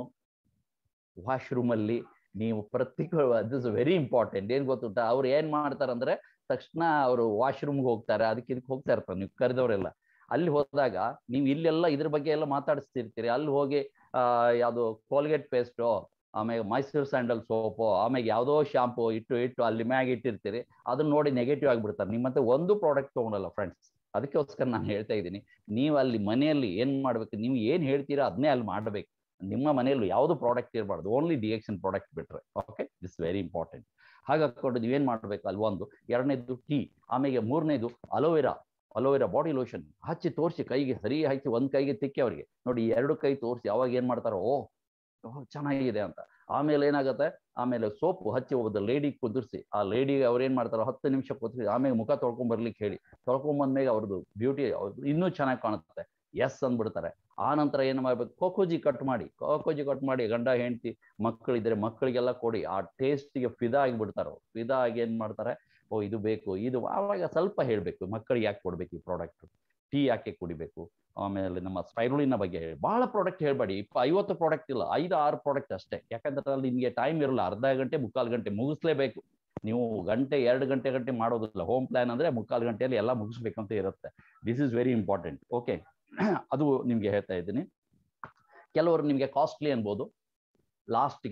ವಾಶ್ರೂಮಲ್ಲಿ ನೀವು ಪ್ರತಿ ದಿಸ್ ವೆರಿ ಇಂಪಾರ್ಟೆಂಟ್ ಏನ್ ಗೊತ್ತುಂಟ ಅವ್ರು ಏನ್ ಮಾಡ್ತಾರಂದ್ರೆ ತಕ್ಷಣ ಅವರು ವಾಶ್ರೂಮ್ಗೆ ಹೋಗ್ತಾರೆ ಅದಕ್ಕೆ ಇದಕ್ಕೆ ಹೋಗ್ತಾ ಇರ್ತಾರೆ ನೀವು ಕರೆದವರೆಲ್ಲ ಅಲ್ಲಿ ಹೋದಾಗ ನೀವು ಇಲ್ಲೆಲ್ಲ ಇದ್ರ ಬಗ್ಗೆ ಎಲ್ಲ ಮಾತಾಡಿಸ್ತಿರ್ತೀರಿ ಅಲ್ಲಿ ಹೋಗಿ ಆ ಯಾವುದು ಕೋಲ್ಗೇಟ್ ಪೇಸ್ಟು ಆಮೇಲೆ ಮೈಸೂರು ಸ್ಯಾಂಡಲ್ ಸೋಪು ಆಮೇಲೆ ಯಾವುದೋ ಶಾಂಪು ಇಟ್ಟು ಇಟ್ಟು ಅಲ್ಲಿ ಮ್ಯಾಗ ಇಟ್ಟಿರ್ತೀರಿ ಅದನ್ನ ನೋಡಿ ನೆಗೆಟಿವ್ ಆಗಿಬಿಡ್ತಾರೆ ನಿಮ್ಮಂತೆ ಒಂದು ಪ್ರಾಡಕ್ಟ್ ತೊಗೊಳಲ್ಲ ಫ್ರೆಂಡ್ಸ್ ಅದಕ್ಕೋಸ್ಕರ ನಾನು ಹೇಳ್ತಾ ಇದ್ದೀನಿ ನೀವು ಅಲ್ಲಿ ಮನೆಯಲ್ಲಿ ಏನ್ ಮಾಡ್ಬೇಕು ನೀವು ಏನ್ ಹೇಳ್ತೀರಾ ಅದನ್ನೇ ಅಲ್ಲಿ ಮಾಡಬೇಕು ನಿಮ್ಮ ಮನೆಯಲ್ಲಿ ಯಾವುದು ಪ್ರಾಡಕ್ಟ್ ಇರಬಾರ್ದು ಓನ್ಲಿ ಡಿಎಕ್ಷನ್ ಪ್ರಾಡಕ್ಟ್ ಬಿಟ್ರೆ ಓಕೆ ದಿಸ್ ವೆರಿ ಇಂಪಾರ್ಟೆಂಟ್ ಹಾಗಾಕೊಂಡು ನೀವೇನ್ ಮಾಡ್ಬೇಕು ಅಲ್ಲಿ ಒಂದು ಎರಡನೇದು ಟೀ ಆಮೇಲೆ ಮೂರನೇದು ಅಲೋವೆರಾ ಅಲೋವೆರಾ ಬಾಡಿ ಲೋಷನ್ ಹಚ್ಚಿ ತೋರಿಸಿ ಕೈಗೆ ಸರಿ ಹಚ್ಚಿ ಒಂದ್ ಕೈಗೆ ತಿಕ್ಕಿ ಅವರಿಗೆ ನೋಡಿ ಎರಡು ಕೈ ತೋರಿಸಿ ಅವಾಗ ಏನ್ ಮಾಡ್ತಾರೋ ಓ ಚೆನ್ನಾಗಿದೆ ಅಂತ ಆಮೇಲೆ ಏನಾಗುತ್ತೆ ಆಮೇಲೆ ಸೋಪು ಹಚ್ಚಿ ಒಬ್ಬ ಲೇಡಿ ಕುದಿರ್ಸಿ ಆ ಲೇಡಿ ಅವ್ರು ಏನ್ ಮಾಡ್ತಾರೋ ಹತ್ತು ನಿಮಿಷ ಕುದಿಸಿ ಆಮೇಲೆ ಮುಖ ತೊಳ್ಕೊಂಡ್ ಬರ್ಲಿಕ್ಕೆ ಹೇಳಿ ತೊಳ್ಕೊಂಡ್ ಬಂದ್ಮೇಲೆ ಅವ್ರದ್ದು ಬ್ಯೂಟಿ ಇನ್ನೂ ಚೆನ್ನಾಗಿ ಕಾಣುತ್ತೆ ಎಸ್ ಅಂದ್ಬಿಡ್ತಾರೆ ಆ ನಂತರ ಏನ್ ಮಾಡ್ಬೇಕು ಕೋಕೋಜಿ ಕಟ್ ಮಾಡಿ ಕೋಕೋಜಿ ಕಟ್ ಮಾಡಿ ಗಂಡ ಹೆಂಡತಿ ಮಕ್ಕಳಿದ್ರೆ ಮಕ್ಕಳಿಗೆಲ್ಲ ಕೊಡಿ ಆ ಟೇಸ್ಟಿಗೆ ಫಿದಾ ಆಗಿಬಿಡ್ತಾರ ಫಿದಾ ಆಗಿ ಏನ್ ಮಾಡ್ತಾರೆ ಓ ಇದು ಬೇಕು ಇದು ಆವಾಗ ಸ್ವಲ್ಪ ಹೇಳ್ಬೇಕು ಮಕ್ಕಳಿಗೆ ಯಾಕೆ ಕೊಡ್ಬೇಕು ಈ ಪ್ರಾಡಕ್ಟ್ ಟೀ ಯಾಕೆ ಕುಡಿಬೇಕು ಆಮೇಲೆ ನಮ್ಮ ಸ್ಪೈರುಲಿನ ಬಗ್ಗೆ ಹೇಳಿ ಬಹಳ ಪ್ರಾಡಕ್ಟ್ ಹೇಳ್ಬೇಡಿ ಇಪ್ಪ ಐವತ್ತು ಪ್ರಾಡಕ್ಟ್ ಇಲ್ಲ ಐದು ಆರು ಪ್ರಾಡಕ್ಟ್ ಅಷ್ಟೇ ಯಾಕಂದ್ರೆ ಅಲ್ಲಿ ನಿಮಗೆ ಟೈಮ್ ಇರಲ್ಲ ಅರ್ಧ ಗಂಟೆ ಮುಕ್ಕಾಲು ಗಂಟೆ ಮುಗಿಸ್ಲೇಬೇಕು ನೀವು ಗಂಟೆ ಎರಡು ಗಂಟೆ ಗಂಟೆ ಮಾಡೋದಿಲ್ಲ ಹೋಮ್ ಪ್ಲಾನ್ ಅಂದ್ರೆ ಮುಕ್ಕಾಲು ಗಂಟೆಯಲ್ಲಿ ಎಲ್ಲ ಮುಗಿಸ್ಬೇಕಂತ ಇರುತ್ತೆ this is very important okay ಅದು ನಿಮ್ಗೆ ಹೇಳ್ತಾ ಇದ್ದೀನಿ ಕೆಲವರು ನಿಮ್ಗೆ ಕಾಸ್ಟ್ಲಿ ಅನ್ಬೋದು ಲಾಸ್ಟ್ಗೆ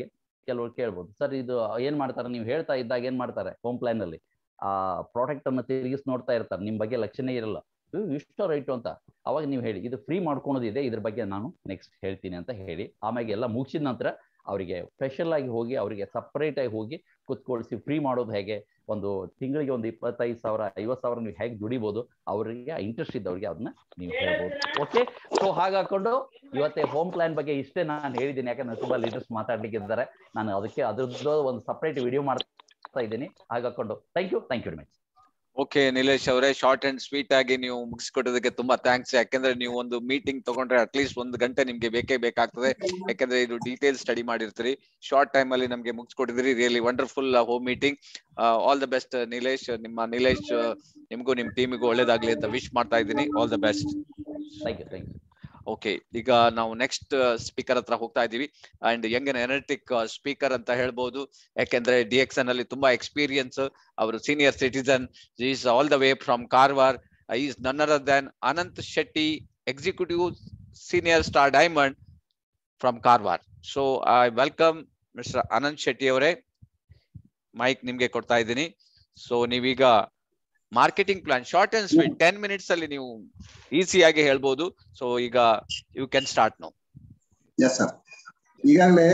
ಕೆಲವರು ಕೇಳ್ಬೋದು ಸರ್ ಇದು ಏನ್ ಮಾಡ್ತಾರೆ ನೀವು ಹೇಳ್ತಾ ಇದ್ದಾಗ ಏನ್ ಮಾಡ್ತಾರೆ ಹೋಮ್ ಪ್ಲಾನ್ ಅಲ್ಲಿ ಆ ಪ್ರಾಡಕ್ಟ್ ಅನ್ನ ತಿರುಗಿಸಿ ನೋಡ್ತಾ ಇರ್ತಾರೆ ನಿಮ್ ಬಗ್ಗೆ ಲಕ್ಷಣೇ ಇರಲ್ಲ ಇವ್ ಇಷ್ಟು ರೈಟು ಅಂತ ಅವಾಗ ನೀವು ಹೇಳಿ ಇದು ಫ್ರೀ ಮಾಡ್ಕೊಳೋದಿದೆ ಇದ್ರ ಬಗ್ಗೆ ನಾನು ನೆಕ್ಸ್ಟ್ ಹೇಳ್ತೀನಿ ಅಂತ ಹೇಳಿ ಆಮೇಲೆ ಎಲ್ಲ ಮುಗಿಸಿದ ನಂತರ ಅವರಿಗೆ ಸ್ಪೆಷಲ್ ಆಗಿ ಹೋಗಿ ಅವರಿಗೆ ಸಪ್ರೇಟ್ ಆಗಿ ಹೋಗಿ ಕುತ್ಕೊಳಿಸಿ ಫ್ರೀ ಮಾಡೋದು ಹೇಗೆ ಒಂದು ತಿಂಗಳಿಗೆ ಒಂದು ಇಪ್ಪತ್ತೈದು ಸಾವಿರ ಐವತ್ತು ಸಾವಿರ ನೀವು ಹೇಗೆ ದುಡಿಬೋದು ಅವರಿಗೆ ಇಂಟ್ರೆಸ್ಟ್ ಇದ್ದವ್ರಿಗೆ ಅದನ್ನ ನೀವು ಹೇಳ್ಬೋದು ಓಕೆ ಸೊ ಹಾಗಾಕೊಂಡು ಇವತ್ತೇ ಹೋಮ್ ಪ್ಲಾನ್ ಬಗ್ಗೆ ಇಷ್ಟೇ ನಾನು ಹೇಳಿದ್ದೀನಿ ಯಾಕಂದ್ರೆ ತುಂಬಾ ಲೀಡರ್ಸ್ ಮಾತಾಡ್ಲಿಕ್ಕೆ ಇದ್ದಾರೆ ನಾನು ಅದಕ್ಕೆ ಅದ್ರದ್ದು ಒಂದು ಸಪ್ರೇಟ್ ವಿಡಿಯೋ ಮಾಡ್ತಾ ಇದ್ದೀನಿ ಹಾಗಾಕೊಂಡು thank you thank you very much okay Nilesh ಅವರೇ ಶಾರ್ಟ್ ಅಂಡ್ ಸ್ವೀಟ್ ಆಗಿ ನೀವು ಮುಗಿಸ್ಕೊಟ್ಟದಕ್ಕೆ ತುಂಬಾ ಥ್ಯಾಂಕ್ಸ್ ಯಾಕಂದ್ರೆ ನೀವು ಒಂದು ಮೀಟಿಂಗ್ ತಗೊಂಡ್ರೆ ಅಟ್ಲೀಸ್ಟ್ ಒಂದು ಗಂಟೆ ನಿಮ್ಗೆ ಬೇಕೇ ಬೇಕಾಗ್ತದೆ ಯಾಕಂದ್ರೆ ಇದು ಡೀಟೇಲ್ ಸ್ಟಡಿ ಮಾಡಿರ್ತೀರಿ ಶಾರ್ಟ್ ಟೈಮ್ ಅಲ್ಲಿ ನಮ್ಗೆ ಮುಗಿಸ್ಕೊಟ್ಟಿದ್ರಿ really wonderful home meeting all the best Nilesh ನಿಮ್ಮ ನಿಲೇಶ್ ನಿಮ್ಗೂ ನಿಮ್ ಟೀಮಿಗೂ ಒಳ್ಳೇದಾಗ್ಲಿ ಅಂತ ವಿಶ್ ಮಾಡ್ತಾ ಇದ್ದೀನಿ all the best thank you thank you okay ಈಗ ನಾವು ನೆಕ್ಸ್ಟ್ ಸ್ಪೀಕರ್ ಹತ್ರ ಹೋಗ್ತಾ ಇದೀವಿ ಅಂಡ್ ಯಂಗ್ ಎನರ್ಟಿಕ್ ಸ್ಪೀಕರ್ ಅಂತ ಹೇಳ್ಬೋದು ಯಾಕೆಂದ್ರೆ ಡಿ ಎಕ್ಸ್ ಅಲ್ಲಿ ತುಂಬಾ ಎಕ್ಸ್ಪೀರಿಯನ್ಸ್ ಅವರು senior citizen is all the way from Karwar is none other than Anant Shetty executive senior star diamond from Karwar so I welcome mister Anant Shetty ಅವರೇ ಮೈಕ್ ನಿಮ್ಗೆ ಕೊಡ್ತಾ ಇದ್ದೀನಿ ಸೊ ನೀವೀಗ marketing plan short and sweet ten minutes ಅಲ್ಲಿ ನೀವು ಈಸಿಯಾಗಿ ಹೇಳ್ಬೋದು ಸೊ ಈಗ you can start no yes sir ಈಗಾಗಲೇ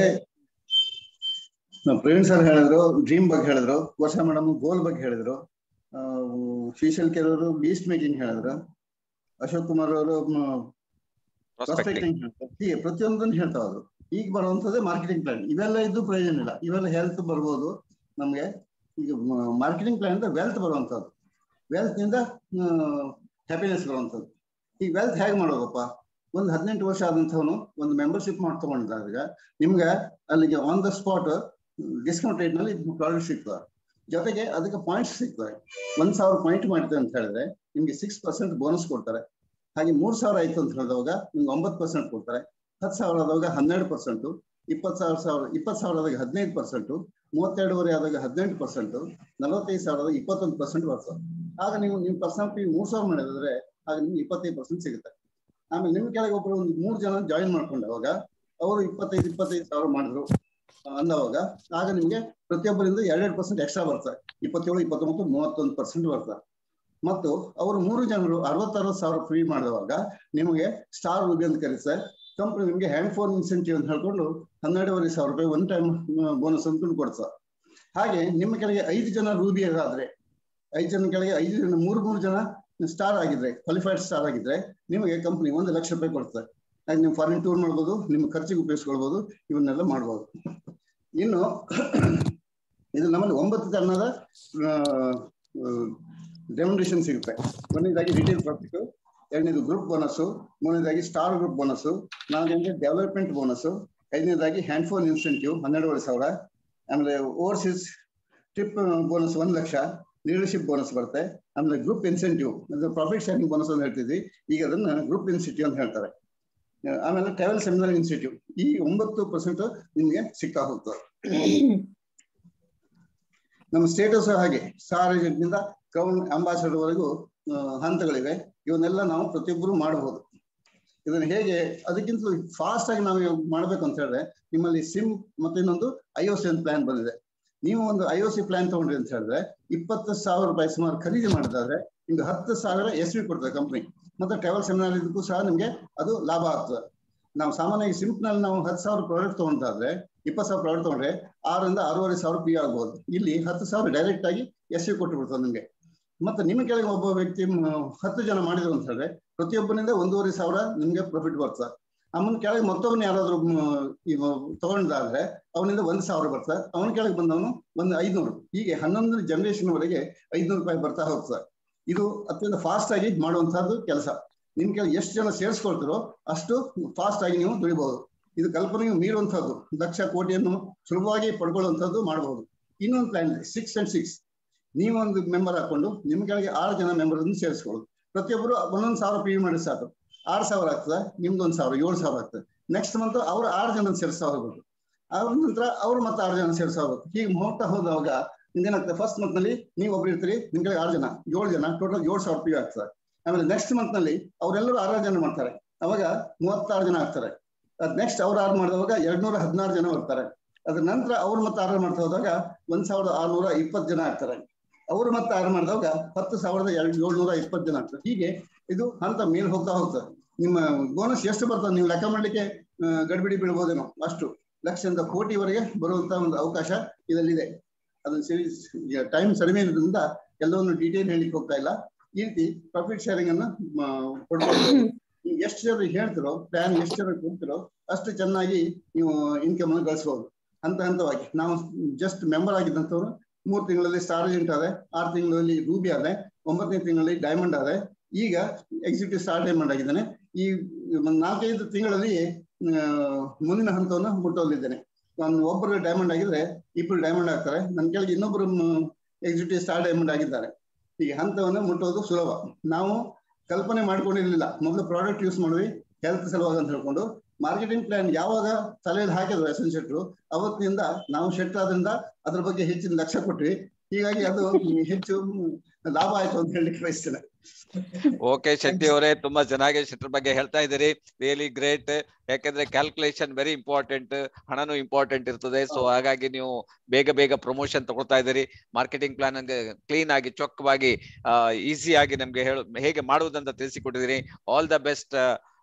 ಪ್ರವೀಣ್ ಸರ್ ಹೇಳಿದ್ರು ಡ್ರೀಮ್ ಬಗ್ಗೆ ಹೇಳಿದ್ರು ವರ್ಷ ಮೇಡಮ್ ಗೋಲ್ ಬಗ್ಗೆ ಹೇಳಿದ್ರು ಶ್ರೀಶಲ್ ಕೆಲವರು ಬೀಸ್ಟ್ ಮೇಕಿಂಗ್ ಹೇಳಿದ್ರು ಅಶೋಕ್ ಕುಮಾರ್ ಅವರು ಪ್ರಾಸ್ಪೆಕ್ಟಿಂಗ್ ಹೇಳ್ತಾರೆ ಹೀಗೆ ಪ್ರತಿಯೊಂದನ್ನು ಹೇಳ್ತಾ ಹೋದ್ರು ಈಗ ಬರುವಂತದ್ದೇ ಮಾರ್ಕೆಟಿಂಗ್ ಪ್ಲಾನ್ ಇವೆಲ್ಲ ಇದ್ದು ಪ್ರಯೋಜನ ಇಲ್ಲ ಇವೆಲ್ಲ ಹೆಲ್ತ್ ಬರ್ಬೋದು ನಮ್ಗೆ ಈಗ ಮಾರ್ಕೆಟಿಂಗ್ ಪ್ಲಾನ್ ಅಂತ ವೆಲ್ತ್ ಬರುವಂತದ್ದು ವೆಲ್ತ್ ನಿಂದ ಹ್ಯಾಪಿನೆಸ್ ಬರುವಂತದ್ದು ಈಗ ವೆಲ್ತ್ ಹೇಗೆ ಮಾಡೋದಪ್ಪ ಒಂದು ಹದಿನೆಂಟು ವರ್ಷ ಆದಂಥವನು ಒಂದು ಮೆಂಬರ್ಶಿಪ್ ಮಾಡಿ ತಗೊಂಡಿದ್ದಾಗ ನಿಮ್ಗೆ ಅಲ್ಲಿಗೆ on the spot discount rate ನಲ್ಲಿ ಪ್ರಾಡಕ್ಟ್ ಸಿಗ್ತದೆ ಜೊತೆಗೆ ಅದಕ್ಕೆ ಪಾಯಿಂಟ್ಸ್ ಸಿಗ್ತವೆ ಒಂದ್ ಸಾವಿರ ಪಾಯಿಂಟ್ ಮಾಡಿದೆ ಅಂತ ಹೇಳಿದ್ರೆ ನಿಮ್ಗೆ ಸಿಕ್ಸ್ ಪರ್ಸೆಂಟ್ ಬೋನಸ್ ಕೊಡ್ತಾರೆ ಹಾಗೆ ಮೂರ್ ಸಾವಿರ ಆಯ್ತು ಅಂತ ಹೇಳಿದಾಗ ನಿಮ್ಗೆ ಒಂಬತ್ತು ಪರ್ಸೆಂಟ್ ಕೊಡ್ತಾರೆ ಹತ್ತು ಸಾವಿರ ಆದಾಗ ಹನ್ನೆರಡು ಪರ್ಸೆಂಟು ಇಪ್ಪತ್ತು ಸಾವಿರ ಸಾವಿರ ಇಪ್ಪತ್ತು ಸಾವಿರ ಆದಾಗ ಹದಿನೈದು ಪರ್ಸೆಂಟು ಮೂವತ್ತೆರಡುವರೆ ಆದಾಗ ಹದಿನೆಂಟು ಪರ್ಸೆಂಟು ನಲವತ್ತೈದು ಸಾವಿರದ ಇಪ್ಪತ್ತೊಂದು ಪರ್ಸೆಂಟ್ ಬರ್ತದೆ ಆಗ ನೀವು ನಿಮ್ಮ ಪರ್ಸೆಂಟ್ ಮೂರ್ ಸಾವಿರ ಮಾಡಿದ್ರೆ ಆಗ ನಿಮ್ಗೆ ಇಪ್ಪತ್ತೈದು ಪರ್ಸೆಂಟ್ ಸಿಗುತ್ತೆ ಆಮೇಲೆ ನಿಮ್ ಕೆಳಗೆ ಒಬ್ರು ಒಂದು ಮೂರು ಜನ ಜಾಯಿನ್ ಮಾಡ್ಕೊಂಡಾಗ ಅವರು ಇಪ್ಪತ್ತೈದು ಇಪ್ಪತ್ತೈದು ಸಾವಿರ ಮಾಡಿದ್ರು ಅಂದವಾಗ ಆಗ ನಿಮ್ಗೆ ಪ್ರತಿಯೊಬ್ಬರಿಂದ ಎರಡೆರಡು ಪರ್ಸೆಂಟ್ ಎಕ್ಸ್ಟ್ರಾ ಬರ್ತದೆ ಇಪ್ಪತ್ತೇಳು ಇಪ್ಪತ್ತೊಂಬತ್ತು ಮೂವತ್ತೊಂದು ಪರ್ಸೆಂಟ್ ಬರ್ತದೆ ಮತ್ತು ಅವರು ಮೂರು ಜನರು ಅರವತ್ತರವತ್ತು ಸಾವಿರ ಫ್ರೀ ಮಾಡಿದವಾಗ ನಿಮಗೆ ಸ್ಟಾರ್ ರೂಬಿ ಅಂತ ಕರೀತಾರೆ ಕಂಪ್ನಿ ನಿಮಗೆ ಹ್ಯಾಂಡ್ ಫೋನ್ ಇನ್ಸೆಂಟಿವ್ ಅಂತ ಹೇಳ್ಕೊಂಡು ಹನ್ನೆರಡುವರೆ ಸಾವಿರ ರೂಪಾಯಿ ಒನ್ ಟೈಮ್ ಬೋನಸ್ ಅಂತ ಕೊಡ್ತಾರೆ ಹಾಗೆ ನಿಮ್ಮ ಕೆಳಗೆ ಐದು ಜನ ರೂಬಿ ಆದ್ರೆ ಐದು ಜನ ಕೆಳಗೆ ಐದು ಜನ ಮೂರು ಮೂರು ಜನ ಸ್ಟಾರ್ ಆಗಿದ್ರೆ ಕ್ವಾಲಿಫೈಡ್ ಸ್ಟಾರ್ ಆಗಿದ್ರೆ ನಿಮಗೆ ಕಂಪ್ನಿ ಒಂದು ಲಕ್ಷ ರೂಪಾಯಿ ಕೊಡ್ತಾರೆ ಹಾಗೆ ನೀವು ಫಾರಿನ್ ಟೂರ್ ಮಾಡ್ಬೋದು ನಿಮ್ಮ ಖರ್ಚಿಗೆ ಉಪಯೋಗಿಸ್ಕೊಳ್ಬೋದು ಇವನ್ನೆಲ್ಲ ಮಾಡ್ಬೋದು ಇನ್ನು ಇದು ನಮ್ಮಲ್ಲಿ ಒಂಬತ್ತು ತರಹದ ಡೆಮೊನೇಷನ್ ಸಿಗುತ್ತೆ ಒಂದನೇದಾಗಿ ರಿಟೇಲ್ ಪ್ರಾಫಿಟ್ ಎರಡನೇದು ಗ್ರೂಪ್ ಬೋನಸ್ಸು ಮೂರನೇದಾಗಿ ಸ್ಟಾರ್ ಗ್ರೂಪ್ ಬೋನಸ್ಸು ನಾಲ್ಕನೇದಾಗಿ ಡೆವಲಪ್ಮೆಂಟ್ ಬೋನಸ್ಸು ಐದನೇದಾಗಿ ಹ್ಯಾಂಡ್ ಫೋನ್ ಇನ್ಸೆಂಟಿವ್ ಹನ್ನೆರಡುವರೆ ಸಾವಿರ ಆಮೇಲೆ ಓವರ್ಸೀಸ್ ಟ್ರಿಪ್ ಬೋನಸ್ ಒಂದು ಲಕ್ಷ ಲೀಡರ್ಶಿಪ್ ಬೋನಸ್ ಬರುತ್ತೆ ಆಮೇಲೆ ಗ್ರೂಪ್ ಇನ್ಸೆಂಟಿವ್ ಅಂದ್ರೆ ಪ್ರಾಫಿಟ್ ಶೇರಿಂಗ್ ಬೋನಸ್ ಅಂತ ಹೇಳ್ತಿದ್ವಿ ಈಗ ಅದನ್ನ ಗ್ರೂಪ್ ಇನ್ಸೆಂಟಿವ್ ಅಂತ ಹೇಳ್ತಾರೆ ಆಮೇಲೆ ಟ್ರಾವೆಲ್ ಸೆಮಿನಾರ್ ಇನ್ಸ್ಟಿಟ್ಯೂಟ್ ಈ ಒಂಬತ್ತು ಪರ್ಸೆಂಟ್ ನಿಮ್ಗೆ ಸಿಗ್ತಾ ಹೋಗ್ತದೆ ನಮ್ಮ ಸ್ಟೇಟಸ್ ಹಾಗೆ ಸ್ಟಾರ್ ಏಜೆಂಟ್ನಿಂದ ಕ್ರೌನ್ ಅಂಬಾಸಡರ್ ವರೆಗೂ ಹಂತಗಳಿವೆ ಇವನ್ನೆಲ್ಲ ನಾವು ಪ್ರತಿಯೊಬ್ಬರು ಮಾಡಬಹುದು ಇದನ್ನ ಹೇಗೆ ಅದಕ್ಕಿಂತ ಫಾಸ್ಟ್ ಆಗಿ ನಾವು ಮಾಡ್ಬೇಕು ಅಂತ ಹೇಳಿದ್ರೆ ನಿಮ್ಮಲ್ಲಿ ಸಿಮ್ ಮತ್ತೆ ಇನ್ನೊಂದು ಐ ಒ ಸಿ ಪ್ಲಾನ್ ಬಂದಿದೆ ನೀವು ಒಂದು ಐ ಒ ಸಿ ಪ್ಲಾನ್ ತಗೊಂಡ್ರಿ ಅಂತ ಹೇಳಿದ್ರೆ ಇಪ್ಪತ್ತು ಸಾವಿರ ರೂಪಾಯಿ ಸುಮಾರು ಖರೀದಿ ಮಾಡಿದಾದ್ರೆ ನಿಮ್ಗೆ ಹತ್ತು ಸಾವಿರ ಎಸ್ ವಿ ಕೊಡ್ತದೆ ಕಂಪ್ನಿ ಮತ್ತೆ ಟ್ರಾವೆಲ್ ಸೆಮಿನಾರ್ ಇದಕ್ಕೂ ಸಹ ನಿಮ್ಗೆ ಅದು ಲಾಭ ಆಗ್ತದೆ ನಾವು ಸಾಮಾನ್ಯವಾಗಿ ಸಿಂಪ್ ನಲ್ಲಿ ನಾವು ಹತ್ತು ಸಾವಿರ ಪ್ರಾಡಕ್ಟ್ ತಗೊಂಡಾದ್ರೆ ಇಪ್ಪತ್ತು ಸಾವಿರ ಪ್ರಾಡಕ್ಟ್ ತಗೊಂಡ್ರೆ ಆರರಿಂದ ಆರೂವರೆ ಸಾವಿರ ಪಿ ಆಗ್ಬೋದು ಇಲ್ಲಿ ಹತ್ತು ಸಾವಿರ ಡೈರೆಕ್ಟ್ ಆಗಿ ಎಸ್ ವಿ ಕೊಟ್ಟು ಬಿಡ್ತದೆ ನಿಮ್ಗೆ ಮತ್ತೆ ನಿಮ್ಮ ಕೆಳಗೆ ಒಬ್ಬ ವ್ಯಕ್ತಿ ಹತ್ತು ಜನ ಮಾಡಿದ್ರು ಅಂತ ಹೇಳಿದ್ರೆ ಪ್ರತಿಯೊಬ್ಬನಿಂದ ಒಂದೂವರೆ ಸಾವಿರ ನಿಮ್ಗೆ ಪ್ರಾಫಿಟ್ ಬರ್ತದೆ ಅವನ ಕೆಳಗೆ ಮತ್ತೊಬ್ಬನ ಯಾರಾದ್ರೂ ತಗೊಂಡಾದ್ರೆ ಅವನಿಂದ ಒಂದ್ ಸಾವಿರ ಬರ್ತದೆ ಅವನ ಕೆಳಗೆ ಬಂದವನು ಒಂದು ಐದ್ನೂರು ಹೀಗೆ ಹನ್ನೊಂದು ಜನರೇಷನ್ ವರೆಗೆ ಐದ್ನೂರು ರೂಪಾಯಿ ಬರ್ತಾ ಹೋಗ್ತದೆ ಇದು ಅತ್ಯಂತ ಫಾಸ್ಟ್ ಆಗಿ ಮಾಡುವಂತಹದ್ದು ಕೆಲಸ ನಿಮ್ ಕೆಳಗೆ ಎಷ್ಟು ಜನ ಸೇರಿಸ್ಕೊಳ್ತಾರೋ ಅಷ್ಟು ಫಾಸ್ಟ್ ಆಗಿ ನೀವು ದುಡಿಬಹುದು ಇದು ಕಲ್ಪನೆಯು ಮೀರುವಂತಹದ್ದು ಲಕ್ಷ ಕೋಟಿಯನ್ನು ಸುಲಭವಾಗಿ ಪಡ್ಕೊಳ್ಳುವಂಥದ್ದು ಮಾಡಬಹುದು ಇನ್ನೊಂದು ಪ್ಲಾನ್ ಇದೆ ಸಿಕ್ಸ್ ಅಂಡ್ ಸಿಕ್ಸ್ ನೀವೊಂದು ಮೆಂಬರ್ ಹಾಕೊಂಡು ನಿಮ್ ಕೆಳಗೆ ಆರು ಜನ ಮೆಂಬರ್ ಅನ್ನು ಸೇರಿಸ್ಕೊಳ್ಳೋದು ಪ್ರತಿಯೊಬ್ಬರು ಒಂದೊಂದು ಸಾವಿರ ಪಿ ಮಾಡಿ ಸಾಕು ಆರು ಸಾವಿರ ಆಗ್ತದೆ ನಿಮ್ದು ಒಂದು ಸಾವಿರ ಏಳು ಸಾವಿರ ಆಗ್ತದೆ ನೆಕ್ಸ್ಟ್ ಮಂತ್ ಅವ್ರು ಆರು ಜನ ಸೇರಿಸ್ತಾ ಹೋಗ್ಬೇಕು ಅವ್ರ ನಂತರ ಅವ್ರು ಮತ್ತೆ ಆರು ಜನ ಸೇರಿಸ್ತಾ ಹೋಗ್ಬೇಕು ಹೀಗೆ ಹೋಗ್ತಾ ಹೋದಾಗ ನಿಮ್ಗೇನಾಗ್ತದೆ ಫಸ್ಟ್ ಮಂತ್ ನಲ್ಲಿ ನೀವು ಒಬ್ರು ಇರ್ತೀರಿ ನಿಮ್ ಕೆಳಗೆ ಆರು ಜನ ಏಳು ಜನ ಟೋಟಲ್ ಏಳು ಸಾವಿರ ಪಿ ಆಗ್ತದೆ ಆಮೇಲೆ ನೆಕ್ಸ್ಟ್ ಮಂತ್ ನಲ್ಲಿ ಅವರೆಲ್ಲರೂ ಆರಾರು ಜನ ಮಾಡ್ತಾರೆ ಅವಾಗ ಮೂವತ್ತಾರು ಜನ ಆಗ್ತಾರೆ ಅದ್ ನೆಕ್ಸ್ಟ್ ಅವ್ರು ಆರು ಮಾಡಿದವಾಗ ಎರಡ್ನೂರ ಹದಿನಾರು ಜನ ಬರ್ತಾರೆ ಅದ್ರ ನಂತರ ಅವ್ರು ಮತ್ತೆ ಆರ್ಡರ್ ಮಾಡ್ತಾ ಹೋದಾಗ ಒಂದ್ ಸಾವಿರದ ಆರ್ನೂರ ಇಪ್ಪತ್ತು ಜನ ಆಗ್ತಾರೆ ಅವ್ರು ಮತ್ತೆ ಆರ್ಡರ್ ಮಾಡಿದಾಗ ಹತ್ತು ಸಾವಿರದ ಎರಡು ಏಳ್ನೂರ ಇಪ್ಪತ್ತು ಜನ ಆಗ್ತಾರೆ ಹೀಗೆ ಇದು ಹಂತ ಮೇಲ್ ಹೋಗ್ತಾ ಹೋಗ್ತದೆ ನಿಮ್ಮ ಬೋನಸ್ ಎಷ್ಟು ಬರ್ತದೆ ನೀವು ಲೆಕ್ಕ ಮಾಡ್ಲಿಕ್ಕೆ ಆ, ಗಡಿಬಿಡಿ ಬೀಳ್ಬೋದೇನೋ ಅಷ್ಟು ಲಕ್ಷದಿಂದ ಕೋಟಿವರೆಗೆ ಬರುವಂತ ಒಂದು ಅವಕಾಶ ಇದರಲ್ಲಿದೆ ಅದನ್ನ ಟೈಮ್ ಕಡಿಮೆ ಇರೋದ್ರಿಂದ ಎಲ್ಲವನ್ನು ಡೀಟೇಲ್ ಹೇಳಿಕ್ ಹೋಗ್ತಾ ಇಲ್ಲ ಈ ರೀತಿ ಪ್ರಾಫಿಟ್ ಶೇರಿಂಗ್ ಅನ್ನ ಮ, ಕೊಡ್ಬೋದು ನೀವು ಎಷ್ಟು ಜನರಿಗೆ ಹೇಳ್ತಿರೋ ಪ್ಲಾನ್ ಎಷ್ಟು ಜನರಿಗೆ ಕೊಡ್ತಿರೋ ಅಷ್ಟು ಚೆನ್ನಾಗಿ ನೀವು ಇನ್ಕಮ್ ಅನ್ನು ಗಳಿಸಬಹುದು ಹಂತ ಹಂತವಾಗಿ ನಾವು ಜಸ್ಟ್ ಮೆಂಬರ್ ಆಗಿದ್ದಂಥವ್ರು ಮೂರು ತಿಂಗಳಲ್ಲಿ ಸ್ಟಾರ್ ಏಜೆಂಟ್ ಆದೆ ಆರು ತಿಂಗಳಲ್ಲಿ ರೂಬಿ ಆದೆ ಒಂಬತ್ತನೇ ತಿಂಗಳಲ್ಲಿ ಡೈಮಂಡ್ ಆದೆ ಈಗ ಎಕ್ಸಿಕ್ಯೂಟಿವ್ ಸ್ಟಾರ್ ಡೈಮಂಡ್ ಆಗಿದ್ದಾನೆ ಈ ಒಂದ್ ನಾಲ್ಕೈದು ತಿಂಗಳಲ್ಲಿ ಆ, ಮುಂದಿನ ಹಂತವನ್ನು ಮುಟ್ಟೋಲಿದ್ದೇನೆ ನಾನು ಒಬ್ಬರು ಡೈಮಂಡ್ ಆಗಿದ್ರೆ ಇಬ್ಬರು ಡೈಮಂಡ್ ಆಗ್ತಾರೆ ನನ್ನ ಕೆಳಗೆ ಇನ್ನೊಬ್ಬರು ಎಕ್ಸಿಕ್ಯೂಟಿವ್ ಸ್ಟಾರ್ ಡೈಮಂಡ್ ಆಗಿದ್ದಾರೆ ಈ ಹಂತವನ್ನು ಮುಟ್ಟೋದು ಸುಲಭ ನಾವು ಕಲ್ಪನೆ ಮಾಡ್ಕೊಂಡಿರ್ಲಿಲ್ಲ ಮೊದಲು ಪ್ರಾಡಕ್ಟ್ ಯೂಸ್ ಮಾಡಿದ್ವಿ ಹೆಲ್ತ್ ಸಲುವಾಗಿ ಅಂತ ಹೇಳ್ಕೊಂಡು ಮಾರ್ಕೆಟಿಂಗ್ ಪ್ಲಾನ್ ಯಾವಾಗ ತಲೆಯಲ್ಲಿ ಹಾಕಿದ್ರು ಎಸ್ ಎನ್ ಶೆಟ್ರು ಅವತ್ತಿನಿಂದ ನಾವು ಶೆಟ್ ಆದ್ರಿಂದ ಅದ್ರ ಬಗ್ಗೆ ಹೆಚ್ಚಿನ ಲಕ್ಷ್ಯ ಕೊಟ್ವಿ ಹೀಗಾಗಿ ಅದು ಹೆಚ್ಚು ಲಾಭ ಆಯ್ತು ಅಂತ ಹೇಳಲಿಕ್ಕೆ ಬಯಸ್ತೇನೆ ಓಕೆ ಶೆಟ್ಟಿ ಅವರೇ ತುಂಬಾ ಚೆನ್ನಾಗಿ ಶೆಟ್ರ್ ಬಗ್ಗೆ ಹೇಳ್ತಾ ಇದ್ದೀರಿ ರಿಯಲಿ ಗ್ರೇಟ್ ಯಾಕಂದ್ರೆ ಕ್ಯಾಲ್ಕುಲೇಷನ್ ವೆರಿ ಇಂಪಾರ್ಟೆಂಟ್ ಹಣನು ಇಂಪಾರ್ಟೆಂಟ್ ಇರ್ತದೆ ಸೊ ಹಾಗಾಗಿ ನೀವು ಬೇಗ ಬೇಗ ಪ್ರಮೋಷನ್ ತಗೊಳ್ತಾ ಇದ್ದೀರಿ ಮಾರ್ಕೆಟಿಂಗ್ ಪ್ಲಾನ್ ಕ್ಲೀನ್ ಆಗಿ ಚೊಕ್ಕವಾಗಿ ಈಸಿ ಆಗಿ ನಮ್ಗೆ ಹೇಳು ಹೇಗೆ ಮಾಡುವುದಂತ ತಿಳಿಸಿಕೊಟ್ಟಿದ್ದೀರಿ all the best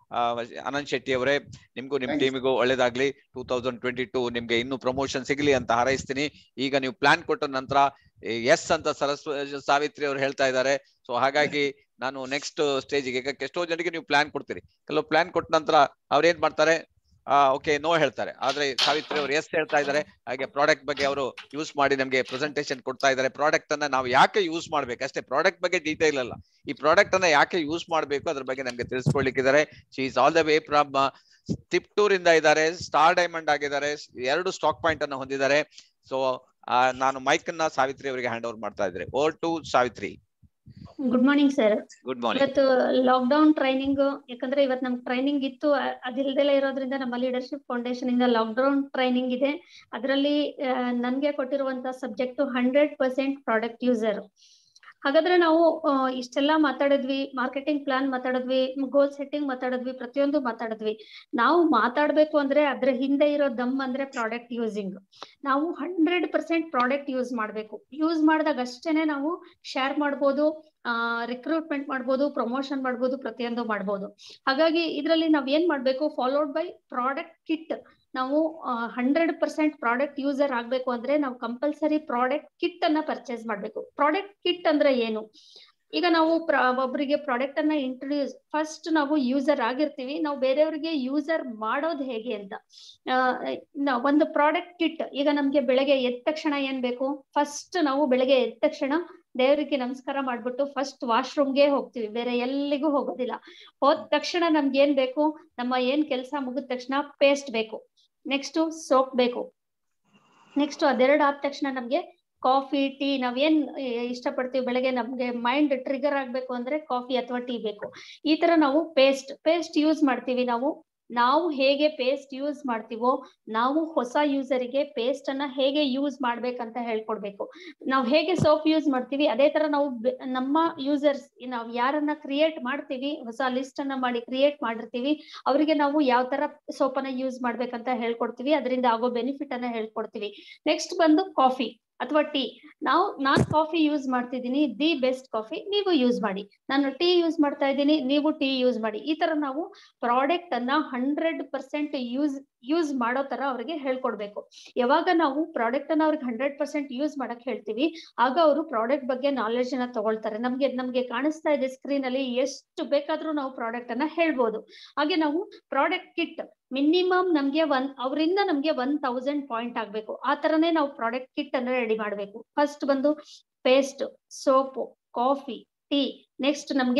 Anant Shetty ಅವರೇ ನಿಮ್ಗೂ ನಿಮ್ Thank you. ಟೀಮಿಗೂ ಒಳ್ಳೇದಾಗ್ಲಿ ಟೂ ತೌಸಂಡ್ ಟ್ವೆಂಟಿ ಟೂ ನಿಮ್ಗೆ ಇನ್ನೂ ಪ್ರಮೋಷನ್ ಸಿಗ್ಲಿ ಅಂತ ಹಾರೈಸ್ತೀನಿ ಈಗ ನೀವು ಪ್ಲಾನ್ ಕೊಟ್ಟ ನಂತರ ಎಸ್ ಅಂತ ಸರಸ್ವ ಸಾವಿತ್ರಿ ಅವ್ರು ಹೇಳ್ತಾ ಇದ್ದಾರೆ ಸೊ ಹಾಗಾಗಿ ನಾನು ನೆಕ್ಸ್ಟ್ ಸ್ಟೇಜಿಗೆ ಈಗ ಎಷ್ಟೋ ಜನರಿಗೆ ನೀವು ಪ್ಲಾನ್ ಕೊಡ್ತೀರಿ ಕೆಲವು ಪ್ಲಾನ್ ಕೊಟ್ಟ ನಂತರ ಅವ್ರು ಏನ್ ಮಾಡ್ತಾರೆ ಆ ಓಕೆ ನೋ ಹೇಳ್ತಾರೆ ಆದ್ರೆ ಸಾವಿತ್ರಿ ಅವರು ಎಸ್ ಹೇಳ್ತಾ ಇದ್ದಾರೆ ಹಾಗೆ ಪ್ರಾಡಕ್ಟ್ ಬಗ್ಗೆ ಅವರು ಯೂಸ್ ಮಾಡಿ ನಮ್ಗೆ ಪ್ರೆಸೆಂಟೇಶನ್ ಕೊಡ್ತಾ ಇದ್ದಾರೆ ಪ್ರಾಡಕ್ಟ್ ಅನ್ನ ನಾವು ಯಾಕೆ ಯೂಸ್ ಮಾಡ್ಬೇಕು ಅಷ್ಟೇ ಪ್ರಾಡಕ್ಟ್ ಬಗ್ಗೆ ಡೀಟೇಲ್ ಅಲ್ಲ ಈ ಪ್ರಾಡಕ್ಟ್ ಅನ್ನ ಯಾಕೆ ಯೂಸ್ ಮಾಡ್ಬೇಕು ಅದ್ರ ಬಗ್ಗೆ ನಮ್ಗೆ ತಿಳಿಸ್ಕೊಳ್ಲಿಕ್ಕಿದ್ದಾರೆ she is all the way from Tiptur ಇಂದ ಇದ್ದಾರೆ ಸ್ಟಾರ್ ಡೈಮಂಡ್ ಆಗಿದ್ದಾರೆ ಎರಡು ಸ್ಟಾಕ್ ಪಾಯಿಂಟ್ ಅನ್ನ ಹೊಂದಿದ್ದಾರೆ ಸೊ ನಾನು ಮೈಕ್ ಅನ್ನ ಸಾವಿತ್ರಿ ಅವರಿಗೆ ಹ್ಯಾಂಡ್ ಓವರ್ ಮಾಡ್ತಾ ಇದ್ದಾರೆ over to Savitri good morning sir good morning ಇವತ್ತು ಲಾಕ್ ಡೌನ್ ಟ್ರೈನಿಂಗ್ ಯಾಕಂದ್ರೆ ಇವತ್ತು ನಮ್ಗೆ ಟ್ರೈನಿಂಗ್ ಇತ್ತು ಅ- ಅದಿಲ್ದೆಲ್ಲ ಇರೋದ್ರಿಂದ ನಮ್ಮ ಲೀಡರ್ಶಿಪ್ ಫೌಂಡೇಶನ್ ಇಂದ ಲಾಕ್ ಡೌನ್ ಟ್ರೈನಿಂಗ್ ಇದೆ ಅದರಲ್ಲಿ ನನ್ಗೆ ಕೊಟ್ಟಿರುವಂತ subject hundred percent product user ಹಾಗಾದ್ರೆ ನಾವು ಆ, ಇಷ್ಟೆಲ್ಲ ಮಾತಾಡಿದ್ವಿ ಮಾರ್ಕೆಟಿಂಗ್ ಪ್ಲಾನ್ ಮಾತಾಡಿದ್ವಿ ಗೋಲ್ ಸೆಟ್ಟಿಂಗ್ ಮಾತಾಡಿದ್ವಿ ಪ್ರತಿಯೊಂದು ಮಾತಾಡಿದ್ವಿ ನಾವು ಮಾತಾಡ್ಬೇಕು ಅಂದ್ರೆ ಅದ್ರ ಹಿಂದೆ ಇರೋ ದಮ್ ಅಂದ್ರೆ ಪ್ರಾಡಕ್ಟ್ ಯೂಸಿಂಗ್ ನಾವು ಹಂಡ್ರೆಡ್ ಪರ್ಸೆಂಟ್ ಪ್ರಾಡಕ್ಟ್ ಯೂಸ್ ಮಾಡ್ಬೇಕು ಯೂಸ್ ಮಾಡಿದಾಗ ಅಷ್ಟೇನೆ ನಾವು ಶೇರ್ ಮಾಡ್ಬೋದು ರಿಕ್ರೂಟ್ಮೆಂಟ್ ಮಾಡ್ಬೋದು ಪ್ರಮೋಷನ್ ಮಾಡ್ಬೋದು ಪ್ರತಿಯೊಂದು ಮಾಡ್ಬೋದು ಹಾಗಾಗಿ ಇದರಲ್ಲಿ ನಾವ್ ಏನ್ ಮಾಡ್ಬೇಕು ಫಾಲೋಡ್ ಬೈ ಪ್ರಾಡಕ್ಟ್ ಕಿಟ್ ನಾವು ಹಂಡ್ರೆಡ್ ಪರ್ಸೆಂಟ್ ಪ್ರಾಡಕ್ಟ್ ಯೂಸರ್ ಆಗ್ಬೇಕು ಅಂದ್ರೆ ನಾವು ಕಂಪಲ್ಸರಿ ಪ್ರಾಡಕ್ಟ್ ಕಿಟ್ ಅನ್ನ ಪರ್ಚೇಸ್ ಮಾಡ್ಬೇಕು ಪ್ರಾಡಕ್ಟ್ ಕಿಟ್ ಅಂದ್ರೆ ಏನು ಈಗ ನಾವು ಪ್ರ- ಒಬ್ರಿಗೆ ಪ್ರಾಡಕ್ಟ್ ಅನ್ನ ಇಂಟ್ರೊಡ್ಯೂಸ್ ಫಸ್ಟ್ ನಾವು ಯೂಸರ್ ಆಗಿರ್ತೀವಿ ನಾವು ಬೇರೆಯವ್ರಿಗೆ ಯೂಸರ್ ಮಾಡೋದು ಹೇಗೆ ಅಂತ ಆ, ನ- ಒಂದು ಪ್ರಾಡಕ್ಟ್ ಕಿಟ್ ಈಗ ನಮ್ಗೆ ಬೆಳಗ್ಗೆ ಎದ್ದ ತಕ್ಷಣ ಏನ್ ಬೇಕು ಫಸ್ಟ್ ನಾವು ಬೆಳಗ್ಗೆ ಎದ್ದ ತಕ್ಷಣ ದೇವರಿಗೆ ನಮಸ್ಕಾರ ಮಾಡ್ಬಿಟ್ಟು ಫಸ್ಟ್ ವಾಶ್ರೂಮ್ಗೆ ಹೋಗ್ತೀವಿ ಬೇರೆ ಎಲ್ಲಿಗೂ ಹೋಗೋದಿಲ್ಲ ಹೋದ ತಕ್ಷಣ ನಮ್ಗೆ ಏನ್ ಬೇಕು ನಮ್ಮ ಏನ್ ಕೆಲಸ ಮುಗಿದ ತಕ್ಷಣ ಪೇಸ್ಟ್ ಬೇಕು ನೆಕ್ಸ್ಟ್ ಸೋಪ್ ಬೇಕು ನೆಕ್ಸ್ಟ್ ಅದೆರಡು ಆದ ತಕ್ಷಣ ನಮ್ಗೆ ಕಾಫಿ ಟೀ ನಾವೇನ್ ಇಷ್ಟಪಡ್ತೀವಿ ಬೆಳಗ್ಗೆ ನಮ್ಗೆ ಮೈಂಡ್ ಟ್ರಿಗರ್ ಆಗ್ಬೇಕು ಅಂದ್ರೆ ಕಾಫಿ ಅಥವಾ ಟೀ ಬೇಕು ಈ ತರ ನಾವು ಪೇಸ್ಟ್ ಪೇಸ್ಟ್ ಯೂಸ್ ಮಾಡ್ತೀವಿ ನಾವು ನಾವು ಹೇಗೆ ಪೇಸ್ಟ್ ಯೂಸ್ ಮಾಡ್ತೀವೋ ನಾವು ಹೊಸ ಯೂಸರಿಗೆ ಪೇಸ್ಟ್ ಅನ್ನ ಹೇಗೆ ಯೂಸ್ ಮಾಡ್ಬೇಕಂತ ಹೇಳ್ಕೊಡ್ಬೇಕು ನಾವು ಹೇಗೆ ಸೋಪ್ ಯೂಸ್ ಮಾಡ್ತೀವಿ ಅದೇ ತರ ನಾವು ಬೆ- ನಮ್ಮ ಯೂಸರ್ಸ್ ನಾವು ಯಾರನ್ನ ಕ್ರಿಯೇಟ್ ಮಾಡ್ತೀವಿ ಹೊಸ ಲಿಸ್ಟ್ ಅನ್ನ ಮಾಡಿ ಕ್ರಿಯೇಟ್ ಮಾಡಿರ್ತೀವಿ ಅವರಿಗೆ ನಾವು ಯಾವ ತರ ಸೋಪ್ ಅನ್ನ ಯೂಸ್ ಮಾಡ್ಬೇಕಂತ ಹೇಳ್ಕೊಡ್ತೀವಿ ಅದರಿಂದ ಆಗೋ ಬೆನಿಫಿಟ್ ಅನ್ನ ಹೇಳ್ಕೊಡ್ತೀವಿ ನೆಕ್ಸ್ಟ್ ಬಂದು ಕಾಫಿ ಅಥವಾ ಟೀ ನಾವು ನಾನ್ ಕಾಫಿ ಯೂಸ್ ಮಾಡ್ತಿದ್ದೀನಿ ದಿ ಬೆಸ್ಟ್ ಕಾಫಿ ನೀವು ಯೂಸ್ ಮಾಡಿ ನಾನು ಟೀ ಯೂಸ್ ಮಾಡ್ತಾ ಇದ್ದೀನಿ ನೀವು ಟೀ ಯೂಸ್ ಮಾಡಿ ಈ ತರ ನಾವು ಪ್ರಾಡಕ್ಟ್ ಅನ್ನ ಹಂಡ್ರೆಡ್ ಪರ್ಸೆಂಟ್ ಯೂಸ್ ಯೂಸ್ ಮಾಡೋ ತರ ಅವ್ರಿಗೆ ಹೇಳ್ಕೊಡ್ಬೇಕು ಯಾವಾಗ ನಾವು ಪ್ರಾಡಕ್ಟ್ ಅನ್ನ ಅವ್ರಿಗೆ ಹಂಡ್ರೆಡ್ ಪರ್ಸೆಂಟ್ ಯೂಸ್ ಮಾಡಕ್ ಹೇಳ್ತೀವಿ ಆಗ ಅವರು ಪ್ರಾಡಕ್ಟ್ ಬಗ್ಗೆ ನಾಲೆಜ್ ಅನ್ನ ತಗೊಳ್ತಾರೆ ನಮ್ಗೆ ನಮ್ಗೆ ಕಾಣಿಸ್ತಾ ಇದೆ ಸ್ಕ್ರೀನ್ ಅಲ್ಲಿ ಎಷ್ಟು ಬೇಕಾದ್ರೂ ನಾವು ಪ್ರಾಡಕ್ಟ್ ಅನ್ನ ಹೇಳ್ಬೋದು ಹಾಗೆ ನಾವು ಪ್ರಾಡಕ್ಟ್ ಕಿಟ್ ಮಿನಿಮಮ್ ನಮ್ಗೆ ಒನ್ ಅವರಿಂದ ನಮ್ಗೆ ಒನ್ ತೌಸಂಡ್ ಪಾಯಿಂಟ್ ಆಗ್ಬೇಕು ಆ ತರನೇ ನಾವು ಪ್ರಾಡಕ್ಟ್ ಕಿಟ್ ಅನ್ನ ರೆಡಿ ಮಾಡ್ಬೇಕು ಫಸ್ಟ್ ಬಂದು paste soap coffee tea next ನಮ್ಗೆ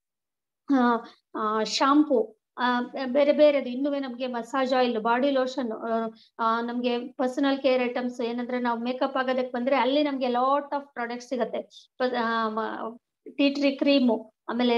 ಶಾಂಪೂ ಬೇರೆ ಬೇರೆದು ಇನ್ನೂ ನಮ್ಗೆ ಮಸಾಜ್ ಆಯಿಲ್ ಬಾಡಿ ಲೋಷನ್ ನಮ್ಗೆ ಪರ್ಸನಲ್ ಕೇರ್ ಐಟಮ್ಸ್ ಏನಂದ್ರೆ ನಾವು ಮೇಕಪ್ ಆಗೋದಕ್ಕೆ ಬಂದ್ರೆ ಅಲ್ಲಿ ನಮ್ಗೆ ಲಾಟ್ ಆಫ್ ಪ್ರಾಡಕ್ಟ್ ಸಿಗತ್ತೆ ಟೀ ಟ್ರೀ ಕ್ರೀಮು ಆಮೇಲೆ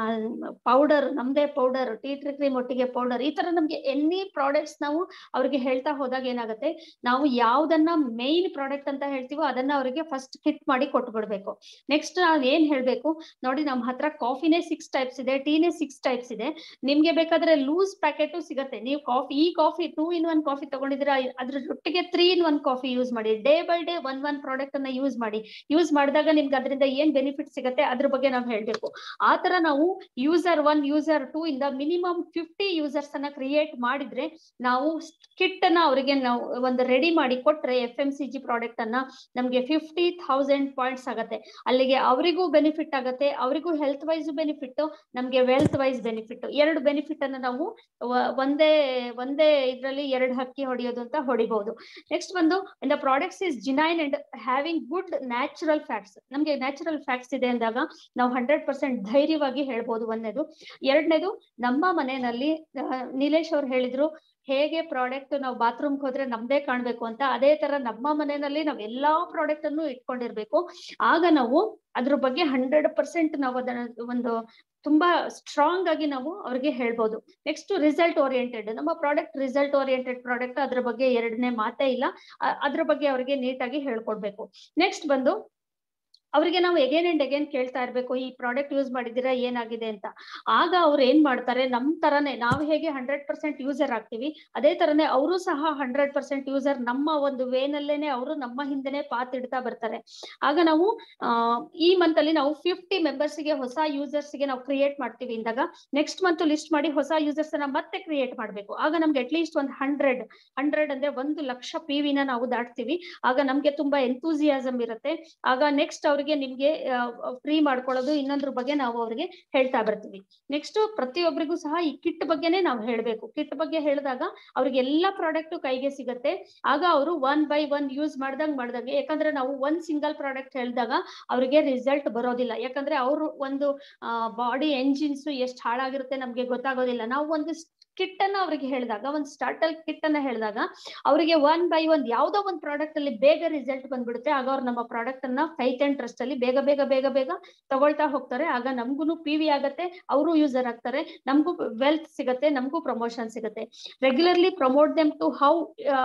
ಪೌಡರ್ ನಮ್ದೇ ಪೌಡರ್ ಟೀ ಟ್ರೀ ಕ್ರೀಮ್ ಒಟ್ಟಿಗೆ ಪೌಡರ್ ಈ ತರ ನಮ್ಗೆ ಎನಿ ಪ್ರಾಡಕ್ಟ್ಸ್ ನಾವು ಅವ್ರಿಗೆ ಹೇಳ್ತಾ ಹೋದಾಗ ಏನಾಗುತ್ತೆ ನಾವು ಯಾವ್ದನ್ನ ಮೇನ್ ಪ್ರಾಡಕ್ಟ್ ಅಂತ ಹೇಳ್ತೀವೋ ಅದನ್ನ ಅವರಿಗೆ ಫಸ್ಟ್ ಕಿಟ್ ಮಾಡಿ ಕೊಟ್ಬಿಡ್ಬೇಕು ನೆಕ್ಸ್ಟ್ ನಾವ್ ಏನ್ ಹೇಳ್ಬೇಕು ನೋಡಿ ನಮ್ಮ ಹತ್ರ ಕಾಫಿನೇ ಸಿಕ್ಸ್ ಟೈಪ್ಸ್ ಇದೆ ಟೀನೇ ಸಿಕ್ಸ್ ಟೈಪ್ಸ್ ಇದೆ ನಿಮ್ಗೆ ಬೇಕಾದ್ರೆ ಲೂಸ್ ಪ್ಯಾಕೆಟ್ ಸಿಗತ್ತೆ ನೀವು ಕಾಫಿ ಈ coffee two in one coffee ತಗೊಂಡಿದ್ರೆ ಅದ್ರ ಜೊತೆಗೆ three in one coffee use ಮಾಡಿ day by day one one product ಅನ್ನ ಯೂಸ್ ಮಾಡಿ ಯೂಸ್ ಮಾಡಿದಾಗ ನಿಮ್ಗೆ ಅದರಿಂದ ಏನ್ ಬೆನಿಫಿಟ್ ಸಿಗತ್ತೆ ಅದ್ರ ಬಗ್ಗೆ ನಾವು ಹೇಳ್ಬೇಕು ಆ ತರ ನಾವು ಯೂಸರ್ ಒನ್ ಯೂಸರ್ ಟೂ ಇಂದ ಮಿನಿಮಮ್ ಫಿಫ್ಟಿ ಯೂಸರ್ಸ್ ಅನ್ನ ಕ್ರಿಯೇಟ್ ಮಾಡಿದ್ರೆ ನಾವು ಕಿಟ್ ಅನ್ನ ಅವರಿಗೆ ನಾವು ಒಂದು ರೆಡಿ ಮಾಡಿ ಕೊಟ್ರೆ F M C G product ಅನ್ನ ನಮ್ಗೆ ಫಿಫ್ಟಿ ಥೌಸಂಡ್ ಪಾಯಿಂಟ್ಸ್ ಆಗತ್ತೆ ಅಲ್ಲಿಗೆ ಅವರಿಗೂ ಬೆನಿಫಿಟ್ ಆಗತ್ತೆ ಅವರಿಗೂ ಹೆಲ್ತ್ ವೈಸ್ ಬೆನಿಫಿಟ್ ನಮ್ಗೆ ವೆಲ್ತ್ ವೈಸ್ ಬೆನಿಫಿಟ್ ಎರಡು ಬೆನಿಫಿಟ್ ಅನ್ನ ನಾವು ವ- ಒಂದೇ ಒಂದೇ ಇದ್ರಲ್ಲಿ ಎರಡು ಹಕ್ಕಿ ಹೊಡೆಯೋದು ಅಂತ ಹೊಡಿಬಹುದು ನೆಕ್ಸ್ಟ್ ಬಂದು the products is genuine and having good natural facts ನಮ್ಗೆ ನ್ಯಾಚುರಲ್ ಫ್ಯಾಕ್ಟ್ಸ್ ಇದೆ ಅಂದಾಗ ನಾವು ಹಂಡ್ರೆಡ್ ಪರ್ಸೆಂಟ್ ಧೈರ್ಯವಾಗಿ ಹೇಳ್ಬೋದು ಒಂದೇದು ಎರಡನೇದು ನಮ್ಮ ಮನೆಯಲ್ಲಿ ನೀಲೇಶ್ ಅವ್ರು ಹೇಳಿದ್ರು ಹೇಗೆ ಪ್ರಾಡಕ್ಟ್ ನಾವು ಬಾತ್ರೂಮ್ ಹೋದ್ರೆ ನಮ್ದೇ ಕಾಣ್ಬೇಕು ಅಂತ ಅದೇ ತರ ನಮ್ಮ ಮನೆಯಲ್ಲಿ ನಾವ್ ಎಲ್ಲಾ ಪ್ರಾಡಕ್ಟ್ ಅನ್ನು ಇಟ್ಕೊಂಡಿರ್ಬೇಕು ಆಗ ನಾವು ಅದ್ರ ಬಗ್ಗೆ ಹಂಡ್ರೆಡ್ ಪರ್ಸೆಂಟ್ ನಾವು ಅದನ್ನ ಒಂದು ತುಂಬಾ ಸ್ಟ್ರಾಂಗ್ ಆಗಿ ನಾವು ಅವ್ರಿಗೆ ಹೇಳ್ಬೋದು ನೆಕ್ಸ್ಟ್ ರಿಸಲ್ಟ್ ಓರಿಯೆಂಟೆಡ್ ನಮ್ಮ ಪ್ರಾಡಕ್ಟ್ ರಿಸಲ್ಟ್ ಓರಿಯೆಂಟೆಡ್ ಪ್ರಾಡಕ್ಟ್ ಅದ್ರ ಬಗ್ಗೆ ಎರಡನೇ ಮಾತೇ ಇಲ್ಲ ಅ- ಅದ್ರ ಬಗ್ಗೆ ಅವ್ರಿಗೆ ನೀಟಾಗಿ ಹೇಳ್ಕೊಡ್ಬೇಕು ನೆಕ್ಸ್ಟ್ ಬಂದು ಅವರಿಗೆ ನಾವು ಎಗೇನ್ ಅಂಡ್ ಅಗೇನ್ ಕೇಳ್ತಾ ಇರ್ಬೇಕು ಈ ಪ್ರಾಡಕ್ಟ್ ಯೂಸ್ ಮಾಡಿದಿರಾ ಏನಾಗಿದೆ ಅಂತ ಆಗ ಅವ್ರು ಏನ್ ಮಾಡ್ತಾರೆ ನಮ್ ತರನೇ ನಾವು ಹೇಗೆ ಹಂಡ್ರೆಡ್ ಪರ್ಸೆಂಟ್ ಯೂಸರ್ ಆಗ್ತೀವಿ ಅದೇ ತರನೇ ಅವರು ಸಹ ಹಂಡ್ರೆಡ್ ಪರ್ಸೆಂಟ್ ಯೂಸರ್ ನಮ್ಮ ಒಂದು ವೇನಲ್ಲೇನೆ ಅವರು ನಮ್ಮ ಹಿಂದೆನೆ ಪಾತ್ ಇಡ್ತಾ ಬರ್ತಾರೆ ಆಗ ನಾವು ಆ ಈ ಮಂತ್ ಅಲ್ಲಿ ನಾವು ಫಿಫ್ಟಿ ಮೆಂಬರ್ಸ್ ಗೆ ಹೊಸ ಯೂಸರ್ಸ್ ಗೆ ನಾವು ಕ್ರಿಯೇಟ್ ಮಾಡ್ತೀವಿ ಇಂದಾಗ ನೆಕ್ಸ್ಟ್ ಮಂತ್ ಲಿಸ್ಟ್ ಮಾಡಿ ಹೊಸ ಯೂಸರ್ಸ್ ಅನ್ನ ಮತ್ತೆ ಕ್ರಿಯೇಟ್ ಮಾಡ್ಬೇಕು ಆಗ ನಮ್ಗೆ ಅಟ್ಲೀಸ್ಟ್ ಒಂದ್ ಹಂಡ್ರೆಡ್ ಹಂಡ್ರೆಡ್ ಅಂದ್ರೆ ಒಂದು ಲಕ್ಷ ಪಿ ವಿನ ನಾವು ದಾಟ್ತೀವಿ ಆಗ ನಮ್ಗೆ ತುಂಬಾ ಎಂತೂಸಿಯಾಸಮ್ ಇರುತ್ತೆ ಆಗ ನೆಕ್ಸ್ಟ್ ಅವ್ರಿಗೆ ನಿಮ್ಗೆ ಫ್ರೀ ಮಾಡ್ಕೊಳ್ಳೋದು ಇನ್ನೊಂದ್ರ ಬಗ್ಗೆ ನಾವು ಅವ್ರಿಗೆ ಹೇಳ್ತಾ ಬರ್ತೀವಿ ನೆಕ್ಸ್ಟ್ ಪ್ರತಿಯೊಬ್ಬರಿಗೂ ಸಹ ಈ ಕಿಟ್ ಬಗ್ಗೆನೇ ನಾವು ಹೇಳ್ಬೇಕು ಕಿಟ್ ಬಗ್ಗೆ ಹೇಳಿದಾಗ ಅವ್ರಿಗೆ ಎಲ್ಲಾ ಪ್ರಾಡಕ್ಟ್ ಕೈಗೆ ಸಿಗತ್ತೆ ಆಗ ಅವರು ಒನ್ ಬೈ ಒನ್ ಯೂಸ್ ಮಾಡ್ದಂಗ್ ಮಾಡ್ದಂಗೆ ಯಾಕಂದ್ರೆ ನಾವು ಒಂದ್ ಸಿಂಗಲ್ ಪ್ರಾಡಕ್ಟ್ ಹೇಳಿದಾಗ ಅವ್ರಿಗೆ ರಿಸಲ್ಟ್ ಬರೋದಿಲ್ಲ ಯಾಕಂದ್ರೆ ಅವರು ಒಂದು ಬಾಡಿ ಎಂಜಿನ್ಸ್ ಎಷ್ಟು ಹಾಳಾಗಿರುತ್ತೆ ನಮ್ಗೆ ಗೊತ್ತಾಗೋದಿಲ್ಲ ನಾವು ಒಂದು ಕಿಟ್ ಅನ್ನ ಅವ್ರಿಗೆ ಹೇಳಿದಾಗ ಒಂದು ಸ್ಟಾರ್ಟಲ್ ಕಿಟ್ ಅನ್ನ ಹೇಳಿದಾಗ ಅವರಿಗೆ ಒನ್ ಬೈ ಒನ್ ಯಾವ್ದೋ ಒಂದು ಪ್ರಾಡಕ್ಟ್ ಅಲ್ಲಿ ಬೇಗ ರಿಸಲ್ಟ್ ಬಂದ್ಬಿಡುತ್ತೆ ಆಗ ಅವ್ರು ನಮ್ಮ ಪ್ರಾಡಕ್ಟ್ ಅನ್ನ ಫೈತ್ ಅಂಡ್ ಟ್ರಸ್ಟ್ ಅಲ್ಲಿ ಬೇಗ ಬೇಗ ಬೇಗ ಬೇಗ ತಗೊಳ್ತಾ ಹೋಗ್ತಾರೆ ಆಗ ನಮ್ಗೂ ಪಿ ವಿ ಆಗತ್ತೆ ಅವರು ಯೂಸರ್ ಆಗ್ತಾರೆ ನಮಗೂ ವೆಲ್ತ್ ಸಿಗತ್ತೆ ನಮಗೂ ಪ್ರಮೋಷನ್ ಸಿಗತ್ತೆ regularly promote them to how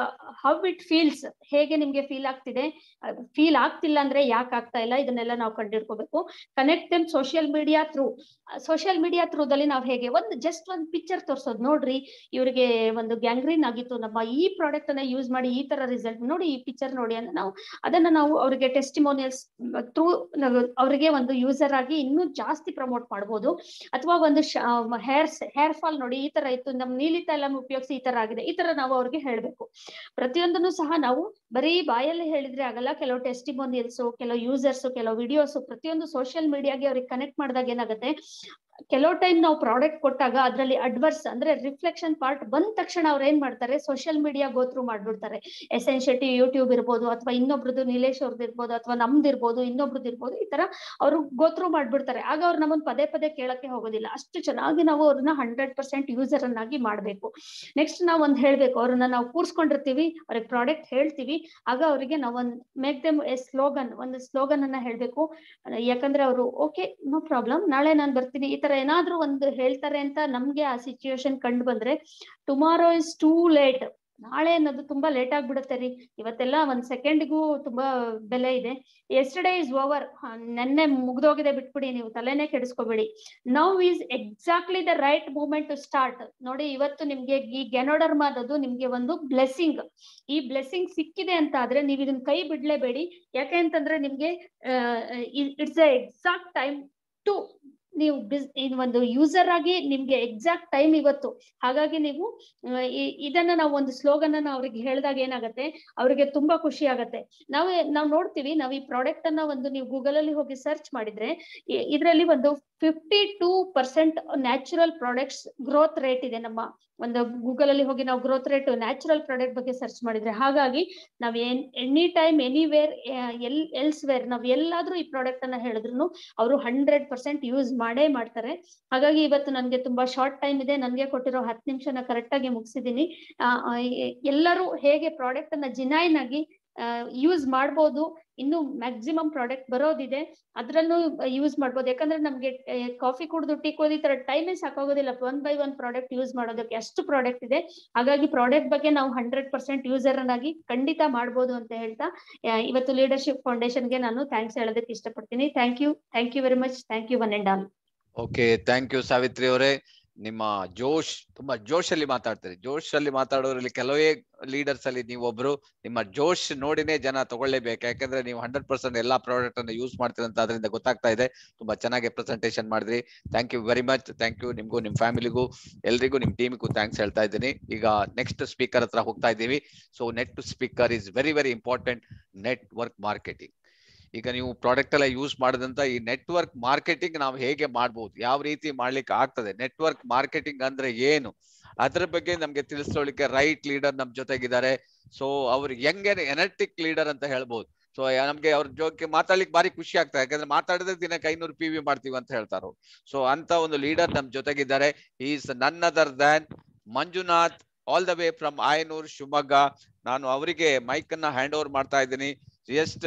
how it feels ಹೇಗೆ ನಿಮ್ಗೆ ಫೀಲ್ ಆಗ್ತಿದೆ ಫೀಲ್ ಆಗ್ತಿಲ್ಲ ಅಂದ್ರೆ ಯಾಕೆ ಆಗ್ತಾ ಇಲ್ಲ ಇದನ್ನೆಲ್ಲ ನಾವು ಕಂಡಿಡ್ಕೋಬೇಕು connect them social media through social media ಥ್ರೂದಲ್ಲಿ ನಾವು ಹೇಗೆ ಒಂದು ಜಸ್ಟ್ ಒಂದು ಪಿಕ್ಚರ್ ತೋರ್ಸೋದು ನೋಡ್ರಿ ಇವ್ರಿಗೆ ಒಂದು ಗ್ಯಾಂಗ್ರೀನ್ ಆಗಿತ್ತು ನಮ್ಮ ಈ ಪ್ರಾಡಕ್ಟ್ ಅನ್ನ ಯೂಸ್ ಮಾಡಿ ಈ ತರ ರಿಸಲ್ಟ್ ನೋಡಿ ಈ ಪಿಕ್ಚರ್ ನೋಡಿ ಅಂತ ನಾವು ಅದನ್ನ ನಾವು ಅವರಿಗೆ ಟೆಸ್ಟಿಮೋನಿಯಲ್ಸ್ ಥ್ರೂ ಅವರಿಗೆ ಒಂದು ಯೂಸರ್ ಆಗಿ ಇನ್ನೂ ಜಾಸ್ತಿ ಪ್ರಮೋಟ್ ಮಾಡ್ಬೋದು ಅಥವಾ ಒಂದು ಹೇರ್ ಹೇರ್ ಫಾಲ್ ನೋಡಿ ಈ ತರ ಇತ್ತು ನಮ್ ನೀಲಿ ತೈಲಂ ಉಪಯೋಗಿಸಿ ಈ ತರ ಆಗಿದೆ ಈ ತರ ನಾವು ಅವ್ರಿಗೆ ಹೇಳ್ಬೇಕು ಪ್ರತಿಯೊಂದನ್ನು ಸಹ ನಾವು ಬರೀ ಬಾಯಲ್ಲಿ ಹೇಳಿದ್ರೆ ಆಗಲ್ಲ ಕೆಲವು ಟೆಸ್ಟಿಮೋನಿಯಲ್ಸ್ ಕೆಲವು ಯೂಸರ್ಸ್ ಕೆಲವು ವಿಡಿಯೋಸ್ ಪ್ರತಿಯೊಂದು ಸೋಷಿಯಲ್ ಮೀಡಿಯಾಗೆ ಅವ್ರಿಗೆ ಕನೆಕ್ಟ್ ಮಾಡಿದಾಗ ಏನಾಗುತ್ತೆ ಕೆಲವು ಟೈಮ್ ನಾವು ಪ್ರಾಡಕ್ಟ್ ಕೊಟ್ಟಾಗ ಅದರಲ್ಲಿ ಅಡ್ವರ್ಸ್ ಅಂದ್ರೆ ರಿಫ್ಲೆಕ್ಷನ್ ಪಾರ್ಟ್ ಬಂದ ತಕ್ಷಣ ಅವ್ರು ಏನ್ ಮಾಡ್ತಾರೆ ಸೋಷಿಯಲ್ ಮೀಡಿಯಾ ಗೋತ್ರು ಮಾಡ್ಬಿಡ್ತಾರೆ ಎಸ್ ಎನ್ ಶೆಟ್ಟಿ ಯೂಟ್ಯೂಬ್ ಇರ್ಬೋದು ಅಥವಾ ಇನ್ನೊಬ್ರದ್ದು ನೀಲೇಶ್ ಅವ್ರದ್ದು ಇರ್ಬೋದು ಅಥವಾ ನಮ್ದು ಇರ್ಬೋದು ಇನ್ನೊಬ್ರದ್ದು ಇರ್ಬೋದು ಈ ತರ ಅವರು ಗೋತ್ರು ಮಾಡ್ಬಿಡ್ತಾರೆ ಆಗ ಅವ್ರು ನಮ್ಮನ್ನ ಪದೇ ಪದೇ ಕೇಳಕ್ಕೆ ಹೋಗೋದಿಲ್ಲ ಅಷ್ಟು ಚೆನ್ನಾಗಿ ನಾವು ಅವ್ರನ್ನ ಹಂಡ್ರೆಡ್ ಪರ್ಸೆಂಟ್ ಯೂಸರ್ ಅನ್ನಾಗಿ ಮಾಡ್ಬೇಕು ನೆಕ್ಸ್ಟ್ ನಾವ್ ಒಂದ್ ಹೇಳ್ಬೇಕು ಅವ್ರನ್ನ ನಾವು ಕೂರ್ಸ್ಕೊಂಡಿರ್ತೀವಿ ಅವ್ರಿಗೆ ಪ್ರಾಡಕ್ಟ್ ಹೇಳ್ತೀವಿ ಆಗ ಅವರಿಗೆ ನಾವ್ ಒಂದ್ ಮೇಕ್ ದೆಮ್ ಎ ಸ್ಲೋಗನ್ ಒಂದು ಸ್ಲೋಗನ್ ಅನ್ನ ಹೇಳ್ಬೇಕು ಯಾಕಂದ್ರೆ ಅವರು ಓಕೆ ನೋ ಪ್ರಾಬ್ಲಮ್ ನಾಳೆ ನಾನ್ ಬರ್ತೀನಿ ಈ ತರ ಏನಾದ್ರೂ ಒಂದು ಹೇಳ್ತಾರೆ ಅಂತ ನಮ್ಗೆ ಆ ಸಿಚುಯೇಷನ್ ಕಂಡು ಬಂದ್ರೆ ಟುಮಾರೋ ಇಸ್ ಟೂ ಲೇಟ್ ನಾಳೆ ಅನ್ನೋದು ತುಂಬಾ ಲೇಟ್ ಆಗ್ಬಿಡುತ್ತೆ ರೀ ಇವತ್ತೆಲ್ಲ ಒಂದ್ ಸೆಕೆಂಡ್ಗೂ ತುಂಬಾ ಬೆಲೆ ಇದೆ ಎಸ್ಟರ್ಡೇ ಇಸ್ ಓವರ್ ನೆನ್ನೆ ಮುಗ್ದೋಗಿದೆ ಬಿಟ್ಬಿಡಿ ನೀವು ತಲೆನೇ ಕೆಡಿಸ್ಕೋಬೇಡಿ now is exactly the right moment to start ನೋಡಿ ಇವತ್ತು ನಿಮ್ಗೆ ಈ ಗೆನೋಡರ್ಮ ಅನ್ನೋದು ನಿಮ್ಗೆ ಒಂದು ಬ್ಲೆಸ್ಸಿಂಗ್ ಈ ಬ್ಲೆಸ್ಸಿಂಗ್ ಸಿಕ್ಕಿದೆ ಅಂತ ಆದ್ರೆ ನೀವು ಇದನ್ನ ಕೈ ಬಿಡ್ಲೇಬೇಡಿ ಯಾಕೆ ಅಂತಂದ್ರೆ ನಿಮ್ಗೆ it's a exact time to ನೀವು ಬಿಸ್ ಒಂದು ಯೂಸರ್ ಆಗಿ ನಿಮ್ಗೆ ಎಕ್ಸಾಕ್ಟ್ ಟೈಮ್ ಇವತ್ತು ಹಾಗಾಗಿ ನೀವು ಇದನ್ನ ನಾವು ಒಂದು ಸ್ಲೋಗನ್ ಅನ್ನ ಅವ್ರಿಗೆ ಹೇಳಿದಾಗ ಏನಾಗತ್ತೆ ಅವ್ರಿಗೆ ತುಂಬಾ ಖುಷಿ ಆಗತ್ತೆ ನಾವು ನಾವು ನೋಡ್ತೀವಿ ನಾವು ಈ ಪ್ರಾಡಕ್ಟ್ ಅನ್ನ ಒಂದು ನೀವು ಗೂಗಲ್ ಅಲ್ಲಿ ಹೋಗಿ ಸರ್ಚ್ ಮಾಡಿದ್ರೆ ಇದರಲ್ಲಿ ಒಂದು fifty two percent natural products growth rate ಇದೆ ನಮ್ಮ ಒಂದು ಗೂಗಲ್ ಅಲ್ಲಿ ಹೋಗಿ ನಾವು ಗ್ರೋತ್ ರೇಟ್ ನ್ಯಾಚುರಲ್ ಪ್ರಾಡಕ್ಟ್ ಬಗ್ಗೆ ಸರ್ಚ್ ಮಾಡಿದ್ರೆ ಹಾಗಾಗಿ ನಾವ್ ಏನ್ ಎನಿ ಟೈಮ್ ಎನಿವೇರ್ ಎಲ್ ಎಲ್ಸ್ ವೇರ್ ನಾವ್ ಎಲ್ಲಾದ್ರೂ ಈ ಪ್ರಾಡಕ್ಟ್ ಅನ್ನ ಹೇಳಿದ್ರು ಅವರು ಹಂಡ್ರೆಡ್ ಪರ್ಸೆಂಟ್ ಯೂಸ್ ಮಾಡೇ ಮಾಡ್ತಾರೆ ಹಾಗಾಗಿ ಇವತ್ತು ನನ್ಗೆ ತುಂಬಾ ಶಾರ್ಟ್ ಟೈಮ್ ಇದೆ ನನ್ಗೆ ಕೊಟ್ಟಿರೋ ಹತ್ತು ನಿಮಿಷನ ಕರೆಕ್ಟ್ ಆಗಿ ಮುಗಿಸಿದೀನಿ ಎಲ್ಲರೂ ಹೇಗೆ ಪ್ರಾಡಕ್ಟ್ ಅನ್ನ ಜಿನೈನ್ ಆಗಿ ಯೂಸ್ ಮಾಡ್ಬೋದು ಇನ್ನು ಮ್ಯಾಕ್ಸಿಮಮ್ ಪ್ರಾಡಕ್ಟ್ ಬರೋದಿದೆ ಅದ್ರಲ್ಲೂ ಯೂಸ್ ಮಾಡ್ಬೋದು ಯಾಕಂದ್ರೆ ನಮ್ಗೆ ಕಾಫಿ ಕುಡಿದು ಟೀ ಕುಡಿದು ಈ ತರ ಟೈಮೇ ಸಾಕಾಗೋದಿಲ್ಲ one by one product use ಮಾಡೋದಕ್ಕೆ ಅಷ್ಟು ಪ್ರಾಡಕ್ಟ್ ಇದೆ ಹಾಗಾಗಿ ಪ್ರಾಡಕ್ಟ್ ಬಗ್ಗೆ ನಾವು ಹಂಡ್ರೆಡ್ ಪರ್ಸೆಂಟ್ ಯೂಸರ್ ಆಗಿ ಖಂಡಿತ ಮಾಡ್ಬೋದು ಅಂತ ಹೇಳ್ತಾ ಆ, ಇವತ್ತು ಲೀಡರ್ಶಿಪ್ ಫೌಂಡೇಶನ್ಗೆ ನಾನು ಥ್ಯಾಂಕ್ಸ್ ಹೇಳೋದಕ್ಕೆ ಇಷ್ಟಪಡ್ತೀನಿ thank you thank you very much thank you one and all okay thank you Savitri ಅವರೇ ನಿಮ್ಮ ಜೋಶ್ ತುಂಬಾ ಜೋಶ್ ಅಲ್ಲಿ ಮಾತಾಡ್ತೀರಿ ಜೋಶ್ ಅಲ್ಲಿ ಮಾತಾಡೋದ್ರಲ್ಲಿ ಕೆಲವೇ ಲೀಡರ್ಸ್ ಅಲ್ಲಿ ನೀವು ಒಬ್ರು ನಿಮ್ಮ ಜೋಶ್ ನೋಡಿನೇ ಜನ ತಗೊಳ್ಳೇಬೇಕು ಯಾಕಂದ್ರೆ ನೀವು ಹಂಡ್ರೆಡ್ ಪರ್ಸೆಂಟ್ ಎಲ್ಲಾ ಪ್ರಾಡಕ್ಟ್ ಅನ್ನು ಯೂಸ್ ಮಾಡ್ತೀರಿ ಅಂತ ಅದರಿಂದ ಗೊತ್ತಾಗ್ತಾ ಇದೆ ತುಂಬಾ ಚೆನ್ನಾಗಿ ಪ್ರೆಸೆಂಟೇಶನ್ ಮಾಡಿದ್ರಿ thank you very much thank you ನಿಮ್ಗೂ ನಿಮ್ ಫ್ಯಾಮಿಲಿಗೂ ಎಲ್ರಿಗೂ ನಿಮ್ ಟೀಮಿಗೂ ಥ್ಯಾಂಕ್ಸ್ ಹೇಳ್ತಾ ಇದ್ದೀನಿ ಈಗ ನೆಕ್ಸ್ಟ್ ಸ್ಪೀಕರ್ ಹತ್ರ ಹೋಗ್ತಾ ಇದ್ದೀವಿ so net speaker is very very important network marketing ಈಗ ನೀವು ಪ್ರಾಡಕ್ಟ್ ಎಲ್ಲ ಯೂಸ್ ಮಾಡಿದಂತ ಈ ನೆಟ್ವರ್ಕ್ ಮಾರ್ಕೆಟಿಂಗ್ ನಾವು ಹೇಗೆ ಮಾಡ್ಬೋದು ಯಾವ ರೀತಿ ಮಾಡ್ಲಿಕ್ಕೆ ಆಗ್ತದೆ ನೆಟ್ವರ್ಕ್ ಮಾರ್ಕೆಟಿಂಗ್ ಅಂದ್ರೆ ಏನು ಅದ್ರ ಬಗ್ಗೆ ನಮ್ಗೆ ತಿಳಿಸ್ಕೊಳ್ಳಿಕ್ಕೆ ರೈಟ್ ಲೀಡರ್ ನಮ್ ಜೊತೆಗಿದ್ದಾರೆ ಸೊ ಅವ್ರು ಯಂಗ್ ಎನರ್ಟಿಕ್ ಲೀಡರ್ ಅಂತ ಹೇಳ್ಬೋದು ಸೊ ನಮ್ಗೆ ಅವ್ರ ಜೊತೆ ಮಾತಾಡ್ಲಿಕ್ಕೆ ಬಾರಿ ಖುಷಿ ಆಗ್ತದೆ ಯಾಕಂದ್ರೆ ಮಾತಾಡಿದ್ರೆ ದಿನಕ್ಕೆ ಐನೂರು ಪಿ ವಿ ಮಾಡ್ತೀವಿ ಅಂತ ಹೇಳ್ತಾರೋ ಸೊ ಅಂತ ಒಂದು ಲೀಡರ್ ನಮ್ ಜೊತೆಗಿದ್ದಾರೆ is none other than Manjunath all the way from Ayanur Shivamogga ನಾನು ಅವರಿಗೆ ಮೈಕ್ ಅನ್ನ ಹ್ಯಾಂಡ್ ಓವರ್ ಮಾಡ್ತಾ ಇದ್ದೀನಿ ಜಸ್ಟ್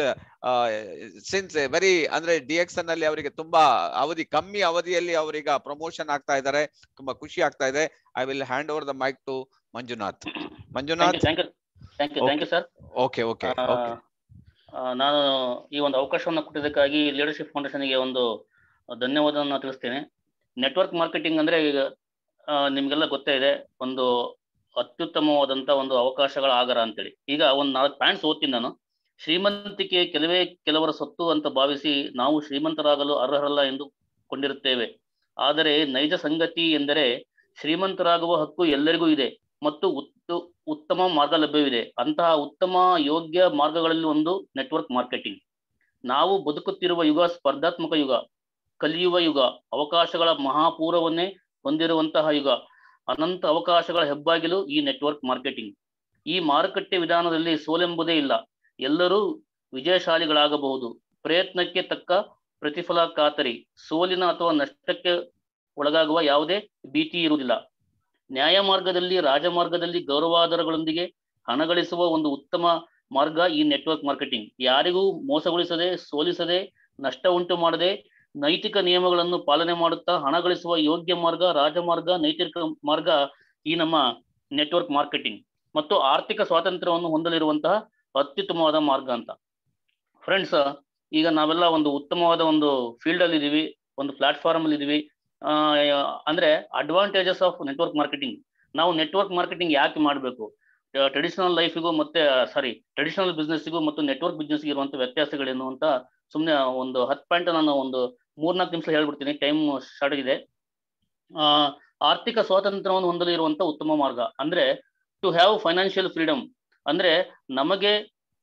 ಸಿನ್ಸ್ ವೆರಿ ಅಂದ್ರೆ ಡಿ ಎಕ್ಸ್ ಅಲ್ಲಿ ಅವರಿಗೆ ತುಂಬಾ ಅವಧಿ ಕಮ್ಮಿ ಅವಧಿಯಲ್ಲಿ ಅವರೀಗ ಪ್ರಮೋಷನ್ ಆಗ್ತಾ ಇದ್ದಾರೆ ತುಂಬಾ ಖುಷಿ ಆಗ್ತಾ ಇದೆ I will hand over the mic to Manjunath Manjunath thank you thank you thank you sir okay okay okay ನಾನು ಈ ಒಂದು ಅವಕಾಶವನ್ನು ಕೊಟ್ಟಿದ್ದಕ್ಕಾಗಿ ಲೀಡರ್ಶಿಪ್ ಫೌಂಡೇಶನ್ಗೆ ಒಂದು ಧನ್ಯವಾದವನ್ನು ತಿಳಿಸ್ತೇನೆ ನೆಟ್ವರ್ಕ್ ಮಾರ್ಕೆಟಿಂಗ್ ಅಂದ್ರೆ ಈಗ ಆ, ನಿಮ್ಗೆಲ್ಲ ಗೊತ್ತೇ ಇದೆ ಒಂದು ಅತ್ಯುತ್ತಮವಾದಂತ ಒಂದು ಅವಕಾಶಗಳ ಆಗರ ಅಂತೇಳಿ ಈಗ ಒಂದು ನಾಲ್ಕು ಪಾಯಿಂಟ್ಸ್ ಓದ್ತೀನಿ ನಾನು ಶ್ರೀಮಂತಿಕೆ ಕೆಲವೇ ಕೆಲವರ ಸೊತ್ತು ಅಂತ ಭಾವಿಸಿ ನಾವು ಶ್ರೀಮಂತರಾಗಲು ಅರ್ಹರಲ್ಲ ಎಂದು ಕೊಂಡಿರುತ್ತೇವೆ ಆದರೆ ನೈಜ ಸಂಗತಿ ಎಂದರೆ ಶ್ರೀಮಂತರಾಗುವ ಹಕ್ಕು ಎಲ್ಲರಿಗೂ ಇದೆ ಮತ್ತು ಉತ್ತು ಉತ್ತಮ ಮಾರ್ಗ ಲಭ್ಯವಿದೆ ಅಂತಹ ಉತ್ತಮ ಯೋಗ್ಯ ಮಾರ್ಗಗಳಲ್ಲಿ ಒಂದು ನೆಟ್ವರ್ಕ್ ಮಾರ್ಕೆಟಿಂಗ್ ನಾವು ಬದುಕುತ್ತಿರುವ ಯುಗ ಸ್ಪರ್ಧಾತ್ಮಕ ಯುಗ ಕಲಿಯುವ ಯುಗ ಅವಕಾಶಗಳ ಮಹಾಪೂರವನ್ನೇ ಹೊಂದಿರುವಂತಹ ಯುಗ ಅನಂತ ಅವಕಾಶಗಳ ಹೆಬ್ಬಾಗಿಲು ಈ ನೆಟ್ವರ್ಕ್ ಮಾರ್ಕೆಟಿಂಗ್ ಈ ಮಾರುಕಟ್ಟೆ ವಿಧಾನದಲ್ಲಿ ಸೋಲೆಂಬುದೇ ಇಲ್ಲ ಎಲ್ಲರೂ ವಿಜಯಶಾಲಿಗಳಾಗಬಹುದು ಪ್ರಯತ್ನಕ್ಕೆ ತಕ್ಕ ಪ್ರತಿಫಲ ಖಾತರಿ ಸೋಲಿನ ಅಥವಾ ನಷ್ಟಕ್ಕೆ ಒಳಗಾಗುವ ಯಾವುದೇ ಭೀತಿ ಇರುವುದಿಲ್ಲ ನ್ಯಾಯ ಮಾರ್ಗದಲ್ಲಿ ರಾಜಮಾರ್ಗದಲ್ಲಿ ಗೌರವಾಧಾರಗಳೊಂದಿಗೆ ಹಣ ಗಳಿಸುವ ಒಂದು ಉತ್ತಮ ಮಾರ್ಗ ಈ ನೆಟ್ವರ್ಕ್ ಮಾರ್ಕೆಟಿಂಗ್ ಯಾರಿಗೂ ಮೋಸಗೊಳಿಸದೆ ಸೋಲಿಸದೆ ನಷ್ಟ ಉಂಟು ಮಾಡದೆ ನೈತಿಕ ನಿಯಮಗಳನ್ನು ಪಾಲನೆ ಮಾಡುತ್ತಾ ಹಣ ಗಳಿಸುವ ಯೋಗ್ಯ ಮಾರ್ಗ ರಾಜಮಾರ್ಗ ನೈತಿಕ ಮಾರ್ಗ ಈ ನಮ್ಮ ನೆಟ್ವರ್ಕ್ ಮಾರ್ಕೆಟಿಂಗ್ ಮತ್ತು ಆರ್ಥಿಕ ಸ್ವಾತಂತ್ರ್ಯವನ್ನು ಹೊಂದಲಿರುವಂತಹ ಅತ್ಯುತ್ತಮವಾದ ಮಾರ್ಗ ಅಂತ ಫ್ರೆಂಡ್ಸ್ ಈಗ ನಾವೆಲ್ಲ ಒಂದು ಉತ್ತಮವಾದ ಒಂದು ಫೀಲ್ಡ್ ಅಲ್ಲಿ ಇದೀವಿ ಒಂದು ಪ್ಲಾಟ್ಫಾರ್ಮ್ ಅಲ್ಲಿ ಇದೀವಿ ಆ, ಅಂದ್ರೆ ಅಡ್ವಾಂಟೇಜಸ್ ಆಫ್ ನೆಟ್ವರ್ಕ್ ಮಾರ್ಕೆಟಿಂಗ್ ನಾವು ನೆಟ್ವರ್ಕ್ ಮಾರ್ಕೆಟಿಂಗ್ ಯಾಕೆ ಮಾಡಬೇಕು ಟ್ರೆಡಿಷನಲ್ ಲೈಫಿಗೂ ಮತ್ತೆ ಸಾರಿ ಟ್ರೆಡಿಷನಲ್ ಬಿಸ್ನೆಸ್ಗೂ ಮತ್ತು ನೆಟ್ವರ್ಕ್ ಬಿಸ್ನೆಸ್ಗೆ ಇರುವಂತ ವ್ಯತ್ಯಾಸಗಳೇನು ಅಂತ ಸುಮ್ಮನೆ ಒಂದು ಹತ್ತು ಪಾಯಿಂಟ್ ನಾನು ಒಂದು ಮೂರ್ನಾಲ್ಕು ನಿಮಿಷ ಹೇಳ್ಬಿಡ್ತೀನಿ ಟೈಮ್ ಶಾರ್ಟ್ ಇದೆ ಆ, ಆರ್ಥಿಕ ಸ್ವಾತಂತ್ರ್ಯವನ್ನು ಹೊಂದಲು ಇರುವಂತ ಉತ್ತಮ ಮಾರ್ಗ ಅಂದ್ರೆ ಟು ಹ್ಯಾವ್ ಫೈನಾನ್ಷಿಯಲ್ ಫ್ರೀಡಮ್ ಅಂದ್ರೆ ನಮಗೆ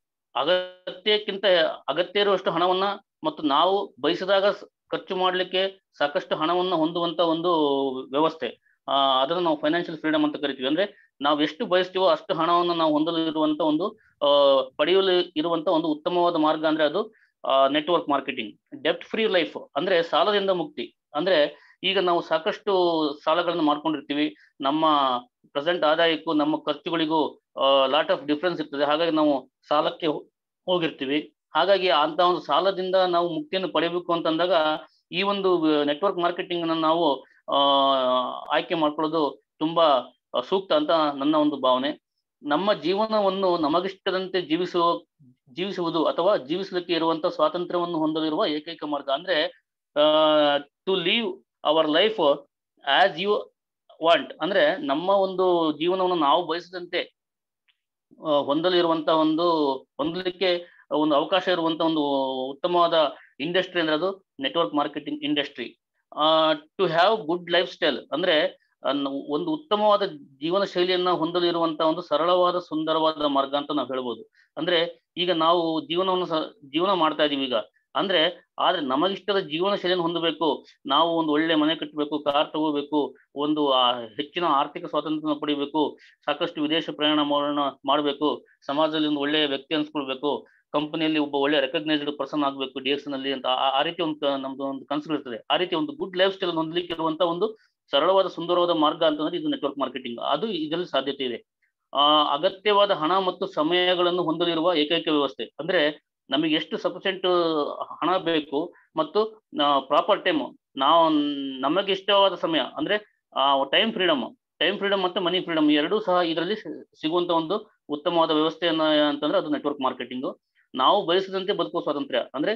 ಅಗತ್ಯಕ್ಕಿಂತ ಅಗತ್ಯ ಇರುವಷ್ಟು ಹಣವನ್ನ ಮತ್ತು ನಾವು ಬಯಸಿದಾಗ ಸ- ಖರ್ಚು ಮಾಡಲಿಕ್ಕೆ ಸಾಕಷ್ಟು ಹಣವನ್ನು ಹೊಂದುವಂತ ಒಂದು ವ್ಯವಸ್ಥೆ ಆ ಅದನ್ನು ನಾವು ಫೈನಾನ್ಷಿಯಲ್ ಫ್ರೀಡಮ್ ಅಂತ ಕರಿತೀವಿ ಅಂದ್ರೆ ನಾವು ಎಷ್ಟು ಬಯಸ್ತೀವೋ ಅಷ್ಟು ಹಣವನ್ನು ನಾವು ಹೊಂದಲು ಇರುವಂತ ಒಂದು ಆ ಪಡೆಯಲು ಇರುವಂತ ಒಂದು ಉತ್ತಮವಾದ ಮಾರ್ಗ ಅಂದ್ರೆ ಅದು ನೆಟ್ವರ್ಕ್ ಮಾರ್ಕೆಟಿಂಗ್ ಡೆಪ್ಟ್ ಫ್ರೀ ಲೈಫ್ ಅಂದ್ರೆ ಸಾಲದಿಂದ ಮುಕ್ತಿ ಅಂದ್ರೆ ಈಗ ನಾವು ಸಾಕಷ್ಟು ಸಾಲಗಳನ್ನು ಮಾಡ್ಕೊಂಡಿರ್ತೀವಿ ನಮ್ಮ ಪ್ರೆಸೆಂಟ್ ಆದಾಯಕ್ಕೂ ನಮ್ಮ ಖರ್ಚುಗಳಿಗೂ ಲಾಟ್ ಆಫ್ ಡಿಫ್ರೆನ್ಸ್ ಇರ್ತದೆ ಹಾಗಾಗಿ ನಾವು ಸಾಲಕ್ಕೆ ಹೋ- ಹೋಗಿರ್ತೀವಿ ಹಾಗಾಗಿ ಅಂತ ಒಂದು ಸಾಲದಿಂದ ನಾವು ಮುಕ್ತಿಯನ್ನು ಪಡಿಬೇಕು ಅಂತಂದಾಗ ಈ ಒಂದು ನೆಟ್ವರ್ಕ್ ಮಾರ್ಕೆಟಿಂಗ್ ಅನ್ನು ನಾವು ಆ ಆಯ್ಕೆ ಮಾಡ್ಕೊಳ್ಳೋದು ತುಂಬಾ ಸೂಕ್ತ ಅಂತ ನನ್ನ ಒಂದು ಭಾವನೆ ನಮ್ಮ ಜೀವನವನ್ನು ನಮಗಿಷ್ಟದಂತೆ ಜೀವಿಸುವ ಜೀವಿಸುವುದು ಅಥವಾ ಜೀವಿಸಲಿಕ್ಕೆ ಇರುವಂತ ಸ್ವಾತಂತ್ರ್ಯವನ್ನು ಹೊಂದಲಿರುವ ಏಕೈಕ ಮಾರ್ಗ ಅಂದ್ರೆ to live our life as you want ಅಂದ್ರೆ ನಮ್ಮ ಒಂದು ಜೀವನವನ್ನು ನಾವು ಬಯಸಿದಂತೆ ಆ, ಹೊಂದಲು ಇರುವಂತ ಒಂದು ಹೊಂದಲಿಕ್ಕೆ ಒಂದು ಅವಕಾಶ ಇರುವಂತ ಒಂದು ಉತ್ತಮವಾದ ಇಂಡಸ್ಟ್ರಿ ಅಂದ್ರೆ ಅದು network marketing industry to have good life style ಅಂದ್ರೆ ಆ, ನ- ಒಂದು ಉತ್ತಮವಾದ ಜೀವನ ಶೈಲಿಯನ್ನ ಹೊಂದಲು ಇರುವಂತ ಒಂದು ಸರಳವಾದ ಸುಂದರವಾದ ಮಾರ್ಗ ಅಂತ ನಾವು ಹೇಳ್ಬೋದು ಅಂದ್ರೆ ಈಗ ನಾವು ಜೀವನವನ್ನು ಸ- ಜೀವನ ಮಾಡ್ತಾ ಇದೀವಿ ಈಗ ಅಂದ್ರೆ ಆದ್ರೆ ನಮಗಿಷ್ಟದ ಜೀವನ ಶೈಲಿಯನ್ನು ಹೊಂದಬೇಕು ನಾವು ಒಂದು ಒಳ್ಳೆ ಮನೆ ಕಟ್ಟಬೇಕು ಕಾರ್ ತಗೋಬೇಕು ಒಂದು ಆ ಹೆಚ್ಚಿನ ಆರ್ಥಿಕ ಸ್ವಾತಂತ್ರ್ಯ ಪಡಿಬೇಕು ಸಾಕಷ್ಟು ವಿದೇಶ ಪ್ರಯಾಣ ಮಾಡೋಣ ಮಾಡಬೇಕು ಸಮಾಜದಲ್ಲಿ ಒಂದು ಒಳ್ಳೆಯ ವ್ಯಕ್ತಿ ಅನ್ಸ್ಕೊಳ್ಬೇಕು ಕಂಪನಿಯಲ್ಲಿ ಒಬ್ಬ ಒಳ್ಳೆ ರೆಕಗ್ನೈಸ್ಡ್ ಪರ್ಸನ್ ಆಗಬೇಕು ಡಿ ಎಕ್ಸ್ ನಲ್ಲಿ ಅಂತ ಆ- ಆ ರೀತಿ ಒಂದು ಕ- ನಮ್ದು ಒಂದು ಕನಸುಗಳಿರ್ತದೆ ಆ ರೀತಿ ಒಂದು ಗುಡ್ ಲೈಫ್ ಸ್ಟೈಲ್ ಹೊಂದಲಿಕ್ಕೆ ಇರುವಂತ ಒಂದು ಸರಳವಾದ ಸುಂದರವಾದ ಮಾರ್ಗ ಅಂತಂದ್ರೆ ಇದು ನೆಟ್ವರ್ಕ್ ಮಾರ್ಕೆಟಿಂಗ್ ಅದು ಇದರಲ್ಲಿ ಸಾಧ್ಯತೆ ಇದೆ ಆ ಅಗತ್ಯವಾದ ಹಣ ಮತ್ತು ಸಮಯಗಳನ್ನು ಹೊಂದಲಿರುವ ಏಕೈಕ ವ್ಯವಸ್ಥೆ ಅಂದ್ರೆ ನಮಗೆ ಎಷ್ಟು ಸಫಿಷಿಯಂಟ್ ಹಣ ಬೇಕು ಮತ್ತು ಪ್ರಾಪರ್ ಟೈಮ್ ನಾವು ನಮಗೆ ಇಷ್ಟವಾದ ಸಮಯ ಅಂದ್ರೆ ಟೈಮ್ ಫ್ರೀಡಮ್ ಟೈಮ್ ಫ್ರೀಡಮ್ ಮತ್ತು ಮನಿ ಫ್ರೀಡಮ್ ಎರಡೂ ಸಹ ಇದರಲ್ಲಿ ಸಿಗುವಂತ ಒಂದು ಉತ್ತಮವಾದ ವ್ಯವಸ್ಥೆಯನ್ನ ಅಂತಂದ್ರೆ ಅದು ನೆಟ್ವರ್ಕ್ ಮಾರ್ಕೆಟಿಂಗ್ ನಾವು ಬಯಸಿದಂತೆ ಬದುಕುವ ಸ್ವಾತಂತ್ರ್ಯ ಅಂದ್ರೆ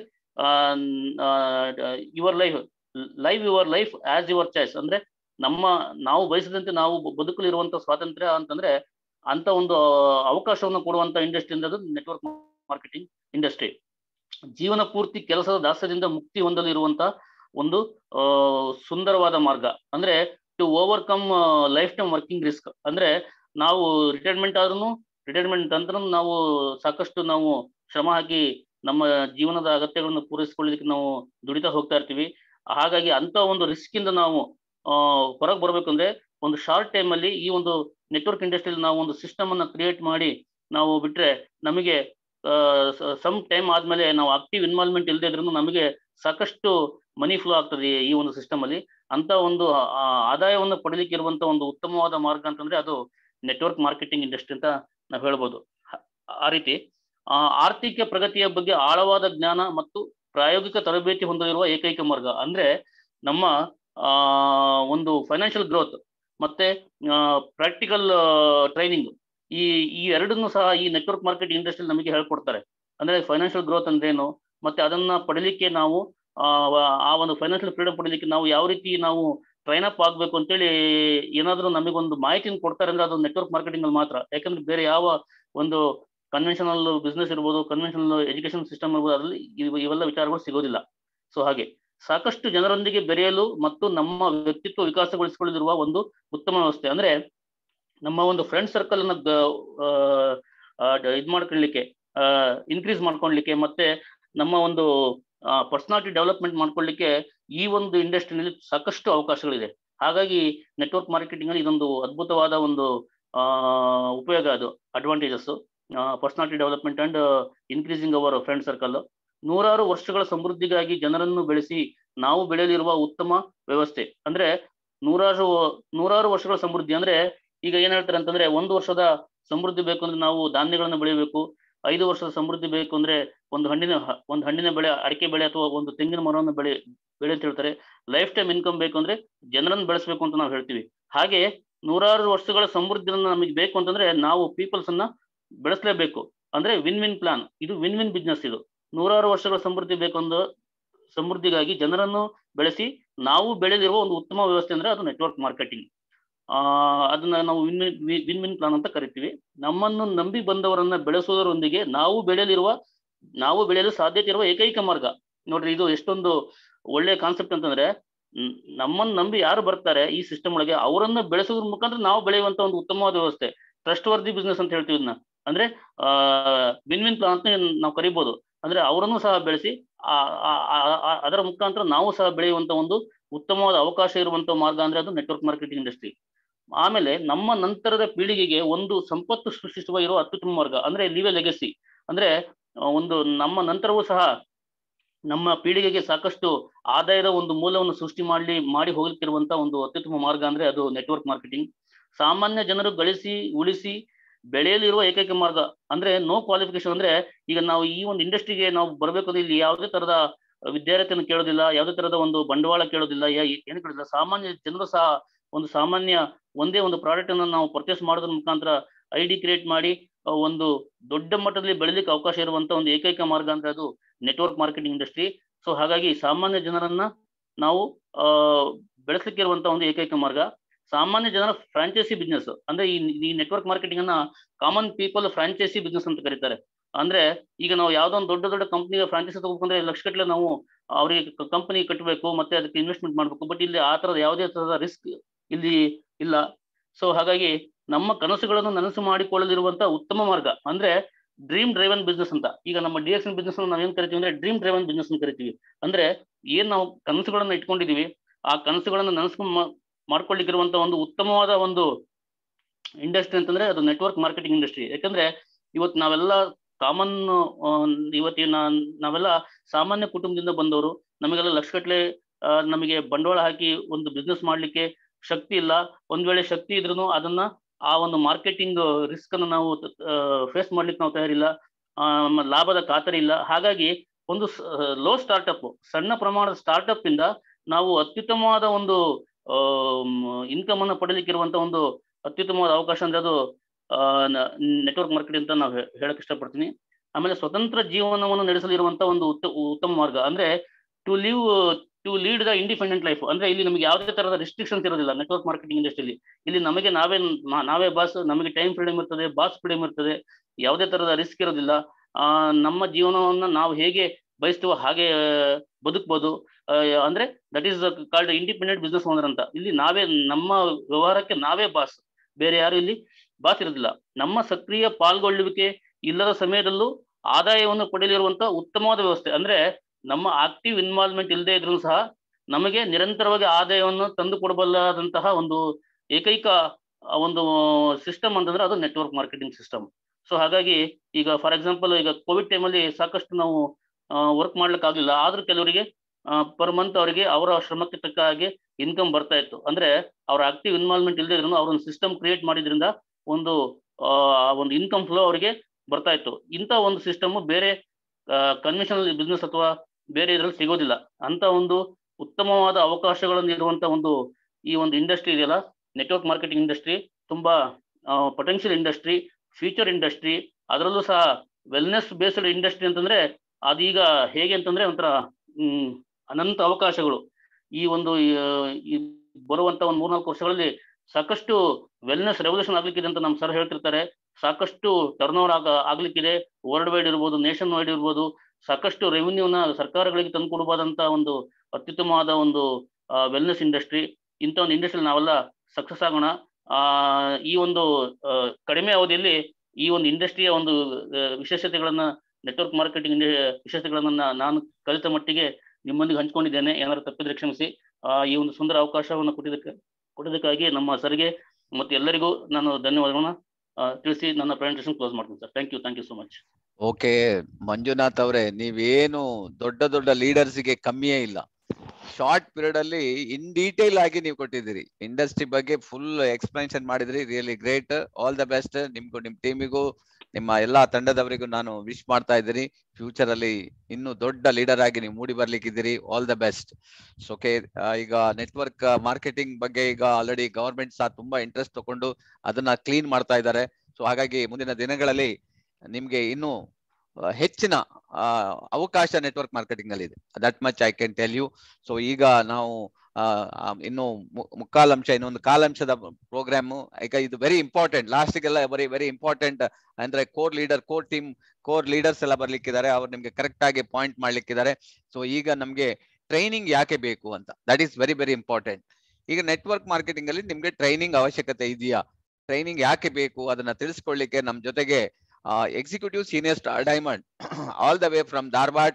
your life live your life as your choice ಅಂದ್ರೆ ನಮ್ಮ ನಾವು ಬಯಸಿದಂತೆ ನಾವು ಬದುಕಲಿರುವಂತ ಸ್ವಾತಂತ್ರ್ಯ ಅಂತಂದ್ರೆ ಅಂತ ಒಂದು ಅವಕಾಶವನ್ನು ಕೊಡುವಂತ ಇಂಡಸ್ಟ್ರಿ ಅಂದ್ರೆ ಅದು ನೆಟ್ವರ್ಕ್ ಮಾರ್ಕೆಟಿಂಗ್ ಇಂಡಸ್ಟ್ರಿ ಜೀವನ ಪೂರ್ತಿ ಕೆಲಸದ ದಾಸ್ಯದಿಂದ ಮುಕ್ತಿ ಹೊಂದಲಿರುವಂತ ಒಂದು ಸುಂದರವಾದ ಮಾರ್ಗ ಅಂದ್ರೆ to overcome life time working risk ಅಂದ್ರೆ ನಾವು ರಿಟೈರ್ಮೆಂಟ್ ಆದ್ರೂ ರಿಟೈರ್ಮೆಂಟ್ ನಂತರ ನಾವು ಸಾಕಷ್ಟು ನಾವು ಶ್ರಮ ಹಾಕಿ ನಮ್ಮ ಜೀವನದ ಅಗತ್ಯಗಳನ್ನು ಪೂರೈಸಿಕೊಳ್ಳಲಿಕ್ಕೆ ನಾವು ದುಡಿತಾ ಹೋಗ್ತಾ ಇರ್ತೀವಿ ಹಾಗಾಗಿ ಅಂತ ಒಂದು ರಿಸ್ಕ್ ಇಂದ ನಾವು ಹೊರಗೆ ಬರಬೇಕು ಅಂದ್ರೆ ಒಂದು ಶಾರ್ಟ್ ಟೈಮ್ ಅಲ್ಲಿ ಈ ಒಂದು ನೆಟ್ವರ್ಕ್ ಇಂಡಸ್ಟ್ರಿಯಲ್ಲಿ ನಾವು ಒಂದು ಸಿಸ್ಟಮ್ ಅನ್ನ ಕ್ರಿಯೇಟ್ ಮಾಡಿ ನಾವು ಬಿಟ್ರೆ ನಮಗೆ ಸಮ್ ಟೈಮ್ ಆದ್ಮೇಲೆ ನಾವು ಆಕ್ಟಿವ್ ಇನ್ವಾಲ್ವ್ಮೆಂಟ್ ಇಲ್ಲದೆ ಇದ್ರೂ ನಮಗೆ ಸಾಕಷ್ಟು ಮನಿ ಫ್ಲೋ ಆಗ್ತದೆ ಈ ಒಂದು ಸಿಸ್ಟಮ್ ಅಲ್ಲಿ ಅಂತ ಒಂದು ಆದಾಯವನ್ನು ಪಡಲಿಕ್ಕೆ ಇರುವಂತ ಒಂದು ಉತ್ತಮವಾದ ಮಾರ್ಗ ಅಂತಂದ್ರೆ ಅದು ನೆಟ್ವರ್ಕ್ ಮಾರ್ಕೆಟಿಂಗ್ ಇಂಡಸ್ಟ್ರಿ ಅಂತ ನಾವು ಹೇಳ್ಬೋದು ಆ ರೀತಿ ಆರ್ಥಿಕ ಪ್ರಗತಿಯ ಬಗ್ಗೆ ಆಳವಾದ ಜ್ಞಾನ ಮತ್ತು ಪ್ರಾಯೋಗಿಕ ತರಬೇತಿ ಹೊಂದಲಿರುವ ಏಕೈಕ ಮಾರ್ಗ ಅಂದ್ರೆ ನಮ್ಮ ಆ ಒಂದು ಫೈನಾನ್ಷಿಯಲ್ ಗ್ರೋತ್ ಮತ್ತೆ ಪ್ರಾಕ್ಟಿಕಲ್ ಟ್ರೈನಿಂಗ್ ಈ ಈ ಎರಡನ್ನು ಸಹ ಈ ನೆಟ್ವರ್ಕ್ ಮಾರ್ಕೆಟ್ ಇಂಡಸ್ಟ್ರಿ ನಮಗೆ ಹೇಳ್ಕೊಡ್ತಾರೆ ಅಂದ್ರೆ ಫೈನಾನ್ಷಿಯಲ್ ಗ್ರೋತ್ ಅಂದ್ರೇನು ಮತ್ತೆ ಅದನ್ನ ಪಡಿಲಿಕ್ಕೆ ನಾವು ಆ ಒಂದು ಫೈನಾನ್ಷಿಯಲ್ ಫ್ರೀಡಮ್ ಪಡಿಲಿಕ್ಕೆ ನಾವು ಯಾವ ರೀತಿ ನಾವು ಟ್ರೈನ್ ಅಪ್ ಆಗ್ಬೇಕು ಅಂತೇಳಿ ಏನಾದ್ರೂ ನಮಗೊಂದು ಮಾಹಿತಿನ ಕೊಡ್ತಾರೆ ಅಂದ್ರೆ ಅದು ನೆಟ್ವರ್ಕ್ ಮಾರ್ಕೆಟಿಂಗ್ ಅಲ್ಲಿ ಮಾತ್ರ ಯಾಕಂದ್ರೆ ಬೇರೆ ಯಾವ ಒಂದು ಕನ್ವೆನ್ಷನಲ್ ಬಿಸ್ನೆಸ್ ಇರ್ಬೋದು ಕನ್ವೆನ್ಷನಲ್ ಎಜುಕೇಶನ್ ಸಿಸ್ಟಮ್ ಇರ್ಬೋದು ಅದರಲ್ಲಿ ಇವೆಲ್ಲ ವಿಚಾರಗಳು ಸಿಗೋದಿಲ್ಲ ಸೊ ಹಾಗೆ ಸಾಕಷ್ಟು ಜನರೊಂದಿಗೆ ಬೆರೆಯಲು ಮತ್ತು ನಮ್ಮ ವ್ಯಕ್ತಿತ್ವ ವಿಕಾಸಗೊಳಿಸಿಕೊಳ್ಳಿರುವ ಒಂದು ಉತ್ತಮ ವ್ಯವಸ್ಥೆ ಅಂದ್ರೆ ನಮ್ಮ ಒಂದು ಫ್ರೆಂಡ್ ಸರ್ಕಲ್ ಅನ್ನ ಇದ್ ಮಾಡ್ಕೊಳ್ಳಿಕ್ಕೆ ಇನ್ಕ್ರೀಸ್ ಮಾಡ್ಕೊಳ್ಲಿಕ್ಕೆ ಮತ್ತೆ ನಮ್ಮ ಒಂದು ಪರ್ಸನಾಲಿಟಿ ಡೆವಲಪ್ಮೆಂಟ್ ಮಾಡ್ಕೊಳ್ಳಿಕ್ಕೆ ಈ ಒಂದು ಇಂಡಸ್ಟ್ರಿನಲ್ಲಿ ಸಾಕಷ್ಟು ಅವಕಾಶಗಳಿದೆ ಹಾಗಾಗಿ ನೆಟ್ವರ್ಕ್ ಮಾರ್ಕೆಟಿಂಗ್ ಅಲ್ಲಿ ಇದೊಂದು ಅದ್ಭುತವಾದ ಒಂದು ಉಪಯೋಗ ಅದು advantages personality development and increasing our friend circle ನೂರಾರು ವರ್ಷಗಳ ಸಮೃದ್ಧಿಗಾಗಿ ಜನರನ್ನು ಬೆಳೆಸಿ ನಾವು ಬೆಳೆಯಲಿರುವ ಉತ್ತಮ ವ್ಯವಸ್ಥೆ ಅಂದ್ರೆ ನೂರಾರು ನೂರಾರು ವರ್ಷಗಳ ಸಮೃದ್ಧಿ ಅಂದ್ರೆ ಈಗ ಏನ್ ಹೇಳ್ತಾರೆ ಅಂತಂದ್ರೆ ಒಂದು ವರ್ಷದ ಸಮೃದ್ಧಿ ಬೇಕು ಅಂದ್ರೆ ನಾವು ಧಾನ್ಯಗಳನ್ನು ಬೆಳಿಬೇಕು ಐದು ವರ್ಷದ ಸಮೃದ್ಧಿ ಬೇಕು ಅಂದ್ರೆ ಒಂದು ಹಣ್ಣಿನ ಒಂದು ಹಣ್ಣಿನ ಬೆಳೆ ಅಡಿಕೆ ಬೆಳೆ ಅಥವಾ ಒಂದು ತೆಂಗಿನ ಮರವನ್ನು ಬೆಳೆ ಬೆಳೆ ಅಂತ ಹೇಳ್ತಾರೆ ಲೈಫ್ ಟೈಮ್ ಇನ್ಕಮ್ ಬೇಕು ಅಂದ್ರೆ ಜನರನ್ನು ಬೆಳೆಸಬೇಕು ಅಂತ ನಾವು ಹೇಳ್ತೀವಿ ಹಾಗೆ ನೂರಾರು ವರ್ಷಗಳ ಸಮೃದ್ಧಿಯನ್ನು ನಮಗೆ ಬೇಕು ಅಂತಂದ್ರೆ ನಾವು ಪೀಪಲ್ಸ್ ಅನ್ನ ಬೆಳೆಸಲೇಬೇಕು ಅಂದ್ರೆ ವಿನ್ ವಿನ್ ಪ್ಲಾನ್ ಇದು ವಿನ್ ವಿನ್ ಬಿಸ್ನೆಸ್ ಇದು ನೂರಾರು ವರ್ಷಗಳ ಸಮೃದ್ಧಿ ಬೇಕೊಂದು ಸಮೃದ್ಧಿಗಾಗಿ ಜನರನ್ನು ಬೆಳೆಸಿ ನಾವು ಬೆಳೆದಿರುವ ಒಂದು ಉತ್ತಮ ವ್ಯವಸ್ಥೆ ಅಂದ್ರೆ ಅದು ನೆಟ್ವರ್ಕ್ ಮಾರ್ಕೆಟಿಂಗ್ ಆ ಅದನ್ನ ನಾವು ವಿನ್ ವಿನ್ ವಿನ್ ಪ್ಲಾನ್ ಅಂತ ಕರಿತೀವಿ ನಮ್ಮನ್ನು ನಂಬಿ ಬಂದವರನ್ನ ಬೆಳೆಸುವುದರೊಂದಿಗೆ ನಾವು ಬೆಳೆಯಲಿರುವ ನಾವು ಬೆಳೆಯಲು ಸಾಧ್ಯತೆ ಇರುವ ಏಕೈಕ ಮಾರ್ಗ ನೋಡ್ರಿ ಇದು ಎಷ್ಟೊಂದು ಒಳ್ಳೆ ಕಾನ್ಸೆಪ್ಟ್ ಅಂತಂದ್ರೆ ನಮ್ಮನ್ನು ನಂಬಿ ಯಾರು ಬರ್ತಾರೆ ಈ ಸಿಸ್ಟಮ್ ಒಳಗೆ ಅವರನ್ನ ಬೆಳೆಸೋದ್ರ ಮುಖಾಂತರ ನಾವು ಬೆಳೆಯುವಂತ ಒಂದು ಉತ್ತಮವಾದ ವ್ಯವಸ್ಥೆ ಟ್ರಸ್ಟ್ ವರ್ದಿ ಬಿಸ್ನೆಸ್ ಅಂತ ಹೇಳ್ತೀವಿ ಇದನ್ನ ಅಂದ್ರೆ ಆ ವಿನ್ ವಿನ್ ಪ್ಲಾನ್ ಅಂತ ನಾವು ಕರಿಬಹುದು ಅಂದ್ರೆ ಅವರನ್ನು ಸಹ ಬೆಳೆಸಿ ಅದರ ಮುಖಾಂತರ ನಾವು ಸಹ ಬೆಳೆಯುವಂತ ಒಂದು ಉತ್ತಮವಾದ ಅವಕಾಶ ಇರುವಂತ ಮಾರ್ಗ ಅಂದ್ರೆ ಅದು ನೆಟ್ವರ್ಕ್ ಮಾರ್ಕೆಟಿಂಗ್ ಇಂಡಸ್ಟ್ರಿ ಆಮೇಲೆ ನಮ್ಮ ನಂತರದ ಪೀಳಿಗೆಗೆ ಒಂದು ಸಂಪತ್ತು ಸೃಷ್ಟಿಸುವ ಇರುವ ಅತ್ಯುತ್ತಮ ಮಾರ್ಗ ಅಂದ್ರೆ ಲಿವೆ ಲೆಗಸಿ ಅಂದ್ರೆ ಒಂದು ನಮ್ಮ ನಂತರವೂ ಸಹ ನಮ್ಮ ಪೀಳಿಗೆಗೆ ಸಾಕಷ್ಟು ಆದಾಯದ ಒಂದು ಮೂಲವನ್ನು ಸೃಷ್ಟಿ ಮಾಡಿ ಮಾಡಿ ಹೋಗ್ಲಿಕ್ಕಿರುವಂತ ಒಂದು ಅತ್ಯುತ್ತಮ ಮಾರ್ಗ ಅಂದ್ರೆ ಅದು ನೆಟ್ವರ್ಕ್ ಮಾರ್ಕೆಟಿಂಗ್ ಸಾಮಾನ್ಯ ಜನರು ಗಳಿಸಿ ಉಳಿಸಿ ಬೆಳೆಯಲಿರುವ ಏಕೈಕ ಮಾರ್ಗ ಅಂದ್ರೆ ನೋ ಕ್ವಾಲಿಫಿಕೇಶನ್ ಅಂದ್ರೆ ಈಗ ನಾವು ಈ ಒಂದು ಇಂಡಸ್ಟ್ರಿಗೆ ನಾವು ಬರ್ಬೇಕಂದ್ರೆ ಇಲ್ಲಿ ಯಾವುದೇ ತರದ ವಿದ್ಯಾರ್ಥಿಯನ್ನು ಕೇಳೋದಿಲ್ಲ ಯಾವುದೇ ತರದ ಒಂದು ಬಂಡವಾಳ ಕೇಳೋದಿಲ್ಲ ಏನು ಕೇಳೋದಿಲ್ಲ ಸಾಮಾನ್ಯ ಜನರು ಸಹ ಒಂದು ಸಾಮಾನ್ಯ ಒಂದೇ ಒಂದು ಪ್ರಾಡಕ್ಟ್ ಅನ್ನು ನಾವು ಪರ್ಚೇಸ್ ಮಾಡೋದ್ರ ಮುಖಾಂತರ ಐ ಡಿ ಕ್ರಿಯೇಟ್ ಮಾಡಿ ಒಂದು ದೊಡ್ಡ ಮಟ್ಟದಲ್ಲಿ ಬೆಳಿಲಿಕ್ಕೆ ಅವಕಾಶ ಇರುವಂತ ಒಂದು ಏಕೈಕ ಮಾರ್ಗ ಅಂದ್ರೆ ಅದು ನೆಟ್ವರ್ಕ್ ಮಾರ್ಕೆಟಿಂಗ್ ಇಂಡಸ್ಟ್ರಿ ಸೊ ಹಾಗಾಗಿ ಸಾಮಾನ್ಯ ಜನರನ್ನ ನಾವು ಆ ಬೆಳೆಸಲಿಕ್ಕೆ ಇರುವಂತ ಒಂದು ಏಕೈಕ ಮಾರ್ಗ ಸಾಮಾನ್ಯ ಜನರ ಫ್ರಾಂಚೈಸಿ ಬಿಸ್ನೆಸ್ ಅಂದ್ರೆ ಈ ನೆಟ್ವರ್ಕ್ ಮಾರ್ಕೆಟಿಂಗ್ ಅನ್ನ ಕಾಮನ್ ಪೀಪಲ್ ಫ್ರಾಂಚೈಸಿ ಬಿಸ್ನೆಸ್ ಅಂತ ಕರೀತಾರೆ ಅಂದ್ರೆ ಈಗ ನಾವು ಯಾವ್ದೋ ಒಂದು ದೊಡ್ಡ ದೊಡ್ಡ ಕಂಪ್ನಿಗೆ ಫ್ರಾಂಚೈಸಿ ತಗೋಬೇಕಂದ್ರೆ ಲಕ್ಷ ಗಟ್ಟಲೆ ನಾವು ಅವರಿಗೆ ಕಂಪನಿ ಕಟ್ಟಬೇಕು ಮತ್ತೆ ಅದಕ್ಕೆ ಇನ್ವೆಸ್ಟ್ಮೆಂಟ್ ಮಾಡಬೇಕು ಬಟ್ ಇಲ್ಲಿ ಆ ತರದ ಯಾವುದೇ ತರದ ರಿಸ್ಕ್ ಇಲ್ಲಿ ಇಲ್ಲ ಸೊ ಹಾಗಾಗಿ ನಮ್ಮ ಕನಸುಗಳನ್ನು ನನಸು ಮಾಡಿಕೊಳ್ಳಲಿರುವಂತ ಉತ್ತಮ ಮಾರ್ಗ ಅಂದ್ರೆ ಡ್ರೀಮ್ ಡ್ರೈವನ್ ಬಿಸ್ನೆಸ್ ಅಂತ ಈಗ ನಮ್ಮ ಡಿ ಎಕ್ಸ್ ಬಿಸ್ನೆಸ್ ನಾವ್ ಏನ್ ಕರಿತೀವಿ ಅಂದ್ರೆ ಡ್ರೀಮ್ ಡ್ರೈವನ್ ಬಿಸ್ನೆಸ್ ಅಂತ ಕರಿತೀವಿ ಅಂದ್ರೆ ಏನ್ ನಾವು ಕನಸುಗಳನ್ನ ಇಟ್ಕೊಂಡಿದೀವಿ ಆ ಕನಸುಗಳನ್ನ ನನಸು ಮಾಡ್ಕೊಳ್ಳಿಕ್ಕಿರುವಂತ ಒಂದು ಉತ್ತಮವಾದ ಒಂದು ಇಂಡಸ್ಟ್ರಿ ಅಂತಂದ್ರೆ ಅದು ನೆಟ್ವರ್ಕ್ ಮಾರ್ಕೆಟಿಂಗ್ ಇಂಡಸ್ಟ್ರಿ ಯಾಕಂದ್ರೆ ಇವತ್ತು ನಾವೆಲ್ಲ ಕಾಮನ್ ಇವತ್ತಿನ ನಾವೆಲ್ಲ ಸಾಮಾನ್ಯ ಕುಟುಂಬದಿಂದ ಬಂದವರು ನಮಗೆಲ್ಲ ಲಕ್ಷಗಟ್ಲೆ ನಮಗೆ ಬಂಡವಾಳ ಹಾಕಿ ಒಂದು ಬಿಸ್ನೆಸ್ ಮಾಡ್ಲಿಕ್ಕೆ ಶಕ್ತಿ ಇಲ್ಲ ಒಂದ್ ವೇಳೆ ಶಕ್ತಿ ಇದ್ರೂ ಅದನ್ನ ಆ ಒಂದು ಮಾರ್ಕೆಟಿಂಗ್ ರಿಸ್ಕ್ ಅನ್ನು ನಾವು ಫೇಸ್ ಮಾಡ್ಲಿಕ್ಕೆ ನಾವು ತಯಾರಿಲ್ಲ ಆ, ಮ- ಲಾಭದ ಖಾತರಿ ಇಲ್ಲ ಹಾಗಾಗಿ ಒಂದು ಲೋ ಸ್ಟಾರ್ಟ್ಅಪ್ ಸಣ್ಣ ಪ್ರಮಾಣದ ಸ್ಟಾರ್ಟ್ಅಪ್ ಇಂದ ನಾವು ಅತ್ಯುತ್ತಮವಾದ ಒಂದು ಇನ್ಕಮ್ ಅನ್ನು ಪಡೆಯಲಿಕ್ಕಿರುವಂತ ಒಂದು ಅತ್ಯುತ್ತಮವಾದ ಅವಕಾಶ ಅಂದ್ರೆ ಅದು ನೆಟ್ವರ್ಕ್ ಮಾರ್ಕೆಟಿಂಗ್ ಅಂತ ನಾವು ಹೇಳಕ್ ಇಷ್ಟಪಡ್ತೀನಿ ಆಮೇಲೆ ಸ್ವತಂತ್ರ ಜೀವನವನ್ನು ನಡೆಸಲಿರುವಂತ ಒಂದು ಉತ್ತ ಉತ್ತಮ ಮಾರ್ಗ ಅಂದ್ರೆ to live to lead the independent life ಅಂದ್ರೆ ಇಲ್ಲಿ ನಮಗೆ ಯಾವುದೇ ತರಹದ ರೆಸ್ಟ್ರಿಕ್ಷನ್ಸ್ ಇರೋದಿಲ್ಲ ನೆಟ್ವರ್ಕ್ ಮಾರ್ಕೆಟಿಂಗ್ ಇಂಡಸ್ಟ್ರಿಯಲ್ಲಿ ಇಲ್ಲಿ ನಮಗೆ ನಾವೇ ನಾ- ನಾವೇ ಬಾಸ್ ನಮಗೆ ಟೈಮ್ ಫ್ರೀಡಮ್ ಇರ್ತದೆ ಬಾಸ್ ಫ್ರೀಡಮ್ ಇರ್ತದೆ ಯಾವುದೇ ತರಹದ ರಿಸ್ಕ್ ಇರೋದಿಲ್ಲ ಆ ನಮ್ಮ ಜೀವನವನ್ನ ನಾವು ಹೇಗೆ ಬಯಸ್ತೇವೋ ಹಾಗೆ ಆ, ಬದುಕ್ಬೋದು ಆ, ಅಂದ್ರೆ that is called independent business owner ಅಂತ ಇಲ್ಲಿ ನಾವೇ ನಮ್ಮ ವ್ಯವಹಾರಕ್ಕೆ ನಾವೇ ಬಾಸ್ ಬೇರೆ ಯಾರು ಇಲ್ಲಿ ಬಾಸ್ ಇರೋದಿಲ್ಲ ನಮ್ಮ ಸಕ್ರಿಯ ಪಾಲ್ಗೊಳ್ಳುವಿಕೆ ಇಲ್ಲದ ಸಮಯದಲ್ಲೂ ಆದಾಯವನ್ನು ಪಡೆಯಲಿರುವಂತ ಉತ್ತಮವಾದ ವ್ಯವಸ್ಥೆ ಅಂದ್ರೆ ನಮ್ಮ ಆಕ್ಟಿವ್ ಇನ್ವಾಲ್ವ್ಮೆಂಟ್ ಇಲ್ಲದೆ ಇದ್ರೂ ಸಹ ನಮಗೆ ನಿರಂತರವಾಗಿ ಆದಾಯವನ್ನು ತಂದು ಕೊಡಬಲ್ಲದಂತಹ ಒಂದು ಏಕೈಕ ಆ, ಒಂದು ಸಿಸ್ಟಮ್ ಅಂತಂದ್ರೆ ಅದು ನೆಟ್ವರ್ಕ್ ಮಾರ್ಕೆಟಿಂಗ್ ಸಿಸ್ಟಮ್ ಸೊ ಹಾಗಾಗಿ ಈಗ ಫಾರ್ ಎಕ್ಸಾಂಪಲ್ ಈಗ ಕೋವಿಡ್ ಟೈಮಲ್ಲಿ ಸಾಕಷ್ಟು ನಾವು ವರ್ಕ್ ಮಾಡ್ಲಿಕ್ಕೆ ಆಗ್ಲಿಲ್ಲ ಆದ್ರೂ ಕೆಲವರಿಗೆ ಪರ್ ಮಂತ್ ಅವರಿಗೆ ಅವರ ಶ್ರಮಕ್ಕೆ ತಕ್ಕ ಹಾಗೆ ಇನ್ಕಮ್ ಬರ್ತಾ ಇತ್ತು ಅಂದ್ರೆ ಅವ್ರ ಆಕ್ಟಿವ್ ಇನ್ವಾಲ್ವ್ಮೆಂಟ್ ಇಲ್ಲದೆ ಇದ್ರು ಅವ್ರ ಒಂದು ಸಿಸ್ಟಮ್ ಕ್ರಿಯೇಟ್ ಮಾಡಿದ್ರಿಂದ ಒಂದು ಆ, ಒಂದು ಇನ್ಕಮ್ ಫ್ಲೋ ಅವರಿಗೆ ಬರ್ತಾ ಇತ್ತು ಇಂಥ ಒಂದು ಸಿಸ್ಟಮ್ ಬೇರೆ ಕನ್ವೆನ್ಷನಲ್ ಬಿಸ್ನೆಸ್ ಅಥವಾ ಬೇರೆ ಇದ್ರಲ್ಲಿ ಸಿಗೋದಿಲ್ಲ ಅಂತ ಒಂದು ಉತ್ತಮವಾದ ಅವಕಾಶಗಳನ್ನು ಇರುವಂತ ಒಂದು ಈ ಒಂದು ಇಂಡಸ್ಟ್ರಿ ಇದೆಯಲ್ಲ ನೆಟ್ವರ್ಕ್ ಮಾರ್ಕೆಟಿಂಗ್ ಇಂಡಸ್ಟ್ರಿ ತುಂಬಾ ಪೊಟೆನ್ಷಿಯಲ್ ಇಂಡಸ್ಟ್ರಿ ಫ್ಯೂಚರ್ ಇಂಡಸ್ಟ್ರಿ ಅದರಲ್ಲೂ ಸಹ ವೆಲ್ನೆಸ್ ಬೇಸ್ಡ್ ಇಂಡಸ್ಟ್ರಿ ಅಂತಂದ್ರೆ ಅದೀಗ ಹೇಗೆ ಅಂತಂದ್ರೆ ಒಂಥರ ಹ್ಮ್ ಅನಂತ ಅವಕಾಶಗಳು ಈ ಒಂದು ಆ, ಈ ಬರುವಂತ ಒಂದು ಮೂರ್ನಾಲ್ಕು ವರ್ಷಗಳಲ್ಲಿ ಸಾಕಷ್ಟು ವೆಲ್ನೆಸ್ ರೆವಲ್ಯೂಷನ್ ಆಗ್ಲಿಕ್ಕಿದೆ ಅಂತ ನಮ್ಮ ಸರ್ ಹೇಳ್ತಿರ್ತಾರೆ ಸಾಕಷ್ಟು ಟರ್ನ್ ಓವರ್ ಆಗ ಆಗ್ಲಿಕ್ಕಿದೆ ವರ್ಲ್ಡ್ ವೈಡ್ ಇರ್ಬೋದು ನೇಷನ್ ವೈಡ್ ಇರ್ಬೋದು ಸಾಕಷ್ಟು ರೆವಿನ್ಯೂನ ಸರ್ಕಾರಗಳಿಗೆ ತಂದುಕೊಡಬಹುದಂತ ಒಂದು ಅತ್ಯುತ್ತಮವಾದ ಒಂದು ವೆಲ್ನೆಸ್ ಇಂಡಸ್ಟ್ರಿ ಇಂಥ ಒಂದು ಇಂಡಸ್ಟ್ರಿ ನಾವೆಲ್ಲ ಸಕ್ಸಸ್ ಆಗೋಣ ಆ ಈ ಒಂದು ಆ, ಕಡಿಮೆ ಅವಧಿಯಲ್ಲಿ ಈ ಒಂದು ಇಂಡಸ್ಟ್ರಿಯ ಒಂದು ಆ, ವಿಶೇಷತೆಗಳನ್ನ ನೆಟ್ವರ್ಕ್ ಮಾರ್ಕೆಟಿಂಗ್ ವಿಶೇಷತೆಗಳನ್ನ ನಾನು ಕಲಿತ ಮಟ್ಟಿಗೆ ನಿಮ್ಮೊಂದಿಗೆ ಹಂಚ್ಕೊಂಡಿದ್ದೇನೆ ಏನಾದ್ರು ತಪ್ಪಿದ್ರೆ ಕ್ಷಮಿಸಿ ಆ, ಈ ಒಂದು ಸುಂದರ ಅವಕಾಶವನ್ನು ಕೊಟ್ಟಿದ್ದಕ್ಕೆ ಕೊಟ್ಟಿದ್ದಕ್ಕಾಗಿ ನಮ್ಮ ಸರ್ಗೆ ಮತ್ತು ಎಲ್ಲರಿಗೂ ನಾನು ಧನ್ಯವಾದಗಳನ್ನ ಆ, ತಿಳಿಸಿ ನನ್ನ ಪ್ರೆಸೆಂಟೇಷನ್ ಕ್ಲೋಸ್ ಮಾಡ್ತೀನಿ sir thank you thank you so much okay Manjunath ಅವರೇ ನೀವೇನು ದೊಡ್ಡ ದೊಡ್ಡ ಲೀಡರ್ಸ್ಗೆ ಕಮ್ಮಿಯೇ ಇಲ್ಲ ಶಾರ್ಟ್ ಪೀರಿಯಡ್ ಅಲ್ಲಿ ಇನ್ ಡೀಟೇಲ್ ಆಗಿ ನೀವು ಕೊಟ್ಟಿದ್ದೀರಿ ಇಂಡಸ್ಟ್ರಿ ಬಗ್ಗೆ ಫುಲ್ ಎಕ್ಸ್ಪ್ಲನೇಷನ್ ಮಾಡಿದ್ರಿ really great all the best ನಿಮ್ಗೂ ನಿಮ್ ಟೀಮಿಗೂ ನಿಮ್ಮ ಎಲ್ಲಾ ತಂಡದವರಿಗೂ ನಾನು ವಿಶ್ ಮಾಡ್ತಾ ಇದ್ದೀನಿ ಫ್ಯೂಚರ್ ಅಲ್ಲಿ ಇನ್ನು ದೊಡ್ಡ ಲೀಡರ್ ಆಗಿ ನೀವು ಮೂಡಿ ಬರ್ಲಿಕ್ಕಿದ್ದೀರಿ ಆಲ್ ದ ಬೆಸ್ಟ್ ಓಕೆ ಈಗ ನೆಟ್ವರ್ಕ್ ಮಾರ್ಕೆಟಿಂಗ್ ಬಗ್ಗೆ ಈಗ ಆಲ್ರೆಡಿ ಗವರ್ಮೆಂಟ್ ಸಹ ತುಂಬಾ ಇಂಟ್ರೆಸ್ಟ್ ತಗೊಂಡು ಅದನ್ನ ಕ್ಲೀನ್ ಮಾಡ್ತಾ ಇದ್ದಾರೆ ಸೊ ಹಾಗಾಗಿ ಮುಂದಿನ ದಿನಗಳಲ್ಲಿ ನಿಮ್ಗೆ ಇನ್ನು ಆ, ಹೆಚ್ಚಿನ ಆ, ಅವಕಾಶ ನೆಟ್ವರ್ಕ್ ಮಾರ್ಕೆಟಿಂಗ್ ಅಲ್ಲಿ ಇದೆ that much I can tell you so ಈಗ ನಾವು ಆ, ಆ, ಇನ್ನು ಮು- ಮುಕ್ಕಾಲಂಶ ಇನ್ನೊಂದು ಕಾಲಾಂಶದ ಪ್ರೋಗ್ರಾಮ್ ಈಗ ಇದು ವೆರಿ ಇಂಪಾರ್ಟೆಂಟ್ ಲಾಸ್ಟ್ಗೆಲ್ಲ ವೆರಿ ವೆರಿ ಇಂಪಾರ್ಟೆಂಟ್ ಅಂದ್ರೆ core leader core team core leaders ಎಲ್ಲ ಬರ್ಲಿಕ್ಕಿದ್ದಾರೆ ಅವ್ರು ನಿಮ್ಗೆ ಕರೆಕ್ಟ್ ಆಗಿ ಪಾಯಿಂಟ್ ಮಾಡ್ಲಿಕ್ಕಿದ್ದಾರೆ ಸೊ ಈಗ ನಮ್ಗೆ ಟ್ರೈನಿಂಗ್ ಯಾಕೆ ಬೇಕು ಅಂತ that is very very important ಈಗ ನೆಟ್ವರ್ಕ್ ಮಾರ್ಕೆಟಿಂಗ್ ಅಲ್ಲಿ ನಿಮ್ಗೆ ಟ್ರೈನಿಂಗ್ ಅವಶ್ಯಕತೆ ಇದೆಯಾ ಟ್ರೈನಿಂಗ್ ಯಾಕೆ ಬೇಕು ಅದನ್ನ ತಿಳಿಸ್ಕೊಳ್ಳಿಕ್ಕೆ ನಮ್ ಜೊತೆಗೆ executive senior star diamond all the way from Dharwad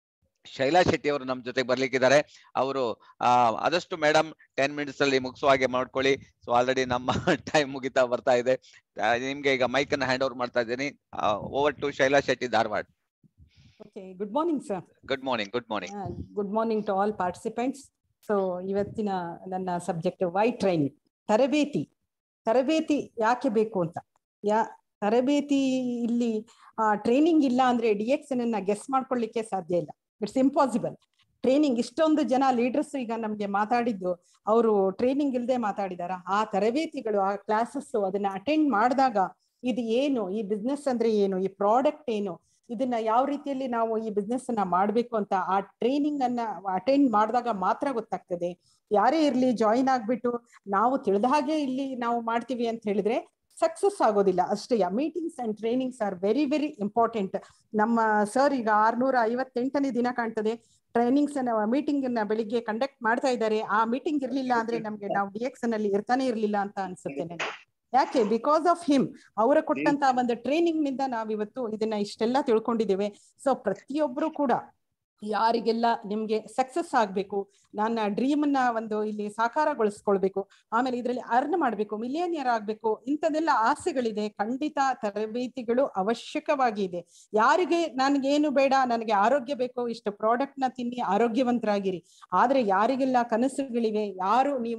Shaila Shetty ಅವರು ನಮ್ ಜೊತೆಗೆ ಬರ್ಲಿಕ್ಕಿದ್ದಾರೆ ಅವರು ಆದಷ್ಟು ಮೇಡಮ್ ಟೆನ್ ಮಿನಿಟ್ಸ್ ಅಲ್ಲಿ ಮುಗಿಸೋ ಹಾಗೆ ಮಾಡ್ಕೊಳ್ಳಿ ಸೊ ಆಲ್ರೆಡಿ ನಮ್ಮ ಟೈಮ್ ಮುಗಿತಾ ಬರ್ತಾ ಇದೆ ಆ, ನಿಮ್ಗೆ ಈಗ ಮೈಕ್ ಅನ್ನ ಹ್ಯಾಂಡ್ ಓವರ್ ಮಾಡ್ತಾ ಇದ್ದೀನಿ over to Shaila Shetty Dharwad Okay, good morning, sir. Good morning good morning Uh, good morning to all participants. So ಇವತ್ತಿನ ನನ್ನ ಸಬ್ಜೆಕ್ಟ್ ವೈ ಟ್ರೈನಿಂಗ್ ತರಬೇತಿ ತರಬೇತಿ ಯಾಕೆ ಬೇಕು ಅಂತ ಯಾ ತರಬೇತಿ ಇಲ್ಲಿ ಟ್ರೈನಿಂಗ್ ಇಲ್ಲ ಅಂದ್ರೆ ಡಿ ಎಕ್ಸ್ ಅನ್ನ ಗೆಸ್ ಮಾಡ್ಕೊಳ್ಳಿಕ್ಕೆ ಸಾಧ್ಯ ಇಲ್ಲ ಇಟ್ಸ್ ಇಂಪಾಸಿಬಲ್ ಟ್ರೈನಿಂಗ್ ಇಷ್ಟೊಂದು ಜನ ಲೀಡರ್ಸ್ ಈಗ ನಮ್ಗೆ ಮಾತಾಡಿದ್ದು ಅವರು ಟ್ರೈನಿಂಗ್ ಇಲ್ಲದೆ ಮಾತಾಡಿದಾರ ಆ ತರಬೇತಿಗಳು ಆ ಕ್ಲಾಸಸ್ ಅದನ್ನ ಅಟೆಂಡ್ ಮಾಡಿದಾಗ ಇದು ಏನು ಈ ಬಿಸ್ನೆಸ್ ಅಂದ್ರೆ ಏನು ಈ ಪ್ರಾಡಕ್ಟ್ ಏನು ಇದನ್ನ ಯಾವ ರೀತಿಯಲ್ಲಿ ನಾವು ಈ ಬಿಸ್ನೆಸ್ ಅನ್ನ ಮಾಡ್ಬೇಕು ಅಂತ ಆ ಟ್ರೈನಿಂಗ್ ಅನ್ನ ಅಟೆಂಡ್ ಮಾಡಿದಾಗ ಮಾತ್ರ ಗೊತ್ತಾಗ್ತದೆ ಯಾರೇ ಇರ್ಲಿ ಜಾಯಿನ್ ಆಗ್ಬಿಟ್ಟು ನಾವು ತಿಳಿದ ಹಾಗೆ ಇಲ್ಲಿ ನಾವು ಮಾಡ್ತೀವಿ ಅಂತ ಹೇಳಿದ್ರೆ ಸಕ್ಸಸ್ ಆಗೋದಿಲ್ಲ ಅಷ್ಟೇ meetings and trainings are very very important ನಮ್ಮ ಸರ್ ಈಗ ಆರ್ನೂರ ಐವತ್ತೆಂಟನೇ ದಿನ ಕಾಣ್ತದೆ ಟ್ರೈನಿಂಗ್ಸ್ ಮೀಟಿಂಗ್ ಅನ್ನ ಬೆಳಿಗ್ಗೆ ಕಂಡಕ್ಟ್ ಮಾಡ್ತಾ ಇದ್ದಾರೆ ಆ ಮೀಟಿಂಗ್ ಇರ್ಲಿಲ್ಲ ಅಂದ್ರೆ ನಮ್ಗೆ ನಾವು ಡಿ ಎಕ್ಸ್ ನಲ್ಲಿ ಇರ್ತಾನೆ ಇರ್ಲಿಲ್ಲ ಅಂತ ಅನ್ಸುತ್ತೆ ನನಗೆ ಯಾಕೆ ಬಿಕಾಸ್ ಆಫ್ ಹಿಮ್ ಅವರ ಕೊಟ್ಟಂತ ಒಂದು ಟ್ರೈನಿಂಗ್ ನಿಂದ ನಾವಿವತ್ತು ಇದನ್ನ ಇಷ್ಟೆಲ್ಲ ತಿಳ್ಕೊಂಡಿದ್ದೇವೆ ಸೊ ಪ್ರತಿಯೊಬ್ರು ಕೂಡ ಯಾರಿಗೆಲ್ಲ ನಿಮ್ಗೆ ಸಕ್ಸಸ್ ಆಗ್ಬೇಕು ನನ್ನ ಡ್ರೀಮ್ ಅನ್ನ ಒಂದು ಇಲ್ಲಿ ಸಾಕಾರಗೊಳಿಸ್ಕೊಳ್ಬೇಕು ಆಮೇಲೆ ಇದರಲ್ಲಿ ಅರ್ನ್ ಮಾಡ್ಬೇಕು ಮಿಲಿಯನಿಯರ್ ಆಗ್ಬೇಕು ಇಂಥದೆಲ್ಲ ಆಸೆಗಳಿದೆ ಖಂಡಿತ ತರಬೇತಿಗಳು ಅವಶ್ಯಕವಾಗಿ ಇದೆ ಯಾರಿಗೆ ನನಗೇನು ಬೇಡ ನನಗೆ ಆರೋಗ್ಯ ಬೇಕು ಇಷ್ಟು ಪ್ರಾಡಕ್ಟ್ ನ ತಿನ್ನಿ ಆರೋಗ್ಯವಂತರಾಗಿರಿ ಆದ್ರೆ ಯಾರಿಗೆಲ್ಲ ಕನಸುಗಳಿವೆ ಯಾರು ನೀವು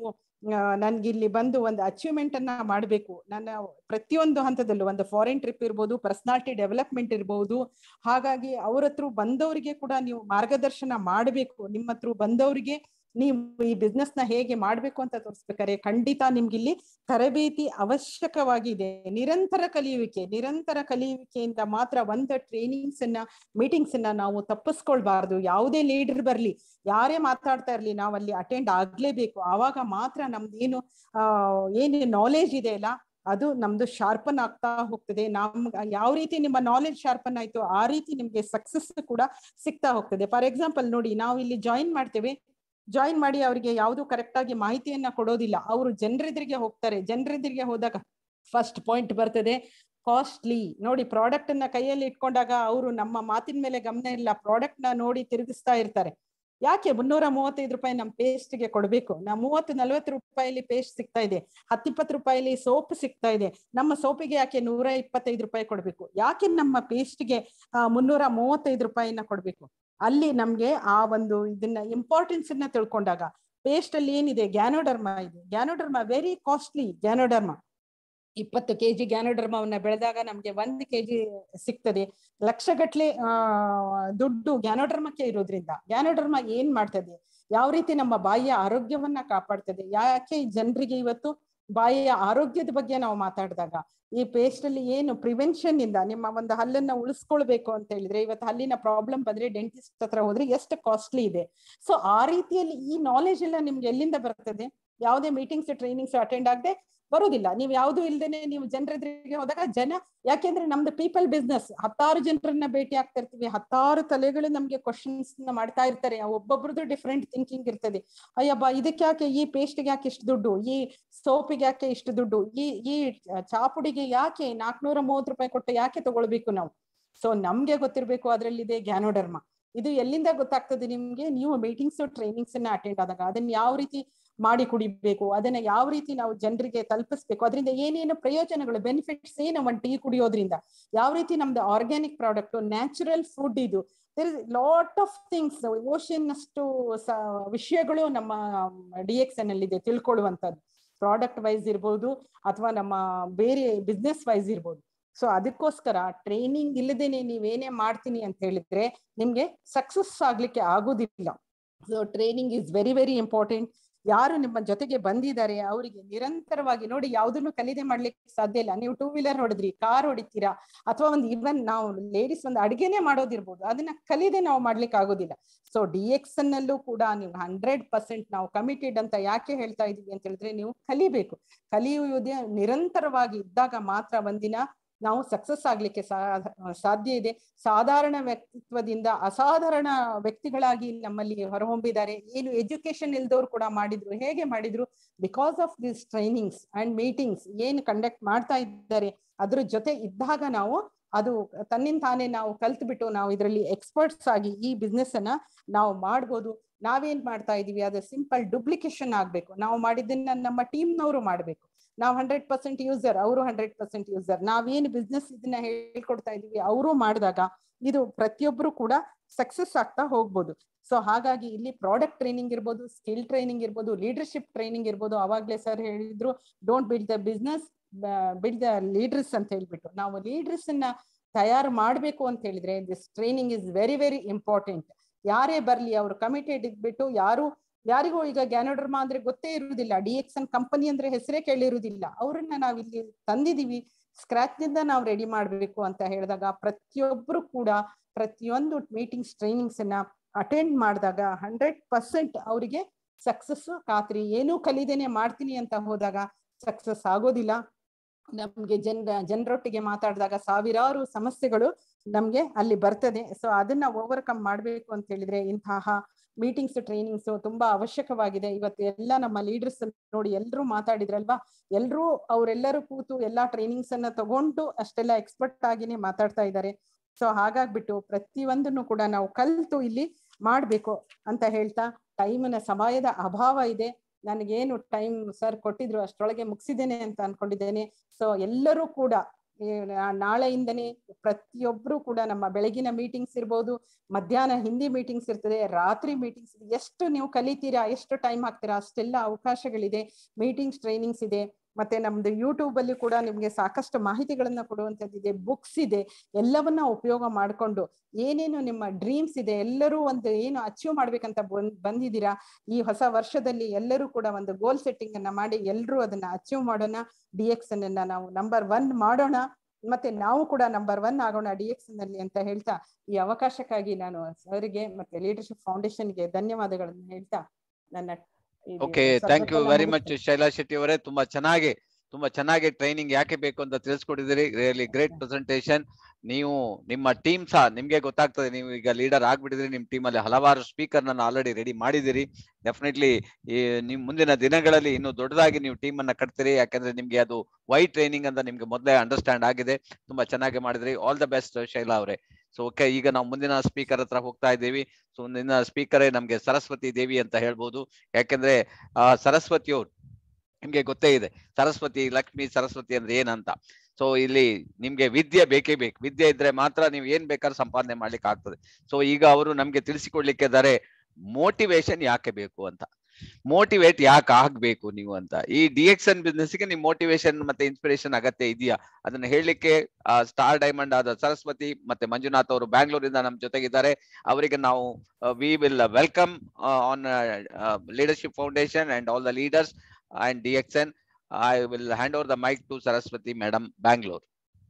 ನನ್ಗೆ ಇಲ್ಲಿ ಬಂದು ಒಂದು ಅಚೀವ್ಮೆಂಟ್ ಅನ್ನ ಮಾಡಬೇಕು ನನ್ನ ಪ್ರತಿಯೊಂದು ಹಂತದಲ್ಲೂ ಒಂದು ಫಾರಿನ್ ಟ್ರಿಪ್ ಇರ್ಬೋದು ಪರ್ಸನಾಲಿಟಿ ಡೆವಲಪ್ಮೆಂಟ್ ಇರ್ಬೋದು ಹಾಗಾಗಿ ಅವ್ರ ಹತ್ರ ಬಂದವರಿಗೆ ಕೂಡ ನೀವು ಮಾರ್ಗದರ್ಶನ ಮಾಡಬೇಕು ನಿಮ್ಮ ಹತ್ರ ಬಂದವರಿಗೆ ನೀವು ಈ ಬಿಸ್ನೆಸ್ ನ ಹೇಗೆ ಮಾಡ್ಬೇಕು ಅಂತ ತೋರಿಸ್ಬೇಕಾರೆ ಖಂಡಿತ ನಿಮ್ಗೆ ಇಲ್ಲಿ ತರಬೇತಿ ಅವಶ್ಯಕವಾಗಿದೆ ನಿರಂತರ ಕಲಿಯುವಿಕೆ ನಿರಂತರ ಕಲಿಯುವಿಕೆಯಿಂದ ಮಾತ್ರ ಒಂದು ಟ್ರೈನಿಂಗ್ಸ್ ಅನ್ನ ಮೀಟಿಂಗ್ಸ್ ಅನ್ನ ನಾವು ತಪ್ಪಿಸ್ಕೊಳ್ಬಾರ್ದು ಯಾವುದೇ ಲೀಡರ್ ಬರ್ಲಿ ಯಾರೇ ಮಾತಾಡ್ತಾ ಇರ್ಲಿ ನಾವು ಅಲ್ಲಿ ಅಟೆಂಡ್ ಆಗ್ಲೇಬೇಕು ಆವಾಗ ಮಾತ್ರ ನಮ್ದು ಏನು ಆ ಏನು ನಾಲೆಜ್ ಇದೆ ಅಲ್ಲ ಅದು ನಮ್ದು ಶಾರ್ಪನ್ ಆಗ್ತಾ ಹೋಗ್ತದೆ ನಮ್ ಯಾವ ರೀತಿ ನಿಮ್ಮ ನಾಲೆಜ್ ಶಾರ್ಪನ್ ಆಯ್ತು ಆ ರೀತಿ ನಿಮ್ಗೆ ಸಕ್ಸಸ್ ಕೂಡ ಸಿಗ್ತಾ ಹೋಗ್ತದೆ ಫಾರ್ ಎಕ್ಸಾಂಪಲ್ ನೋಡಿ ನಾವು ಇಲ್ಲಿ ಜಾಯಿನ್ ಮಾಡ್ತೇವೆ ಜಾಯಿನ್ ಮಾಡಿ ಅವರಿಗೆ ಯಾವುದು ಕರೆಕ್ಟ್ ಆಗಿ ಮಾಹಿತಿಯನ್ನ ಕೊಡೋದಿಲ್ಲ ಅವರು ಜನರೆದುರಿಗೆ ಹೋಗ್ತಾರೆ ಜನರೆದುರಿಗೆ ಹೋದಾಗ ಫಸ್ಟ್ ಪಾಯಿಂಟ್ ಬರ್ತದೆ ಕಾಸ್ಟ್ಲಿ ನೋಡಿ ಪ್ರಾಡಕ್ಟ್ ಅನ್ನ ಕೈಯಲ್ಲಿ ಇಟ್ಕೊಂಡಾಗ ಅವರು ನಮ್ಮ ಮಾತಿನ ಮೇಲೆ ಗಮನ ಇಲ್ಲ ಪ್ರಾಡಕ್ಟ್ ನ ನೋಡಿ ತಿರುಗಿಸ್ತಾ ಇರ್ತಾರೆ ಯಾಕೆ ಮುನ್ನೂರ ಮೂವತ್ತೈದು ರೂಪಾಯಿ ನಮ್ಮ ಪೇಸ್ಟ್ಗೆ ಕೊಡಬೇಕು ನಾ ಮೂವತ್ತು ನಲ್ವತ್ತು ರೂಪಾಯಿಲಿ ಪೇಸ್ಟ್ ಸಿಗ್ತಾ ಇದೆ ಹತ್ತಿಪ್ಪತ್ತು ರೂಪಾಯಿಲಿ ಸೋಪ್ ಸಿಗ್ತಾ ಇದೆ ನಮ್ಮ ಸೋಪಿಗೆ ಯಾಕೆ ನೂರ ಇಪ್ಪತ್ತೈದು ರೂಪಾಯಿ ಕೊಡಬೇಕು ಯಾಕೆ ನಮ್ಮ ಪೇಸ್ಟ್ಗೆ ಮುನ್ನೂರ ಮೂವತ್ತೈದು ರೂಪಾಯಿನ ಕೊಡಬೇಕು ಅಲ್ಲಿ ನಮ್ಗೆ ಆ ಒಂದು ಇದನ್ನ ಇಂಪಾರ್ಟೆನ್ಸ್ ಅನ್ನ ತಿಳ್ಕೊಂಡಾಗ ಪೇಸ್ಟ್ ಅಲ್ಲಿ ಏನಿದೆ ಗ್ಯಾನೋಡರ್ಮ ಇದೆ ಗ್ಯಾನೋಡರ್ಮ ವೆರಿ ಕಾಸ್ಟ್ಲಿ ಗ್ಯಾನೋಡರ್ಮ ಇಪ್ಪತ್ತು ಕೆಜಿ ಗ್ಯಾನೋಡರ್ಮವನ್ನ ಬೆಳೆದಾಗ ನಮ್ಗೆ ಒಂದು ಕೆಜಿ ಸಿಗ್ತದೆ ಲಕ್ಷಗಟ್ಲೆ ಆ ದುಡ್ಡು ಗ್ಯಾನೋಡರ್ಮಕ್ಕೆ ಇರೋದ್ರಿಂದ ಗ್ಯಾನೋಡರ್ಮ ಏನ್ ಮಾಡ್ತದೆ ಯಾವ ರೀತಿ ನಮ್ಮ ಬಾಯಿಯ ಆರೋಗ್ಯವನ್ನ ಕಾಪಾಡ್ತದೆ ಯಾಕೆ ಜನರಿಗೆ ಇವತ್ತು ಬಾಯಿಯ ಆರೋಗ್ಯದ ಬಗ್ಗೆ ನಾವು ಮಾತಾಡಿದಾಗ ಈ ಪೇಸ್ಟ್ ಅಲ್ಲಿ ಏನು ಪ್ರಿವೆನ್ಷನ್ ಇಂದ ನಿಮ್ಮ ಒಂದು ಹಲ್ಲನ್ನ ಉಳಿಸ್ಕೊಳ್ಬೇಕು ಅಂತ ಹೇಳಿದ್ರೆ ಇವತ್ತು ಹಲ್ಲಿನ ಪ್ರಾಬ್ಲಮ್ ಬಂದ್ರೆ ಡೆಂಟಿಸ್ಟ್ ಹತ್ರ ಹೋದ್ರೆ ಎಷ್ಟು ಕಾಸ್ಟ್ಲಿ ಇದೆ ಸೊ ಆ ರೀತಿಯಲ್ಲಿ ಈ ನಾಲೆಜ್ ಎಲ್ಲ ನಿಮ್ಗೆ ಎಲ್ಲಿಂದ ಬರ್ತದೆ ಯಾವುದೇ ಮೀಟಿಂಗ್ಸ್ ಟ್ರೈನಿಂಗ್ಸ್ ಅಟೆಂಡ್ ಆಗದೆ ಬರುವುದಿಲ್ಲ ನೀವು ಯಾವುದು ಇಲ್ದೇನೆ ನೀವು ಜನರೆದುರಿಗೆ ಹೋದಾಗ ಜನ ಯಾಕೆಂದ್ರೆ ನಮ್ದು ಪೀಪಲ್ ಬಿಸ್ನೆಸ್ ಹತ್ತಾರು ಜನರನ್ನ ಭೇಟಿ ಆಗ್ತಾ ಇರ್ತೀವಿ ಹತ್ತಾರು ತಲೆಗಳು ನಮ್ಗೆ ಕ್ವಶನ್ಸ್ ಮಾಡ್ತಾ ಇರ್ತಾರೆ ಒಬ್ಬೊಬ್ರದ್ದು ಡಿಫ್ರೆಂಟ್ ಥಿಂಕಿಂಗ್ ಇರ್ತದೆ ಅಯ್ಯಬ್ಬ ಇದಕ್ಕೆ ಯಾಕೆ ಈ ಪೇಸ್ಟ್ಗೆ ಯಾಕೆ ಇಷ್ಟು ದುಡ್ಡು ಈ ಸೋಪಿಗೆ ಯಾಕೆ ಇಷ್ಟು ದುಡ್ಡು ಈ ಈ ಚಾಪುಡಿಗೆ ಯಾಕೆ ನಾಲ್ಕನೂರ ಮೂವತ್ತು ರೂಪಾಯಿ ಕೊಟ್ಟು ಯಾಕೆ ತಗೊಳ್ಬೇಕು ನಾವು ಸೊ ನಮ್ಗೆ ಗೊತ್ತಿರ್ಬೇಕು ಅದ್ರಲ್ಲಿದೆ ಗ್ಯಾನೋಡರ್ಮ ಇದು ಎಲ್ಲಿಂದ ಗೊತ್ತಾಗ್ತದೆ ನಿಮ್ಗೆ ನೀವು ಮೀಟಿಂಗ್ಸ್ ಟ್ರೈನಿಂಗ್ಸ್ ಅನ್ನ ಅಟೆಂಡ್ ಆದಾಗ ಅದನ್ನ ಯಾವ ರೀತಿ ಮಾಡಿ ಕುಡಿಬೇಕು ಅದನ್ನ ಯಾವ ರೀತಿ ನಾವು ಜನರಿಗೆ ತಲುಪಿಸ್ಬೇಕು ಅದರಿಂದ ಏನೇನು ಪ್ರಯೋಜನಗಳು ಬೆನಿಫಿಟ್ಸ್ ಏನು ಒಂದು ಟೀ ಕುಡಿಯೋದ್ರಿಂದ ಯಾವ ರೀತಿ ನಮ್ದು ಆರ್ಗ್ಯಾನಿಕ್ ಪ್ರಾಡಕ್ಟ್ ನ್ಯಾಚುರಲ್ ಫುಡ್ ಇದು there is lot of things ocean ಅಷ್ಟು ವಿಷಯಗಳು ನಮ್ಮ ಡಿ ಎಕ್ಸ್ ಎನ್ ಅಲ್ಲಿ ಇದೆ ತಿಳ್ಕೊಳ್ಳುವಂಥದ್ದು ಪ್ರಾಡಕ್ಟ್ ವೈಸ್ ಇರ್ಬೋದು ಅಥವಾ ನಮ್ಮ ಬೇರೆ ಬಿಸ್ನೆಸ್ ವೈಸ್ ಇರ್ಬೋದು ಸೊ ಅದಕ್ಕೋಸ್ಕರ ಟ್ರೈನಿಂಗ್ ಇಲ್ಲದೇನೆ ನೀವೇನೇ ಮಾಡ್ತೀನಿ ಅಂತ ಹೇಳಿದ್ರೆ ನಿಮ್ಗೆ ಸಕ್ಸಸ್ ಆಗ್ಲಿಕ್ಕೆ ಆಗೋದಿಲ್ಲ so training is very very important ಯಾರು ನಿಮ್ಮ ಜೊತೆಗೆ ಬಂದಿದ್ದಾರೆ ಅವರಿಗೆ ನಿರಂತರವಾಗಿ ನೋಡಿ ಯಾವುದನ್ನು ಕಲಿದೆ ಮಾಡ್ಲಿಕ್ಕೆ ಸಾಧ್ಯ ಇಲ್ಲ ನೀವು ಟೂ ವೀಲರ್ ಹೊಡೆದ್ರಿ ಕಾರ್ ಹೊಡಿತೀರಾ ಅಥವಾ ಒಂದು ಇವನ್ ನಾವು ಲೇಡೀಸ್ ಒಂದು ಅಡಿಗೆನೆ ಮಾಡೋದಿರ್ಬೋದು ಅದನ್ನ ಕಲಿದೆ ನಾವು ಮಾಡ್ಲಿಕ್ಕೆ ಆಗೋದಿಲ್ಲ ಸೊ ಡಿ ಎಕ್ಸ್ ನಲ್ಲೂ ಕೂಡ ನೀವು ಹಂಡ್ರೆಡ್ ಪರ್ಸೆಂಟ್ ನಾವು ಕಮಿಟೆಡ್ ಅಂತ ಯಾಕೆ ಹೇಳ್ತಾ ಇದೀವಿ ಅಂತ ಹೇಳಿದ್ರೆ ನೀವು ಕಲಿಬೇಕು ಕಲಿಯುವುದೇ ನಿರಂತರವಾಗಿ ಇದ್ದಾಗ ಮಾತ್ರ ಒಂದಿನ ನಾವು ಸಕ್ಸಸ್ ಆಗ್ಲಿಕ್ಕೆ ಸಾಧ್ಯ ಇದೆ ಸಾಧಾರಣ ವ್ಯಕ್ತಿತ್ವದಿಂದ ಅಸಾಧಾರಣ ವ್ಯಕ್ತಿಗಳಾಗಿ ನಮ್ಮಲ್ಲಿ ಹೊರಹೊಮ್ಮಿದ್ದಾರೆ ಏನು ಎಜುಕೇಶನ್ ಇಲ್ದವ್ರು ಕೂಡ ಮಾಡಿದ್ರು ಹೇಗೆ ಮಾಡಿದ್ರು because of this trainings and meetings ಏನು ಕಂಡಕ್ಟ್ ಮಾಡ್ತಾ ಇದ್ದಾರೆ ಅದ್ರ ಜೊತೆ ಇದ್ದಾಗ ನಾವು ಅದು ತನ್ನಿಂದ ತಾನೇ ನಾವು ಕಲ್ತು ಬಿಟ್ಟು ನಾವು ಇದರಲ್ಲಿ ಎಕ್ಸ್ಪರ್ಟ್ಸ್ ಆಗಿ ಈ ಬಿಸ್ನೆಸ್ ಅನ್ನ ನಾವು ಮಾಡ್ಬೋದು ನಾವೇನ್ ಮಾಡ್ತಾ ಇದೀವಿ ಅದು ಸಿಂಪಲ್ ಡುಪ್ಲಿಕೇಶನ್ ಆಗ್ಬೇಕು ನಾವು ಮಾಡಿದ್ದನ್ನ ನಮ್ಮ ಟೀಮ್ನವರು ಮಾಡ್ಬೇಕು ನಾವು ಹಂಡ್ರೆಡ್ ಪರ್ಸೆಂಟ್ ಯೂಸರ್ ಅವರು ಹಂಡ್ರೆಡ್ ಪರ್ಸೆಂಟ್ ಯೂಸರ್ ನಾವೇನು ಬಿಸ್ನೆಸ್ ಇದನ್ನ ಹೇಳ್ಕೊಡ್ತಾ ಇದೀವಿ ಅವರು ಮಾಡಿದಾಗ ಇದು ಪ್ರತಿಯೊಬ್ರು ಕೂಡ ಸಕ್ಸಸ್ ಆಗ್ತಾ ಹೋಗ್ಬೋದು ಸೊ ಹಾಗಾಗಿ ಇಲ್ಲಿ ಪ್ರಾಡಕ್ಟ್ ಟ್ರೈನಿಂಗ್ ಇರ್ಬೋದು ಸ್ಕಿಲ್ ಟ್ರೈನಿಂಗ್ ಇರ್ಬೋದು ಲೀಡರ್ಶಿಪ್ ಟ್ರೈನಿಂಗ್ ಇರ್ಬೋದು ಅವಾಗ್ಲೇ ಸರ್ ಹೇಳಿದ್ರು don't build the business build the leaders ಅಂತ ಹೇಳ್ಬಿಟ್ಟು ನಾವು ಲೀಡರ್ಸ್ ಅನ್ನ ತಯಾರು ಮಾಡ್ಬೇಕು ಅಂತ ಹೇಳಿದ್ರೆ this training is very very important ಯಾರೇ ಬರ್ಲಿ ಅವರು ಕಮಿಟೆಡ್ ಇದ್ಬಿಟ್ಟು ಯಾರು ಯಾರಿಗೂ ಈಗ ಗ್ಯಾನೋಡರ್ಮಾ ಅಂದ್ರೆ ಗೊತ್ತೇ ಇರುವುದಿಲ್ಲ ಡಿ ಎಕ್ಸ್ ಎನ್ ಕಂಪನಿ ಅಂದ್ರೆ ಹೆಸರೇ ಕೇಳಿರುವುದಿಲ್ಲ ಅವ್ರನ್ನ ನಾವ್ ಇಲ್ಲಿ ತಂದಿದೀವಿ ಸ್ಕ್ರಾಚ್ ನಿಂದ ನಾವು ರೆಡಿ ಮಾಡ್ಬೇಕು ಅಂತ ಹೇಳಿದಾಗ ಪ್ರತಿಯೊಬ್ರು ಕೂಡ ಪ್ರತಿಯೊಂದು ಮೀಟಿಂಗ್ಸ್ ಟ್ರೈನಿಂಗ್ಸ್ ಅನ್ನ ಅಟೆಂಡ್ ಮಾಡಿದಾಗ ಹಂಡ್ರೆಡ್ ಪರ್ಸೆಂಟ್ ಅವರಿಗೆ ಸಕ್ಸಸ್ ಖಾತ್ರಿ ಏನೂ ಕಲಿದೇನೆ ಮಾಡ್ತೀನಿ ಅಂತ ಹೋದಾಗ ಸಕ್ಸಸ್ ಆಗೋದಿಲ್ಲ ನಮ್ಗೆ ಜನರ ಜನರೊಟ್ಟಿಗೆ ಮಾತಾಡಿದಾಗ ಸಾವಿರಾರು ಸಮಸ್ಯೆಗಳು ನಮ್ಗೆ ಅಲ್ಲಿ ಬರ್ತದೆ ಸೊ ಅದನ್ನ ಓವರ್ಕಮ್ ಮಾಡ್ಬೇಕು ಅಂತ ಹೇಳಿದ್ರೆ ಇಂತಹ ಮೀಟಿಂಗ್ಸ್ ಟ್ರೈನಿಂಗ್ಸ್ ತುಂಬಾ ಅವಶ್ಯಕವಾಗಿದೆ ಇವತ್ತು ಎಲ್ಲ ನಮ್ಮ ಲೀಡರ್ಸ್ ನೋಡಿ ಎಲ್ರು ಮಾತಾಡಿದ್ರಲ್ವಾ ಎಲ್ರು ಅವರೆಲ್ಲರೂ ಕೂತು ಎಲ್ಲಾ ಟ್ರೈನಿಂಗ್ಸ್ ಅನ್ನ ತಗೊಂಡು ಅಷ್ಟೆಲ್ಲ ಎಕ್ಸ್ಪರ್ಟ್ ಆಗಿನೇ ಮಾತಾಡ್ತಾ ಇದ್ದಾರೆ ಸೊ ಹಾಗಾಗ್ಬಿಟ್ಟು ಪ್ರತಿಯೊಂದನ್ನು ಕೂಡ ನಾವು ಕಲ್ತು ಇಲ್ಲಿ ಮಾಡ್ಬೇಕು ಅಂತ ಹೇಳ್ತಾ ಟೈಮಿನ ಸಮಯದ ಅಭಾವ ಇದೆ ನನಗೇನು ಟೈಮ್ ಸರ್ ಕೊಟ್ಟಿದ್ರು ಅಷ್ಟರೊಳಗೆ ಮುಗಿಸಿದ್ದೇನೆ ಅಂತ ಅನ್ಕೊಂಡಿದ್ದೇನೆ ಸೊ ಎಲ್ಲರೂ ಕೂಡ ಈ ನಾ- ನಾಳೆಯಿಂದನೇ ಪ್ರತಿಯೊಬ್ರು ಕೂಡ ನಮ್ಮ ಬೆಳಗಿನ ಮೀಟಿಂಗ್ಸ್ ಇರ್ಬೋದು ಮಧ್ಯಾಹ್ನ ಹಿಂದಿ ಮೀಟಿಂಗ್ಸ್ ಇರ್ತದೆ ರಾತ್ರಿ ಮೀಟಿಂಗ್ಸ್ ಇದೆ ಎಷ್ಟು ನೀವು ಕಲಿತೀರಾ ಎಷ್ಟು ಟೈಮ್ ಹಾಕ್ತೀರಾ ಅಷ್ಟೆಲ್ಲ ಅವಕಾಶಗಳಿದೆ ಮೀಟಿಂಗ್ಸ್ ಟ್ರೈನಿಂಗ್ಸ್ ಇದೆ ಮತ್ತೆ ನಮ್ದು ಯೂಟ್ಯೂಬ್ ಅಲ್ಲಿ ಕೂಡ ನಿಮ್ಗೆ ಸಾಕಷ್ಟು ಮಾಹಿತಿಗಳನ್ನ ಕೊಡುವಂತದ್ದಿದೆ ಬುಕ್ಸ್ ಇದೆ ಎಲ್ಲವನ್ನ ಉಪಯೋಗ ಮಾಡ್ಕೊಂಡು ಏನೇನು ನಿಮ್ಮ ಡ್ರೀಮ್ಸ್ ಇದೆ ಎಲ್ಲರೂ ಒಂದು ಏನು ಅಚೀವ್ ಮಾಡ್ಬೇಕಂತ ಬಂದ್ ಬಂದಿದ್ದೀರಾ ಈ ಹೊಸ ವರ್ಷದಲ್ಲಿ ಎಲ್ಲರೂ ಕೂಡ ಒಂದು ಗೋಲ್ ಸೆಟ್ಟಿಂಗ್ ಅನ್ನ ಮಾಡಿ ಎಲ್ಲರೂ ಅದನ್ನ ಅಚೀವ್ ಮಾಡೋಣ ಡಿ ಎಕ್ಸ್ ಅನ್ನ ನಾವು ನಂಬರ್ ಒನ್ ಮಾಡೋಣ ಮತ್ತೆ ನಾವು ಕೂಡ ನಂಬರ್ ಒನ್ ಆಗೋಣ ಡಿ ಎಕ್ಸ್ ನಲ್ಲಿ ಅಂತ ಹೇಳ್ತಾ ಈ ಅವಕಾಶಕ್ಕಾಗಿ ನಾನು ಸರ್ಗೆ ಮತ್ತೆ ಲೀಡರ್ಶಿಪ್ ಫೌಂಡೇಶನ್ಗೆ ಧನ್ಯವಾದಗಳನ್ನು ಹೇಳ್ತಾ ನನ್ನ ಇದು ಓಕೆ ಥ್ಯಾಂಕ್ ಯು ಸಂದರ್ಭನ ವೆರಿ ಮಚ್ ಮುಗಿಸ್ತೇನೆ. ಶೈಲಾ ಶೆಟ್ಟಿ ಅವರೇ ತುಂಬಾ ಚೆನ್ನಾಗಿ ತುಂಬಾ ಚೆನ್ನಾಗಿ ಟ್ರೈನಿಂಗ್ ಯಾಕೆ ಬೇಕು ಅಂತ ತಿಳಿಸ್ಕೊಟ್ಟಿದ್ದೀರಿ ರಿಯಲಿ ಗ್ರೇಟ್ ಪ್ರೆಸೆಂಟೇಶನ್ ನೀವು ನಿಮ್ಮ ಟೀಮ್ ಸಹ ನಿಮ್ಗೆ ಗೊತ್ತಾಗ್ತದೆ ನೀವು ಈಗ ಲೀಡರ್ ಆಗ್ಬಿಟ್ಟಿದ್ರಿ ನಿಮ್ ಟೀಮ್ ಅಲ್ಲಿ ಹಲವಾರು ಸ್ಪೀಕರ್ ನನ್ನ ಆಲ್ರೆಡಿ ರೆಡಿ ಮಾಡಿದಿರಿ ಡೆಫಿನೆಟ್ಲಿ ಈ ನಿಮ್ ಮುಂದಿನ ದಿನಗಳಲ್ಲಿ ಇನ್ನು ದೊಡ್ಡದಾಗಿ ನೀವು ಟೀಮ್ ಅನ್ನ ಕಟ್ತೀರಿ ಯಾಕಂದ್ರೆ ನಿಮ್ಗೆ ಅದು ವೈ ಟ್ರೈನಿಂಗ್ ಅಂತ ನಿಮ್ಗೆ ಮೊದಲೇ ಅಂಡರ್ಸ್ಟ್ಯಾಂಡ್ ಆಗಿದೆ ತುಂಬಾ ಚೆನ್ನಾಗಿ ಮಾಡಿದ್ರಿ ಆಲ್ ದ ಬೆಸ್ಟ್ ಶೈಲಾ ಅವರೇ ಸೊ ಓಕೆ ಈಗ ನಾವು ಮುಂದಿನ ಸ್ಪೀಕರ್ ಹತ್ರ ಹೋಗ್ತಾ ಇದ್ದೀವಿ ಸೊ ಮುಂದಿನ ಸ್ಪೀಕರೇ ನಮ್ಗೆ ಸರಸ್ವತಿ ದೇವಿ ಅಂತ ಹೇಳ್ಬೋದು ಯಾಕೆಂದ್ರೆ ಆ ಸರಸ್ವತಿಯವ್ರು ನಿಮ್ಗೆ ಗೊತ್ತೇ ಇದೆ ಸರಸ್ವತಿ ಲಕ್ಷ್ಮಿ ಸರಸ್ವತಿ ಅಂದ್ರೆ ಏನಂತ ಸೊ ಇಲ್ಲಿ ನಿಮ್ಗೆ ವಿದ್ಯೆ ಬೇಕೇ ಬೇಕು ವಿದ್ಯೆ ಇದ್ರೆ ಮಾತ್ರ ನೀವು ಏನ್ ಬೇಕಾದ್ರೂ ಸಂಪಾದನೆ ಮಾಡ್ಲಿಕ್ಕೆ ಆಗ್ತದೆ ಸೊ ಈಗ ಅವರು ನಮ್ಗೆ ತಿಳಿಸಿಕೊಡ್ಲಿಕ್ಕೆ ಇದ್ದಾರೆ ಮೋಟಿವೇಶನ್ ಯಾಕೆ ಬೇಕು ಅಂತ ಮೋಟಿವೇಟ್ ಯಾಕೆ ಆಗ್ಬೇಕು ನೀವು ಅಂತ ಈ ಡಿ ಎಕ್ಸನ್ ಬಿಸ್ನೆಸ್ ಗೆ ನಿಮ್ ಮೋಟಿವೇಶನ್ ಮತ್ತೆ ಇನ್ಸ್ಪಿರೇಷನ್ ಅಗತ್ಯ ಇದೆಯಾ ಅದನ್ನ ಹೇಳಲಿಕ್ಕೆ ಸ್ಟಾರ್ ಡೈಮಂಡ್ ಆದ ಸರಸ್ವತಿ ಮತ್ತೆ ಮಂಜುನಾಥ್ ಅವರು ಬ್ಯಾಂಗ್ಳೂರಿಂದ ನಮ್ ಜೊತೆಗಿದ್ದಾರೆ ಅವರಿಗೆ ನಾವು we will welcome on leadership foundation and all the leaders and D X N I will hand over the mic to Saraswati madam Bangalore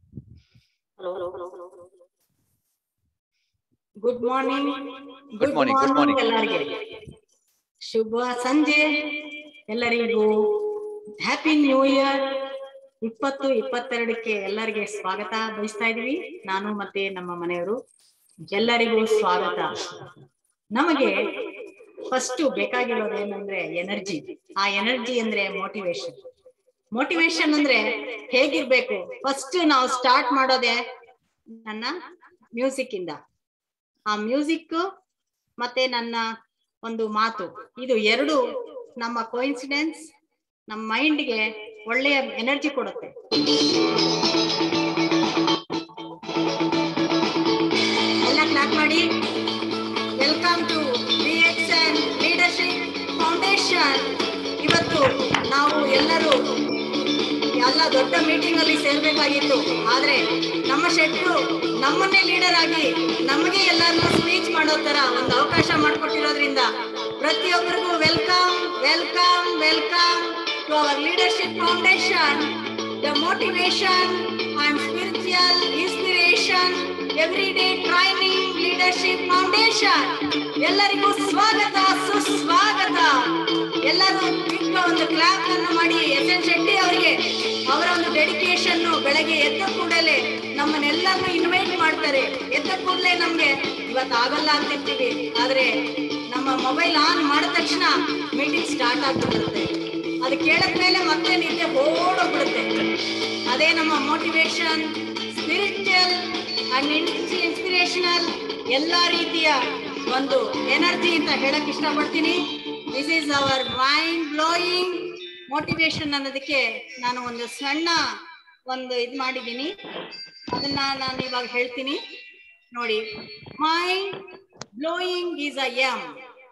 good morning good morning good morning ಎಲ್ಲರಿಗೆ ಶುಭ ಸಂಜೆ ಎಲ್ಲರಿಗೂ ಹ್ಯಾಪಿ ನ್ಯೂ ಇಯರ್ ಇಪ್ಪತ್ತು ಇಪ್ಪತ್ತೆರಡಕ್ಕೆ ಎಲ್ಲರಿಗೆ ಸ್ವಾಗತ ಬಯಸ್ತಾ ಇದೀವಿ ನಾನು ಮತ್ತೆ ನಮ್ಮ ಮನೆಯವರು ಎಲ್ಲರಿಗೂ ಸ್ವಾಗತ ನಮಗೆ ಫಸ್ಟ್ ಬೇಕಾಗಿರೋದು ಏನಂದ್ರೆ ಎನರ್ಜಿ ಆ ಎನರ್ಜಿ ಅಂದ್ರೆ ಮೋಟಿವೇಶನ್ ಮೋಟಿವೇಶನ್ ಅಂದ್ರೆ ಹೇಗಿರ್ಬೇಕು ಫಸ್ಟ್ ನಾವು ಸ್ಟಾರ್ಟ್ ಮಾಡೋದೇ ನನ್ನ ಮ್ಯೂಸಿಕ್ ಇಂದ ಆ ಮ್ಯೂಸಿಕ್ ಮತ್ತೆ ನನ್ನ ಒಂದು ಮಾತು ಇದು ಎರಡು ನಮ್ಮ ಕೋಇನ್ಸಿಡೆನ್ಸ್ ನಮ್ಮ ಮೈಂಡ್ಗೆ ಒಳ್ಳೆಯ ಎನರ್ಜಿ ಕೊಡುತ್ತೆ ಎಲ್ಲ ಕ್ಲಾಪ್ ಮಾಡಿ welcome to B X N leadership foundation ಇವತ್ತು ನಾವು ಎಲ್ಲರೂ ಎಲ್ಲ ದೊಡ್ಡ ಮೀಟಿಂಗ್ ಅಲ್ಲಿ ಸೇರ್ಬೇಕಾಗಿತ್ತು ಆದ್ರೆ ನಮ್ಮ ಶೆಟ್ರು ನಮ್ಮನ್ನೇ ಲೀಡರ್ ಆಗಿ ನಮಗೆ ಎಲ್ಲರನ್ನೂ ಸ್ಪೀಚ್ ಮಾಡೋ ತರ ಒಂದು ಅವಕಾಶ ಮಾಡಿಕೊಟ್ಟಿರೋದ್ರಿಂದ ಪ್ರತಿಯೊಬ್ಬರಿಗೂ welcome welcome welcome to our leadership foundation the motivation and spiritual inspiration every day training leadership foundation ಎಲ್ಲರಿಗೂ ಸ್ವಾಗತ ಸುಸ್ವಾಗತ ಎಲ್ಲರೂ ಚಿಕ್ಕ ಒಂದು ಕ್ಲಾಪ್ ಅನ್ನು ಮಾಡಿ ಎಸ್ ಎನ್ ಶೆಟ್ಟಿ ಅವರಿಗೆ ಅವರ ಒಂದು ಡೆಡಿಕೇಶನ್ ಬೆಳಗ್ಗೆ ಎದ್ದ ಕೂಡಲೇ ನಮ್ಮನ್ನೆಲ್ಲರನ್ನು ಇನ್ವೈಟ್ ಮಾಡ್ತಾರೆ ಎದ್ದ ಕೂಡಲೇ ನಮ್ಗೆ ಇವತ್ತು ಆಗಲ್ಲ ಅಂತಿರ್ತೀವಿ ಆದ್ರೆ ನಮ್ಮ ಮೊಬೈಲ್ ಆನ್ ಮಾಡಿದ ತಕ್ಷಣ ಮೀಟಿಂಗ್ ಸ್ಟಾರ್ಟ್ ಆಗ್ಬಿಡುತ್ತೆ ಅದು ಕೇಳದ್ಮೇಲೆ ಮತ್ತೆ ನಿದ್ದೆ ಓಡೋಗ್ಬಿಡುತ್ತೆ ಅದೇ ನಮ್ಮ ಮೋಟಿವೇಶನ್ ಸ್ಪಿರಿಚುವಲ್ ಅಂಡ್ ಇನ್ಸ್ಪಿರೇಷನಲ್ ಎಲ್ಲಾ ರೀತಿಯ ಒಂದು ಎನರ್ಜಿ ಅಂತ ಹೇಳಕ್ ಇಷ್ಟಪಡ್ತೀನಿ this is our mind blowing motivation ಅನ್ನೋದಕ್ಕೆ ನಾನು ಒಂದು ಸಣ್ಣ ಒಂದು ಇದು ಮಾಡಿದ್ದೀನಿ ಅದನ್ನ ನಾನು ಇವಾಗ ಹೇಳ್ತೀನಿ ನೋಡಿ mind blowing is a M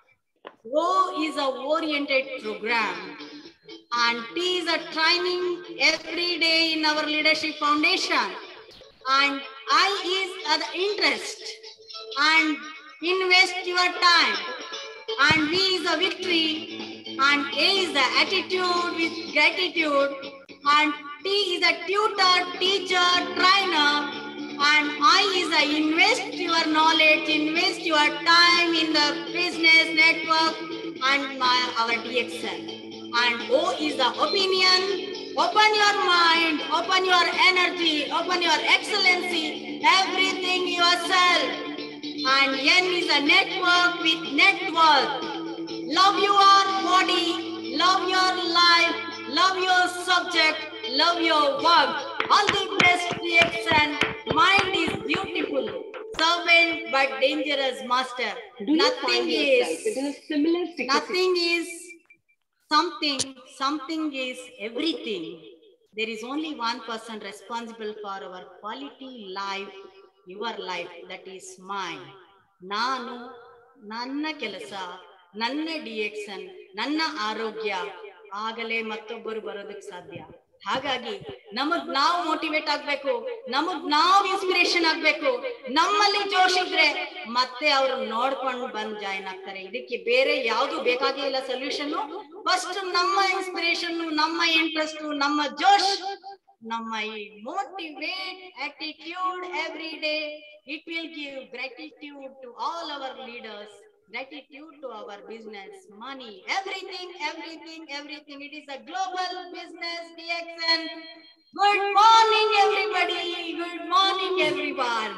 O is a oriented program and T is a training every day in our leadership foundation and I is uh, the interest and invest your time and V is a victory and A is the attitude with gratitude and T is a tutor, teacher, trainer and I is a invest your knowledge, invest your time in the business network and my, our DXL and O is the opinion. Open your mind, open your energy, open your excellency, everything yourself. And N is a network with network. Love your body, love your life, love your subject, love your work. All the best reaction. Mind is beautiful. Servant but dangerous master. Do you Nothing find yourself is within a similar situation? nothing is something something is everything there is only one person responsible for our quality life, your life, that is mine. ನಾನು ನನ್ನ ಕೆಲಸ ನನ್ನ ಡಿಎಕ್ಷನ್ ನನ್ನ ಆರೋಗ್ಯ ಆಗಲೇ ಮತ್ತೊಬ್ಬರು ಬರೋದಕ್ಕೆ ಸಾಧ್ಯ ಹಾಗಾಗಿ ನಮಗ್ ನಾವು ಮೋಟಿವೇಟ್ ಆಗ್ಬೇಕು ನಮಗ್ ನಾವು ಇನ್ಸ್ಪಿರೇಷನ್ ಆಗ್ಬೇಕು ನಮ್ಮಲ್ಲಿ ಜೋಶ್ ಇದ್ರೆ ಮತ್ತೆ ಅವರು ನೋಡ್ಕೊಂಡು ಬಂದ್ ಜಾಯಿನ್ ಆಗ್ತಾರೆ ಇದಕ್ಕೆ ಬೇರೆ ಯಾವ್ದು ಬೇಕಾಗೇ ಇಲ್ಲ ಸೊಲ್ಯೂಷನ್ ಫಸ್ಟ್ ನಮ್ಮ ಇನ್ಸ್ಪಿರೇಷನ್ ನಮ್ಮ ಇಂಟ್ರೆಸ್ಟ್ ನಮ್ಮ ಜೋಶ್ ನಮ್ಮ ಈ motivate attitude every day it will give gratitude to all our leaders gratitude to our business, money, everything, everything, everything. It is a global business DXN. Good morning, everybody. Good morning, everyone.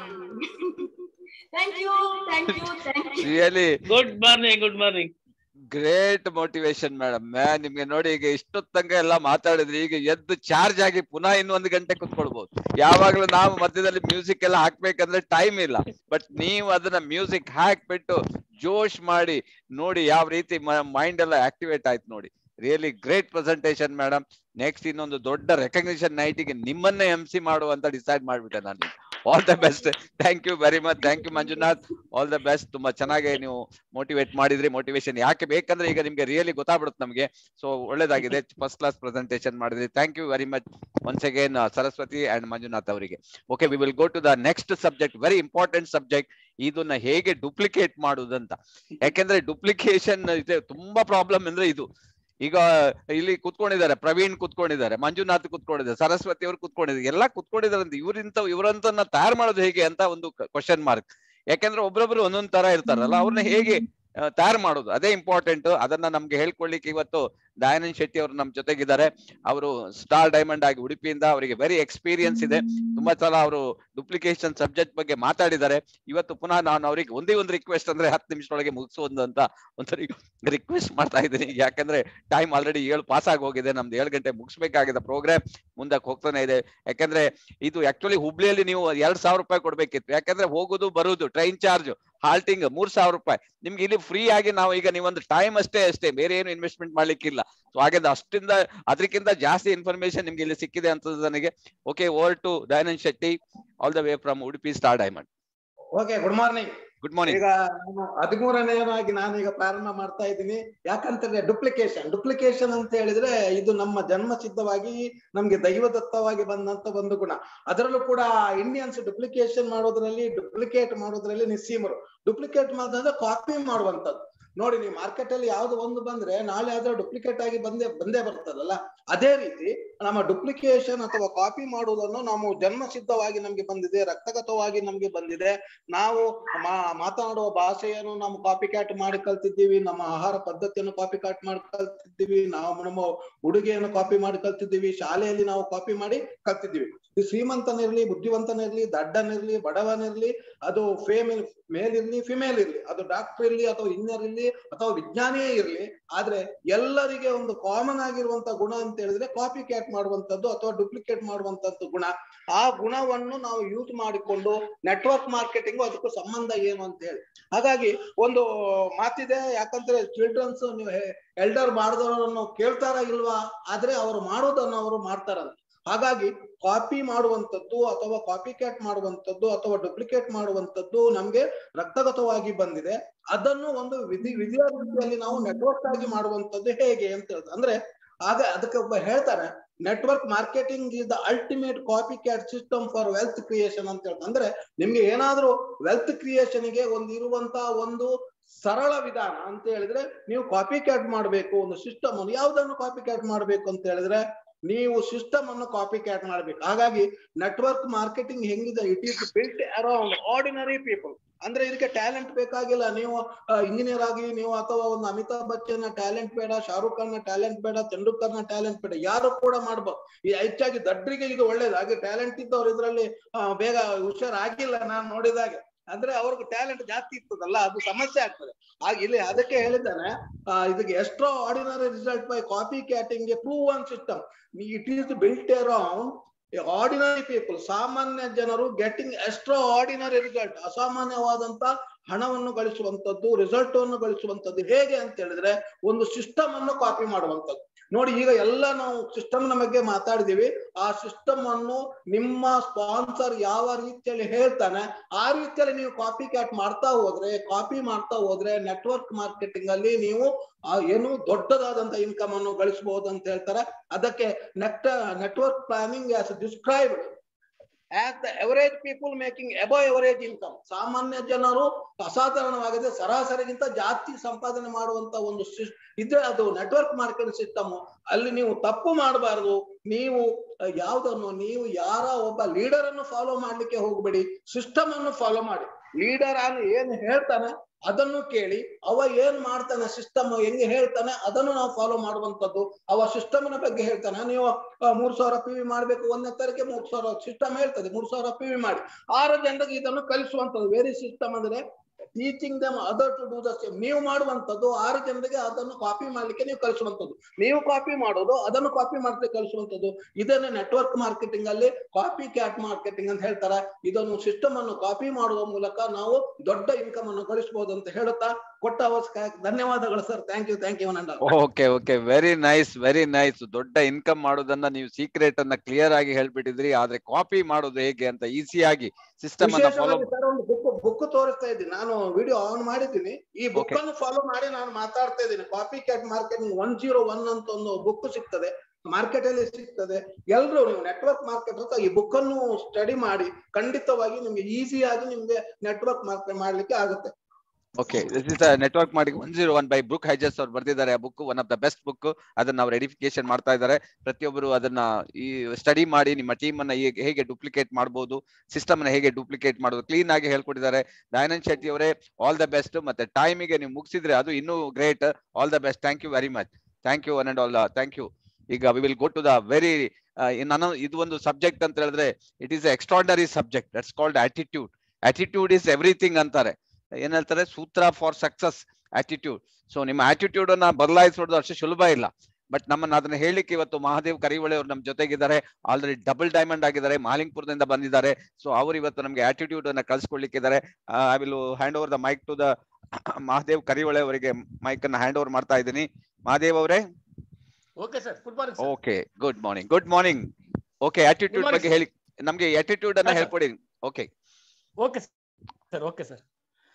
thank you, thank you, thank you. Really good morning good morning great motivation madam ನಿಮ್ಗೆ ನೋಡಿ ಈಗ ಇಷ್ಟೊತ್ ತನಕ ಎಲ್ಲ ಮಾತಾಡಿದ್ರಿ ಈಗ ಎದ್ದು charge ಆಗಿ ಪುನಃ ಇನ್ನೊಂದು ಗಂಟೆ ಕುತ್ಕೊಳ್ಬಹುದು ಯಾವಾಗ್ಲೂ ನಾವು ಮಧ್ಯದಲ್ಲಿ ಮ್ಯೂಸಿಕ್ ಎಲ್ಲ ಹಾಕ್ಬೇಕಂದ್ರೆ ಟೈಮ್ ಇಲ್ಲ ಬಟ್ ನೀವು ಅದನ್ನ ಮ್ಯೂಸಿಕ್ ಹಾಕ್ಬಿಟ್ಟು ಜೋಶ್ ಮಾಡಿ ನೋಡಿ ಯಾವ ರೀತಿ ಮೈಂಡ್ ಎಲ್ಲ ಆಕ್ಟಿವೇಟ್ ಆಯ್ತು ನೋಡಿ really great presentation madam next ಇನ್ನೊಂದು ದೊಡ್ಡ ರೆಕಗ್ನಿಷನ್ ನೈಟಿಗೆ ನಿಮ್ಮನ್ನೇ ಎಂ ಸಿ ಮಾಡುವಂತ ಡಿಸೈಡ್ ಮಾಡ್ಬಿಟ್ಟೆ ನಾನು all the best thank you very much thank you Manjunath all the best ತುಂಬಾ ಚೆನ್ನಾಗಿ ನೀವು ಮೋಟಿವೇಟ್ ಮಾಡಿದ್ರಿ ಮೋಟಿವೇಶನ್ ಯಾಕೆ ಬೇಕಂದ್ರೆ ಈಗ ನಿಮ್ಗೆ ರಿಯಲಿ ಗೊತ್ತಾಗ್ಬಿಡುತ್ತೆ ನಮಗೆ ಸೊ ಒಳ್ಳೇದಾಗಿದೆ ಫಸ್ಟ್ ಕ್ಲಾಸ್ ಪ್ರೆಸೆಂಟೇಶನ್ ಮಾಡಿದ್ರಿ thank you very much once again Saraswati and Manjunath ಅವರಿಗೆ okay we will go to the next subject very important subject ಇದನ್ನ ಹೇಗೆ ಡುಪ್ಲಿಕೇಟ್ ಮಾಡುವುದಂತ ಯಾಕೆಂದ್ರೆ ಡುಪ್ಲಿಕೇಶನ್ ಇದೆ ತುಂಬಾ ಪ್ರಾಬ್ಲಮ್ ಅಂದ್ರೆ ಇದು ಈಗ ಇಲ್ಲಿ ಕುತ್ಕೊಂಡಿದ್ದಾರೆ ಪ್ರವೀಣ್ ಕುತ್ಕೊಂಡಿದ್ದಾರೆ ಮಂಜುನಾಥ್ ಕುತ್ಕೊಂಡಿದ್ದಾರೆ ಸರಸ್ವತಿ ಅವರು ಕುತ್ಕೊಂಡಿದ್ದಾರೆ ಎಲ್ಲ ಕುತ್ಕೊಂಡಿದ್ದಾರೆ ಅಂತ ಇವ್ರಿಂತ ಇವರಂತನ್ನ ತಯಾರು ಮಾಡೋದು ಹೇಗೆ ಅಂತ ಒಂದು ಕ್ವಶನ್ ಮಾರ್ಕ್ ಯಾಕೆಂದ್ರೆ ಒಬ್ರೊಬ್ರು ಒಂದೊಂದ್ ತರ ಇರ್ತಾರಲ್ಲ ಅವ್ರನ್ನ ಹೇಗೆ ತಯಾರು ಮಾಡೋದು ಅದೇ ಇಂಪಾರ್ಟೆಂಟ್ ಅದನ್ನ ನಮ್ಗೆ ಹೇಳ್ಕೊಳ್ಲಿಕ್ಕೆ ಇವತ್ತು ದಯಾನಂದ್ ಶೆಟ್ಟಿ ಅವರು ನಮ್ ಜೊತೆಗಿದ್ದಾರೆ ಅವರು ಸ್ಟಾರ್ ಡೈಮಂಡ್ ಆಗಿ ಉಡುಪಿಯಿಂದ ಅವರಿಗೆ ವೆರಿ ಎಕ್ಸ್ಪೀರಿಯನ್ಸ್ ಇದೆ ತುಂಬಾ ಸಲ ಅವರು ಡುಪ್ಲಿಕೇಶನ್ ಸಬ್ಜೆಕ್ಟ್ ಬಗ್ಗೆ ಮಾತಾಡಿದ್ದಾರೆ ಇವತ್ತು ಪುನಃ ನಾನು ಅವ್ರಿಗೆ ಒಂದೇ ಒಂದು ರಿಕ್ವೆಸ್ಟ್ ಅಂದ್ರೆ ಹತ್ತು ನಿಮಿಷದೊಳಗೆ ಮುಗಿಸುವುದು ಅಂತ ಒಂದು ರಿಕ್ವೆಸ್ಟ್ ಮಾಡ್ತಾ ಇದ್ದೀನಿ ಯಾಕಂದ್ರೆ ಟೈಮ್ ಆಲ್ರೆಡಿ ಏಳು ಪಾಸ್ ಆಗಿ ಹೋಗಿದೆ ನಮ್ದು ಏಳು ಗಂಟೆ ಮುಗಿಸ್ಬೇಕಾಗಿದೆ ಪ್ರೋಗ್ರಾಮ್ ಮುಂದಕ್ಕೆ ಹೋಗ್ತಾನೆ ಇದೆ ಯಾಕಂದ್ರೆ ಇದು ಆಕ್ಚುಲಿ ಹುಬ್ಳಿಯಲ್ಲಿ ನೀವು ಎರಡ್ ಸಾವಿರ ರೂಪಾಯಿ ಕೊಡ್ಬೇಕಿತ್ತು ಯಾಕಂದ್ರೆ ಹೋಗುದು ಬರುದು ಟ್ರೈನ್ ಚಾರ್ಜ್ ಹಾಲ್ಟಿಂಗ್ ಮೂರ್ ಸಾವಿರ ರೂಪಾಯಿ ನಿಮ್ಗೆ ಇಲ್ಲಿ ಫ್ರೀ ಆಗಿ ನಾವು ಈಗ ನೀವೊಂದು ಟೈಮ್ ಅಷ್ಟೇ ಅಷ್ಟೇ ಬೇರೆ ಏನು ಇನ್ವೆಸ್ಟ್ಮೆಂಟ್ ಮಾಡ್ಲಿಕ್ಕಿಲ್ಲ ಸೊ ಹಾಗಾದ್ರೆ ಅಷ್ಟಿಂದ ಅದಕ್ಕಿಂತ ಜಾಸ್ತಿ ಇನ್ಫಾರ್ಮೇಶನ್ ನಿಮ್ಗೆ ಇಲ್ಲಿ ಸಿಕ್ಕಿದೆ ಅಂತ ನನಗೆ okay over to Dayanand Shetty all the way from Udupi star diamond okay good morning good morning ಈಗ ನಾನು ಹದಿಮೂರನೆಯದಾಗಿ ನಾನು ಈಗ ಪ್ರಾರಂಭ ಮಾಡ್ತಾ ಇದ್ದೀನಿ ಯಾಕಂತಂದ್ರೆ ಡುಪ್ಲಿಕೇಶನ್ ಡುಪ್ಲಿಕೇಶನ್ ಅಂತ ಹೇಳಿದ್ರೆ ಇದು ನಮ್ಮ ಜನ್ಮ ಸಿದ್ಧವಾಗಿ ನಮ್ಗೆ ದೈವದತ್ತವಾಗಿ ಬಂದಂತ ಒಂದು ಗುಣ ಅದರಲ್ಲೂ ಕೂಡ ಇಂಡಿಯನ್ಸ್ ಡುಪ್ಲಿಕೇಶನ್ ಮಾಡೋದ್ರಲ್ಲಿ ಡುಪ್ಲಿಕೇಟ್ ಮಾಡೋದ್ರಲ್ಲಿ ನಿಸ್ಸೀಮರು ಡುಪ್ಲಿಕೇಟ್ ಮಾಡೋದಂದ್ರೆ ಕಾಪಿ ಮಾಡುವಂತದ್ದು ನೋಡಿ ನೀವು ಮಾರ್ಕೆಟ್ ಅಲ್ಲಿ ಯಾವ್ದು ಒಂದು ಬಂದ್ರೆ ನಾಳೆ ಆದ್ರೆ ಡುಪ್ಲಿಕೇಟ್ ಆಗಿ ಬಂದೇ ಬಂದೇ ಬರ್ತದಲ್ಲ ಅದೇ ರೀತಿ ನಮ್ಮ ಡುಪ್ಲಿಕೇಶನ್ ಅಥವಾ ಕಾಪಿ ಮಾಡುವುದನ್ನು ನಾವು ಜನ್ಮ ಸಿದ್ಧವಾಗಿ ನಮ್ಗೆ ಬಂದಿದೆ ರಕ್ತಗತವಾಗಿ ನಮ್ಗೆ ಬಂದಿದೆ ನಾವು ಮಾತನಾಡುವ ಭಾಷೆಯನ್ನು ನಾವು ಕಾಪಿ ಕ್ಯಾಟ್ ಮಾಡಿ ಕಲ್ತಿದ್ದೀವಿ ನಮ್ಮ ಆಹಾರ ಪದ್ಧತಿಯನ್ನು ಕಾಪಿ ಕ್ಯಾಟ್ ಮಾಡಿ ಕಲ್ತಿದ್ದೀವಿ ನಾವು ನಮ್ಮ ಉಡುಗೆಯನ್ನು ಕಾಪಿ ಮಾಡಿ ಕಲ್ತಿದ್ದೀವಿ ಶಾಲೆಯಲ್ಲಿ ನಾವು ಕಾಪಿ ಮಾಡಿ ಕಲ್ತಿದ್ದೀವಿ ಇದು ಶ್ರೀಮಂತನಿರ್ಲಿ ಬುದ್ಧಿವಂತನಿರ್ಲಿ ದಡ್ಡನಿರ್ಲಿ ಬಡವನಿರ್ಲಿ ಅದು ಫೇಮೇಲ್ ಮೇಲ್ ಇರ್ಲಿ ಫಿಮೇಲ್ ಇರ್ಲಿ ಅದು ಡಾಕ್ಟರ್ ಇರ್ಲಿ ಅಥವಾ ಇಂಜಿನಿಯರ್ ಇರ್ಲಿ ಅಥವಾ ವಿಜ್ಞಾನಿಯೇ ಇರ್ಲಿ ಆದ್ರೆ ಎಲ್ಲರಿಗೆ ಒಂದು ಕಾಮನ್ ಆಗಿರುವಂತ ಗುಣ ಅಂತ ಹೇಳಿದ್ರೆ ಕಾಪಿ ಕ್ಯಾಟ್ ಮಾಡುವಂತದ್ದು ಅಥವಾ ಡುಪ್ಲಿಕೇಟ್ ಮಾಡುವಂತದ್ದು ಗುಣ ಆ ಗುಣವನ್ನು ನಾವು ಯೂಸ್ ಮಾಡಿಕೊಂಡು ನೆಟ್ವರ್ಕ್ ಮಾರ್ಕೆಟಿಂಗ್ ಅದಕ್ಕೂ ಸಂಬಂಧ ಏನು ಅಂತ ಹೇಳಿ ಹಾಗಾಗಿ ಒಂದು ಮಾತಿದೆ ಯಾಕಂದ್ರೆ ಚಿಲ್ಡ್ರನ್ಸ್ ನೀವು ಎಲ್ಡರ್ ಮಾಡಿದವರನ್ನು ಕೇಳ್ತಾರ ಇಲ್ವಾ ಆದ್ರೆ ಅವರು ಮಾಡೋದನ್ನು ಅವರು ಮಾಡ್ತಾರಂತ ಹಾಗಾಗಿ ಕಾಪಿ ಮಾಡುವಂತದ್ದು ಅಥವಾ ಕಾಪಿ ಕ್ಯಾಟ್ ಮಾಡುವಂತದ್ದು ಅಥವಾ ಡುಪ್ಲಿಕೇಟ್ ಮಾಡುವಂತದ್ದು ನಮ್ಗೆ ರಕ್ತಗತವಾಗಿ ಬಂದಿದೆ ಅದನ್ನು ಒಂದು ವಿಧಿ ವಿದ್ಯಾರ್ಥಿಯಲ್ಲಿ ನಾವು ನೆಟ್ವರ್ಕ್ ಆಗಿ ಮಾಡುವಂತದ್ದು ಹೇಗೆ ಅಂತ ಹೇಳ್ತಾರೆ ಅಂದ್ರೆ ಆಗ ಅದಕ್ಕೆ ಒಬ್ಬ ಹೇಳ್ತಾರೆ network marketing is the ultimate copycat system for wealth creation ಅಂತ ಹೇಳ್ತಾರೆ ಅಂದ್ರೆ ನಿಮ್ಗೆ ಏನಾದ್ರೂ ವೆಲ್ತ್ ಕ್ರಿಯೇಷನ್ ಗೆ ಒಂದು ಇರುವಂತ ಒಂದು ಸರಳ ವಿಧಾನ ಅಂತ ಹೇಳಿದ್ರೆ ನೀವು ಕಾಪಿ ಕ್ಯಾಟ್ ಮಾಡಬೇಕು ಒಂದು ಸಿಸ್ಟಮ್ ಅನ್ನು ಯಾವ್ದನ್ನು ಕಾಪಿ ಕ್ಯಾಟ್ ಮಾಡಬೇಕು ಅಂತ ಹೇಳಿದ್ರೆ ನೀವು ಸಿಸ್ಟಮ್ ಅನ್ನು ಕಾಪಿ ಕ್ಯಾಟ್ ಮಾಡ್ಬೇಕು ಹಾಗಾಗಿ ನೆಟ್ವರ್ಕ್ ಮಾರ್ಕೆಟಿಂಗ್ ಹೆಂಗಿದೆ it is built around ordinary people ಅಂದ್ರೆ ಇದಕ್ಕೆ ಟ್ಯಾಲೆಂಟ್ ಬೇಕಾಗಿಲ್ಲ ನೀವು ಇಂಜಿನಿಯರ್ ಆಗಿ ನೀವು ಅಥವಾ ಒಂದು ಅಮಿತಾಬ್ ಬಚ್ಚನ್ ಟ್ಯಾಲೆಂಟ್ ಬೇಡ ಶಾರುಖ್ ಖಾನ್ ಟ್ಯಾಲೆಂಟ್ ಬೇಡ ತೆಂಡೂಲ್ಕರ್ ನ ಟ್ಯಾಲೆಂಟ್ ಬೇಡ ಯಾರು ಕೂಡ ಮಾಡ್ಬೋದು ಈ ಹೆಚ್ಚಾಗಿ ದಡ್ರಿಗೆ ಇದು ಒಳ್ಳೇದು ಹಾಗೆ ಟ್ಯಾಲೆಂಟ್ ಇದ್ದವ್ರು ಇದ್ರಲ್ಲಿ ಬೇಗ ಹುಷಾರಾಗಿಲ್ಲ ನಾನು ನೋಡಿದಾಗೆ ಅಂದ್ರೆ ಅವ್ರಿಗೆ ಟ್ಯಾಲೆಂಟ್ ಜಾಸ್ತಿ ಇರ್ತದಲ್ಲ ಅದು ಸಮಸ್ಯೆ ಆಗ್ತದೆ ಹಾಗೆ ಇಲ್ಲಿ ಅದಕ್ಕೆ ಹೇಳಿದ್ದಾನೆ ಇದಕ್ಕೆ ಎಷ್ಟೋ ordinary result by copycatting prove one system it is built around ordinary people ಸಾಮಾನ್ಯ ಜನರು ಗೆಟಿಂಗ್ ಎಕ್ಸ್ಟ್ರಾ ಆರ್ಡಿನರಿ ರಿಸಲ್ಟ್ ಅಸಾಮಾನ್ಯವಾದಂತ ಹಣವನ್ನು ಗಳಿಸುವಂತದ್ದು ರಿಸಲ್ಟ್ ಅನ್ನು ಗಳಿಸುವಂತದ್ದು ಹೇಗೆ ಅಂತ ಹೇಳಿದ್ರೆ ಒಂದು ಸಿಸ್ಟಮ್ ಅನ್ನು ಕಾಪಿ ಮಾಡುವಂತದ್ದು ನೋಡಿ ಈಗ ಎಲ್ಲ ನಾವು ಸಿಸ್ಟಮ್ ನ ಬಗ್ಗೆ ಮಾತಾಡಿದೀವಿ ಆ ಸಿಸ್ಟಮ್ ಅನ್ನು ನಿಮ್ಮ ಸ್ಪಾನ್ಸರ್ ಯಾವ ರೀತಿಯಲ್ಲಿ ಹೇಳ್ತಾನೆ ಆ ರೀತಿಯಲ್ಲಿ ನೀವು ಕಾಪಿ ಕ್ಯಾಟ್ ಮಾಡ್ತಾ ಹೋದ್ರೆ ಕಾಪಿ ಮಾಡ್ತಾ ಹೋದ್ರೆ ನೆಟ್ವರ್ಕ್ ಮಾರ್ಕೆಟಿಂಗ್ ಅಲ್ಲಿ ನೀವು ಆ ಏನು ದೊಡ್ಡದಾದಂತ ಇನ್ಕಮ್ ಅನ್ನು ಗಳಿಸಬಹುದು ಅಂತ ಹೇಳ್ತಾರೆ ಅದಕ್ಕೆ net network planning as described as the average people making above average income ಸಾಮಾನ್ಯ ಜನರು ಅಸಾಧಾರಣವಾಗಿದೆ ಸರಾಸರಿಗಿಂತ ಜಾಸ್ತಿ ಸಂಪಾದನೆ ಮಾಡುವಂತ ಒಂದು ಸಿಸ್- ಇದ್ರೆ ಅದು ನೆಟ್ವರ್ಕ್ ಮಾರ್ಕೆಟ್ ಸಿಸ್ಟಮ್ ಅಲ್ಲಿ ನೀವು ತಪ್ಪು ಮಾಡಬಾರದು ನೀವು ಅಹ್, ಯಾವ್ದನ್ನು ನೀವು ಯಾರ ಒಬ್ಬ ಲೀಡರ್ ಅನ್ನು ಫಾಲೋ ಮಾಡ್ಲಿಕ್ಕೆ ಹೋಗ್ಬೇಡಿ ಸಿಸ್ಟಮ್ ಅನ್ನು ಫಾಲೋ ಮಾಡಿ ಲೀಡರ್ ಅನ್ನು ಏನ್ ಹೇಳ್ತಾನೆ ಅದನ್ನು ಕೇಳಿ ಅವ ಏನ್ ಮಾಡ್ತಾನೆ ಸಿಸ್ಟಮ್ ಹೆಂಗೆ ಹೇಳ್ತಾನೆ ಅದನ್ನು ನಾವು ಫಾಲೋ ಮಾಡುವಂತದ್ದು ಅವ ಸಿಸ್ಟಮ್ ನ ಬಗ್ಗೆ ಹೇಳ್ತಾನೆ ನೀವು ಆ, ಮೂರ್ ಸಾವಿರ ಪಿ ವಿ ಮಾಡ್ಬೇಕು ಒಂದನೇ ತಾರೀಕೆ ಮೂರ್ ಸಾವಿರ ಸಿಸ್ಟಮ್ ಹೇಳ್ತದೆ ಮೂರ್ ಸಾವಿರ ಪಿ ವಿ ಮಾಡಿ ಆರು ಜನರಿಗೆ ಇದನ್ನು ಕಲಿಸುವಂತದ್ದು ವೇರಿ ಸಿಸ್ಟಮ್ ಅಂದ್ರೆ teaching them other to do the same ನೀವು ಮಾಡುವಂತದ್ದು ಆರು ಜನರಿಗೆ ಅದನ್ನು ಕಾಪಿ ಮಾಡ್ಲಿಕ್ಕೆ ನೀವು ಕಲಿಸುವಂತದ್ದು ನೀವು ಕಾಪಿ ಮಾಡೋದು ಅದನ್ನು ಕಾಪಿ ಮಾಡ್ಲಿಕ್ಕೆ ಕಲಿಸುವಂತದ್ದು ಇದನ್ನೇ ನೆಟ್ವರ್ಕ್ ಮಾರ್ಕೆಟಿಂಗ್ ಅಲ್ಲಿ ಕಾಪಿ ಕ್ಯಾಟ್ ಮಾರ್ಕೆಟಿಂಗ್ ಅಂತ ಹೇಳ್ತಾರೆ ಇದನ್ನು ಸಿಸ್ಟಮ್ ಅನ್ನು ಕಾಪಿ ಮಾಡುವ ಮೂಲಕ ನಾವು ದೊಡ್ಡ ಇನ್ಕಮ್ ಅನ್ನು ಗಳಿಸಬಹುದು ಅಂತ ಹೇಳುತ್ತಾ ಕೊಟ್ಟ ಅವಶ್ಯಕ ಧನ್ಯವಾದಗಳು sir thank you thank you ನಂದ okay okay very nice very nice ದೊಡ್ಡ ಇನ್ಕಮ್ ಮಾಡೋದನ್ನ ನೀವು ಸೀಕ್ರೆಟ್ ಅನ್ನ ಕ್ಲಿಯರ್ ಆಗಿ ಹೇಳ್ಬಿಟ್ಟಿದ್ರಿ ಆದ್ರೆ ಕಾಪಿ ಮಾಡೋದು ಹೇಗೆ ಅಂತ ಈಸಿಯಾಗಿ ಸಿಸ್ಟಮ್ ಅನ್ನ ಫಾಲೋ ವಿಶೇಷವಾಗಿ ಸರ್ ಒಂದು ಬುಕ್ ಬುಕ್ ತೋರಿಸ್ತಾ ಇದ್ದೀನಿ ನಾನು ವಿಡಿಯೋ ಆನ್ ಮಾಡಿದ್ದೀನಿ ಈ ಬುಕ್ Okay. ಅನ್ನು ಫಾಲೋ ಮಾಡಿ ನಾನು ಮಾತಾಡ್ತಾ ಇದ್ದೀನಿ copy cat marketing one zero one ಅಂತ ಒಂದು ಬುಕ್ ಸಿಗ್ತದೆ ಮಾರ್ಕೆಟ್ ಅಲ್ಲಿ ಸಿಗ್ತದೆ ಎಲ್ರು ನೀವು ನೆಟ್ವರ್ಕ್ ಮಾರ್ಕೆಟ್ ಅಂತ ಈ ಬುಕ್ ಅನ್ನು ಸ್ಟಡಿ ಮಾಡಿ ಖಂಡಿತವಾಗಿ ನಿಮ್ಗೆ ಈಸಿಯಾಗಿ ನಿಮ್ಗೆ ನೆಟ್ವರ್ಕ್ ಮಾರ್ಕೆಟ್ ಮಾಡ್ಲಿಕ್ಕೆ ಆಗುತ್ತೆ ಓಕೆ ದಿಸ್ ಇಸ್ ನೆಟ್ವರ್ಕ್ ಮಾಡಿ one zero one by book ಹೈಜಸ್ ಅವ್ರು ಬರ್ದಿದ್ದಾರೆ ಆ book one of the best book ಅದನ್ನ ಅವ್ರು ಎಡಿಫಿಕೇಶನ್ ಮಾಡ್ತಾ ಇದ್ದಾರೆ ಪ್ರತಿಯೊಬ್ಬರು ಅದನ್ನ ಈ ಸ್ಟಡಿ ಮಾಡಿ ನಿಮ್ಮ ಟೀಮ್ ಅನ್ನ ಹೇಗೆ ಹೇಗೆ ಡೂಪ್ಲಿಕೇಟ್ ಮಾಡಬಹುದು ಸಿಸ್ಟಮ್ ಅನ್ನ ಹೇಗೆ ಡೂಪ್ಲಿಕೇಟ್ ಮಾಡೋದು ಕ್ಲೀನ್ ಆಗಿ ಹೇಳ್ಕೊಟ್ಟಿದ್ದಾರೆ ದಯಾನಂದ್ ಶೆಟ್ಟಿ ಅವರೇ ಆಲ್ ದ ಬೆಸ್ಟ್ ಮತ್ತೆ ಟೈಮಿಗೆ ನೀವು ಮುಗಿಸಿದ್ರೆ ಅದು ಇನ್ನೂ great all the best thank you very much thank you one and all thank you ಈಗ we will go to the very ನಾನು ಇದು ಒಂದು ಸಬ್ಜೆಕ್ಟ್ ಅಂತ ಹೇಳಿದ್ರೆ it is extraordinary subject that's called attitude attitude is everything ಅಂತಾರೆ ಏನ್ ಹೇಳ್ತಾರೆ ಸೂತ್ರ ಫಾರ್ ಸಕ್ಸಸ್ ಆಟಿಟ್ಯೂಡ್ ಸೊ ನಿಮ್ಮ ಆಟಿಟ್ಯೂಡ್ ಅನ್ನ ಬದಲಾಯಿಸೋದು ಅಷ್ಟು ಸುಲಭ ಇಲ್ಲ ಬಟ್ ನಮ್ಮನ್ನ ಅದನ್ನ ಹೇಳಲಿಕ್ಕೆ ಇವತ್ತು ಮಹಾದೇವ್ ಕರಿವಳೆ ಅವರು ನಮ್ಮ ಜೊತೆಗಿದ್ದಾರೆ ಆಲ್ರೆಡಿ ಡಬಲ್ ಡೈಮಂಡ್ ಆಗಿದ್ದಾರೆ ಮಾಲಿಂಗ್ಪುರದಿಂದ ಬಂದಿದ್ದಾರೆ ಸೊ ಅವರು ಇವತ್ತು ನಮಗೆ ಆಟಿಟ್ಯೂಡ್ ಅನ್ನ ಕಳ್ಸಿಕೊಡ್ಲಿಕ್ಕಿದ್ದಾರೆ I will hand over the mic to the Mahadev Karivale ಅವರಿಗೆ ಮೈಕ್ ಅನ್ನ ಹ್ಯಾಂಡ್ ಓವರ್ ಮಾಡ್ತಾ ಇದ್ದೀನಿ ಮಹಾದೇವ್ ಅವರೇ okay sir good morning okay good morning good morning okay attitude morning, ಬಗ್ಗೆ sir. ಹೇಳಿ ನಮ್ಗೆ ಆಟಿಟ್ಯೂಡ್ ಅನ್ನ ಹಾ, sir. ಹೇಳ್ಕೊಡಿ okay okay sir okay sir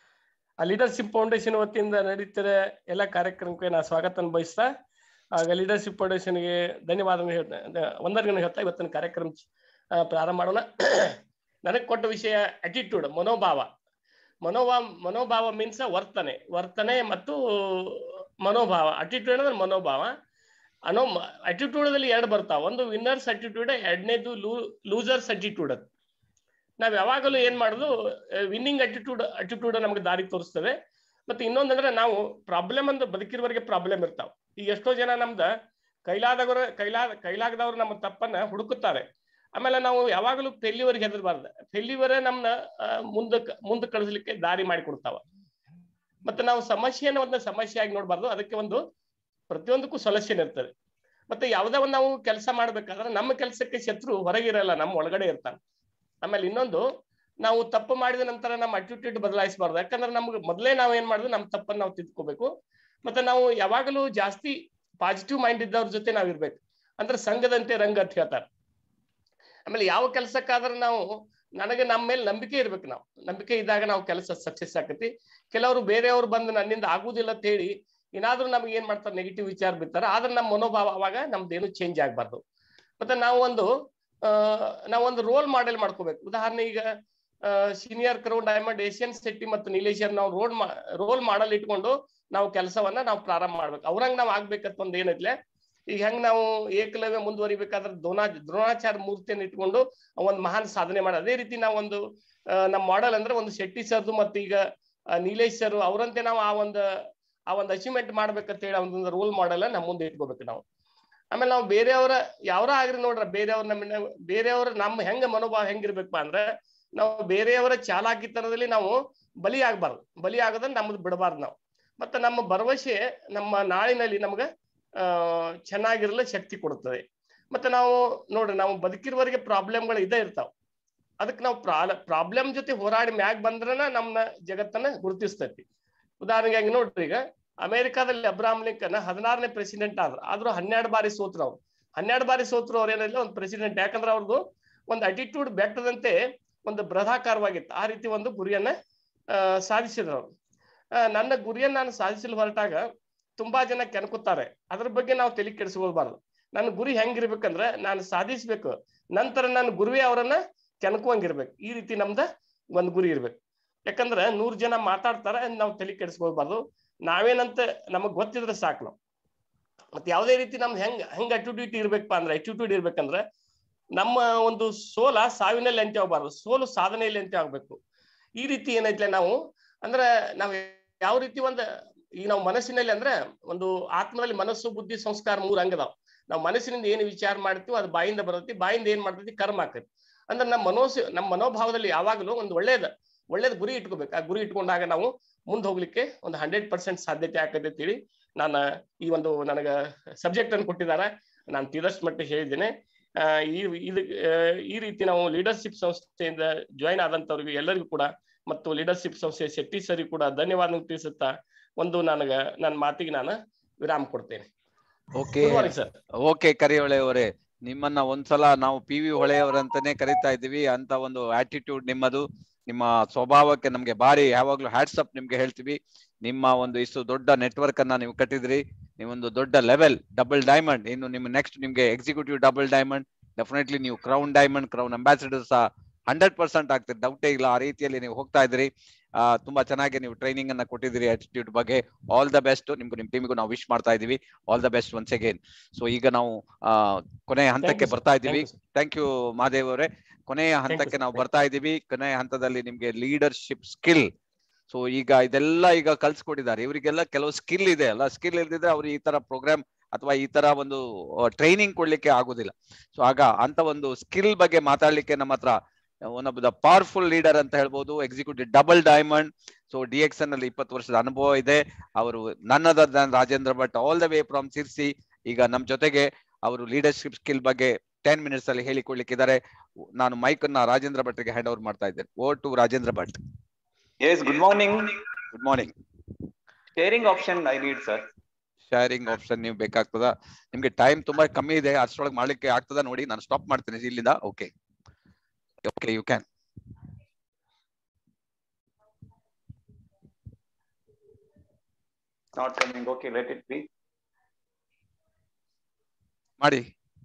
ಆ ಲೀಡರ್ಶಿಪ್ ಫೌಂಡೇಶನ್ ವತಿಯಿಂದ ನಡೀತಿರೋ ಎಲ್ಲ ಕಾರ್ಯಕ್ರಮಕ್ಕೆ ನಾ ಸ್ವಾಗತ ಬಯಸ್ತಾ ಆಗ ಲೀಡರ್ಶಿಪ್ ಫೌಂಡೇಶನ್ಗೆ ಧನ್ಯವಾದ ಹೇಳ್ತಾ ವಂದನೆಗಳನ್ನು ಹೇಳ್ತಾ ಇವತ್ತಿನ ಕಾರ್ಯಕ್ರಮ ಆ, ಪ್ರಾರಂಭ ಮಾಡೋಣ ನನಗೆ ಕೊಟ್ಟ ವಿಷಯ ಅಟಿಟ್ಯೂಡ್ ಮನೋಭಾವ ಮನೋಭಾವ ಮನೋಭಾವ ಮೀನ್ಸ್ ವರ್ತನೆ ವರ್ತನೆ ಮತ್ತು ಮನೋಭಾವ ಅಟಿಟ್ಯೂಡ್ ಅಂದ್ರೆ ಮನೋಭಾವ ಅನ್ನೋ ಅಟಿಟ್ಯೂಡ್ದಲ್ಲಿ ಎರಡು ಬರ್ತಾವ ಒಂದು ವಿನ್ನರ್ಸ್ ಅಟಿಟ್ಯೂಡ್ ಎರಡನೇದು ಲೂಸರ್ಸ್ ಅಟಿಟ್ಯೂಡ್ ಅಂತ ನಾವ್ ಯಾವಾಗಲೂ ಏನ್ ಮಾಡುದು ವಿನ್ನಿಂಗ್ ಅಟಿಟ್ಯೂಡ್ ಅಟಿಟ್ಯೂಡ್ ನಮ್ಗೆ ದಾರಿ ತೋರಿಸ್ತದೆ ಮತ್ತೆ ಇನ್ನೊಂದಂದ್ರೆ ನಾವು ಪ್ರಾಬ್ಲಮ್ ಅಂದ್ರೆ ಬದುಕಿರುವವರೆಗೆ ಪ್ರಾಬ್ಲಮ್ ಇರ್ತಾವ ಈಗ ಎಷ್ಟೋ ಜನ ನಮ್ದ ಕೈಲಾದವರು ಕೈಲಾ ಕೈಲಾಗದವ್ರು ನಮ್ಮ ತಪ್ಪನ್ನ ಹುಡುಕುತ್ತಾರೆ ಆಮೇಲೆ ನಾವು ಯಾವಾಗಲೂ ಫೇಲ್ಯೂವರ್ಗೆ ಹೆದರ್ಬಾರ್ದು ಫೇಲ್ಯೂವರೇ ನಮ್ನ ಮುಂದಕ್ಕೆ ಮುಂದೆ ಕಳಿಸ್ಲಿಕ್ಕೆ ದಾರಿ ಮಾಡಿಕೊಡ್ತಾವ ಮತ್ತೆ ನಾವು ಸಮಸ್ಯೆಯನ್ನು ಒಂದು ಸಮಸ್ಯೆಯಾಗಿ ನೋಡ್ಬಾರ್ದು ಅದಕ್ಕೆ ಒಂದು ಪ್ರತಿಯೊಂದಕ್ಕೂ ಸೊಲ್ಯೂಷನ್ ಇರ್ತದೆ ಮತ್ತೆ ಯಾವ್ದೇ ಒಂದು ನಾವು ಕೆಲಸ ಮಾಡ್ಬೇಕಾದ್ರೆ ನಮ್ಮ ಕೆಲಸಕ್ಕೆ ಶತ್ರು ಹೊರಗಿರಲ್ಲ ನಮ್ಮ ಒಳಗಡೆ ಇರ್ತಾನೆ ಆಮೇಲೆ ಇನ್ನೊಂದು ನಾವು ತಪ್ಪು ಮಾಡಿದ ನಂತರ ನಮ್ಮ ಅಟಿಟ್ಯೂಡ್ ಬದಲಾಯಿಸಬಾರ್ದು ಯಾಕಂದ್ರೆ ನಮ್ಗೆ ಮೊದಲೇ ನಾವು ಏನ್ ಮಾಡುದು ನಮ್ಮ ತಪ್ಪನ್ನು ನಾವು ತಿದ್ಕೋಬೇಕು ಮತ್ತೆ ನಾವು ಯಾವಾಗಲೂ ಜಾಸ್ತಿ ಪಾಸಿಟಿವ್ ಮೈಂಡ್ ಇದ್ದವ್ರ ಜೊತೆ ನಾವ್ ಇರ್ಬೇಕು ಅಂದ್ರೆ ಸಂಘದಂತೆ ರಂಗ ಅಂತ ಹೇಳ್ತಾರೆ ಆಮೇಲೆ ಯಾವ ಕೆಲಸಕ್ಕಾದ್ರೆ ನಾವು ನನಗೆ ನಮ್ಮ ಮೇಲೆ ನಂಬಿಕೆ ಇರ್ಬೇಕು ನಾವು ನಂಬಿಕೆ ಇದ್ದಾಗ ನಾವು ಕೆಲಸ ಸಕ್ಸಸ್ ಆಕತಿ ಕೆಲವರು ಬೇರೆಯವರು ಬಂದು ನನ್ನಿಂದ ಆಗುದಿಲ್ಲ ಅಂತ ಹೇಳಿ ಏನಾದ್ರೂ ನಮ್ಗೆ ಏನ್ ಮಾಡ್ತಾರೆ ನೆಗೆಟಿವ್ ವಿಚಾರ ಬಿಡ್ತಾರೆ ಆದ್ರೆ ನಮ್ಮ ಮನೋಭಾವ ಅವಾಗ ನಮ್ದೇನು ಚೇಂಜ್ ಆಗ್ಬಾರ್ದು ಮತ್ತೆ ನಾವು ಒಂದು ಆ ನಾವೊಂದು ರೋಲ್ ಮಾಡೆಲ್ ಮಾಡ್ಕೋಬೇಕು ಉದಾಹರಣೆ ಈಗ ಸೀನಿಯರ್ ಕ್ರೌನ್ ಡೈಮಂಡ್ ಏಷ್ಯನ್ ಶೆಟ್ಟಿ ಮತ್ತು ನೀಲೇಶ್ವರ್ ನಾವು ರೋಡ್ ರೋಲ್ ಮಾಡಲ್ ಇಟ್ಕೊಂಡು ನಾವು ಕೆಲಸವನ್ನ ನಾವು ಪ್ರಾರಂಭ ಮಾಡ್ಬೇಕು ಅವ್ರಂಗ್ ನಾವ್ ಆಗ್ಬೇಕಂತ ಒಂದ್ ಏನೈತ್ಲೆ ಈಗ ಹೆಂಗ್ ನಾವು ಏಕಲವ್ಯ ಮುಂದುವರಿಬೇಕಾದ್ರೆ ದ್ರೋಣಾ ದ್ರೋಣಾಚಾರ್ಯ ಮೂರ್ತಿಯನ್ನು ಇಟ್ಕೊಂಡು ಒಂದ್ ಮಹಾನ್ ಸಾಧನೆ ಮಾಡಿ ಅದೇ ರೀತಿ ನಾವು ಒಂದು ನಮ್ಮ ಮಾಡೆಲ್ ಅಂದ್ರೆ ಒಂದು ಶೆಟ್ಟಿ ಸರ್ದು ಮತ್ತು ಈಗ ನೀಲೇಶ್ ಸರ್ ಅವರಂತೆ ನಾವು ಆ ಒಂದು ಆ ಒಂದು ಅಚೀವ್ಮೆಂಟ್ ಮಾಡ್ಬೇಕಂತ ಹೇಳಿ ಒಂದು ರೋಲ್ ಮಾಡೆಲ್ ನಮ್ಮ ಮುಂದೆ ಇಟ್ಕೋಬೇಕು ನಾವು ಆಮೇಲೆ ನಾವು ಬೇರೆಯವರ ಯಾವ್ರ ಆಗ್ರಿ ನೋಡ್ರ ಬೇರೆಯವ್ರ ನಮ್ಮ ಬೇರೆಯವ್ರ ನಮ್ಮ ಹೆಂಗ ಮನೋಭಾವ ಹೆಂಗಿರ್ಬೇಕಪ್ಪ ಅಂದ್ರೆ ನಾವು ಬೇರೆಯವರ ಚಾಲಾಕಿತನದಲ್ಲಿ ನಾವು ಬಲಿ ಆಗ್ಬಾರ್ದು ಬಲಿ ಆಗೋದನ್ನ ನಮ್ದು ಬಿಡಬಾರ್ದು ನಾವು ಮತ್ತೆ ನಮ್ಮ ಭರವಸೆ ನಮ್ಮ ನಾಳಿನಲ್ಲಿ ನಮ್ಗೆ ಆ ಚೆನ್ನಾಗಿರಲು ಶಕ್ತಿ ಕೊಡುತ್ತದೆ ಮತ್ತೆ ನಾವು ನೋಡ್ರಿ ನಾವು ಬದುಕಿರುವವರೆಗೆ ಪ್ರಾಬ್ಲಮ್ಗಳು ಇದೇ ಇರ್ತಾವ ಅದಕ್ಕೆ ನಾವು ಪ್ರಾಬ್ಲಮ್ ಜೊತೆ ಹೋರಾಡಿ ಮ್ಯಾಗ್ ಬಂದ್ರನ ನಮ್ಮ ಜಗತ್ತನ್ನ ಗುರುತಿಸ್ತೈತಿ ಉದಾಹರಣೆಗೆ ನೋಡ್ರಿ ಈಗ ಅಮೆರಿಕಾದಲ್ಲಿ ಅಬ್ರಾಹಂ ಲಿಂಕನ್ ಹದಿನಾರನೇ ಪ್ರೆಸಿಡೆಂಟ್ ಆದ್ರು ಆದ್ರೂ ಹನ್ನೆರಡು ಬಾರಿ ಸೋತ್ರು ಅವ್ರು ಹನ್ನೆರಡು ಬಾರಿ ಸೋತ್ರು ಅವ್ರು ಏನಿಲ್ಲ ಒಂದು ಪ್ರೆಸಿಡೆಂಟ್ ಯಾಕಂದ್ರೆ ಅವ್ರದ್ದು ಒಂದು ಅಟಿಟ್ಯೂಡ್ ಬೆಟ್ಟದಂತೆ ಒಂದು ಬೃಹದಾಕಾರವಾಗಿತ್ತು ಆ ರೀತಿ ಒಂದು ಗುರಿಯನ್ನ ಆ, ಸಾಧಿಸಿದ್ರು ಅವ್ರು ಆ, ನನ್ನ ಗುರಿಯನ್ನ ನಾನು ಸಾಧಿಸಲು ಹೊರಟಾಗ ತುಂಬಾ ಜನ ಕೆಣಕುತ್ತಾರೆ ಅದ್ರ ಬಗ್ಗೆ ನಾವು ತಲೆ ಕೆಡಿಸ್ಕೊಳ್ಬಾರ್ದು ನನ್ನ ಗುರಿ ಹೆಂಗಿರ್ಬೇಕಂದ್ರೆ ನಾನು ಸಾಧಿಸ್ಬೇಕು ನಂತರ ನನ್ನ ಗುರುವೇ ಅವರನ್ನ ಕೆಣಕುವಂಗಿರ್ಬೇಕು ಈ ರೀತಿ ನಮ್ದ ಒಂದ್ ಗುರಿ ಇರ್ಬೇಕು ಯಾಕಂದ್ರೆ ನೂರ್ ಜನ ಮಾತಾಡ್ತಾರೆ ನಾವು ತಲೆ ಕೆಡಿಸ್ಕೊಳ್ಬಾರ್ದು ನಾವೇನಂತ ನಮಗ್ ಗೊತ್ತಿದ್ರೆ ಸಾಕು ನಾವು ಮತ್ತೆ ಯಾವುದೇ ರೀತಿ ನಮ್ದು ಹೆಂಗ್ ಹೆಂಗ್ ಅಟಿಟ್ಯೂಡ್ ಇರ್ಬೇಕಪ್ಪ ಅಂದ್ರೆ ಅಟಿಟ್ಯೂಡ್ ಇರ್ಬೇಕಂದ್ರೆ ನಮ್ಮ ಒಂದು ಸೋಲ ಸಾವಿನಲ್ಲಿ ಅಂತ್ಯ ಹೋಗ್ಬಾರ್ದು ಸೋಲು ಸಾಧನೆಯಲ್ಲಿ ಅಂತ್ಯ ಆಗ್ಬೇಕು ಈ ರೀತಿ ಏನೈತ್ಲೆ ನಾವು ಅಂದ್ರೆ ನಾವ್ ಯಾವ ರೀತಿ ಒಂದ್ ಈಗ ನಾವು ಮನಸ್ಸಿನಲ್ಲಿ ಅಂದ್ರೆ ಒಂದು ಆತ್ಮದಲ್ಲಿ ಮನಸ್ಸು ಬುದ್ಧಿ ಸಂಸ್ಕಾರ ಮೂರ್ ಅಂಗದಾವ್ ನಾವು ಮನಸ್ಸಿನಿಂದ ಏನ್ ವಿಚಾರ ಮಾಡ್ತೀವೋ ಅದು ಬಾಯಿಂದ ಬರ್ತೈತಿ ಬಾಯಿಂದ ಏನ್ ಮಾಡ್ತೈತಿ ಕರ್ಮ ಆಕೈತಿ ಅಂದ್ರೆ ನಮ್ಮ ಮನೋಸ್ ನಮ್ಮ ಮನೋಭಾವದಲ್ಲಿ ಯಾವಾಗಲೂ ಒಂದು ಒಳ್ಳೇದ ಒಳ್ಳೇದ್ ಗುರಿ ಇಟ್ಕೋಬೇಕು ಆ ಗುರಿ ಇಟ್ಕೊಂಡಾಗ ನಾವು ಮುಂದೆ ಹೋಗ್ಲಿಕ್ಕೆ ಒಂದು ಹಂಡ್ರೆಡ್ ಪರ್ಸೆಂಟ್ ಸಾಧ್ಯತೆ ಆಕೈತೆ ಅಂತೇಳಿ ನಾನು ಈ ಒಂದು ನನಗ ಸಬ್ಜೆಕ್ಟ್ ಅನ್ನು ಕೊಟ್ಟಿದ್ದಾರೆ ನಾನು ತೀರಷ್ಟು ಮಟ್ಟಿಗೆ ಹೇಳಿದ್ದೇನೆ ಆ, ಈ ಇದು ಆ, ಈ ರೀತಿ ನಾವು ಲೀಡರ್ಶಿಪ್ ಸಂಸ್ಥೆಯಿಂದ ಜಾಯಿನ್ ಆದಂತವ್ರಿಗೆ ಎಲ್ಲರಿಗೂ ಕೂಡ ಮತ್ತು ಲೀಡರ್ಶಿಪ್ ಸಂಸ್ಥೆ ಶೆಟ್ಟಿ ಸರಿ ಕೂಡ ಧನ್ಯವಾದ ತಿಳಿಸುತ್ತಾ ಒಂದು ನನಗ ನನ್ನ ಮಾತಿಗೆ ನಾನು ವಿರಾಮ ಕೊಡ್ತೇನೆ okay Good morning, sir. Okay Karihole ಅವರೇ ನಿಮ್ಮನ್ನ ಒಂದ್ಸಲ ನಾವು ಪಿ ವಿ ಹೊಳೆಯವರಂತಾನೆ ಕರಿತಾ ಇದ್ದೀವಿ ಅಂತ ಒಂದು ಆಟಿಟ್ಯೂಡ್ ನಿಮ್ಮದು ನಿಮ್ಮ ಸ್ವಭಾವಕ್ಕೆ ನಮ್ಗೆ ಭಾರಿ ಯಾವಾಗ್ಲೂ ಹ್ಯಾಟ್ಸಪ್ ನಿಮ್ಗೆ ಹೇಳ್ತೀವಿ ನಿಮ್ಮ ಒಂದು ಇಷ್ಟು ದೊಡ್ಡ ನೆಟ್ವರ್ಕ್ ಅನ್ನ ನೀವು ಕಟ್ಟಿದ್ರಿ ನೀವೊಂದು ದೊಡ್ಡ ಲೆವೆಲ್ ಡಬಲ್ ಡೈಮಂಡ್ ಇನ್ನು ನಿಮ್ಮ ನೆಕ್ಸ್ಟ್ ನಿಮ್ಗೆ ಎಕ್ಸಿಕ್ಯೂಟಿವ್ ಡಬಲ್ ಡೈಮಂಡ್ ಡೆಫಿನೆಟ್ಲಿ ನೀವು ಕ್ರೌನ್ ಡೈಮಂಡ್ ಕ್ರೌನ್ ಅಂಬಾಸಿಡರ್ ಸಹ ಹಂಡ್ರೆಡ್ ಪರ್ಸೆಂಟ್ ಆಗ್ತದೆ ಡೌಟೇ ಇಲ್ಲ ಆ ರೀತಿಯಲ್ಲಿ ನೀವು ಹೋಗ್ತಾ ಇದ್ರಿ ಆ ತುಂಬಾ ಚೆನ್ನಾಗಿ ನೀವು ಟ್ರೈನಿಂಗ್ ಅನ್ನ ಕೊಟ್ಟಿದ್ದೀರಿ ಆಟಿಟ್ಯೂಡ್ ಬಗ್ಗೆ ಆಲ್ ದ ಬೆಸ್ಟ್ ನಿಮ್ಗೂ ನಿಮ್ ಟೀಮಿಗೂ ನಾವು ವಿಶ್ ಮಾಡ್ತಾ ಇದೀವಿ all the best once again so ಈಗ ನಾವು ಆ ಕೊನೆಯ ಹಂತಕ್ಕೆ sir. ಬರ್ತಾ Thank ಇದ್ದೀವಿ you, sir. Thank you Mahadev ಅವರೇ ಕೊನೆಯ ಹಂತಕ್ಕೆ ನಾವು ಬರ್ತಾ ಇದ್ದೀವಿ ಕೊನೆಯ ಹಂತದಲ್ಲಿ ನಿಮ್ಗೆ ಲೀಡರ್ಶಿಪ್ ಸ್ಕಿಲ್ ಸೊ ಈಗ ಇದೆಲ್ಲ ಈಗ ಕಲ್ಸ್ಕೊಟ್ಟಿದ್ದಾರೆ ಇವರಿಗೆಲ್ಲ ಕೆಲವು ಸ್ಕಿಲ್ ಇದೆ ಅಲ್ಲ ಸ್ಕಿಲ್ ಇಲ್ದಿದ್ರೆ ಅವ್ರು ಈ ತರ ಪ್ರೋಗ್ರಾಮ್ ಅಥವಾ ಈ ತರ ಒಂದು ಟ್ರೈನಿಂಗ್ ಕೊಡ್ಲಿಕ್ಕೆ ಆಗುದಿಲ್ಲ ಸೊ ಆಗ ಅಂತ ಒಂದು ಸ್ಕಿಲ್ ಬಗ್ಗೆ ಮಾತಾಡ್ಲಿಕ್ಕೆ ನಮ್ಮ ಹತ್ರ one of the powerful leader ಅಂತ ಹೇಳ್ಬೋದು executive double diamond so D X ಅಲ್ಲಿ ಇಪ್ಪತ್ತು ವರ್ಷದ ಅನುಭವ ಇದೆ ಅವರು ನನ್ನದ Rajendra Bhat all the way from Sirsi ಈಗ ನಮ್ ಜೊತೆಗೆ ಅವರು ಲೀಡರ್ಶಿಪ್ ಸ್ಕಿಲ್ ಬಗ್ಗೆ ಟೆನ್ ಮಿನಿಟ್ಸ್ ಅಲ್ಲಿ ಹೇಳಿಕೊಡ್ಲಿಕ್ಕಿದ್ದಾರೆ ನಾನು ಮೈಕ್ ಅನ್ನ ರಾಜೇಂದ್ರ ಭಟ್ರಿಗೆ ಹ್ಯಾಂಡ್ ಓವರ್ ಮಾಡ್ತಾ ಇದ್ದೇನೆ ಓ to Rajendra Bhat Yes, good morning. Good morning Sharing option I need, sir. Sharing option ನೀವು ಬೇಕಾಗ್ತದ ನಿಮ್ಗೆ ಟೈಮ್ ತುಂಬಾ ಕಮ್ಮಿ ಇದೆ ಅಷ್ಟರೊಳಗೆ ಮಾಡ್ಲಿಕ್ಕೆ ಆಗ್ತದ ನೋಡಿ ನಾನು ಸ್ಟಾಪ್ ಮಾಡ್ತೇನೆ ಇಲ್ಲಿಂದ okay okay you can Not coming. Okay, let it be. ಮಾಡಿ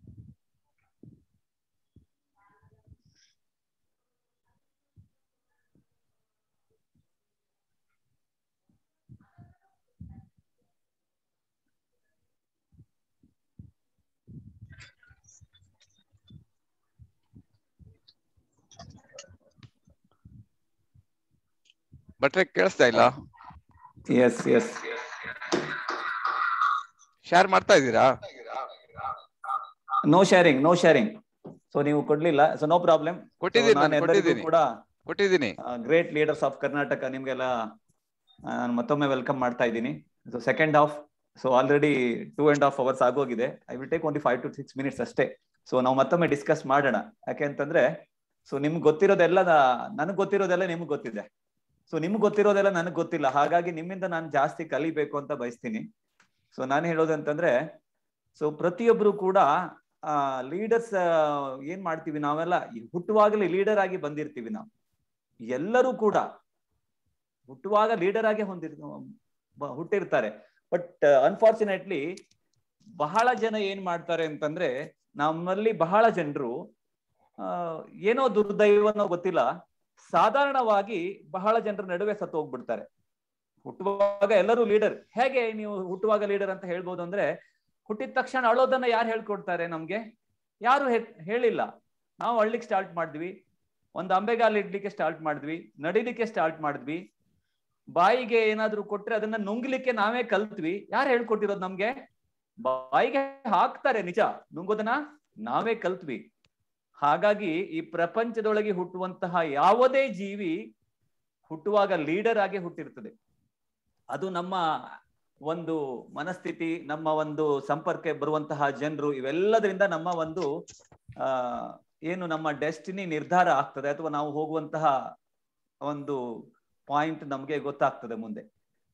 ಭಟ್ರೆ ಕೇಳಿಸ್ತಾ ಇಲ್ಲ Yes, yes. ಶೇರ್ ಮಾಡ್ತಾ ಇದ್ದೀರಾ No sharing, no sharing. So ನೀವು ಕೊಡ್ಲಿಲ್ಲ ಸೊ ನೋ ಪ್ರಾಬ್ಲಮ್ ಕೊಟ್ಟಿದ್ದೀನಿ ನಾನು ಕೊಟ್ಟಿದ್ದೀನಿ ಕೂಡ ಕೊಟ್ಟಿದ್ದೀನಿ ಗ್ರೇಟ್ ಲೀಡರ್ಸ್ ಆಫ್ ಕರ್ನಾಟಕ ನಿಮ್ಗೆಲ್ಲ ನಾನು ಮತ್ತೊಮ್ಮೆ ವೆಲ್ಕಮ್ ಮಾಡ್ತಾ ಇದ್ದೀನಿ so second half so already two and half hours ಆಗೋಗಿದೆ I will take only five to six minutes ಅಷ್ಟೇ ಸೊ ನಾವು ಮತ್ತೊಮ್ಮೆ ಡಿಸ್ಕಸ್ ಮಾಡೋಣ ಯಾಕೆ ಅಂತಂದ್ರೆ ಸೊ ನಿಮ್ಗೆ ಗೊತ್ತಿರೋದೆಲ್ಲ ನನಗೆ ಗೊತ್ತಿರೋದೆಲ್ಲ ನಿಮ್ಗೆ ಗೊತ್ತಿದೆ ಸೊ ನಿಮ್ಗೆ ಗೊತ್ತಿರೋದೆಲ್ಲ ನನಗೆ ಗೊತ್ತಿಲ್ಲ ಹಾಗಾಗಿ ನಿಮ್ಮಿಂದ ನಾನು ಜಾಸ್ತಿ ಕಲಿಬೇಕು ಅಂತ ಬಯಸ್ತೀನಿ ಸೊ ನಾನು ಹೇಳೋದಂತಂದ್ರೆ ಸೊ ಪ್ರತಿಯೊಬ್ರು ಕೂಡ ಆ ಲೀಡರ್ಸ್ ಏನ್ ಮಾಡ್ತೀವಿ ನಾವೆಲ್ಲ ಈ ಹುಟ್ಟುವಾಗಲೇ ಲೀಡರ್ ಆಗಿ ಬಂದಿರ್ತೀವಿ ನಾವು ಎಲ್ಲರೂ ಕೂಡ ಹುಟ್ಟುವಾಗ ಲೀಡರ್ ಆಗಿ ಹೊಂದಿರ್ ಬ- ಹುಟ್ಟಿರ್ತಾರೆ ಬಟ್ ಅನ್ಫಾರ್ಚುನೇಟ್ಲಿ ಬಹಳ ಜನ ಏನ್ ಮಾಡ್ತಾರೆ ಅಂತಂದ್ರೆ ನಮ್ಮಲ್ಲಿ ಬಹಳ ಜನರು ಆ ಏನೋ ದುರ್ದೈವನೋ ಗೊತ್ತಿಲ್ಲ ಸಾಧಾರಣವಾಗಿ ಬಹಳ ಜನರ ನಡುವೆ ಸತ್ತು ಹೋಗ್ಬಿಡ್ತಾರೆ ಹುಟ್ಟುವಾಗ ಎಲ್ಲರೂ ಲೀಡರ್ ಹೇಗೆ ನೀವು ಹುಟ್ಟುವಾಗ ಲೀಡರ್ ಅಂತ ಹೇಳ್ಬೋದು ಅಂದ್ರೆ ಹುಟ್ಟಿದ ತಕ್ಷಣ ಅಳೋದನ್ನ ಯಾರು ಹೇಳ್ಕೊಡ್ತಾರೆ ನಮ್ಗೆ ಯಾರು ಹೆ- ಹೇಳಿಲ್ಲ ನಾವು ಅಳ್ಲಿಕ್ಕೆ ಸ್ಟಾರ್ಟ್ ಮಾಡಿದ್ವಿ ಒಂದ್ ಅಂಬೆಗಾಲ್ ಇಡ್ಲಿಕ್ಕೆ ಸ್ಟಾರ್ಟ್ ಮಾಡಿದ್ವಿ ನಡಿಲಿಕ್ಕೆ ಸ್ಟಾರ್ಟ್ ಮಾಡಿದ್ವಿ ಬಾಯಿಗೆ ಏನಾದ್ರೂ ಕೊಟ್ರೆ ಅದನ್ನ ನುಂಗ್ಲಿಕ್ಕೆ ನಾವೇ ಕಲ್ತ್ವಿ ಯಾರು ಹೇಳ್ಕೊಟ್ಟಿರೋದು ನಮ್ಗೆ ಬಾಯಿಗೆ ಹಾಕ್ತಾರೆ ನಿಜ ನುಂಗೋದನ್ನ ನಾವೇ ಕಲ್ತ್ವಿ ಹಾಗಾಗಿ ಈ ಪ್ರಪಂಚದೊಳಗೆ ಹುಟ್ಟುವಂತಹ ಯಾವುದೇ ಜೀವಿ ಹುಟ್ಟುವಾಗ ಲೀಡರ್ ಆಗಿ ಹುಟ್ಟಿರ್ತದೆ ಅದು ನಮ್ಮ ಒಂದು ಮನಸ್ಥಿತಿ ನಮ್ಮ ಒಂದು ಸಂಪರ್ಕ ಬರುವಂತಹ ಜನರು ಇವೆಲ್ಲದರಿಂದ ನಮ್ಮ ಒಂದು ಆ ಏನು ನಮ್ಮ ಡೆಸ್ಟಿನಿ ನಿರ್ಧಾರ ಆಗ್ತದೆ ಅಥವಾ ನಾವು ಹೋಗುವಂತಹ ಒಂದು ಪಾಯಿಂಟ್ ನಮ್ಗೆ ಗೊತ್ತಾಗ್ತದೆ ಮುಂದೆ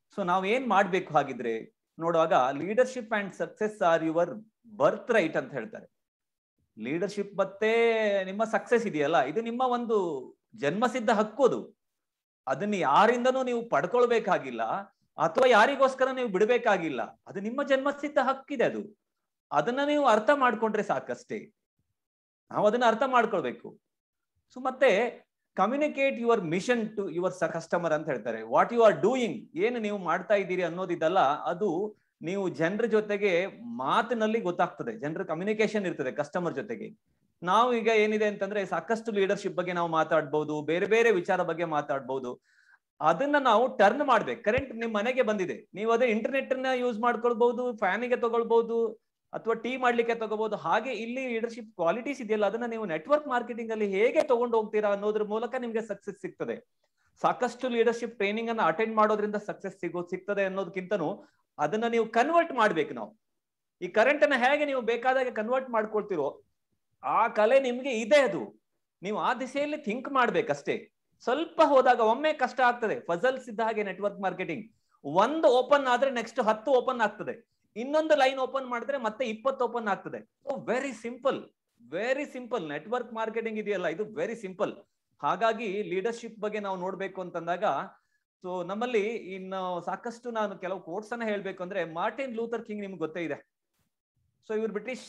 ಸೊ ನಾವ್ ಏನ್ ಮಾಡ್ಬೇಕು ಹಾಗಿದ್ರೆ ನೋಡುವಾಗ leadership and success are your birth right ಅಂತ ಹೇಳ್ತಾರೆ ಲೀಡರ್ಶಿಪ್ ಮತ್ತೆ ನಿಮ್ಮ ಸಕ್ಸೆಸ್ ಇದೆಯಲ್ಲ ಇದು ನಿಮ್ಮ ಒಂದು ಜನ್ಮಸಿದ್ಧ ಹಕ್ಕು ಅದು ಅದನ್ನ ಯಾರಿಂದನೂ ನೀವು ಪಡ್ಕೊಳ್ಬೇಕಾಗಿಲ್ಲ ಅಥವಾ ಯಾರಿಗೋಸ್ಕರ ನೀವು ಬಿಡಬೇಕಾಗಿಲ್ಲ ಅದು ನಿಮ್ಮ ಜನ್ಮಸಿದ್ಧ ಹಕ್ಕಿದೆ ಅದು ಅದನ್ನ ನೀವು ಅರ್ಥ ಮಾಡ್ಕೊಂಡ್ರೆ ಸಾಕಷ್ಟೇ ನಾವು ಅದನ್ನ ಅರ್ಥ ಮಾಡ್ಕೊಳ್ಬೇಕು ಸೊ ಮತ್ತೆ communicate your mission to your customer ಅಂತ ಹೇಳ್ತಾರೆ ವಾಟ್ ಯು ಆರ್ ಡೂಯಿಂಗ್ ಏನು ನೀವು ಮಾಡ್ತಾ ಇದ್ದೀರಿ ಅನ್ನೋದಿದಲ್ಲ ಅದು ನೀವು ಜನರ ಜೊತೆಗೆ ಮಾತಿನಲ್ಲಿ ಗೊತ್ತಾಗ್ತದೆ ಜನರ ಕಮ್ಯುನಿಕೇಶನ್ ಇರ್ತದೆ ಕಸ್ಟಮರ್ ಜೊತೆಗೆ ನಾವು ಈಗ ಏನಿದೆ ಅಂತಂದ್ರೆ ಸಾಕಷ್ಟು ಲೀಡರ್ಶಿಪ್ ಬಗ್ಗೆ ನಾವು ಮಾತಾಡ್ಬೋದು ಬೇರೆ ಬೇರೆ ವಿಚಾರ ಬಗ್ಗೆ ಮಾತಾಡ್ಬೋದು ಅದನ್ನ ನಾವು ಟರ್ನ್ ಮಾಡ್ಬೇಕು ಕರೆಂಟ್ ನಿಮ್ ಮನೆಗೆ ಬಂದಿದೆ ನೀವು ಅದೇ ಇಂಟರ್ನೆಟ್ ನ ಯೂಸ್ ಮಾಡ್ಕೊಳ್ಬಹುದು ಫ್ಯಾನಿಗೆ ತಗೊಳ್ಬಹುದು ಅಥವಾ ಟೀ ಮಾಡ್ಲಿಕ್ಕೆ ತಗೋಬಹುದು ಹಾಗೆ ಇಲ್ಲಿ ಲೀಡರ್ಶಿಪ್ ಕ್ವಾಲಿಟೀಸ್ ಇದೆಯಲ್ಲ ಅದನ್ನ ನೀವು ನೆಟ್ವರ್ಕ್ ಮಾರ್ಕೆಟಿಂಗ್ ಅಲ್ಲಿ ಹೇಗೆ ತಗೊಂಡು ಹೋಗ್ತೀರಾ ಅನ್ನೋದ್ರ ಮೂಲಕ ನಿಮ್ಗೆ ಸಕ್ಸಸ್ ಸಿಗ್ತದೆ ಸಾಕಷ್ಟು ಲೀಡರ್ಶಿಪ್ ಟ್ರೈನಿಂಗ್ ಅನ್ನ ಅಟೆಂಡ್ ಮಾಡೋದ್ರಿಂದ ಸಕ್ಸಸ್ ಸಿಗೋ ಸಿಗ್ತದೆ ಅನ್ನೋದಕ್ಕಿಂತನೂ ಅದನ್ನ ನೀವು ಕನ್ವರ್ಟ್ ಮಾಡ್ಬೇಕು ನಾವು ಈ ಕರೆಂಟ್ ಅನ್ನ ಹೇಗೆ ನೀವು ಬೇಕಾದಾಗೆ ಕನ್ವರ್ಟ್ ಮಾಡ್ಕೊಳ್ತಿರೋ ಆ ಕಲೆ ನಿಮ್ಗೆ ಇದೆ ಅದು ನೀವು ಆ ದಿಸೆಯಲ್ಲಿ ಥಿಂಕ್ ಮಾಡ್ಬೇಕಷ್ಟೇ ಸ್ವಲ್ಪ ಹೋದಾಗ ಒಮ್ಮೆ ಕಷ್ಟ ಆಗ್ತದೆ ಫಸಲ್ಸ್ ಇದ್ದ ಹಾಗೆ ನೆಟ್ವರ್ಕ್ ಮಾರ್ಕೆಟಿಂಗ್ ಒಂದು ಓಪನ್ ಆದ್ರೆ ನೆಕ್ಸ್ಟ್ ಹತ್ತು ಓಪನ್ ಆಗ್ತದೆ ಇನ್ನೊಂದು ಲೈನ್ ಓಪನ್ ಮಾಡಿದ್ರೆ ಮತ್ತೆ ಇಪ್ಪತ್ತು ಓಪನ್ ಆಗ್ತದೆ so very simple very simple network marketing ಇದೆಯಲ್ಲ ಇದು ವೆರಿ ಸಿಂಪಲ್ ಹಾಗಾಗಿ ಲೀಡರ್ಶಿಪ್ ಬಗ್ಗೆ ನಾವು ನೋಡ್ಬೇಕು ಅಂತಂದಾಗ ಸೊ ನಮ್ಮಲ್ಲಿ ಇನ್ನು ಸಾಕಷ್ಟು ನಾನು ಕೆಲವು ಕೋರ್ಸ್ ಅನ್ನ ಹೇಳ್ಬೇಕು ಅಂದ್ರೆ ಮಾರ್ಟಿನ್ ಲೂಥರ್ ಕಿಂಗ್ ನಿಮ್ಗೆ ಗೊತ್ತೇ ಇದೆ ಸೊ ಇವ್ರು ಬ್ರಿಟಿಷ್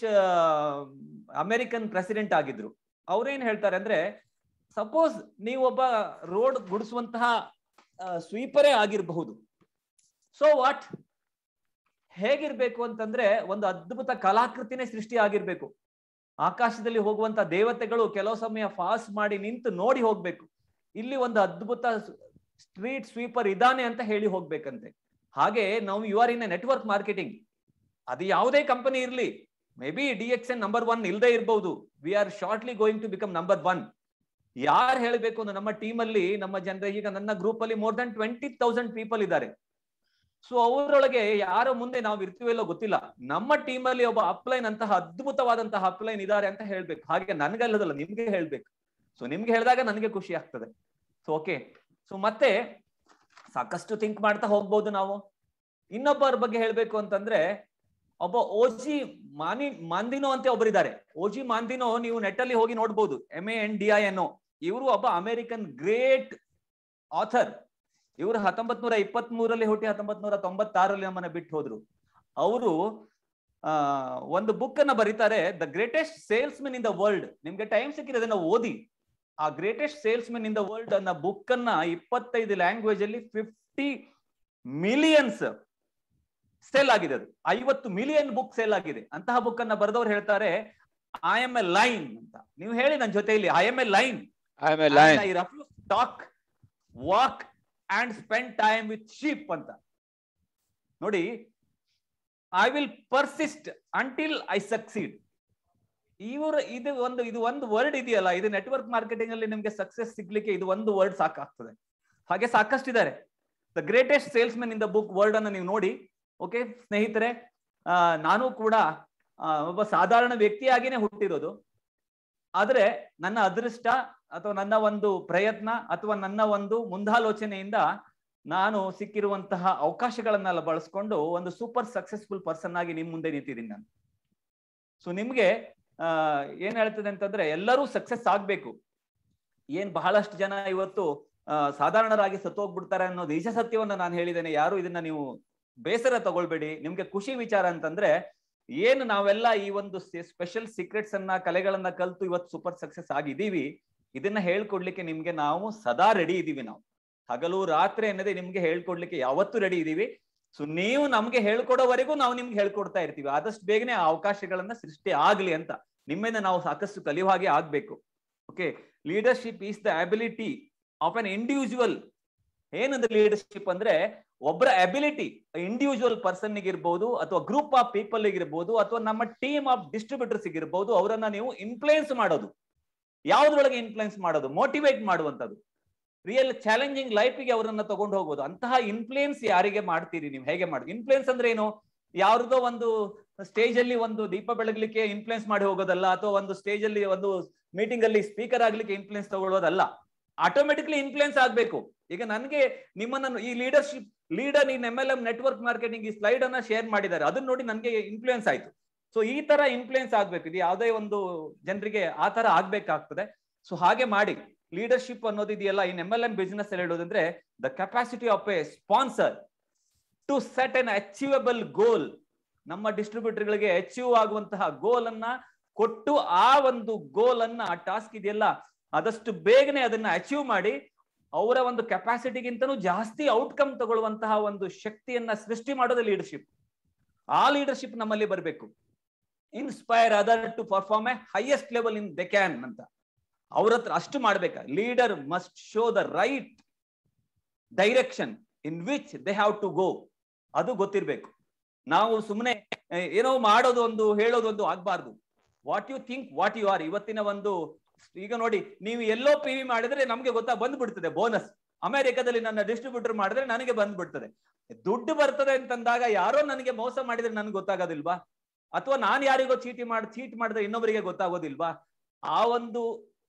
ಅಮೆರಿಕನ್ ಪ್ರೆಸಿಡೆಂಟ್ ಆಗಿದ್ರು ಅವ್ರೇನ್ ಹೇಳ್ತಾರೆ ಅಂದ್ರೆ ಸಪೋಸ್ ನೀವೊಬ್ಬ ರೋಡ್ ಗುಡಿಸುವಂತಹ ಸ್ವೀಪರೇ ಆಗಿರಬಹುದು ಸೊ ವಾಟ್ ಹೇಗಿರ್ಬೇಕು ಅಂತಂದ್ರೆ ಒಂದು ಅದ್ಭುತ ಕಲಾಕೃತಿನೇ ಸೃಷ್ಟಿ ಆಗಿರ್ಬೇಕು ಆಕಾಶದಲ್ಲಿ ಹೋಗುವಂತ ದೇವತೆಗಳು ಕೆಲವು ಸಮಯ ಫಾಸ್ಟ್ ಮಾಡಿ ನಿಂತು ನೋಡಿ ಹೋಗ್ಬೇಕು ಇಲ್ಲಿ ಒಂದು ಅದ್ಭುತ ಸ್ಟ್ರೀಟ್ ಸ್ವೀಪರ್ ಇದಾನೆ ಅಂತ ಹೇಳಿ ಹೋಗ್ಬೇಕಂತೆ ಹಾಗೆ ನಾವು you are in a network marketing ಅದು ಯಾವುದೇ ಕಂಪನಿ ಇರ್ಲಿ may be D X N number one ಇಲ್ಲದೆ ಇರಬಹುದು we are shortly going to become number one ಯಾರು ಹೇಳಬೇಕು ಅಂದ್ರೆ ನಮ್ಮ ಟೀಮ್ ಅಲ್ಲಿ ನಮ್ಮ ಜನರ ಈಗ ನನ್ನ ಗ್ರೂಪ್ ಅಲ್ಲಿ more than twenty thousand people ಇದ್ದಾರೆ ಸೊ ಅವರೊಳಗೆ ಯಾರ ಮುಂದೆ ನಾವು ಇರ್ತೀವಿಲ್ಲೋ ಗೊತ್ತಿಲ್ಲ ನಮ್ಮ ಟೀಮ್ ಅಲ್ಲಿ ಒಬ್ಬ ಅಪ್ಲೈನ್ ಅಂತಹ ಅದ್ಭುತವಾದಂತಹ ಅಪ್ಲೈನ್ ಇದ್ದಾರೆ ಅಂತ ಹೇಳ್ಬೇಕು ಹಾಗೆ ನನ್ಗಲ್ಲದಲ್ಲ ನಿಮ್ಗೆ ಹೇಳ್ಬೇಕು ಸೊ ನಿಮ್ಗೆ ಹೇಳಿದಾಗ ನನಗೆ ಖುಷಿ ಆಗ್ತದೆ ಸೊ ಓಕೆ ಸೊ ಮತ್ತೆ ಸಾಕಷ್ಟು ಥಿಂಕ್ ಮಾಡ್ತಾ ಹೋಗ್ಬೋದು ನಾವು ಇನ್ನೊಬ್ಬರ ಬಗ್ಗೆ ಹೇಳ್ಬೇಕು ಅಂತಂದ್ರೆ ಒಬ್ಬ ಓಜಿ ಮಾನಿ ಮಾಂದಿನೋ ಅಂತ ಒಬ್ಬರಿದ್ದಾರೆ ಓಜಿ ಮಾಂದಿನೋ ನೀವು ನೆಟ್ ಅಲ್ಲಿ ಹೋಗಿ ನೋಡ್ಬೋದು M A N D I N ಇವರು ಒಬ್ಬ ಅಮೆರಿಕನ್ ಗ್ರೇಟ್ ಆಥರ್ ಇವರು ಹತ್ತೊಂಬತ್ ನೂರ ಇಪ್ಪತ್ತ್ ಮೂರಲ್ಲಿ ಹುಟ್ಟಿ ಹತ್ತೊಂಬತ್ ನೂರ ತೊಂಬತ್ತಾರಲ್ಲಿ ನಮ್ಮನ್ನ ಬಿಟ್ಟು ಹೋದ್ರು ಅವರು ಆ ಒಂದು ಬುಕ್ ಅನ್ನ ಬರೀತಾರೆ the greatest salesmen in the world ನಿಮ್ಗೆ ಟೈಮ್ ಸಿಕ್ಕಿದ್ರೆ ಅದನ್ನ ಓದಿ ಆ greatest salesmen in the world ಅನ್ನ ಬುಕ್ ಅನ್ನ ಇಪ್ಪತ್ತೈದು ಲ್ಯಾಂಗ್ವೇಜ್ ಅಲ್ಲಿ ಫಿಫ್ಟಿ ಮಿಲಿಯನ್ಸ್ ಸೇಲ್ ಆಗಿದೆ ಅದು ಐವತ್ತು ಮಿಲಿಯನ್ ಬುಕ್ ಸೇಲ್ ಆಗಿದೆ ಅಂತಹ ಬುಕ್ ಅನ್ನ ಬರೆದವ್ರು ಹೇಳ್ತಾರೆ ಐ ಎಮ್ ಎ ಲೈನ್ ಅಂತ ನೀವು ಹೇಳಿ ನನ್ನ ಜೊತೆಯಲ್ಲಿ I am a lion I am a lion I refuse talk walk and spend time with sheep ಅಂತ ನೋಡಿ I will persist until I succeed ಇವರು ಇದು ಒಂದು ಇದು ಒಂದು ವರ್ಡ್ ಇದೆಯಲ್ಲ ಇದು ನೆಟ್ವರ್ಕ್ ಮಾರ್ಕೆಟಿಂಗ್ ಅಲ್ಲಿ ನಿಮ್ಗೆ ಸಕ್ಸಸ್ ಸಿಗ್ಲಿಕ್ಕೆ ಇದು ಒಂದು ವರ್ಡ್ ಸಾಕಾಗ್ತದೆ ಹಾಗೆ ಸಾಕಷ್ಟಿದ್ದಾರೆ the greatest salesmen in the book word ಅನ್ನ ನೀವು ನೋಡಿ ಓಕೆ ಸ್ನೇಹಿತರೆ ಆ ನಾನು ಕೂಡ ಒಬ್ಬ ಸಾಧಾರಣ ವ್ಯಕ್ತಿಯಾಗಿನೇ ಹುಟ್ಟಿರೋದು ಆದ್ರೆ ನನ್ನ ಅದೃಷ್ಟ ಅಥವಾ ನನ್ನ ಒಂದು ಪ್ರಯತ್ನ ಅಥವಾ ನನ್ನ ಒಂದು ಮುಂದಾಲೋಚನೆಯಿಂದ ನಾನು ಸಿಕ್ಕಿರುವಂತಹ ಅವಕಾಶಗಳನ್ನೆಲ್ಲ ಬಳಸ್ಕೊಂಡು ಒಂದು ಸೂಪರ್ ಸಕ್ಸಸ್ಫುಲ್ ಪರ್ಸನ್ ಆಗಿ ನಿಮ್ ಮುಂದೆ ನಿಂತಿದ್ದೀನಿ ನಾನು ಸೊ ನಿಮ್ಗೆ ಆ ಏನ್ ಹೇಳ್ತದೆ ಅಂತಂದ್ರೆ ಎಲ್ಲರೂ ಸಕ್ಸಸ್ ಆಗ್ಬೇಕು ಏನ್ ಬಹಳಷ್ಟು ಜನ ಇವತ್ತು ಸಾಧಾರಣರಾಗಿ ಸತ್ತೋಗ್ಬಿಡ್ತಾರೆ ಅನ್ನೋ ನಿಜ ಸತ್ಯವನ್ನ ನಾನು ಹೇಳಿದ್ದೇನೆ ಯಾರು ಇದನ್ನ ನೀವು ಬೇಸರ ತಗೊಳ್ಬೇಡಿ ನಿಮ್ಗೆ ಖುಷಿ ವಿಚಾರ ಅಂತಂದ್ರೆ ಏನು ನಾವೆಲ್ಲ ಈ ಒಂದು ಸ್ಪೆಷಲ್ ಸೀಕ್ರೆಟ್ಸ್ ಅನ್ನ ಕಲೆಗಳನ್ನ ಕಲ್ತು ಇವತ್ತು ಸೂಪರ್ ಸಕ್ಸಸ್ ಆಗಿದ್ದೀವಿ ಇದನ್ನ ಹೇಳ್ಕೊಡ್ಲಿಕ್ಕೆ ನಿಮ್ಗೆ ನಾವು ಸದಾ ರೆಡಿ ಇದೀವಿ ನಾವು ಹಗಲು ರಾತ್ರಿ ಅನ್ನೋದೇ ನಿಮ್ಗೆ ಹೇಳ್ಕೊಡ್ಲಿಕ್ಕೆ ಯಾವತ್ತೂ ರೆಡಿ ಇದೀವಿ ಸೊ ನೀವು ನಮ್ಗೆ ಹೇಳ್ಕೊಡೋವರೆಗೂ ನಾವು ನಿಮ್ಗೆ ಹೇಳ್ಕೊಡ್ತಾ ಇರ್ತೀವಿ ಆದಷ್ಟು ಬೇಗನೆ ಆ ಅವಕಾಶಗಳನ್ನ ಸೃಷ್ಟಿ ಆಗ್ಲಿ ಅಂತ ನಿಮ್ಮಿಂದ ನಾವು ಸಾಕಷ್ಟು ಕಲಿಯುವ ಹಾಗೆ ಆಗ್ಬೇಕು okay leadership is the ability of an individual ಏನಂದ್ರೆ ಲೀಡರ್ಶಿಪ್ ಅಂದ್ರೆ ಒಬ್ಬರ ಅಬಿಲಿಟಿ ಇಂಡಿವಿಜುವಲ್ ಪರ್ಸನ್ ಇರ್ಬೋದು ಅಥವಾ ಗ್ರೂಪ್ ಆಫ್ ಪೀಪಲ್ ಇರ್ಬೋದು ಅಥವಾ ನಮ್ಮ ಟೀಮ್ ಆಫ್ ಡಿಸ್ಟ್ರಿಬ್ಯೂಟರ್ಸ್ ಇರ್ಬೋದು ಅವರನ್ನ ನೀವು ಇನ್ಫ್ಲೂಯೆನ್ಸ್ ಮಾಡೋದು ಯಾವ್ದ್ರೊಳಗೆ ಇನ್ಫ್ಲೂಯೆನ್ಸ್ ಮಾಡೋದು ಮೋಟಿವೇಟ್ ಮಾಡುವಂತದ್ದು ರಿಯಲ್ ಚಾಲೆಂಜಿಂಗ್ ಲೈಫಿಗೆ ಅವರನ್ನ ತಗೊಂಡು ಹೋಗ್ಬೋದು ಅಂತಹ ಇನ್ಫ್ಲೂಯೆನ್ಸ್ ಯಾರಿಗೆ ಮಾಡ್ತೀರಿ ನೀವು ಹೇಗೆ ಮಾಡಿ ಇನ್ಫ್ಲೂಯೆನ್ಸ್ ಅಂದ್ರೆ ಏನು ಯಾವ್ದೋ ಒಂದು ಸ್ಟೇಜ್ ಅಲ್ಲಿ ಒಂದು ದೀಪ ಬೆಳಗ್ಲಿಕ್ಕೆ ಇನ್ಫ್ಲೂಯೆನ್ಸ್ ಮಾಡಿ ಹೋಗೋದಲ್ಲ ಅಥವಾ ಒಂದು ಸ್ಟೇಜ್ ಅಲ್ಲಿ ಒಂದು ಮೀಟಿಂಗ್ ಅಲ್ಲಿ ಸ್ಪೀಕರ್ ಆಗ್ಲಿಕ್ಕೆ ಇನ್ಫ್ಲೂಯೆನ್ಸ್ ತಗೊಳ್ಳೋದಲ್ಲ ಆಟೋಮೆಟಿಕ್ಲಿ ಇನ್ಫ್ಲೂಯೆನ್ಸ್ ಆಗ್ಬೇಕು ಈಗ ನನಗೆ ನಿಮ್ಮನ್ನ ಈ leadership leader in M L M network marketing ಈ ಸ್ಲೈಡ್ ಅನ್ನ ಶೇರ್ ಮಾಡಿದ್ದಾರೆ ಅದನ್ನ ನೋಡಿ ನನಗೆ ಇನ್ಫ್ಲೂಯೆನ್ಸ್ ಆಯ್ತು ಸೊ ಈ ತರ ಇನ್ಫ್ಲೂಯೆನ್ಸ್ ಆಗ್ಬೇಕು ಇದು ಯಾವುದೇ ಒಂದು ಜನರಿಗೆ ಆ ತರ ಆಗ್ಬೇಕಾಗ್ತದೆ ಸೊ ಹಾಗೆ ಮಾಡಿ ಲೀಡರ್ಶಿಪ್ ಅನ್ನೋದು ಇದೆಯಲ್ಲ in M L M business ಅಲ್ಲಿ ಹೇಳೋದಂದ್ರೆ the capacity of a sponsor to set an achievable goal ನಮ್ಮ ಡಿಸ್ಟ್ರಿಬ್ಯೂಟರ್ಗಳಿಗೆ ಅಚೀವ್ ಆಗುವಂತಹ ಗೋಲ್ ಅನ್ನ ಕೊಟ್ಟು ಆ ಒಂದು ಗೋಲ್ ಅನ್ನ ಆ ಟಾಸ್ಕ್ ಇದೆಯಲ್ಲ ಆದಷ್ಟು ಬೇಗನೆ ಅದನ್ನ ಅಚೀವ್ ಮಾಡಿ ಅವರ ಒಂದು ಕೆಪಾಸಿಟಿಗಿಂತನೂ ಜಾಸ್ತಿ ಔಟ್ಕಮ್ ತಗೊಳ್ಳುವಂತಹ ಒಂದು ಶಕ್ತಿಯನ್ನ ಸೃಷ್ಟಿ ಮಾಡೋದು ಲೀಡರ್ಶಿಪ್ ಆ ಲೀಡರ್ಶಿಪ್ ನಮ್ಮಲ್ಲಿ ಬರಬೇಕು inspire other to perform a highest level in they can ಅಂತ ಅವ್ರ ಹತ್ರ ಅಷ್ಟು ಮಾಡ್ಬೇಕ leader must show the right direction in which they have to go ಅದು ಗೊತ್ತಿರ್ಬೇಕು ನಾವು ಸುಮ್ಮನೆ ಏನೋ ಮಾಡೋದು ಒಂದು ಹೇಳೋದು ಒಂದು ಆಗ್ಬಾರ್ದು what you think what you are ಇವತ್ತಿನ ಒಂದು ಈಗ ನೋಡಿ ನೀವು ಎಲ್ಲೋ ಪಿ ವಿ ಮಾಡಿದ್ರೆ ನಮ್ಗೆ ಗೊತ್ತಾ ಬಂದ್ಬಿಡ್ತದೆ ಬೋನಸ್ ಅಮೆರಿಕದಲ್ಲಿ ನನ್ನ ಡಿಸ್ಟ್ರಿಬ್ಯೂಟರ್ ಮಾಡಿದ್ರೆ ನನಗೆ ಬಂದ್ಬಿಡ್ತದೆ ದುಡ್ಡು ಬರ್ತದೆ ಅಂತಂದಾಗ ಯಾರೋ ನನಗೆ ಮೋಸ ಮಾಡಿದ್ರೆ ನನ್ಗೆ ಗೊತ್ತಾಗೋದಿಲ್ವಾ ಅಥವಾ ನಾನ್ ಯಾರಿಗೋ ಚೀಟಿ ಮಾಡಿ ಚೀಟ್ ಮಾಡಿದ್ರೆ ಇನ್ನೊಬ್ಬರಿಗೆ ಗೊತ್ತಾಗೋದಿಲ್ವಾ ಆ ಒಂದು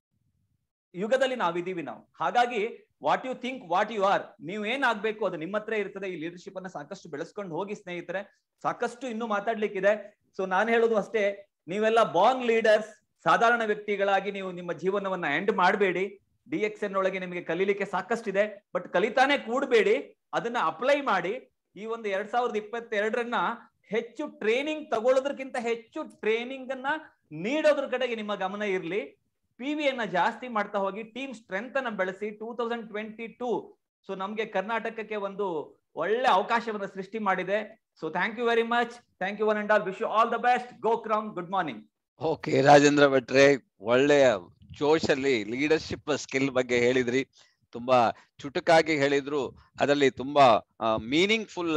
ಯುಗದಲ್ಲಿ ನಾವಿದೀವಿ ನಾವು ಹಾಗಾಗಿ what you think what you are ನೀವು ಏನಾಗ್ಬೇಕು ಅದು ನಿಮ್ಮ ಹತ್ರ ಇರ್ತದೆ ಈ ಲೀಡರ್ಶಿಪ್ ಅನ್ನ ಸಾಕಷ್ಟು ಬೆಳೆಸ್ಕೊಂಡು ಹೋಗಿ ಸ್ನೇಹಿತರೆ ಸಾಕಷ್ಟು ಇನ್ನೂ ಮಾತಾಡ್ಲಿಕ್ಕಿದೆ ಸೊ ನಾನು ಹೇಳೋದು ಅಷ್ಟೇ ನೀವೆಲ್ಲ ಬಾರ್ನ್ ಲೀಡರ್ಸ್ ಸಾಧಾರಣ ವ್ಯಕ್ತಿಗಳಾಗಿ ನೀವು ನಿಮ್ಮ ಜೀವನವನ್ನ ಎಂಡ್ ಮಾಡಬೇಡಿ ಡಿ ಎಕ್ಸ್ ಎನ್ ಒಳಗೆ ನಿಮಗೆ ಕಲೀಲಿಕ್ಕೆ ಸಾಕಷ್ಟಿದೆ ಬಟ್ ಕಲಿತಾನೆ ಕೂಡಬೇಡಿ ಅದನ್ನ ಅಪ್ಲೈ ಮಾಡಿ ಈ ಒಂದು ಎರಡ್ ಸಾವಿರದ ಇಪ್ಪತ್ತೆರಡರನ್ನ ಹೆಚ್ಚು ಟ್ರೈನಿಂಗ್ ತಗೊಳ್ಳೋದಕ್ಕಿಂತ ಹೆಚ್ಚು ಟ್ರೈನಿಂಗ್ ಅನ್ನ ನೀಡೋದ್ರ ಕಡೆಗೆ ನಿಮ್ಮ ಗಮನ ಇರಲಿ ಪಿ ವಿ ಅನ್ನ ಜಾಸ್ತಿ ಮಾಡ್ತಾ ಹೋಗಿ ಟೀಮ್ ಸ್ಟ್ರೆಂತ್ ಅನ್ನ ಬೆಳೆಸಿ two thousand twenty two so ನಮ್ಗೆ ಕರ್ನಾಟಕಕ್ಕೆ ಒಂದು ಒಳ್ಳೆ ಅವಕಾಶವನ್ನ ಸೃಷ್ಟಿ ಮಾಡಿದೆ so thank you very much thank you one and all wish you all the best go crown good morning okay Rajendra ಭಟ್ರೆ ಒಳ್ಳೆಯ ಜೋಶಲ್ಲಿ ಲೀಡರ್ಶಿಪ್ ಸ್ಕಿಲ್ ಬಗ್ಗೆ ಹೇಳಿದ್ರಿ ತುಂಬಾ ಚುಟುಕಾಗಿ ಹೇಳಿದ್ರು ಅದರಲ್ಲಿ ತುಂಬಾ ಮೀನಿಂಗ್ಫುಲ್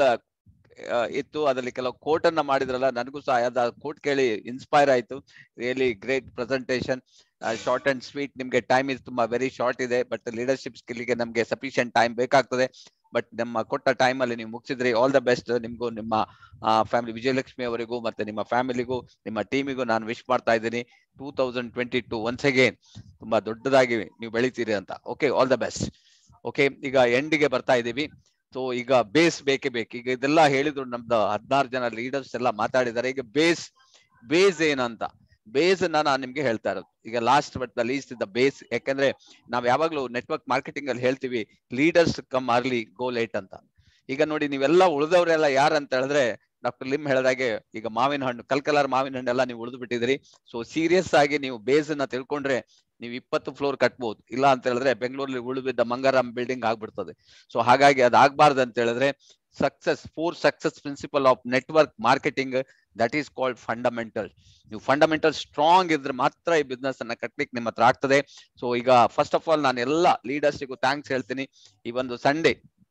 ಇತ್ತು ಅದರಲ್ಲಿ ಕೆಲವು ಕೋಟ್ ಅನ್ನ ಮಾಡಿದ್ರಲ್ಲ ನನಗೂ ಸಹ ಅದ ಕೋಟ್ ಕೇಳಿ ಇನ್ಸ್ಪೈರ್ ಆಯ್ತು really great presentation short and sweet ನಿಮ್ಗೆ ಟೈಮ್ ಇಸ್ ತುಂಬಾ ವೆರಿ ಶಾರ್ಟ್ ಇದೆ ಬಟ್ ಲೀಡರ್ಶಿಪ್ ಸ್ಕಿಲ್ಗೆ ನಮ್ಗೆ ಸಫಿಶಿಯಂಟ್ ಟೈಮ್ ಬೇಕಾಗ್ತದೆ ಬಟ್ ನಮ್ಮ ಕೊಟ್ಟ ಟೈಮ್ ಅಲ್ಲಿ ನೀವು ಮುಗಿಸಿದ್ರಿ ಆಲ್ ದ ಬೆಸ್ಟ್ ನಿಮ್ಗೂ ನಿಮ್ಮ ಫ್ಯಾಮಿಲಿ ವಿಜಯಲಕ್ಷ್ಮಿ ಅವರಿಗೂ ಮತ್ತೆ ನಿಮ್ಮ ಫ್ಯಾಮಿಲಿಗೂ ನಿಮ್ಮ ಟೀಮಿಗೂ ನಾನು ವಿಶ್ ಮಾಡ್ತಾ ಇದ್ದೀನಿ two thousand twenty two once again ತುಂಬಾ ದೊಡ್ಡದಾಗಿ ನೀವು ಬೆಳಿತೀರಿ ಅಂತ okay all the best okay ಈಗ ಎಂಡಿಗೆ ಬರ್ತಾ ಇದ್ದೀವಿ ಸೊ ಈಗ ಬೇಸ್ ಬೇಕೇ ಬೇಕು ಈಗ ಇದೆಲ್ಲ ಹೇಳಿದ್ರು ನಮ್ದು ಹದಿನಾರು ಜನ ಲೀಡರ್ಸ್ ಎಲ್ಲ ಮಾತಾಡಿದ್ದಾರೆ ಈಗ ಬೇಸ್ ಬೇಸ್ ಏನಂತ ಬೇಸ್ ಅನ್ನ ನಾನು ನಿಮ್ಗೆ ಹೇಳ್ತಾ ಇರೋದು ಈಗ last but the least the base ಯಾಕಂದ್ರೆ ನಾವ್ ಯಾವಾಗ್ಲೂ ನೆಟ್ವರ್ಕ್ ಮಾರ್ಕೆಟಿಂಗ್ ಅಲ್ಲಿ ಹೇಳ್ತೀವಿ leaders come early go late ಅಂತ ಈಗ ನೋಡಿ ನೀವೆಲ್ಲ ಉಳಿದವರೆಲ್ಲ ಯಾರು ಅಂತ ಹೇಳಿದ್ರೆ ಡಾಕ್ಟರ್ ಲಿಮ್ ಹೇಳಿದಾಗೆ ಈಗ ಮಾವಿನ ಹಣ್ಣು ಕಲ್ಕಲಾರ್ ಮಾವಿನ ಹಣ್ಣು ಎಲ್ಲ ನೀವು ಉಳಿದು ಬಿಟ್ಟಿದ್ರಿ ಸೊ ಸೀರಿಯಸ್ ಆಗಿ ನೀವು ಬೇಸ್ ಅನ್ನ ತಿಳ್ಕೊಂಡ್ರೆ ನೀವು ಇಪ್ಪತ್ತು ಫ್ಲೋರ್ ಕಟ್ಬಹುದು ಇಲ್ಲ ಅಂತ ಹೇಳಿದ್ರೆ ಬೆಂಗಳೂರಲ್ಲಿ ಉಳಿಬಿದ್ದ ಮಂಗಾರಾಮ್ ಬಿಲ್ಡಿಂಗ್ ಆಗ್ಬಿಡ್ತದೆ ಸೊ ಹಾಗಾಗಿ ಅದು ಆಗ್ಬಾರ್ದು ಅಂತ ಹೇಳಿದ್ರೆ success four success principle of network marketing that is called fundamental ನೀವು ಫಂಡಮೆಂಟಲ್ ಸ್ಟ್ರಾಂಗ್ ಇದ್ರೆ ಮಾತ್ರ ಈ ಬಿಸ್ನೆಸ್ ಅನ್ನ ಕಟ್ಲಿಕ್ಕೆ ನಿಮ್ಮ ಹತ್ರ ಆಗ್ತದೆ ಸೊ ಈಗ ಫಸ್ಟ್ ಆಫ್ ಆಲ್ ನಾನು ಎಲ್ಲ ಲೀಡರ್ಸ್ಗೂ ಥ್ಯಾಂಕ್ಸ್ ಹೇಳ್ತೀನಿ ಈ ಒಂದು ಸಂಡೇ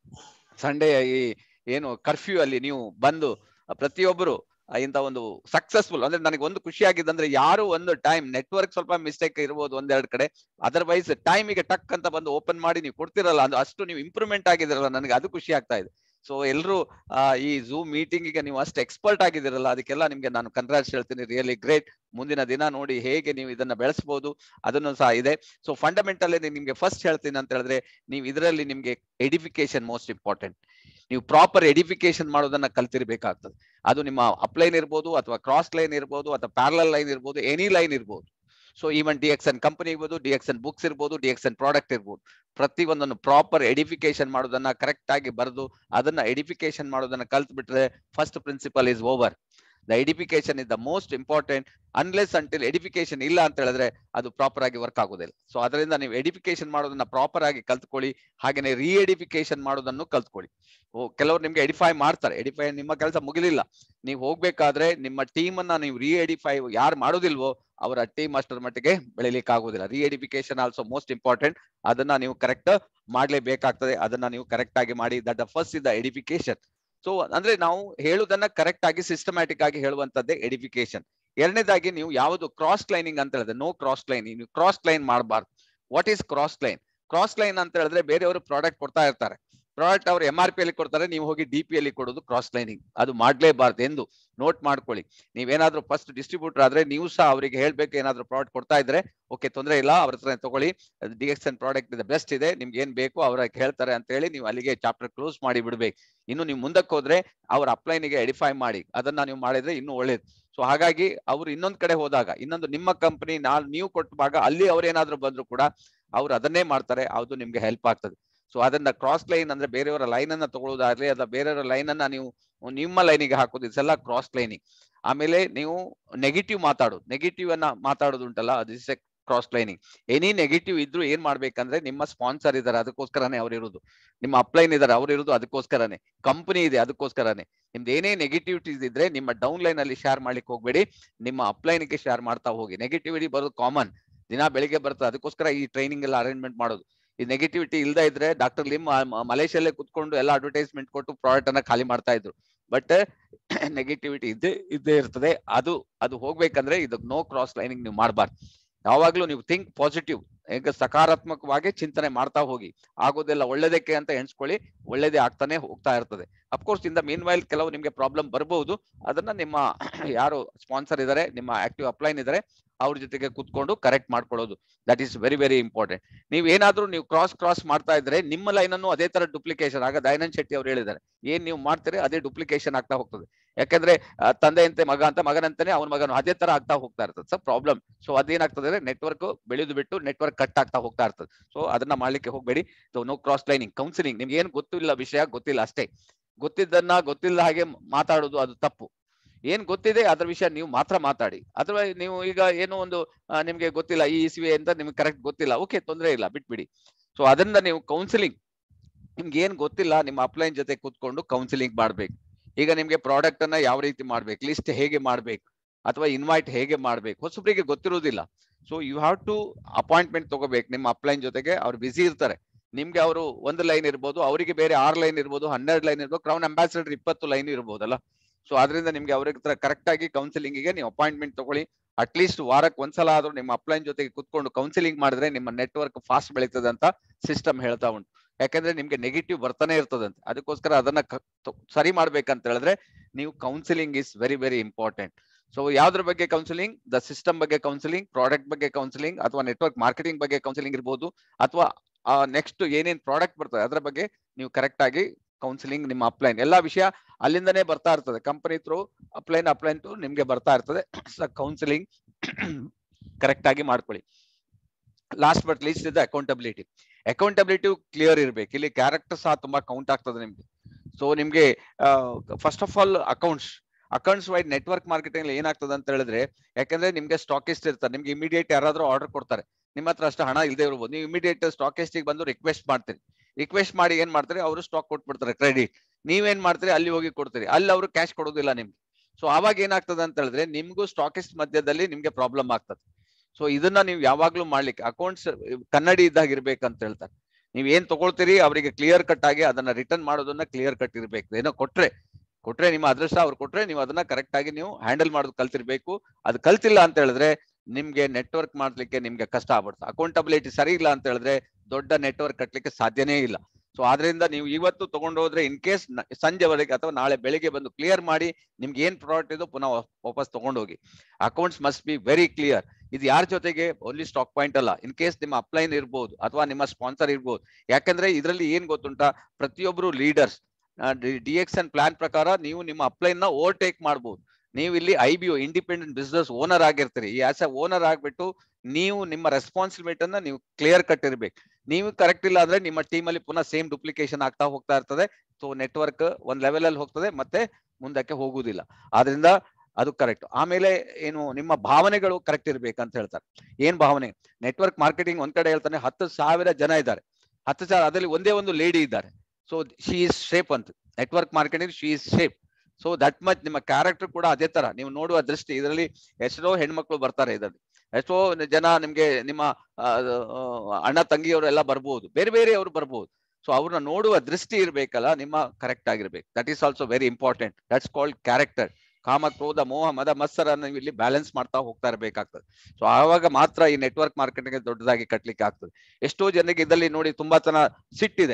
ಸಂಡೇ ಈ ಏನು ಕರ್ಫ್ಯೂ ಅಲ್ಲಿ ನೀವು ಬಂದು ಪ್ರತಿಯೊಬ್ಬರು ಇಂತ ಒಂದು ಸಕ್ಸಸ್ಫುಲ್ ಅಂದ್ರೆ ನನಗೆ ಒಂದು ಖುಷಿ ಆಗಿದ್ದಂದ್ರೆ ಯಾರು ಒಂದು ಟೈಮ್ ನೆಟ್ವರ್ಕ್ ಸ್ವಲ್ಪ ಮಿಸ್ಟೇಕ್ ಇರ್ಬೋದು ಒಂದೆರಡು ಕಡೆ ಅದರ್ವೈಸ್ ಟೈಮಿಗೆ ಟಕ್ ಅಂತ ಬಂದು ಓಪನ್ ಮಾಡಿ ನೀವು ಕೊಡ್ತಿರಲ್ಲ ಅದು ಅಷ್ಟು ನೀವು ಇಂಪ್ರೂವ್ಮೆಂಟ್ ಆಗಿದಿರಲ್ಲ ನನಗೆ ಅದು ಖುಷಿ ಆಗ್ತಾ ಇದೆ ಸೊ ಎಲ್ಲರೂ ಈ ಝೂಮ್ ಮೀಟಿಂಗ್ ಗೆ ನೀವು ಅಷ್ಟು ಎಕ್ಸ್ಪರ್ಟ್ ಆಗಿದಿರಲ್ಲ ಅದಕ್ಕೆಲ್ಲ ನಿಮ್ಗೆ ನಾನು ಕನ್ಗ್ರಾಟ್ಸ್ ಹೇಳ್ತೀನಿ ರಿಯಲಿ ಗ್ರೇಟ್ ಮುಂದಿನ ದಿನ ನೋಡಿ ಹೇಗೆ ನೀವು ಇದನ್ನ ಬೆಳೆಸಬಹುದು ಅದನ್ನು ಸಹ ಇದೆ ಸೊ ಫಂಡಮೆಂಟಲ್ ನಿಮ್ಗೆ ಫಸ್ಟ್ ಹೇಳ್ತೀನಿ ಅಂತ ಹೇಳಿದ್ರೆ ನೀವು ಇದರಲ್ಲಿ ನಿಮ್ಗೆ ಎಡಿಫಿಕೇಶನ್ ಮೋಸ್ಟ್ ಇಂಪಾರ್ಟೆಂಟ್ ನೀವು ಪ್ರಾಪರ್ ಎಡಿಫಿಕೇಶನ್ ಮಾಡೋದನ್ನ ಕಲ್ತಿರ್ಬೇಕಾಗ್ತದೆ ಅದು ನಿಮ್ಮ ಅಪ್ಲೈನ್ ಇರ್ಬೋದು ಅಥವಾ ಕ್ರಾಸ್ ಲೈನ್ ಇರ್ಬೋದು ಅಥವಾ ಪ್ಯಾರಲಲ್ ಲೈನ್ ಇರ್ಬೋದು ಎನಿ ಲೈನ್ ಇರ್ಬೋದು so even D X N company ಇರ್ಬೋದು ಡಿ ಎಕ್ಸ್ ಎನ್ ಬುಕ್ಸ್ ಇರ್ಬೋದು ಡಿ ಎಕ್ಸ್ ಎನ್ ಪ್ರಾಡಕ್ಟ್ ಇರ್ಬೋದು ಪ್ರತಿ ಒಂದನ್ನು ಪ್ರಾಪರ್ ಎಡಿಫಿಕೇಶನ್ ಮಾಡೋದನ್ನ ಕರೆಕ್ಟ್ ಆಗಿ ಬರೆದು ಅದನ್ನ ಎಡಿಫಿಕೇಶನ್ ಮಾಡೋದನ್ನ ಕಲ್ತ್ ಬಿಟ್ರೆ first principle is over the edification is the most important unless until edification ಇಲ್ಲ ಅಂತ ಹೇಳಿದ್ರೆ ಅದು ಪ್ರಾಪರ್ ಆಗಿ ವರ್ಕ್ ಆಗೋದಿಲ್ಲ ಸೊ ಅದರಿಂದ ನೀವು ಎಡಿಫಿಕೇಶನ್ ಮಾಡೋದನ್ನ ಪ್ರಾಪರ್ ಆಗಿ ಕಲ್ತ್ಕೊಳ್ಳಿ ಹಾಗೇನೆ ರೀ ಎಡಿಫಿಕೇಶನ್ ಮಾಡೋದನ್ನು ಕಲ್ತ್ಕೊಳ್ಳಿ ಓ ಕೆಲವರು ನಿಮ್ಗೆ ಎಡಿಫೈ ಮಾಡ್ತಾರೆ ಎಡಿಫೈ ನಿಮ್ಮ ಕೆಲಸ ಮುಗಿಲಿಲ್ಲ ನೀವು ಹೋಗ್ಬೇಕಾದ್ರೆ ನಿಮ್ಮ ಟೀಮ್ ಅನ್ನ ನೀವು ರೀ ಎಡಿಫೈ ಯಾರು ಮಾಡೋದಿಲ್ವೋ ಅವರ ಟೀಮ್ ಅಷ್ಟರ ಮಟ್ಟಿಗೆ ಬೆಳಿಲಿಕ್ಕೆ ಆಗುದಿಲ್ಲ ರೀ ಎಡಿಫಿಕೇಶನ್ ಆಲ್ಸೋ ಮೋಸ್ಟ್ ಇಂಪಾರ್ಟೆಂಟ್ ಅದನ್ನ ನೀವು ಕರೆಕ್ಟ್ ಮಾಡ್ಲೇಬೇಕಾಗ್ತದೆ ಅದನ್ನ ನೀವು ಕರೆಕ್ಟ್ ಆಗಿ ಮಾಡಿ that the first is the edification so ಅಂದ್ರೆ ನಾವು ಹೇಳುದನ್ನ ಕರೆಕ್ಟ್ ಆಗಿ ಸಿಸ್ಟಮ್ಯಾಟಿಕ್ ಆಗಿ ಹೇಳುವಂತದ್ದೇ ಎಡಿಫಿಕೇಶನ್ ಎರಡನೇದಾಗಿ ನೀವು ಯಾವುದು ಕ್ರಾಸ್ ಲೈನಿಂಗ್ ಅಂತ ಹೇಳಿದ್ರೆ ನೋ ಕ್ರಾಸ್ ಲೈನ್ ನೀವು ಕ್ರಾಸ್ ಲೈನ್ ಮಾಡಬಾರ್ದು what is cross line cross line ಅಂತ ಹೇಳಿದ್ರೆ ಬೇರೆಯವರು ಪ್ರಾಡಕ್ಟ್ ಕೊಡ್ತಾ ಇರ್ತಾರೆ ಪ್ರಾಡಕ್ಟ್ ಅವ್ರು ಎಂ ಆರ್ ಪಿ ಅಲ್ಲಿ ಕೊಡ್ತಾರೆ ನೀವು ಹೋಗಿ ಡಿ ಪಿ ಅಲ್ಲಿ ಕೊಡೋದು ಕ್ರಾಸ್ ಲೈನಿಂಗ್ ಅದು ಮಾಡ್ಲೇಬಾರ್ದು ಎಂದು ನೋಟ್ ಮಾಡ್ಕೊಳ್ಳಿ ನೀವೇನಾದ್ರೂ ಫಸ್ಟ್ ಡಿಸ್ಟ್ರಿಬ್ಯೂಟರ್ ಆದ್ರೆ ನೀವು ಸಹ ಅವರಿಗೆ ಹೇಳ್ಬೇಕು ಏನಾದ್ರು ಪ್ರಾಡಕ್ಟ್ ಕೊಡ್ತಾ ಇದ್ರೆ ಓಕೆ ತೊಂದರೆ ಇಲ್ಲ ಅವ್ರ ಹತ್ರ ತಗೊಳ್ಳಿ ಡಿ ಎಕ್ಸ್ ಎನ್ ಪ್ರಾಡಕ್ಟ್ ಇದೆ ಬೆಸ್ಟ್ ಇದೆ ನಿಮ್ಗೆ ಏನ್ ಬೇಕು ಅವ್ರ ಹೇಳ್ತಾರೆ ಅಂತ ಹೇಳಿ ನೀವು ಅಲ್ಲಿಗೆ ಚಾಪ್ಟರ್ ಕ್ಲೋಸ್ ಮಾಡಿ ಬಿಡ್ಬೇಕು ಇನ್ನು ನೀವು ಮುಂದಕ್ಕೆ ಹೋದ್ರೆ ಅವ್ರ ಅಪ್ಲೈನಿಗೆ ಎಡಿಫೈ ಮಾಡಿ ಅದನ್ನ ನೀವು ಮಾಡಿದ್ರೆ ಇನ್ನೂ ಒಳ್ಳೇದು ಸೊ ಹಾಗಾಗಿ ಅವ್ರು ಇನ್ನೊಂದ್ ಕಡೆ ಹೋದಾಗ ಇನ್ನೊಂದು ನಿಮ್ಮ ಕಂಪನಿ ನಾ ನೀವು ಕೊಟ್ಟಾಗ ಅಲ್ಲಿ ಅವ್ರು ಏನಾದ್ರು ಬಂದ್ರು ಕೂಡ ಅವ್ರು ಅದನ್ನೇ ಮಾಡ್ತಾರೆ ಅದು ನಿಮ್ಗೆ ಹೆಲ್ಪ್ ಆಗ್ತದೆ ಸೊ ಅದನ್ನ ಕ್ರಾಸ್ ಲೈನ್ ಅಂದ್ರೆ ಬೇರೆಯವರ ಲೈನ್ ಅನ್ನ ತಗೊಳ್ಳೋದಾಗ್ಲಿ ಅಥವಾ ಬೇರೆಯವರ ಲೈನ್ ಅನ್ನ ನೀವು ನಿಮ್ಮ ಲೈನಿಗೆ ಹಾಕೋದು ಇದೆಲ್ಲ ಕ್ರಾಸ್ ಲೈನಿಂಗ್ ಆಮೇಲೆ ನೀವು ನೆಗೆಟಿವ್ ಮಾತಾಡೋದು ನೆಗೆಟಿವ್ ಅನ್ನ ಮಾತಾಡೋದು ಉಂಟಲ್ಲ ಅದು is a cross lining any negative ಇದ್ರು ಏನ್ ಮಾಡ್ಬೇಕಂದ್ರೆ ನಿಮ್ಮ ಸ್ಪಾನ್ಸರ್ ಇದಾರೆ ಅದಕ್ಕೋಸ್ಕರನೇ ಅವ್ರು ಇರೋದು ನಿಮ್ಮ ಅಪ್ಲೈನ್ ಇದಾರೆ ಅವ್ರು ಇರೋದು ಅದಕ್ಕೋಸ್ಕರನೇ ಕಂಪನಿ ಇದೆ ಅದಕ್ಕೋಸ್ಕರನೇ ನಿಮ್ದು ಏನೇ ನೆಗೆಟಿವಿಟೀಸ್ ಇದ್ರೆ ನಿಮ್ಮ ಡೌನ್ ಲೈನ್ ಅಲ್ಲಿ ಶೇರ್ ಮಾಡ್ಲಿಕ್ಕೆ ಹೋಗ್ಬೇಡಿ ನಿಮ್ಮ ಅಪ್ಲೈನ್ಗೆ ಶೇರ್ ಮಾಡ್ತಾ ಹೋಗಿ ನೆಗೆಟಿವಿಟಿ ಬರೋದು ಕಾಮನ್ ದಿನ ಬೆಳಿಗ್ಗೆ ಬರ್ತದೆ ಅದಕ್ಕೋಸ್ಕರ ಈ ಟ್ರೈನಿಂಗ್ ಎಲ್ಲ ಅರೇಂಜ್ಮೆಂಟ್ ಮಾಡೋದು ಈ ನೆಗೆಟಿವಿಟಿ ಇಲ್ದೇ ಇದ್ರೆ ಡಾಕ್ಟರ್ ಲಿಮ್ ಮಲೇಷಿಯಲ್ಲೇ ಕುತ್ಕೊಂಡು ಎಲ್ಲ ಅಡ್ವರ್ಟೈಸ್ಮೆಂಟ್ ಕೊಟ್ಟು ಪ್ರಾಡಕ್ಟ್ ಅನ್ನ ಖಾಲಿ ಮಾಡ್ತಾ ಇದ್ರು ಬಟ್ ನೆಗೆಟಿವಿಟಿ ಇದ್ದೇ ಇದ್ದೇ ಇರ್ತದೆ ಅದು ಅದು ಹೋಗ್ಬೇಕಂದ್ರೆ ಇದು ನೋ ಕ್ರಾಸ್ ಲೈನಿಂಗ್ ನೀವು ಮಾಡಬಾರ್ದು ಯಾವಾಗ್ಲೂ ನೀವು ಥಿಂಕ್ ಪಾಸಿಟಿವ್ ಈಗ ಸಕಾರಾತ್ಮಕವಾಗಿ ಚಿಂತನೆ ಮಾಡ್ತಾ ಹೋಗಿ ಆಗೋದೆಲ್ಲ ಒಳ್ಳೇದಕ್ಕೆ ಅಂತ ಎಣಿಸ್ಕೊಳ್ಳಿ ಒಳ್ಳೇದೇ ಆಗ್ತಾನೆ ಹೋಗ್ತಾ ಇರ್ತದೆ ಅಫ್ಕೋರ್ಸ್ ಇಂದ ಮೀನ್ ವೈಲ್ ಕೆಲವು ನಿಮ್ಗೆ ಪ್ರಾಬ್ಲಮ್ ಬರಬಹುದು ಅದನ್ನ ನಿಮ್ಮ ಯಾರು ಸ್ಪಾನ್ಸರ್ ಇದಾರೆ ನಿಮ್ಮ ಆಕ್ಟಿವ್ ಅಪ್ಲೈನ್ ಇದಾರೆ ಅವ್ರ ಜೊತೆಗೆ ಕುತ್ಕೊಂಡು ಕರೆಕ್ಟ್ ಮಾಡ್ಕೊಳ್ಳೋದು that is very very important ನೀವು ಏನಾದ್ರೂ ನೀವು ಕ್ರಾಸ್ ಕ್ರಾಸ್ ಮಾಡ್ತಾ ಇದ್ರೆ ನಿಮ್ಮ ಲೈನ್ ಅನ್ನು ಅದೇ ತರ ಡುಪ್ಲಿಕೇಶನ್ ಆಗ ದಯಾನಂದ್ ಶೆಟ್ಟಿ ಅವ್ರು ಹೇಳಿದ್ದಾರೆ ಏನ್ ನೀವು ಮಾಡ್ತೀರಿ ಅದೇ ಡುಪ್ಲಿಕೇಶನ್ ಆಗ್ತಾ ಹೋಗ್ತದೆ ಯಾಕಂದ್ರೆ ಆ, ತಂದೆಯಂತೆ ಮಗ ಅಂತ ಮಗನಂತಾನೆ ಅವನ ಮಗನು ಅದೇ ತರ ಆಗ್ತಾ ಹೋಗ್ತಾ ಇರ್ತದೆ ಸೊ ಪ್ರಾಬ್ಲಮ್ ಸೊ ಅದೇನಾಗ್ತದೆ ಅಂದ್ರೆ ನೆಟ್ವರ್ಕ್ ಬೆಳೆದು ಬಿಟ್ಟು ನೆಟ್ವರ್ಕ್ ಕಟ್ ಆಗ್ತಾ ಹೋಗ್ತಾ ಇರ್ತದೆ ಸೊ ಅದನ್ನ ಮಾಡ್ಲಿಕ್ಕೆ ಹೋಗ್ಬೇಡಿ so no cross lining counselling ನಿಮ್ಗೆ ಏನ್ ಗೊತ್ತಿಲ್ಲ ವಿಷಯ ಗೊತ್ತಿಲ್ಲ ಅಷ್ಟೇ ಗೊತ್ತಿದ್ದನ್ನ ಗೊತ್ತಿಲ್ಲ ಹಾಗೆ ಮಾತಾಡೋದು ಅದು ತಪ್ಪು ಏನ್ ಗೊತ್ತಿದೆ ಅದ್ರ ವಿಷಯ ನೀವು ಮಾತ್ರ ಮಾತಾಡಿ ಅಥವಾ ನೀವು ಈಗ ಏನೋ ಒಂದು ಆ, ನಿಮ್ಗೆ ಗೊತ್ತಿಲ್ಲ ಈ ಇಸ್ವಿ ಅಂತ ನಿಮ್ಗೆ ಕರೆಕ್ಟ್ ಗೊತ್ತಿಲ್ಲ ಓಕೆ ತೊಂದರೆ ಇಲ್ಲ ಬಿಟ್ಬಿಡಿ ಸೊ ಅದನ್ನ ನೀವು ಕೌನ್ಸಿಲಿಂಗ್ ನಿಮ್ಗೆ ಏನ್ ಗೊತ್ತಿಲ್ಲ ನಿಮ್ಮ ಅಪ್ಲೈನ್ ಜೊತೆ ಕೂತ್ಕೊಂಡು ಕೌನ್ಸಿಲಿಂಗ್ ಮಾಡ್ಬೇಕು ಈಗ ನಿಮ್ಗೆ ಪ್ರಾಡಕ್ಟ್ ಅನ್ನ ಯಾವ ರೀತಿ ಮಾಡ್ಬೇಕು ಲಿಸ್ಟ್ ಹೇಗೆ ಮಾಡ್ಬೇಕು ಅಥವಾ ಇನ್ವೈಟ್ ಹೇಗೆ ಮಾಡ್ಬೇಕು ಹೊಸಬ್ರಿಗೆ ಗೊತ್ತಿರುವುದಿಲ್ಲ so you have to appointment ತಗೋಬೇಕು ನಿಮ್ಮ ಅಪ್ಲೈನ್ ಜೊತೆಗೆ ಅವ್ರು ಬಿಸಿ ಇರ್ತಾರೆ ನಿಮ್ಗೆ ಅವರು ಒಂದು ಲೈನ್ ಇರ್ಬೋದು ಅವರಿಗೆ ಬೇರೆ ಆರು ಲೈನ್ ಇರ್ಬೋದು ಹನ್ನೆರಡು ಲೈನ್ ಇರ್ಬೋದು ಕ್ರೌನ್ ಅಂಬಾಸಿಡರ್ ಇಪ್ಪತ್ತು ಲೈನ್ ಇರ್ಬೋದಲ್ಲ ಸೊ ಅದರಿಂದ ನಿಮ್ಗೆ ಅವ್ರಿಗೆ ಕರೆಕ್ಟ್ ಆಗಿ counselling ಗೆ ನೀವು ಅಪಾಯಿಂಟ್ಮೆಂಟ್ ತಗೊಳ್ಳಿ ಅಟ್ಲೀಸ್ಟ್ ವಾರಕ್ಕೆ ಒಂದ್ಸಲ ಆದ್ರೂ ನಿಮ್ಮ ಅಪ್ಲೈನ್ ಜೊತೆಗೆ ಕುತ್ಕೊಂಡು ಕೌನ್ಸಿಲಿಂಗ್ ಮಾಡಿದ್ರೆ ನಿಮ್ಮ ನೆಟ್ವರ್ಕ್ ಫಾಸ್ಟ್ ಬೆಳೀತದೆ ಅಂತ ಸಿಸ್ಟಮ್ ಹೇಳ್ತಾ ಉಂಟು ಯಾಕಂದ್ರೆ ನಿಮ್ಗೆ ನೆಗೆಟಿವ್ ಬರ್ತಾನೆ ಇರ್ತದಂತೆ ಅದಕ್ಕೋಸ್ಕರ ಅದನ್ನ ಕ- ತ- ಸರಿ ಮಾಡ್ಬೇಕಂತ ಹೇಳಿದ್ರೆ ನೀವು counselling is very very important so ಯಾವ್ದ್ರ ಬಗ್ಗೆ ಕೌನ್ಸಿಲಿಂಗ್ ದ ಸಿಸ್ಟಮ್ ಬಗ್ಗೆ ಕೌನ್ಸಿಲಿಂಗ್ ಪ್ರಾಡಕ್ಟ್ ಬಗ್ಗೆ ಕೌನ್ಸಿಲಿಂಗ್ ಅಥವಾ ನೆಟ್ವರ್ಕ್ ಮಾರ್ಕೆಟಿಂಗ್ ಬಗ್ಗೆ ಕೌನ್ಸಿಲಿಂಗ್ ಇರ್ಬೋದು ಅಥವಾ ನೆಕ್ಸ್ಟ್ ಏನೇನ್ ಪ್ರಾಡಕ್ಟ್ ಬರ್ತದೆ ಅದ್ರ ಬಗ್ಗೆ ನೀವು ಕರೆಕ್ಟ್ ಆಗಿ ಕೌನ್ಸಿಲಿಂಗ್ ನಿಮ್ಮ ಅಪ್ಲೈನ್ ಎಲ್ಲಾ ವಿಷಯ ಅಲ್ಲಿಂದನೇ ಬರ್ತಾ ಇರ್ತದೆ company through upline upline to ನಿಮ್ಗೆ ಬರ್ತಾ ಇರ್ತದೆ ಕೌನ್ಸಿಲಿಂಗ್ ಕರೆಕ್ಟ್ ಆಗಿ ಮಾಡ್ಕೊಳ್ಳಿ ಲಾಸ್ಟ್ ಬಟ್ ಲೀಸ್ಟ್ ಇದೆ ಅಕೌಂಟಬಿಲಿಟಿ ಅಕೌಂಟಬಿಲಿಟಿ ಕ್ಲಿಯರ್ ಇರ್ಬೇಕು ಇಲ್ಲಿ ಕ್ಯಾರೆಕ್ಟರ್ ಸಹ ತುಂಬಾ ಕೌಂಟ್ ಆಗ್ತದೆ ನಿಮ್ಗೆ ಸೊ ನಿಮ್ಗೆ first of all accounts accounts wide network marketing ಏನಾಗ್ತದೆ ಅಂತ ಹೇಳಿದ್ರೆ ಯಾಕಂದ್ರೆ ನಿಮ್ಗೆ ಸ್ಟಾಕಿಸ್ಟ್ ಇರ್ತಾರೆ ನಿಮ್ಗೆ ಇಮಿಡಿಯೇಟ್ ಯಾರಾದ್ರೂ ಆರ್ಡರ್ ಕೊಡ್ತಾರೆ ನಿಮ್ಮ ಹತ್ರ ಅಷ್ಟು ಹಣ ಇಲ್ಲದೆ ಇರ್ಬೋದು ನೀವು ಇಮಿಡಿಯೇಟ್ ಸ್ಟಾಕಿಸ್ಟಿಗೆ ಬಂದು ರಿಕ್ವೆಸ್ಟ್ ಮಾಡ್ತೀರಿ ರಿಕ್ವೆಸ್ಟ್ ಮಾಡಿ ಏನ್ ಮಾಡ್ತಾರೆ ಅವರು ಸ್ಟಾಕ್ ಕೊಟ್ಬಿಡ್ತಾರೆ ಕ್ರೆಡಿಟ್ ನೀವೇನ್ ಮಾಡ್ತೀರಿ ಅಲ್ಲಿ ಹೋಗಿ ಕೊಡ್ತೀರಿ ಅಲ್ಲಿ ಅವರು ಕ್ಯಾಶ್ ಕೊಡೋದಿಲ್ಲ ನಿಮ್ಗೆ ಸೊ ಅವಾಗ ಏನಾಗ್ತದೆ ಅಂತ ಹೇಳಿದ್ರೆ ನಿಮ್ಗೂ ಸ್ಟಾಕಿಸ್ಟ್ ಮಧ್ಯದಲ್ಲಿ ನಿಮ್ಗೆ ಪ್ರಾಬ್ಲಮ್ ಆಗ್ತದೆ ಸೊ ಇದನ್ನ ನೀವು ಯಾವಾಗ್ಲೂ ಮಾಡ್ಲಿಕ್ಕೆ ಅಕೌಂಟ್ಸ್ ಕನ್ನಡಿ ಇದ್ದಾಗ ಇರ್ಬೇಕಂತ ಹೇಳ್ತಾರೆ ನೀವ್ ಏನ್ ತಗೊಳ್ತೀರಿ ಅವರಿಗೆ ಕ್ಲಿಯರ್ ಕಟ್ ಆಗಿ ಅದನ್ನ ರಿಟರ್ನ್ ಮಾಡೋದನ್ನ ಕ್ಲಿಯರ್ ಕಟ್ ಇರ್ಬೇಕು ಏನೋ ಕೊಟ್ರೆ ಕೊಟ್ರೆ ನಿಮ್ಮ ಅದೃಷ್ಟ ಅವ್ರು ಕೊಟ್ರೆ ನೀವು ಅದನ್ನ ಕರೆಕ್ಟ್ ಆಗಿ ನೀವು ಹ್ಯಾಂಡಲ್ ಮಾಡೋದು ಕಲ್ತಿರ್ಬೇಕು ಅದು ಕಲ್ತಿಲ್ಲ ಅಂತ ಹೇಳಿದ್ರೆ ನಿಮ್ಗೆ ನೆಟ್ವರ್ಕ್ ಮಾಡ್ಲಿಕ್ಕೆ ನಿಮ್ಗೆ ಕಷ್ಟ ಆಗ್ಬಿಡುತ್ತೆ ಅಕೌಂಟಬಿಲಿಟಿ ಸರಿ ಇಲ್ಲ ಅಂತ ಹೇಳಿದ್ರೆ ದೊಡ್ಡ ನೆಟ್ವರ್ಕ್ ಕಟ್ಲಿಕ್ಕೆ ಸಾಧ್ಯನೇ ಇಲ್ಲ ಸೊ ಆದ್ರಿಂದ ನೀವು ಇವತ್ತು ತಗೊಂಡು ಹೋದ್ರೆ ಇನ್ ಕೇಸ್ ಸಂಜೆವರೆಗೆ ಅಥವಾ ನಾಳೆ ಬೆಳಿಗ್ಗೆ ಬಂದು ಕ್ಲಿಯರ್ ಮಾಡಿ ನಿಮ್ಗೆ ಏನ್ ಪ್ರಾಡಕ್ಟ್ ಇದೋ ಪುನಃ ವಾ- ವಾಪಸ್ ತಗೊಂಡೋಗಿ accounts must be very clear ಇದು ಯಾರ ಜೊತೆಗೆ ಓನ್ಲಿ ಸ್ಟಾಕ್ ಪಾಯಿಂಟ್ ಅಲ್ಲ ಇನ್ ಕೇಸ್ ನಿಮ್ಮ ಅಪ್ಲೈನ್ ಇರ್ಬೋದು ಅಥವಾ ನಿಮ್ಮ ಸ್ಪಾನ್ಸರ್ ಇರ್ಬೋದು ಯಾಕಂದ್ರೆ ಇದರಲ್ಲಿ ಏನ್ ಗೊತ್ತುಂಟಾ ಪ್ರತಿಯೊಬ್ರು leaders D X N plan ಪ್ರಕಾರ ನೀವು ನಿಮ್ಮ ಅಪ್ಲೈನ್ ನ ಓವರ್ಟೇಕ್ ಮಾಡ್ಬೋದು ನೀವು ಇಲ್ಲಿ I B independent business owner ಆಗಿರ್ತೀರಿ ಈ ಆಸ್ ಎ ಓನರ್ ಆಗ್ಬಿಟ್ಟು ನೀವು ನಿಮ್ಮ ರೆಸ್ಪಾನ್ಸಿಬಿಲಿಟಿ ಅನ್ನ ನೀವು ಕ್ಲಿಯರ್ ಕಟ್ ಇರ್ಬೇಕು ನೀವು ಕರೆಕ್ಟ್ ಇಲ್ಲ ಅಂದ್ರೆ ನಿಮ್ಮ ಟೀಮ್ ಅಲ್ಲಿ ಪುನಃ ಸೇಮ್ ಡುಪ್ಲಿಕೇಶನ್ ಆಗ್ತಾ ಹೋಗ್ತಾ ಇರ್ತದೆ ಸೊ ನೆಟ್ವರ್ಕ್ ಒಂದ್ ಲೆವೆಲ್ ಅಲ್ಲಿ ಹೋಗ್ತದೆ ಮತ್ತೆ ಮುಂದಕ್ಕೆ ಹೋಗುವುದಿಲ್ಲ ಆದ್ರಿಂದ ಅದು ಕರೆಕ್ಟ್ ಆಮೇಲೆ ಏನು ನಿಮ್ಮ ಭಾವನೆಗಳು ಕರೆಕ್ಟ್ ಇರ್ಬೇಕಂತ ಹೇಳ್ತಾರೆ ಏನ್ ಭಾವನೆ ನೆಟ್ವರ್ಕ್ ಮಾರ್ಕೆಟಿಂಗ್ ಒಂದ್ ಕಡೆ ಹೇಳ್ತಾನೆ ಹತ್ತು ಸಾವಿರ ಜನ ಇದ್ದಾರೆ ಹತ್ತು ಸಾವಿರ ಅದರಲ್ಲಿ ಒಂದೇ ಒಂದು ಲೇಡಿ ಇದ್ದಾರೆ ಸೊ ಶಿ ಇಸ್ ಶೇಪ್ ಅಂತ network marketing she is shape so that much ನಿಮ್ಮ ಕ್ಯಾರೆಕ್ಟರ್ ಕೂಡ ಅದೇ ತರ ನೀವು ನೋಡುವ ದೃಷ್ಟಿ ಇದರಲ್ಲಿ ಎಷ್ಟೋ ಹೆಣ್ಮಕ್ಳು ಬರ್ತಾರೆ ಇದರಲ್ಲಿ ಎಷ್ಟೋ ಜನ ನಿಮ್ಗೆ ನಿಮ್ಮ ಆ, ಆ, ಅಣ್ಣ ತಂಗಿಯವರು ಎಲ್ಲ ಬರ್ಬೋದು ಬೇರೆ ಬೇರೆ ಅವರು ಬರ್ಬೋದು ಸೊ ಅವ್ರನ್ನ ನೋಡುವ ದೃಷ್ಟಿ ಇರ್ಬೇಕಲ್ಲ ನಿಮ್ಮ ಕರೆಕ್ಟ್ ಆಗಿರ್ಬೇಕು that is also very important that's called character ಕಾಮ ಕ್ರೋಧ ಮೋಹ ಮದ ಮತ್ಸರ ನೀವು ಇಲ್ಲಿ ಬ್ಯಾಲೆನ್ಸ್ ಮಾಡ್ತಾ ಹೋಗ್ತಾ ಇರ್ಬೇಕಾಗ್ತದೆ ಸೊ ಆವಾಗ ಮಾತ್ರ ಈ ನೆಟ್ವರ್ಕ್ ಮಾರ್ಕೆಟಿಂಗ್ ದೊಡ್ಡದಾಗಿ ಕಟ್ಲಿಕ್ಕೆ ಆಗ್ತದೆ ಎಷ್ಟೋ ಜನರಿಗೆ ಇದರಲ್ಲಿ ನೋಡಿ ತುಂಬಾ ಜನ ಸಿಟ್ಟಿದೆ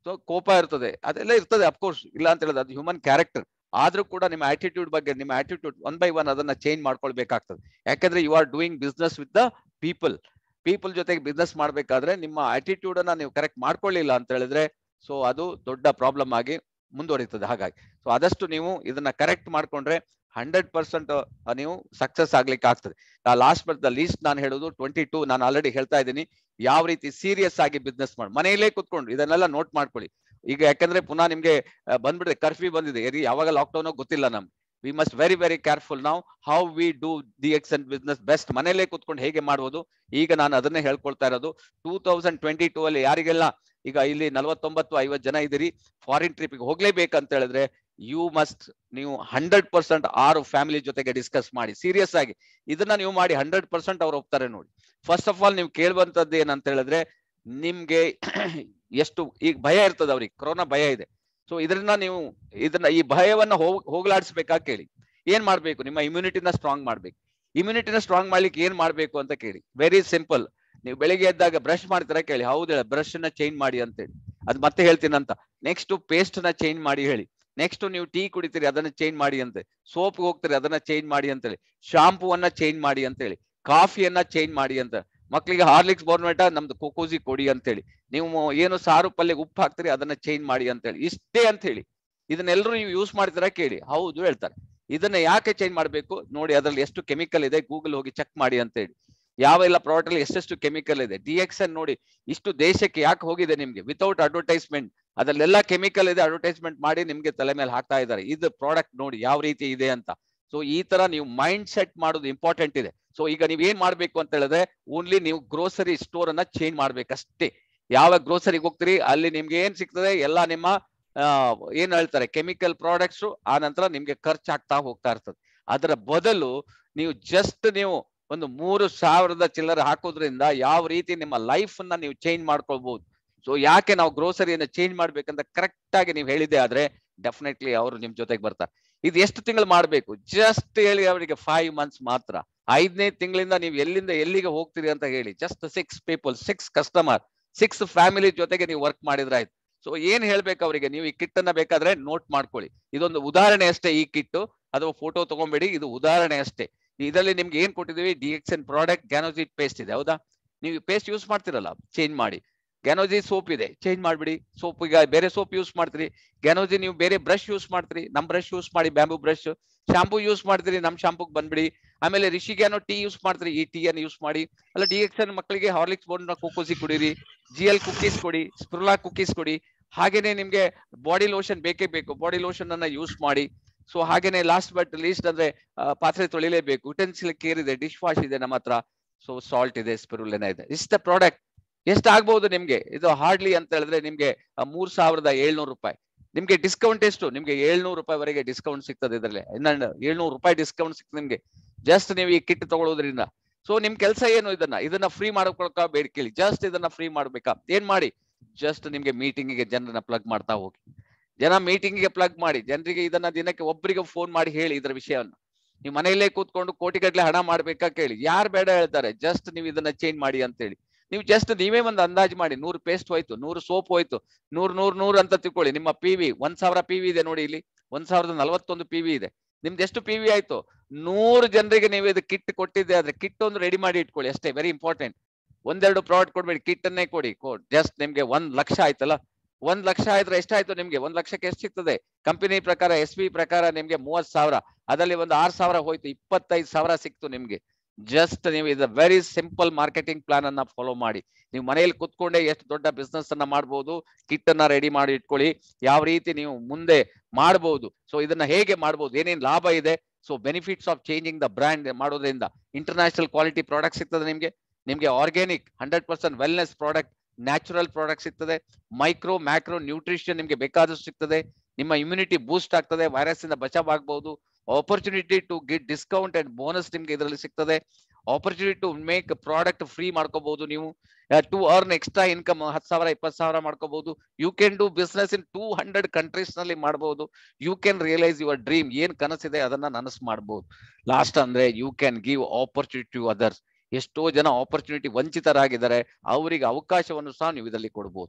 ಸೊ ಕೋಪ ಇರ್ತದೆ ಅದೆಲ್ಲ ಇರ್ತದೆ ಅಫ್ಕೋರ್ಸ್ ಇಲ್ಲ ಅಂತ ಹೇಳಿದ್ರೆ ಅದು ಹ್ಯೂಮನ್ ಕ್ಯಾರೆಕ್ಟರ್ ಆದ್ರೂ ಕೂಡ ನಿಮ್ಮ ಆಟಿಟ್ಯೂಡ್ ಬಗ್ಗೆ ನಿಮ್ಮ ಆಟಿಟ್ಯೂಡ್ ಒನ್ ಬೈ ಒನ್ ಅದನ್ನ ಚೇಂಜ್ ಮಾಡ್ಕೊಳ್ಬೇಕಾಗ್ತದೆ ಯಾಕಂದ್ರೆ you are doing business with the people people ಜೊತೆಗೆ ಬಿಸ್ನೆಸ್ ಮಾಡ್ಬೇಕಾದ್ರೆ ನಿಮ್ಮ ಆಟಿಟ್ಯೂಡ್ ಅನ್ನ ನೀವು ಕರೆಕ್ಟ್ ಮಾಡ್ಕೊಳ್ಳಿಲ್ಲ ಅಂತ ಹೇಳಿದ್ರೆ ಸೊ ಅದು ದೊಡ್ಡ ಪ್ರಾಬ್ಲಮ್ ಆಗಿ ಮುಂದುವರಿತದೆ ಹಾಗಾಗಿ ಸೊ ಆದಷ್ಟು ನೀವು ಇದನ್ನ ಕರೆಕ್ಟ್ ಮಾಡ್ಕೊಂಡ್ರೆ ಹಂಡ್ರೆಡ್ ಪರ್ಸೆಂಟ್ ನೀವು ಸಕ್ಸಸ್ ಆಗ್ಲಿಕ್ಕೆ ಆಗ್ತದೆ ಲಾಸ್ಟ್ ಬಟ್ ದ ಲೀಸ್ಟ್ ನಾನು ಹೇಳೋದು ಟ್ವೆಂಟಿ ಟೂ ನಾನು ಆಲ್ರೆಡಿ ಹೇಳ್ತಾ ಇದ್ದೀನಿ ಯಾವ ರೀತಿ ಸೀರಿಯಸ್ ಆಗಿ ಬಿಸ್ನೆಸ್ ಮಾಡಿ ಮನೆಯಲ್ಲೇ ಕುತ್ಕೊಂಡು ಇದನ್ನೆಲ್ಲ ನೋಟ್ ಮಾಡ್ಕೊಳ್ಳಿ ಈಗ ಯಾಕಂದ್ರೆ ಪುನಃ ನಿಮ್ಗೆ ಆ, ಬಂದ್ಬಿಟ್ಟಿದೆ ಕರ್ಫ್ಯೂ ಬಂದಿದೆ ಎಲ್ಲಿ ಯಾವಾಗ ಲಾಕ್ಡೌನ್ ಗೊತ್ತಿಲ್ಲ ನಮ್ಗೆ we must very very careful ನಾವು how we do D X N business best ಮನೆಯಲ್ಲೇ ಕುತ್ಕೊಂಡು ಹೇಗೆ ಮಾಡ್ಬೋದು ಈಗ ನಾನು ಅದನ್ನೇ ಹೇಳ್ಕೊಳ್ತಾ ಇರೋದು ಟೂ ತೌಸಂಡ್ ಟ್ವೆಂಟಿ ಟೂ ಅಲ್ಲಿ ಯಾರಿಗೆಲ್ಲ ಈಗ ಇಲ್ಲಿ ನಲವತ್ತೊಂಬತ್ತು ಐವತ್ತು ಜನ ಇದ್ದೀರಿ ಫಾರಿನ್ ಟ್ರಿಪ್ಗೆ ಹೋಗ್ಲೇಬೇಕಂತ ಹೇಳಿದ್ರೆ ಯು ಮಸ್ಟ್ ನೀವು ಹಂಡ್ರೆಡ್ ಪರ್ಸೆಂಟ್ ಆರು ಫ್ಯಾಮಿಲಿ ಜೊತೆಗೆ ಡಿಸ್ಕಸ್ ಮಾಡಿ ಸೀರಿಯಸ್ ಆಗಿ ಇದನ್ನ ನೀವು ಮಾಡಿ ಹಂಡ್ರೆಡ್ ಪರ್ಸೆಂಟ್ ಅವ್ರು ಹೋಗ್ತಾರೆ ನೋಡಿ ಫಸ್ಟ್ ಆಫ್ ಆಲ್ ನೀವು ಕೇಳುವಂತದ್ದು ಏನಂತ ಹೇಳಿದ್ರೆ ನಿಮ್ಗೆ ಎಷ್ಟು ಈಗ ಭಯ ಇರ್ತದೆ ಅವ್ರಿಗೆ ಕೊರೋನಾ ಭಯ ಇದೆ ಸೊ ಇದನ್ನ ನೀವು ಇದನ್ನ ಈ ಭಯವನ್ನ ಹೋಗ್ ಹೋಗ್ಲಾಡಿಸ್ಬೇಕಾ ಕೇಳಿ ಏನ್ ಮಾಡ್ಬೇಕು ನಿಮ್ಮ ಇಮ್ಯುನಿಟಿನ ಸ್ಟ್ರಾಂಗ್ ಮಾಡ್ಬೇಕು ಇಮ್ಯುನಿಟಿನ ಸ್ಟ್ರಾಂಗ್ ಮಾಡ್ಲಿಕ್ಕೆ ಏನ್ ಮಾಡ್ಬೇಕು ಅಂತ ಕೇಳಿ ವೆರಿ ಸಿಂಪಲ್ ನೀವು ಬೆಳಿಗ್ಗೆ ಎದ್ದಾಗ ಬ್ರಷ್ ಮಾಡ್ತೀರಾ ಕೇಳಿ ಹೌದು ಬ್ರಷ್ ನ ಚೇಂಜ್ ಮಾಡಿ ಅಂತ ಹೇಳಿ ಅದ್ ಮತ್ತೆ ಹೇಳ್ತೀನಿ ಅಂತ ನೆಕ್ಸ್ಟ್ ಪೇಸ್ಟ್ ನ ಚೇಂಜ್ ಮಾಡಿ ಹೇಳಿ ನೆಕ್ಸ್ಟ್ ನೀವು ಟೀ ಕುಡಿತೀರಿ ಅದನ್ನ ಚೇಂಜ್ ಮಾಡಿ ಅಂತ ಸೋಪ್ ಹೋಗ್ತೀರಿ ಅದನ್ನ ಚೇಂಜ್ ಮಾಡಿ ಅಂತ ಹೇಳಿ ಶಾಂಪೂವನ್ನ ಚೇಂಜ್ ಮಾಡಿ ಅಂತ ಹೇಳಿ ಕಾಫಿಯನ್ನ ಚೇಂಜ್ ಮಾಡಿ ಅಂತ ಮಕ್ಕಳಿಗೆ ಹಾರ್ಲಿಕ್ಸ್ ಬೋರ್ನ್ಮೆಟ ನಮ್ದು ಕೋಕೋಜಿ ಕೊಡಿ ಅಂತ ಹೇಳಿ ನೀವು ಏನು ಸಾರು ಪಲ್ಯ ಉಪ್ಪು ಹಾಕ್ತೀರಿ ಅದನ್ನ ಚೇಂಜ್ ಮಾಡಿ ಅಂತ ಹೇಳಿ ಇಷ್ಟೇ ಅಂತ ಹೇಳಿ ಇದನ್ನೆಲ್ಲರೂ ನೀವು ಯೂಸ್ ಮಾಡ್ತೀರಾ ಕೇಳಿ ಹೌದು ಹೇಳ್ತಾರೆ ಇದನ್ನ ಯಾಕೆ ಚೇಂಜ್ ಮಾಡ್ಬೇಕು ನೋಡಿ ಅದ್ರಲ್ಲಿ ಎಷ್ಟು ಕೆಮಿಕಲ್ ಇದೆ ಗೂಗಲ್ ಹೋಗಿ ಚೆಕ್ ಮಾಡಿ ಅಂತ ಹೇಳಿ ಯಾವೆಲ್ಲ ಪ್ರಾಡಕ್ಟ್ ಅಲ್ಲಿ ಎಷ್ಟೆಷ್ಟು ಕೆಮಿಕಲ್ ಇದೆ ಡಿ ಎಕ್ಸ್ ಎನ್ ನೋಡಿ ಇಷ್ಟು ದೇಶಕ್ಕೆ ಯಾಕೆ ಹೋಗಿದೆ ನಿಮ್ಗೆ ವಿತೌಟ್ ಅಡ್ವರ್ಟೈಸ್ಮೆಂಟ್ ಅದರಲ್ಲೆಲ್ಲ ಕೆಮಿಕಲ್ ಇದೆ ಅಡ್ವರ್ಟೈಸ್ಮೆಂಟ್ ಮಾಡಿ ನಿಮ್ಗೆ ತಲೆ ಮೇಲೆ ಹಾಕ್ತಾ ಇದ್ದಾರೆ ಇದು ಪ್ರಾಡಕ್ಟ್ ನೋಡಿ ಯಾವ ರೀತಿ ಇದೆ ಅಂತ ಸೊ ಈ ತರ ನೀವು ಮೈಂಡ್ ಸೆಟ್ ಮಾಡೋದು ಇಂಪಾರ್ಟೆಂಟ್ ಇದೆ ಸೊ ಈಗ ನೀವ್ ಏನ್ ಮಾಡ್ಬೇಕು ಅಂತ ಹೇಳಿದ್ರೆ ಓನ್ಲಿ ನೀವು ಗ್ರೋಸರಿ ಸ್ಟೋರ್ ಅನ್ನ ಚೇಂಜ್ ಮಾಡ್ಬೇಕಷ್ಟೇ ಯಾವ ಗ್ರೋಸರಿಗೆ ಹೋಗ್ತೀರಿ ಅಲ್ಲಿ ನಿಮ್ಗೆ ಏನ್ ಸಿಗ್ತದೆ ಎಲ್ಲ ನಿಮ್ಮ ಆ, ಏನ್ ಹೇಳ್ತಾರೆ ಕೆಮಿಕಲ್ ಪ್ರಾಡಕ್ಟ್ಸ್ ಆ ನಂತರ ನಿಮ್ಗೆ ಖರ್ಚಾಗ್ತಾ ಹೋಗ್ತಾ ಇರ್ತದೆ ಅದರ ಬದಲು ನೀವು ಜಸ್ಟ್ ನೀವು ಒಂದು ಮೂರು ಸಾವಿರದ ಚಿಲ್ಲರೆ ಹಾಕೋದ್ರಿಂದ ಯಾವ ರೀತಿ ನಿಮ್ಮ ಲೈಫ್ ಅನ್ನ ನೀವು ಚೇಂಜ್ ಮಾಡ್ಕೊಳ್ಬಹುದು ಸೊ ಯಾಕೆ ನಾವು ಗ್ರೋಸರಿಯನ್ನ ಚೇಂಜ್ ಮಾಡ್ಬೇಕಂತ ಕರೆಕ್ಟ್ ಆಗಿ ನೀವು ಹೇಳಿದೆ ಆದ್ರೆ ಡೆಫಿನೆಟ್ಲಿ ಅವರು ನಿಮ್ ಜೊತೆಗೆ ಬರ್ತಾರೆ ಇದು ಎಷ್ಟು ತಿಂಗಳು ಮಾಡ್ಬೇಕು ಜಸ್ಟ್ ಹೇಳಿ ಅವರಿಗೆ ಫೈವ್ ಮಂತ್ಸ್ ಮಾತ್ರ ಐದನೇ ತಿಂಗಳಿಂದ ನೀವು ಎಲ್ಲಿಂದ ಎಲ್ಲಿಗೆ ಹೋಗ್ತೀರಿ ಅಂತ ಹೇಳಿ just six people six customer six family ಜೊತೆಗೆ ನೀವು ವರ್ಕ್ ಮಾಡಿದ್ರಾಯ್ತು ಸೊ ಏನ್ ಹೇಳ್ಬೇಕು ಅವರಿಗೆ ನೀವು ಈ ಕಿಟ್ ಅನ್ನ ಬೇಕಾದ್ರೆ ನೋಟ್ ಮಾಡ್ಕೊಳ್ಳಿ ಇದೊಂದು ಉದಾಹರಣೆ ಅಷ್ಟೇ ಈ ಕಿಟ್ ಅಥವಾ ಫೋಟೋ ತಗೊಂಬೇಡಿ ಇದು ಉದಾಹರಣೆ ಅಷ್ಟೇ ಇದರಲ್ಲಿ ನಿಮ್ಗೆ ಏನ್ ಕೊಟ್ಟಿದೀವಿ ಡಿ ಎಕ್ಸ್ ಎನ್ ಪ್ರಾಡಕ್ಟ್ ಗ್ಯಾನೋಜಿಟ್ ಪೇಸ್ಟ್ ಇದೆ ಹೌದಾ ನೀವು ಪೇಸ್ಟ್ ಯೂಸ್ ಮಾಡ್ತಿರಲ್ಲ ಚೇಂಜ್ ಮಾಡಿ ಗ್ಯಾನೋಜಿ ಸೋಪ್ ಇದೆ ಚೇಂಜ್ ಮಾಡ್ಬಿಡಿ ಸೋಪ್ ಈಗ ಬೇರೆ ಸೋಪ್ ಯೂಸ್ ಮಾಡ್ತೀರಿ ಗ್ಯಾನೋಜಿ ನೀವು ಬೇರೆ ಬ್ರಷ್ ಯೂಸ್ ಮಾಡ್ತೀರಿ ನಮ್ ಬ್ರಷ್ ಯೂಸ್ ಮಾಡಿ ಬ್ಯಾಂಬೂ ಬ್ರಷ್ ಶಾಂಪೂ ಯೂಸ್ ಮಾಡ್ತೀರಿ ನಮ್ ಶಾಂಪೂಗ್ ಬಂದ್ಬಿಡಿ ಆಮೇಲೆ ರಿಷಿಗ್ಯಾನೋ ಟೀ ಯೂಸ್ ಮಾಡ್ತೀರಿ ಈ ಟೀ ಅನ್ನು ಯೂಸ್ ಮಾಡಿ ಅಲ್ಲ ಡಿ ಎಕ್ಸ್ ಎನ್ ಮಕ್ಕಳಿಗೆ ಹಾರ್ಲಿಕ್ಸ್ ಬೋರ್ಡ್ ಕೋಕೋಸಿ ಕುಡೀರಿ ಜಿ ಎಲ್ ಕುಕೀಸ್ ಕೊಡಿ ಸ್ಪ್ರುಲಾ ಕುಕೀಸ್ ಕೊಡಿ ಹಾಗೇನೆ ನಿಮ್ಗೆ ಬಾಡಿ ಲೋಷನ್ ಬೇಕೇ ಬೇಕು ಬಾಡಿ ಲೋಷನ್ ಅನ್ನ ಯೂಸ್ ಮಾಡಿ ಸೊ ಹಾಗೇನೆ ಲಾಸ್ಟ್ ಬಟ್ ಲೀಸ್ಟ್ ಅಂದ್ರೆ ಆ, ಪಾತ್ರೆ ತೊಳಿಲೇಬೇಕು ಯುಟೆನ್ಸಿಲ್ ಕೇರ್ ಇದೆ ಡಿಶ್ ವಾಶ್ ಇದೆ ನಮ್ಮ ಹತ್ರ ಸೊ ಸಾಲ್ಟ್ ಇದೆ ಸ್ಪಿರುಲಿನ ಇದೆ ಇಷ್ಟ ಪ್ರಾಡಕ್ಟ್ ಎಷ್ಟು ಆಗ್ಬಹುದು ನಿಮ್ಗೆ ಇದು ಹಾರ್ಡ್ಲಿ ಅಂತ ಹೇಳಿದ್ರೆ ನಿಮ್ಗೆ ಆ, ಮೂರ್ ಸಾವಿರದ ಏಳ್ನೂರು ರೂಪಾಯಿ ನಿಮ್ಗೆ ಡಿಸ್ಕೌಂಟ್ ಎಷ್ಟು ನಿಮ್ಗೆ ಏಳ್ನೂರು ರೂಪಾಯಿ ವರೆಗೆ ಡಿಸ್ಕೌಂಟ್ ಸಿಗ್ತದೆ ಇದರಲ್ಲಿ ಇನ್ನೊಂದು ಏಳ್ನೂರು ರೂಪಾಯಿ ಡಿಸ್ಕೌಂಟ್ ಸಿಗ್ತದೆ ನಿಮ್ಗೆ ಜಸ್ಟ್ ನೀವು ಈ ಕಿಟ್ ತಗೊಳ್ಳೋದ್ರಿಂದ ಸೊ ನಿಮ್ ಕೆಲಸ ಏನು ಇದನ್ನ ಇದನ್ನ ಫ್ರೀ ಮಾಡ್ಕೊಳಕ ಬೇಡ ಕೇಳಿ ಜಸ್ಟ್ ಇದನ್ನ ಫ್ರೀ ಮಾಡ್ಬೇಕಾ ಏನ್ ಮಾಡಿ ಜಸ್ಟ್ ನಿಮ್ಗೆ ಮೀಟಿಂಗಿಗೆ ಜನರನ್ನ ಪ್ಲಗ್ ಮಾಡ್ತಾ ಹೋಗಿ ಜನ ಮೀಟಿಂಗಿಗೆ ಪ್ಲಗ್ ಮಾಡಿ ಜನರಿಗೆ ಇದನ್ನ ದಿನಕ್ಕೆ ಒಬ್ಬರಿಗೆ ಫೋನ್ ಮಾಡಿ ಹೇಳಿ ಇದರ ವಿಷಯವನ್ನು ನೀವು ಮನೆಯಲ್ಲೇ ಕೂತ್ಕೊಂಡು ಕೋಟಿಗಟ್ಲೆ ಹಣ ಮಾಡ್ಬೇಕಾ ಕೇಳಿ ಯಾರು ಬೇಡ ಹೇಳ್ತಾರೆ ಜಸ್ಟ್ ನೀವು ಇದನ್ನ ಚೇಂಜ್ ಮಾಡಿ ಅಂತ ಹೇಳಿ ನೀವು ಜಸ್ಟ್ ನೀವೇ ಒಂದು ಅಂದಾಜು ಮಾಡಿ ನೂರು ಪೇಸ್ಟ್ ಹೋಯ್ತು ನೂರು ಸೋಪ್ ಹೋಯ್ತು ನೂರ್ ನೂರ್ ನೂರ್ ಅಂತ ತಿಳ್ಕೊಳ್ಳಿ ನಿಮ್ಮ ಪಿ ವಿ ಒಂದ್ ಸಾವಿರ ಪಿ ವಿ ಇದೆ ನೋಡಿ ಇಲ್ಲಿ ಒಂದ್ ಸಾವಿರದ ನಲವತ್ತೊಂದು ಪಿ ವಿ ಇದೆ ನಿಮ್ದು ಎಷ್ಟು ಪಿ ವಿ ಆಯ್ತು ನೂರು ಜನರಿಗೆ ನೀವು ಇದು ಕಿಟ್ ಕೊಟ್ಟಿದ್ದೆ ಆದ್ರೆ ಕಿಟ್ ಒಂದು ರೆಡಿ ಮಾಡಿ ಇಟ್ಕೊಳ್ಳಿ ಅಷ್ಟೇ ವೆರಿ ಇಂಪಾರ್ಟೆಂಟ್ ಒಂದೆರಡು ಪ್ರಾಡಕ್ಟ್ ಕೊಡ್ಬೇಡಿ ಕಿಟ್ ಅನ್ನೇ ಕೊಡಿ ಜಸ್ಟ್ ನಿಮ್ಗೆ ಒಂದ್ ಲಕ್ಷ ಆಯ್ತಲ್ಲ ಒಂದ್ ಲಕ್ಷ ಆಯ್ತು ಎಷ್ಟಾಯ್ತು ನಿಮ್ಗೆ ಒಂದ್ ಲಕ್ಷಕ್ಕೆ ಎಷ್ಟು ಸಿಗ್ತದೆ ಕಂಪನಿ ಪ್ರಕಾರ ಎಸ್ ಬಿ ಪ್ರಕಾರ ನಿಮ್ಗೆ ಮೂವತ್ ಸಾವಿರ ಅದರಲ್ಲಿ ಒಂದು ಆರ್ ಸಾವಿರ ಹೋಯ್ತು ಇಪ್ಪತ್ತೈದು ಸಾವಿರ ಸಿಕ್ತು ನಿಮ್ಗೆ ಜಸ್ಟ್ ನೀವು ಇದು ವೆರಿ ಸಿಂಪಲ್ ಮಾರ್ಕೆಟಿಂಗ್ ಪ್ಲಾನ್ ಅನ್ನ ಫಾಲೋ ಮಾಡಿ ನೀವು ಮನೆಯಲ್ಲಿ ಕುತ್ಕೊಂಡೇ ಎಷ್ಟು ದೊಡ್ಡ ಬಿಸ್ನೆಸ್ ಅನ್ನ ಮಾಡ್ಬೋದು ಕಿಟ್ ಅನ್ನ ರೆಡಿ ಮಾಡಿ ಇಟ್ಕೊಳ್ಳಿ ಯಾವ ರೀತಿ ನೀವು ಮುಂದೆ ಮಾಡಬಹುದು ಸೊ ಇದನ್ನ ಹೇಗೆ ಮಾಡಬಹುದು ಏನೇನ್ ಲಾಭ ಇದೆ so benefits of changing the brand ಮಾಡೋದ್ರಿಂದ ಇಂಟರ್ನ್ಯಾಷನಲ್ ಕ್ವಾಲಿಟಿ ಪ್ರಾಡಕ್ಟ್ ಸಿಗ್ತದೆ ನಿಮ್ಗೆ ನಿಮ್ಗೆ organic hundred percent wellness product natural product ಸಿಗ್ತದೆ ಮೈಕ್ರೋ ಮ್ಯಾಕ್ರೋ ನ್ಯೂಟ್ರಿಷನ್ ನಿಮ್ಗೆ ಬೇಕಾದಷ್ಟು ಸಿಗ್ತದೆ ನಿಮ್ಮ ಇಮ್ಯುನಿಟಿ ಬೂಸ್ಟ್ ಆಗ್ತದೆ ವೈರಸ್ ಇಂದ ಬಚಾವ್ ಆಗ್ಬಹುದು opportunity to get discount and bonus ನಿಮ್ಗೆ ಇದರಲ್ಲಿ ಸಿಗ್ತದೆ opportunity to make product free ಮಾಡ್ಕೋಬಹುದು ನೀವು ಟು ಅರ್ನ್ ಎಕ್ಸ್ಟ್ರಾ ಇನ್ಕಮ್ ಹತ್ತು ಸಾವಿರ ಇಪ್ಪತ್ತು ಸಾವಿರ ಮಾಡ್ಕೋಬಹುದು you can do business in two hundred countries ನಲ್ಲಿ ಮಾಡಬಹುದು you can realise your dream ಏನ್ ಕನಸಿದೆ ಅದನ್ನ ನನಸು ಮಾಡಬಹುದು ಲಾಸ್ಟ್ ಅಂದ್ರೆ you can give opportunity to others ಎಷ್ಟೋ ಜನ ಆಪರ್ಚುನಿಟಿ ವಂಚಿತರಾಗಿದ್ದಾರೆ ಅವರಿಗೆ ಅವಕಾಶವನ್ನು ಸಹ ನೀವು ಇದರಲ್ಲಿ ಕೊಡಬಹುದು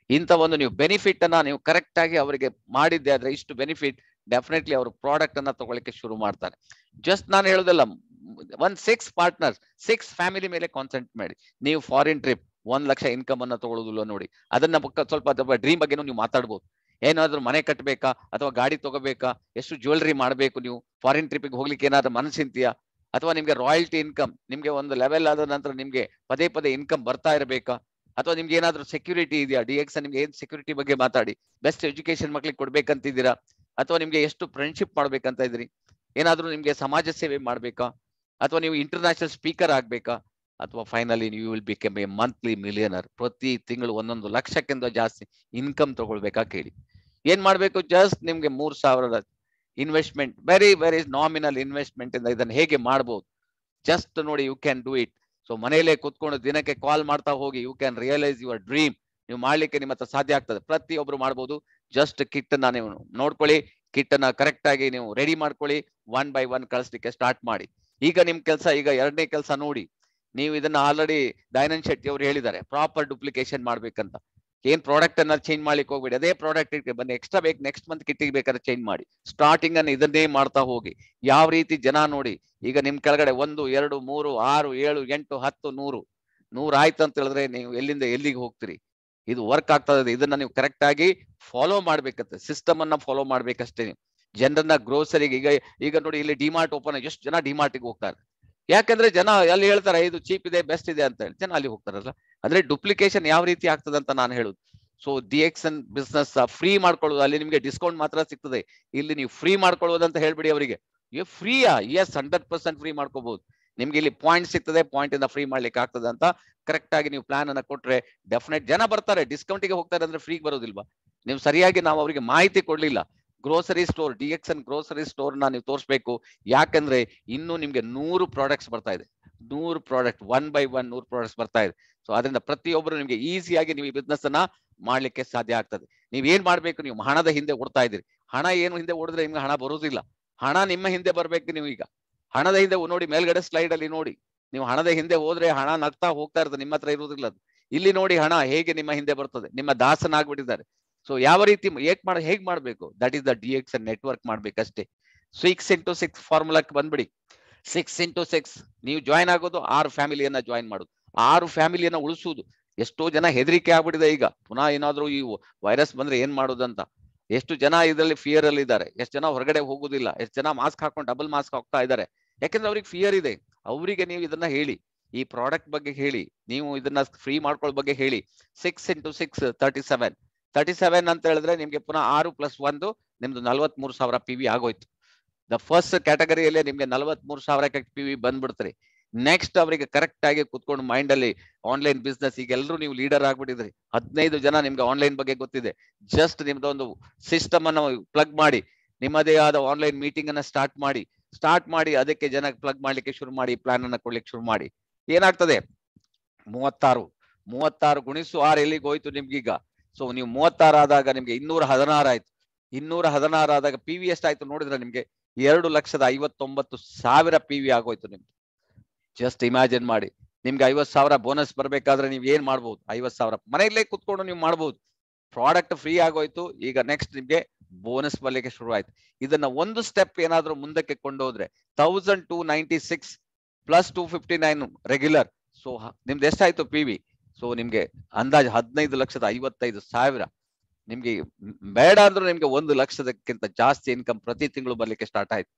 ಇಂಥ ಒಂದು ನೀವು ಬೆನಿಫಿಟ್ ಅನ್ನ ನೀವು ಕರೆಕ್ಟ್ ಆಗಿ ಅವರಿಗೆ ಮಾಡಿದ್ದೆ ಆದ್ರೆ ಇಷ್ಟು ಬೆನಿಫಿಟ್ ಡೆಫಿನೆಟ್ಲಿ ಅವರು ಪ್ರಾಡಕ್ಟ್ ಅನ್ನ ತಗೊಳ್ಳಿಕ್ಕೆ ಶುರು ಮಾಡ್ತಾರೆ ಜಸ್ಟ್ ನಾನು ಹೇಳುದಲ್ಲ ಒಂದ್ ಸಿಕ್ಸ್ ಪಾರ್ಟ್ನರ್ಸ್ ಸಿಕ್ಸ್ ಫ್ಯಾಮಿಲಿ ಮೇಲೆ ಕಾನ್ಸಂಟ್ರೇಟ್ ಮಾಡಿ ನೀವು ಫಾರಿನ್ ಟ್ರಿಪ್ ಒಂದ್ ಲಕ್ಷ ಇನ್ಕಮ್ ಅನ್ನ ತಗೊಳ್ಳೋದಿಲ್ಲ ನೋಡಿ ಅದನ್ನ ಪಕ್ಕ ಸ್ವಲ್ಪ ಡ್ರೀಮ್ ಬಗ್ಗೆನೂ ನೀವು ಮಾತಾಡ್ಬೋದು ಏನಾದ್ರೂ ಮನೆ ಕಟ್ಟಬೇಕಾ ಅಥವಾ ಗಾಡಿ ತಗೋಬೇಕಾ ಎಷ್ಟು ಜ್ಯುವೆಲ್ರಿ ಮಾಡಬೇಕು ನೀವು ಫಾರಿನ್ ಟ್ರಿಪ್ಗೆ ಹೋಗ್ಲಿಕ್ಕೆ ಏನಾದ್ರೂ ಮನಸ್ಸಿಂತೀಯಾ ಅಥವಾ ನಿಮ್ಗೆ ರಾಯಲ್ಟಿ ಇನ್ಕಮ್ ನಿಮ್ಗೆ ಒಂದು ಲೆವೆಲ್ ಆದ ನಂತರ ನಿಮ್ಗೆ ಪದೇ ಪದೇ ಇನ್ಕಮ್ ಬರ್ತಾ ಇರಬೇಕಾ ಅಥವಾ ನಿಮ್ಗೆ ಏನಾದ್ರೂ ಸೆಕ್ಯೂರಿಟಿ ಇದೆಯಾ ಡಿ ಎಕ್ಸ್ ನಿಮ್ಗೆ ಏನ್ ಸೆಕ್ಯೂರಿಟಿ ಬಗ್ಗೆ ಮಾತಾಡಿ ಬೆಸ್ಟ್ ಎಜುಕೇಶನ್ ಮಕ್ಳಿಗೆ ಕೊಡ್ಬೇಕಂತಿದ್ದೀರಾ ಅಥವಾ ನಿಮ್ಗೆ ಎಷ್ಟು ಫ್ರೆಂಡ್ಶಿಪ್ ಮಾಡ್ಬೇಕಂತ ಇದ್ರಿ ಏನಾದ್ರೂ ನಿಮ್ಗೆ ಸಮಾಜ ಸೇವೆ ಮಾಡ್ಬೇಕಾ ಅಥವಾ ನೀವು ಇಂಟರ್ನ್ಯಾಷನಲ್ ಸ್ಪೀಕರ್ ಆಗ್ಬೇಕಾ ಅಥವಾ ಫೈನಲಿ ನೀವು will become a monthly millionaire ಪ್ರತಿ ತಿಂಗಳು ಒಂದೊಂದು ಲಕ್ಷಕ್ಕಿಂತ ಜಾಸ್ತಿ ಇನ್ಕಮ್ ತಗೊಳ್ಬೇಕಾ ಕೇಳಿ ಏನ್ ಮಾಡ್ಬೇಕು ಜಸ್ಟ್ ನಿಮ್ಗೆ ಮೂರ್ ಸಾವಿರದ investment very very nominal investment ಇಂದ ಇದನ್ನ ಹೇಗೆ ಮಾಡ್ಬೋದು ಜಸ್ಟ್ ನೋಡಿ you can do it so ಮನೆಯಲ್ಲೇ ಕುತ್ಕೊಂಡು ದಿನಕ್ಕೆ ಕಾಲ್ ಮಾಡ್ತಾ ಹೋಗಿ you can realise your dream ನೀವು ಮಾಡ್ಲಿಕ್ಕೆ ನಿಮ್ಮ ಹತ್ರ ಸಾಧ್ಯ ಆಗ್ತದೆ ಪ್ರತಿಯೊಬ್ರು ಮಾಡ್ಬೋದು ಜಸ್ಟ್ ಕಿಟ್ ಅನ್ನ ನೀವು ನೋಡ್ಕೊಳ್ಳಿ ಕಿಟ್ ಅನ್ನ ಕರೆಕ್ಟ್ ಆಗಿ ನೀವು ರೆಡಿ ಮಾಡ್ಕೊಳ್ಳಿ ಒನ್ ಬೈ ಒನ್ ಕಳಿಸ್ಲಿಕ್ಕೆ ಸ್ಟಾರ್ಟ್ ಮಾಡಿ ಈಗ ನಿಮ್ ಕೆಲಸ ಈಗ ಎರಡನೇ ಕೆಲಸ ನೋಡಿ ನೀವು ಇದನ್ನ ಆಲ್ರೆಡಿ ದಯಾನಂದ್ ಶೆಟ್ಟಿ ಅವರು ಹೇಳಿದ್ದಾರೆ ಪ್ರಾಪರ್ ಡುಪ್ಲಿಕೇಶನ್ ಮಾಡ್ಬೇಕಂತ ಏನ್ ಪ್ರಾಡಕ್ಟ್ ಅನ್ನ ಚೇಂಜ್ ಮಾಡ್ಲಿಕ್ಕೆ ಹೋಗ್ಬೇಡಿ ಅದೇ ಪ್ರಾಡಕ್ಟ್ ಬನ್ನಿ ಎಕ್ಸ್ಟ್ರಾ ಬೇಕು ನೆಕ್ಸ್ಟ್ ಮಂತ್ ಕಿಟ್ಟಿಗೆ ಬೇಕಾದ್ರೆ ಚೇಂಜ್ ಮಾಡಿ ಸ್ಟಾರ್ಟಿಂಗ್ ಅನ್ನ ಇದನ್ನೇ ಮಾಡ್ತಾ ಹೋಗಿ ಯಾವ ರೀತಿ ಜನ ನೋಡಿ ಈಗ ನಿಮ್ ಕೆಳಗಡೆ ಒಂದು ಎರಡು ಮೂರು ಆರು ಏಳು ಎಂಟು ಹತ್ತು ನೂರು ನೂರು ಆಯ್ತು ಅಂತ ಹೇಳಿದ್ರೆ ನೀವು ಎಲ್ಲಿಂದ ಎಲ್ಲಿಗೆ ಹೋಗ್ತೀರಿ ಇದು ವರ್ಕ್ ಆಗ್ತಾ ಇದೆ ಇದನ್ನ ನೀವು ಕರೆಕ್ಟ್ ಆಗಿ ಫಾಲೋ ಮಾಡ್ಬೇಕಂತೆ ಸಿಸ್ಟಮ್ ಅನ್ನ ಫಾಲೋ ಮಾಡ್ಬೇಕಷ್ಟೇ ನೀವು ಜನರನ್ನ ಗ್ರೋಸರಿಗೆ ಈಗ ಈಗ ನೋಡಿ ಇಲ್ಲಿ ಡಿಮಾರ್ಟ್ ಓಪನ್ ಎಷ್ಟು ಜನ ಡಿಮಾರ್ಟ್ಗೆ ಹೋಗ್ತಾರೆ ಯಾಕಂದ್ರೆ ಜನ ಅಲ್ಲಿ ಹೇಳ್ತಾರೆ ಇದು ಚೀಪ್ ಇದೆ ಬೆಸ್ಟ್ ಇದೆ ಅಂತ ಹೇಳಿ ಜನ ಅಲ್ಲಿ ಹೋಗ್ತಾರಲ್ಲ ಅಂದ್ರೆ ಡುಪ್ಲಿಕೇಶನ್ ಯಾವ ರೀತಿ ಆಗ್ತದೆ ಅಂತ ನಾನು ಹೇಳುದು so D X N business free ಮಾಡ್ಕೊಳ್ಳೋದು ಅಲ್ಲಿ ನಿಮ್ಗೆ ಡಿಸ್ಕೌಂಟ್ ಮಾತ್ರ ಸಿಗ್ತದೆ ಇಲ್ಲಿ ನೀವು ಫ್ರೀ ಮಾಡ್ಕೊಳ್ಳೋದು ಅಂತ ಹೇಳ್ಬಿಡಿ ಅವರಿಗೆ ಏ ಫ್ರೀಯಾ ಎಸ್ ಹಂಡ್ರೆಡ್ ಪರ್ಸೆಂಟ್ ಫ್ರೀ ಮಾಡ್ಕೋಬಹುದು ನಿಮ್ಗೆ ಇಲ್ಲಿ ಪಾಯಿಂಟ್ ಸಿಗ್ತದೆ ಪಾಯಿಂಟ್ ಇಂದ ಫ್ರೀ ಮಾಡ್ಲಿಕ್ಕೆ ಆಗ್ತದೆ ಅಂತ ಕರೆಕ್ಟ್ ಆಗಿ ನೀವು ಪ್ಲಾನ್ ಅನ್ನ ಕೊಟ್ರೆ ಡೆಫಿನೆಟ್ ಜನ ಬರ್ತಾರೆ ಡಿಸ್ಕೌಂಟಿಗೆ ಹೋಗ್ತಾರೆ ಅಂದ್ರೆ ಫ್ರೀ ಬರೋದಿಲ್ವಾ ನೀವು ಸರಿಯಾಗಿ ನಾವು ಅವರಿಗೆ ಮಾಹಿತಿ ಕೊಡ್ಲಿಲ್ಲ grocery store D X N grocery store ನ ನೀವು ತೋರಿಸ್ಬೇಕು ಯಾಕಂದ್ರೆ ಇನ್ನು ನಿಮ್ಗೆ ನೂರು ಪ್ರಾಡಕ್ಟ್ಸ್ ಬರ್ತಾ ಇದೆ ನೂರು ಪ್ರಾಡಕ್ಟ್ ಒನ್ ಬೈ ಒನ್ ನೂರು ಪ್ರಾಡಕ್ಟ್ಸ್ ಬರ್ತಾ ಇದೆ ಸೊ ಅದರಿಂದ ಪ್ರತಿಯೊಬ್ಬರು ನಿಮ್ಗೆ ಈಸಿಯಾಗಿ ನೀವು ಈ ಬಿಸ್ನೆಸ್ ಅನ್ನ ಮಾಡ್ಲಿಕ್ಕೆ ಸಾಧ್ಯ ಆಗ್ತದೆ ನೀವ್ ಏನ್ ಮಾಡ್ಬೇಕು ನೀವು ಹಣದ ಹಿಂದೆ ಓಡ್ತಾ ಇದ್ದೀರಿ ಹಣ ಏನು ಹಿಂದೆ ಓಡಿದ್ರೆ ನಿಮ್ಗೆ ಹಣ ಬರುವುದಿಲ್ಲ ಹಣ ನಿಮ್ಮ ಹಿಂದೆ ಬರ್ಬೇಕು ನೀವು ಈಗ ಹಣದ ಹಿಂದೆ ನೋಡಿ ಮೇಲ್ಗಡೆ ಸ್ಲೈಡ್ ಅಲ್ಲಿ ನೋಡಿ ನೀವು ಹಣದ ಹಿಂದೆ ಹೋದ್ರೆ ಹಣ ನಗ್ತಾ ಹೋಗ್ತಾ ಇರ್ತದೆ ನಿಮ್ಮ ಹತ್ರ ಇರುವುದಿಲ್ಲ ಅದು ಇಲ್ಲಿ ನೋಡಿ ಹಣ ಹೇಗೆ ನಿಮ್ಮ ಹಿಂದೆ ಬರ್ತದೆ ನಿಮ್ಮ ದಾಸನಾಗ್ಬಿಟ್ಟಿದ್ದಾರೆ ಸೊ ಯಾವ ರೀತಿ ಏಕ್ ಮಾಡ ಹೇಗ್ ಮಾಡ್ಬೇಕು that is the D X network ಮಾಡ್ಬೇಕಷ್ಟೇ ಸಿಕ್ಸ್ ಇಂಟು ಸಿಕ್ಸ್ ಫಾರ್ಮುಲಾಕ್ ಬಂದ್ಬಿಡಿ ಸಿಕ್ಸ್ ಇಂಟು ಸಿಕ್ಸ್ ನೀವು ಜಾಯ್ನ್ ಆಗೋದು ಆರು ಫ್ಯಾಮಿಲಿಯನ್ನ ಜಾಯ್ನ್ ಮಾಡೋದು ಆರು ಫ್ಯಾಮಿಲಿಯನ್ನ ಉಳಿಸುವುದು ಎಷ್ಟೋ ಜನ ಹೆದರಿಕೆ ಆಗ್ಬಿಟ್ಟಿದೆ ಈಗ ಪುನಃ ಏನಾದ್ರೂ ಈ ವೈರಸ್ ಬಂದ್ರೆ ಏನ್ ಮಾಡೋದಂತ ಎಷ್ಟು ಜನ ಇದರಲ್ಲಿ ಫಿಯರ್ ಅಲ್ಲಿ ಇದ್ದಾರೆ ಎಷ್ಟು ಜನ ಹೊರಗಡೆ ಹೋಗುದಿಲ್ಲ ಎಷ್ಟು ಜನ ಮಾಸ್ಕ್ ಹಾಕೊಂಡು ಡಬಲ್ ಮಾಸ್ಕ್ ಹಾಕ್ತಾ ಇದ್ದಾರೆ ಯಾಕಂದ್ರೆ ಅವ್ರಿಗೆ ಫಿಯರ್ ಇದೆ ಅವರಿಗೆ ನೀವು ಇದನ್ನ ಹೇಳಿ ಈ ಪ್ರಾಡಕ್ಟ್ ಬಗ್ಗೆ ಹೇಳಿ ನೀವು ಇದನ್ನ ಫ್ರೀ ಮಾಡ್ಕೊಳ್ಳೋ ಬಗ್ಗೆ ಹೇಳಿ six into six thirty seven thirty seven ಅಂತ ಹೇಳಿದ್ರೆ ನಿಮ್ಗೆ ಪುನಃ ಆರು ಪ್ಲಸ್ ಒಂದು ನಿಮ್ದು ನಲ್ವತ್ ಮೂರು ಸಾವಿರ ಪಿ ವಿ ಆಗೋಯ್ತು ದ ಫಸ್ಟ್ ಕ್ಯಾಟಗರಿಯಲ್ಲೇ ನಿಮ್ಗೆ ನಲ್ವತ್ ಮೂರು ಸಾವಿರಕ್ಕೆ ಪಿ ವಿ ಬಂದ್ಬಿಡ್ತಾರೆ ನೆಕ್ಸ್ಟ್ ಅವರಿಗೆ ಕರೆಕ್ಟ್ ಆಗಿ ಕುತ್ಕೊಂಡು ಮೈಂಡ್ ಅಲ್ಲಿ ಆನ್ಲೈನ್ ಬಿಸ್ನೆಸ್ ಈಗ ಎಲ್ಲರೂ ನೀವು ಲೀಡರ್ ಆಗ್ಬಿಟ್ಟಿದ್ರಿ ಹದಿನೈದು ಜನ ನಿಮ್ಗೆ ಆನ್ಲೈನ್ ಬಗ್ಗೆ ಗೊತ್ತಿದೆ ಜಸ್ಟ್ ನಿಮ್ದು ಒಂದು ಸಿಸ್ಟಮ್ ಅನ್ನು ಪ್ಲಗ್ ಮಾಡಿ ನಿಮ್ಮದೇ ಆದ ಆನ್ಲೈನ್ ಮೀಟಿಂಗ್ ಅನ್ನ ಸ್ಟಾರ್ಟ್ ಮಾಡಿ ಸ್ಟಾರ್ಟ್ ಮಾಡಿ ಅದಕ್ಕೆ ಜನ ಪ್ಲಗ್ ಮಾಡ್ಲಿಕ್ಕೆ ಶುರು ಮಾಡಿ ಪ್ಲಾನ್ ಅನ್ನ ಕೊಡ್ಲಿಕ್ಕೆ ಶುರು ಮಾಡಿ ಏನಾಗ್ತದೆ ಮೂವತ್ತಾರು ಮೂವತ್ತಾರು ಗುಣಿಸು ಆರು ಎಲ್ಲಿಗೆ ಹೋಯ್ತು ನಿಮ್ಗೀಗ ಸೊ ನೀವು ಮೂವತ್ತಾರು ಆದಾಗ ನಿಮ್ಗೆ ಇನ್ನೂರ ಹದಿನಾರು ಆಯ್ತು ಇನ್ನೂರ ಹದಿನಾರು ಆದಾಗ ಪಿ ವಿ ಎಷ್ಟಾಯ್ತು ನೋಡಿದ್ರೆ ನಿಮ್ಗೆ ಎರಡು ಲಕ್ಷದ ಐವತ್ತೊಂಬತ್ತು ಸಾವಿರ ಪಿ ವಿ ಆಗೋಯ್ತು ನಿಮ್ಗೆ ಜಸ್ಟ್ ಇಮ್ಯಾಜಿನ್ ಮಾಡಿ ನಿಮ್ಗೆ ಐವತ್ ಸಾವಿರ ಬೋನಸ್ ಬರ್ಬೇಕಾದ್ರೆ ನೀವ್ ಏನ್ ಮಾಡ್ಬೋದು ಐವತ್ ಸಾವಿರ ಮನೆಯಲ್ಲೇ ಕುತ್ಕೊಂಡು ನೀವು ಮಾಡ್ಬೋದು ಪ್ರಾಡಕ್ಟ್ ಫ್ರೀ ಆಗೋಯ್ತು ಈಗ ನೆಕ್ಸ್ಟ್ ನಿಮ್ಗೆ ಬೋನಸ್ ಬರ್ಲಿಕ್ಕೆ ಶುರು ಆಯ್ತು ಇದನ್ನ ಒಂದು ಸ್ಟೆಪ್ ಏನಾದ್ರೂ ಮುಂದಕ್ಕೆ ಕೊಂಡೋದ್ರೆ thousand two ninety six plus two fifty nine regular so ನಿಮ್ದು ಎಷ್ಟಾಯ್ತು ಪಿ ವಿ ಸೊ ನಿಮ್ಗೆ ಅಂದಾಜು ಹದಿನೈದು ಲಕ್ಷದ ಐವತ್ತೈದು ಸಾವಿರ ನಿಮ್ಗೆ ಬೇಡ ಅಂದ್ರೂ ನಿಮ್ಗೆ ಒಂದು ಲಕ್ಷದಕ್ಕಿಂತ ಜಾಸ್ತಿ ಇನ್ಕಮ್ ಪ್ರತಿ ತಿಂಗಳು ಬರ್ಲಿಕ್ಕೆ ಸ್ಟಾರ್ಟ್ ಆಯ್ತು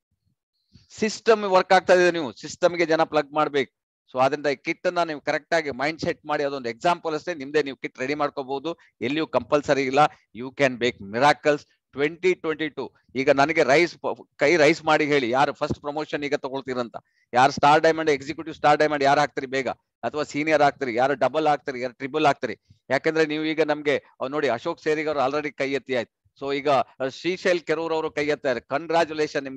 ಸಿಸ್ಟಮ್ ವರ್ಕ್ ಆಗ್ತಾ ಇದೆ ನೀವು ಸಿಸ್ಟಮ್ಗೆ ಜನ ಪ್ಲಗ್ ಮಾಡ್ಬೇಕು ಸೊ ಅದರಿಂದ ಈ ಕಿಟ್ ಅನ್ನ ನೀವು ಕರೆಕ್ಟ್ ಆಗಿ ಮೈಂಡ್ ಸೆಟ್ ಮಾಡಿ ಅದೊಂದು ಎಕ್ಸಾಂಪಲ್ ಅಷ್ಟೇ ನಿಮ್ದೇ ನೀವು ಕಿಟ್ ರೆಡಿ ಮಾಡ್ಕೋಬಹುದು ಎಲ್ಲಿಯೂ ಕಂಪಲ್ಸರಿ ಇಲ್ಲ you can make miracles twenty twenty two ಈಗ ನನಗೆ ರೈಸ್ ಕೈ ರೈಸ್ ಮಾಡಿ ಹೇಳಿ ಯಾರು ಫಸ್ಟ್ ಪ್ರಮೋಷನ್ ಈಗ ತಗೊಳ್ತೀರಂತ ಯಾರು star diamond executive star diamond ಯಾರು ಹಾಕ್ತೀರಿ ಬೇಗ ಅಥವಾ ಸೀನಿಯರ್ ಆಗ್ತೀರಿ ಯಾರು ಡಬಲ್ ಆಗ್ತೀರಿ ಯಾರು ಟ್ರಿಬಲ್ ಆಗ್ತೀರಿ ಯಾಕಂದ್ರೆ ನೀವು ಈಗ ನಮ್ಗೆ ನೋಡಿ ಅಶೋಕ್ ಸೇರಿಗ್ ಅವರು ಆಲ್ರೆಡಿ ಕೈ ಎತ್ತಿ ಆಯ್ತು ಸೊ ಈಗ ಶ್ರೀಶೈಲ್ ಕೆರೂರ್ ಅವರು ಕೈ ಎತ್ತಾರೆ ಕಂಗ್ರಾಚುಲೇಷನ್ ನಿಮ್ಗೆಲ್ಲ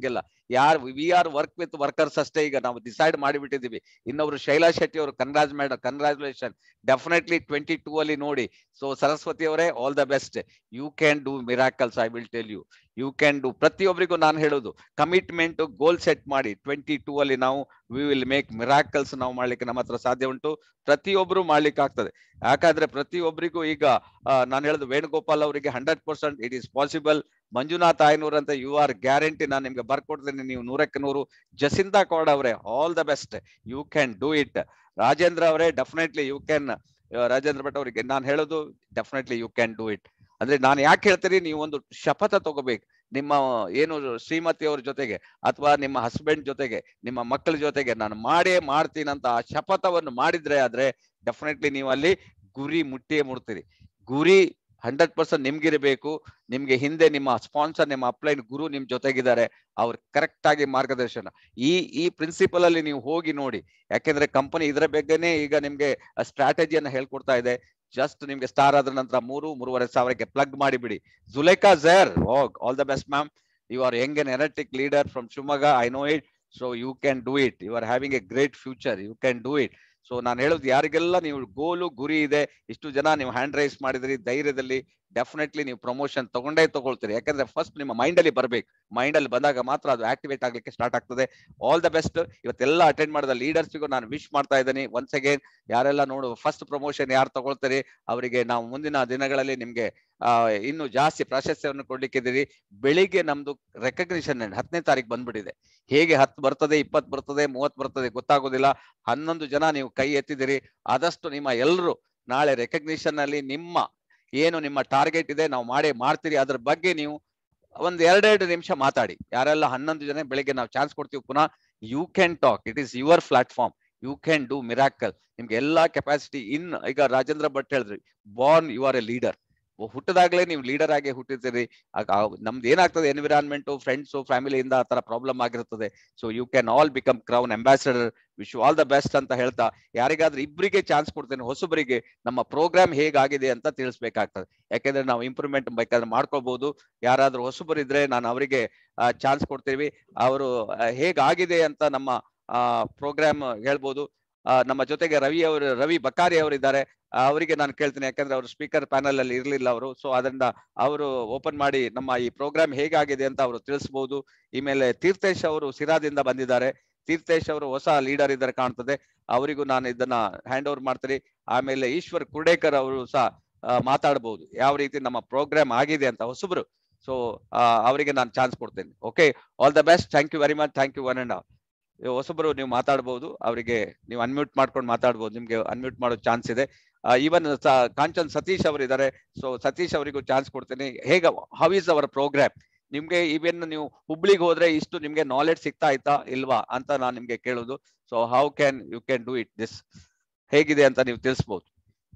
ಯಾರ್ we are work with workers ಅಷ್ಟೇ ಈಗ ನಾವು ಡಿಸೈಡ್ ಮಾಡಿಬಿಟ್ಟಿದೀವಿ ಇನ್ನೊಬ್ರು ಶೈಲಾ ಶೆಟ್ಟಿ ಅವರು Kanraj madam congratulation definitely twenty two ಅಲ್ಲಿ ನೋಡಿ ಸೊ ಸರಸ್ವತಿ ಅವರೇ all the best you can do miracles I will tell you you can do ಪ್ರತಿಯೊಬ್ಬರಿಗೂ ನಾನು ಹೇಳೋದು ಕಮಿಟ್ಮೆಂಟ್ ಗೋಲ್ ಸೆಟ್ ಮಾಡಿ ಟ್ವೆಂಟಿ ಟೂ ಅಲ್ಲಿ ನಾವು ವಿ ವಿಲ್ ಮೇಕ್ ಮಿರಾಕಲ್ಸ್ ನಾವು ಮಾಡ್ಲಿಕ್ಕೆ ನಮ್ಮ ಹತ್ರ ಸಾಧ್ಯ ಉಂಟು ಪ್ರತಿಯೊಬ್ರು ಮಾಡ್ಲಿಕ್ಕೆ ಆಗ್ತದೆ ಯಾಕಂದ್ರೆ ಪ್ರತಿಯೊಬ್ಬರಿಗೂ ಈಗ ನಾನು ಹೇಳುದು ವೇಣುಗೋಪಾಲ್ ಅವರಿಗೆ hundred percent it is possible Manjunath Ayanur ಅಂತ ಯು ಆರ್ ಗ್ಯಾರಂಟಿ ನಾನು ನಿಮ್ಗೆ ಬರ್ಕೊಡ್ತೀನಿ ನೀವು ನೂರಕ್ಕೆ ನೂರು ಜಸಿಂತಾ ಕೌಡ ಅವರೇ all the best you can do it Rajendra ಅವರೇ definitely you can Rajendra Bhat ಅವರಿಗೆ ನಾನು ಹೇಳೋದು definitely you can do it ಅಂದ್ರೆ ನಾನು ಯಾಕೆ ಹೇಳ್ತೀನಿ ನೀವು ಒಂದು ಶಪಥ ತಗೋಬೇಕು ನಿಮ್ಮ ಏನು ಶ್ರೀಮತಿ ಅವ್ರ ಜೊತೆಗೆ ಅಥವಾ ನಿಮ್ಮ ಹಸ್ಬೆಂಡ್ ಜೊತೆಗೆ ನಿಮ್ಮ ಮಕ್ಕಳ ಜೊತೆಗೆ ನಾನು ಮಾಡೇ ಮಾಡ್ತೀನಂತ ಆ ಶಪಥವನ್ನು ಮಾಡಿದ್ರೆ ಆದ್ರೆ ಡೆಫಿನೆಟ್ಲಿ ನೀವು ಅಲ್ಲಿ ಗುರಿ ಮುಟ್ಟಿಯೇ ಮುಡ್ತೀರಿ ಗುರಿ ಹಂಡ್ರೆಡ್ ಪರ್ಸೆಂಟ್ ನಿಮ್ಗಿರಬೇಕು ನಿಮ್ಗೆ ಹಿಂದೆ ನಿಮ್ಮ ಸ್ಪಾನ್ಸರ್ ನಿಮ್ಮ ಅಪ್ಲೈನ್ ಗುರು ನಿಮ್ ಜೊತೆಗಿದ್ದಾರೆ ಅವ್ರು ಕರೆಕ್ಟ್ ಆಗಿ ಮಾರ್ಗದರ್ಶನ ಈ ಈ ಪ್ರಿನ್ಸಿಪಲ್ ಅಲ್ಲಿ ನೀವು ಹೋಗಿ ನೋಡಿ ಯಾಕೆಂದ್ರೆ ಕಂಪನಿ ಇದ್ರ ಬಗ್ಗೆನೇ ಈಗ ನಿಮ್ಗೆ ಸ್ಟ್ರಾಟಜಿಯನ್ನ ಹೇಳ್ಕೊಡ್ತಾ ಇದೆ ಜಸ್ಟ್ ನಿಮ್ಗೆ ಸ್ಟಾರ್ ಆದ ನಂತರ ಮೂರು ಮೂರುವರೆ ಸಾವಿರಕ್ಕೆ ಪ್ಲಗ್ ಮಾಡಿಬಿಡಿ ಜುಲೇಖಾ ಜರ್ all the best ma'am you are young and energetic leader from Shivamogga I know it so you can do it you are having a great future you can do it so ನಾನು ಹೇಳೋದು ಯಾರಿಗೆಲ್ಲ ನೀವು goal ಗುರಿ ಇದೆ ಇಷ್ಟು ಜನ ನೀವು hand raise ಮಾಡಿದ್ರಿ ಧೈರ್ಯದಲ್ಲಿ ಡೆಫಿನೆಟ್ಲಿ ನೀವು ಪ್ರಮೋಷನ್ ತಗೊಂಡೇ ತಗೊಳ್ತೀರಿ ಯಾಕಂದ್ರೆ ಫಸ್ಟ್ ನಿಮ್ಮ ಮೈಂಡ್ ಅಲ್ಲಿ ಬರ್ಬೇಕು ಮೈಂಡ್ ಅಲ್ಲಿ ಬಂದಾಗ ಮಾತ್ರ ಅದು ಆಕ್ಟಿವೇಟ್ ಆಗ್ಲಿಕ್ಕೆ ಸ್ಟಾರ್ಟ್ ಆಗ್ತದೆ ಆಲ್ ದ ಬೆಸ್ಟ್ ಇವತ್ತೆಲ್ಲ ಅಟೆಂಡ್ ಮಾಡಿದ ಲೀಡರ್ಸ್ಗೂ ನಾನು ವಿಶ್ ಮಾಡ್ತಾ ಇದ್ದೀನಿ ಒನ್ಸ್ ಅಗೇನ್ ಯಾರೆಲ್ಲ ನೋಡು ಫಸ್ಟ್ ಪ್ರಮೋಷನ್ ಯಾರು ತಗೊಳ್ತಾರೆ ಅವರಿಗೆ ನಾವು ಮುಂದಿನ ದಿನಗಳಲ್ಲಿ ನಿಮ್ಗೆ ಆ ಇನ್ನು ಜಾಸ್ತಿ ಪ್ರಾಶಸ್ತ್ಯವನ್ನು ಕೊಡ್ಲಿಕ್ಕಿದ್ದೀರಿ ಬೆಳಿಗ್ಗೆ ನಮ್ದು ರೆಕಗ್ನಿಷನ್ ಹತ್ತನೇ ತಾರೀಕು ಬಂದ್ಬಿಟ್ಟಿದೆ ಹೇಗೆ ಹತ್ತು ಬರ್ತದೆ ಇಪ್ಪತ್ತು ಬರ್ತದೆ ಮೂವತ್ತು ಬರ್ತದೆ ಗೊತ್ತಾಗೋದಿಲ್ಲ ಹನ್ನೊಂದು ಜನ ನೀವು ಕೈ ಎತ್ತಿದಿರಿ ಆದಷ್ಟು ನಿಮ್ಮ ಎಲ್ಲರೂ ನಾಳೆ ರೆಕಗ್ನಿಷನ್ ಅಲ್ಲಿ ನಿಮ್ಮ ಏನು ನಿಮ್ಮ ಟಾರ್ಗೆಟ್ ಇದೆ ನಾವು ಮಾಡೇ ಮಾಡ್ತೀರಿ ಅದ್ರ ಬಗ್ಗೆ ನೀವು ಒಂದ್ ಎರಡೆರಡು ನಿಮಿಷ ಮಾತಾಡಿ ಯಾರೆಲ್ಲ ಹನ್ನೊಂದು ಜನ ಬೆಳಿಗ್ಗೆ ನಾವು ಚಾನ್ಸ್ ಕೊಡ್ತೀವಿ ಪುನಃ you can talk it is your platform you can do miracle ನಿಮ್ಗೆ ಎಲ್ಲಾ ಕೆಪಾಸಿಟಿ ಇನ್ ಈಗ ರಾಜೇಂದ್ರ ಭಟ್ ಹೇಳಿದ್ರಿ born you are a leader ಹುಟ್ಟದಾಗ್ಲೇ ನೀವು ಲೀಡರ್ ಆಗಿ ಹುಟ್ಟಿರ್ತೀರಿ ನಮ್ದು ಏನಾಗ್ತದೆ ಎನ್ವಿರಾನ್ಮೆಂಟ್ ಫ್ರೆಂಡ್ಸ್ ಫ್ಯಾಮಿಲಿಯಿಂದ ಆ ತರ ಪ್ರಾಬ್ಲಮ್ ಆಗಿರುತ್ತದೆ so you can all become crown ambassador wish all the best ಅಂತ ಹೇಳ್ತಾ ಯಾರಿಗಾದ್ರೂ ಇಬ್ಬರಿಗೆ ಚಾನ್ಸ್ ಕೊಡ್ತೇನೆ ಹೊಸಬರಿಗೆ ನಮ್ಮ ಪ್ರೋಗ್ರಾಮ್ ಹೇಗಾಗಿದೆ ಅಂತ ತಿಳಿಸ್ಬೇಕಾಗ್ತದೆ ಯಾಕೆಂದ್ರೆ ನಾವು ಇಂಪ್ರೂವ್ಮೆಂಟ್ ಬೇಕಾದ್ರೆ ಮಾಡ್ಕೋಬಹುದು ಯಾರಾದ್ರೂ ಹೊಸಬರಿದ್ರೆ ನಾನು ಅವರಿಗೆ ಚಾನ್ಸ್ ಕೊಡ್ತೀವಿ ಅವರು ಹೇಗಾಗಿದೆ ಅಂತ ನಮ್ಮ ಪ್ರೋಗ್ರಾಮ್ ಹೇಳ್ಬೋದು ನಮ್ಮ ಜೊತೆಗೆ ರವಿ ಅವರು ರವಿ ಬಕಾರಿ ಅವರು ಇದ್ದಾರೆ ಅವರಿಗೆ ನಾನು ಕೇಳ್ತೀನಿ ಯಾಕಂದ್ರೆ ಅವರು ಸ್ಪೀಕರ್ ಪ್ಯಾನಲ್ ಅಲ್ಲಿ ಇರ್ಲಿಲ್ಲ ಅವರು ಸೊ ಅದರಿಂದ ಅವರು ಓಪನ್ ಮಾಡಿ ನಮ್ಮ ಈ ಪ್ರೋಗ್ರಾಮ್ ಹೇಗಾಗಿದೆ ಅಂತ ಅವರು ತಿಳಿಸಬಹುದು ಈಮೇಲೆ ತೀರ್ಥೇಶ್ ಅವರು ಸಿರಾದಿಂದ ಬಂದಿದ್ದಾರೆ ತೀರ್ಥೇಶ್ ಅವರು ಹೊಸ ಲೀಡರ್ ಇದ್ದಾರೆ ಕಾಣ್ತದೆ ಅವರಿಗೂ ನಾನು ಇದನ್ನ ಹ್ಯಾಂಡ್ ಓವರ್ ಮಾಡ್ತೀನಿ ಆಮೇಲೆ ಈಶ್ವರ್ ಕುರ್ಡೇಕರ್ ಅವರು ಸಹ ಮಾತಾಡಬಹುದು ಯಾವ ರೀತಿ ನಮ್ಮ ಪ್ರೋಗ್ರಾಮ್ ಆಗಿದೆ ಅಂತ ಹೊಸಬ್ರು ಸೊ ಅವರಿಗೆ ನಾನು ಚಾನ್ಸ್ ಕೊಡ್ತೇನೆ okay all the best thank you very much thank you one and all ಹೊಸಬರು ನೀವು ಮಾತಾಡ್ಬೋದು ಅವರಿಗೆ ನೀವು ಅನ್ಮ್ಯೂಟ್ ಮಾಡ್ಕೊಂಡು ಮಾತಾಡ್ಬೋದು ನಿಮ್ಗೆ ಅನ್ಮ್ಯೂಟ್ ಮಾಡೋ ಚಾನ್ಸ್ ಇದೆ ಈವನ್ ಕಾಂಚನ್ ಸತೀಶ್ ಅವರು ಇದ್ದಾರೆ ಸೊ ಸತೀಶ್ ಅವರಿಗೂ ಚಾನ್ಸ್ ಕೊಡ್ತೀನಿ ಹೇಗ ಹೌ ಇಸ್ ಅವರ್ ಪ್ರೋಗ್ರಾಮ್ ನಿಮ್ಗೆ ಈವನ್ ನೀವು ಹುಬ್ಳಿಗೆ ಹೋದ್ರೆ ಇಷ್ಟು ನಿಮ್ಗೆ ನಾಲೆಡ್ಜ್ ಸಿಗ್ತಾ ಆಯ್ತಾ ಇಲ್ವಾ ಅಂತ ನಾನು ನಿಮ್ಗೆ ಕೇಳೋದು so how can you can do it this ಹೇಗಿದೆ ಅಂತ ನೀವು ತಿಳಿಸ್ಬೋದು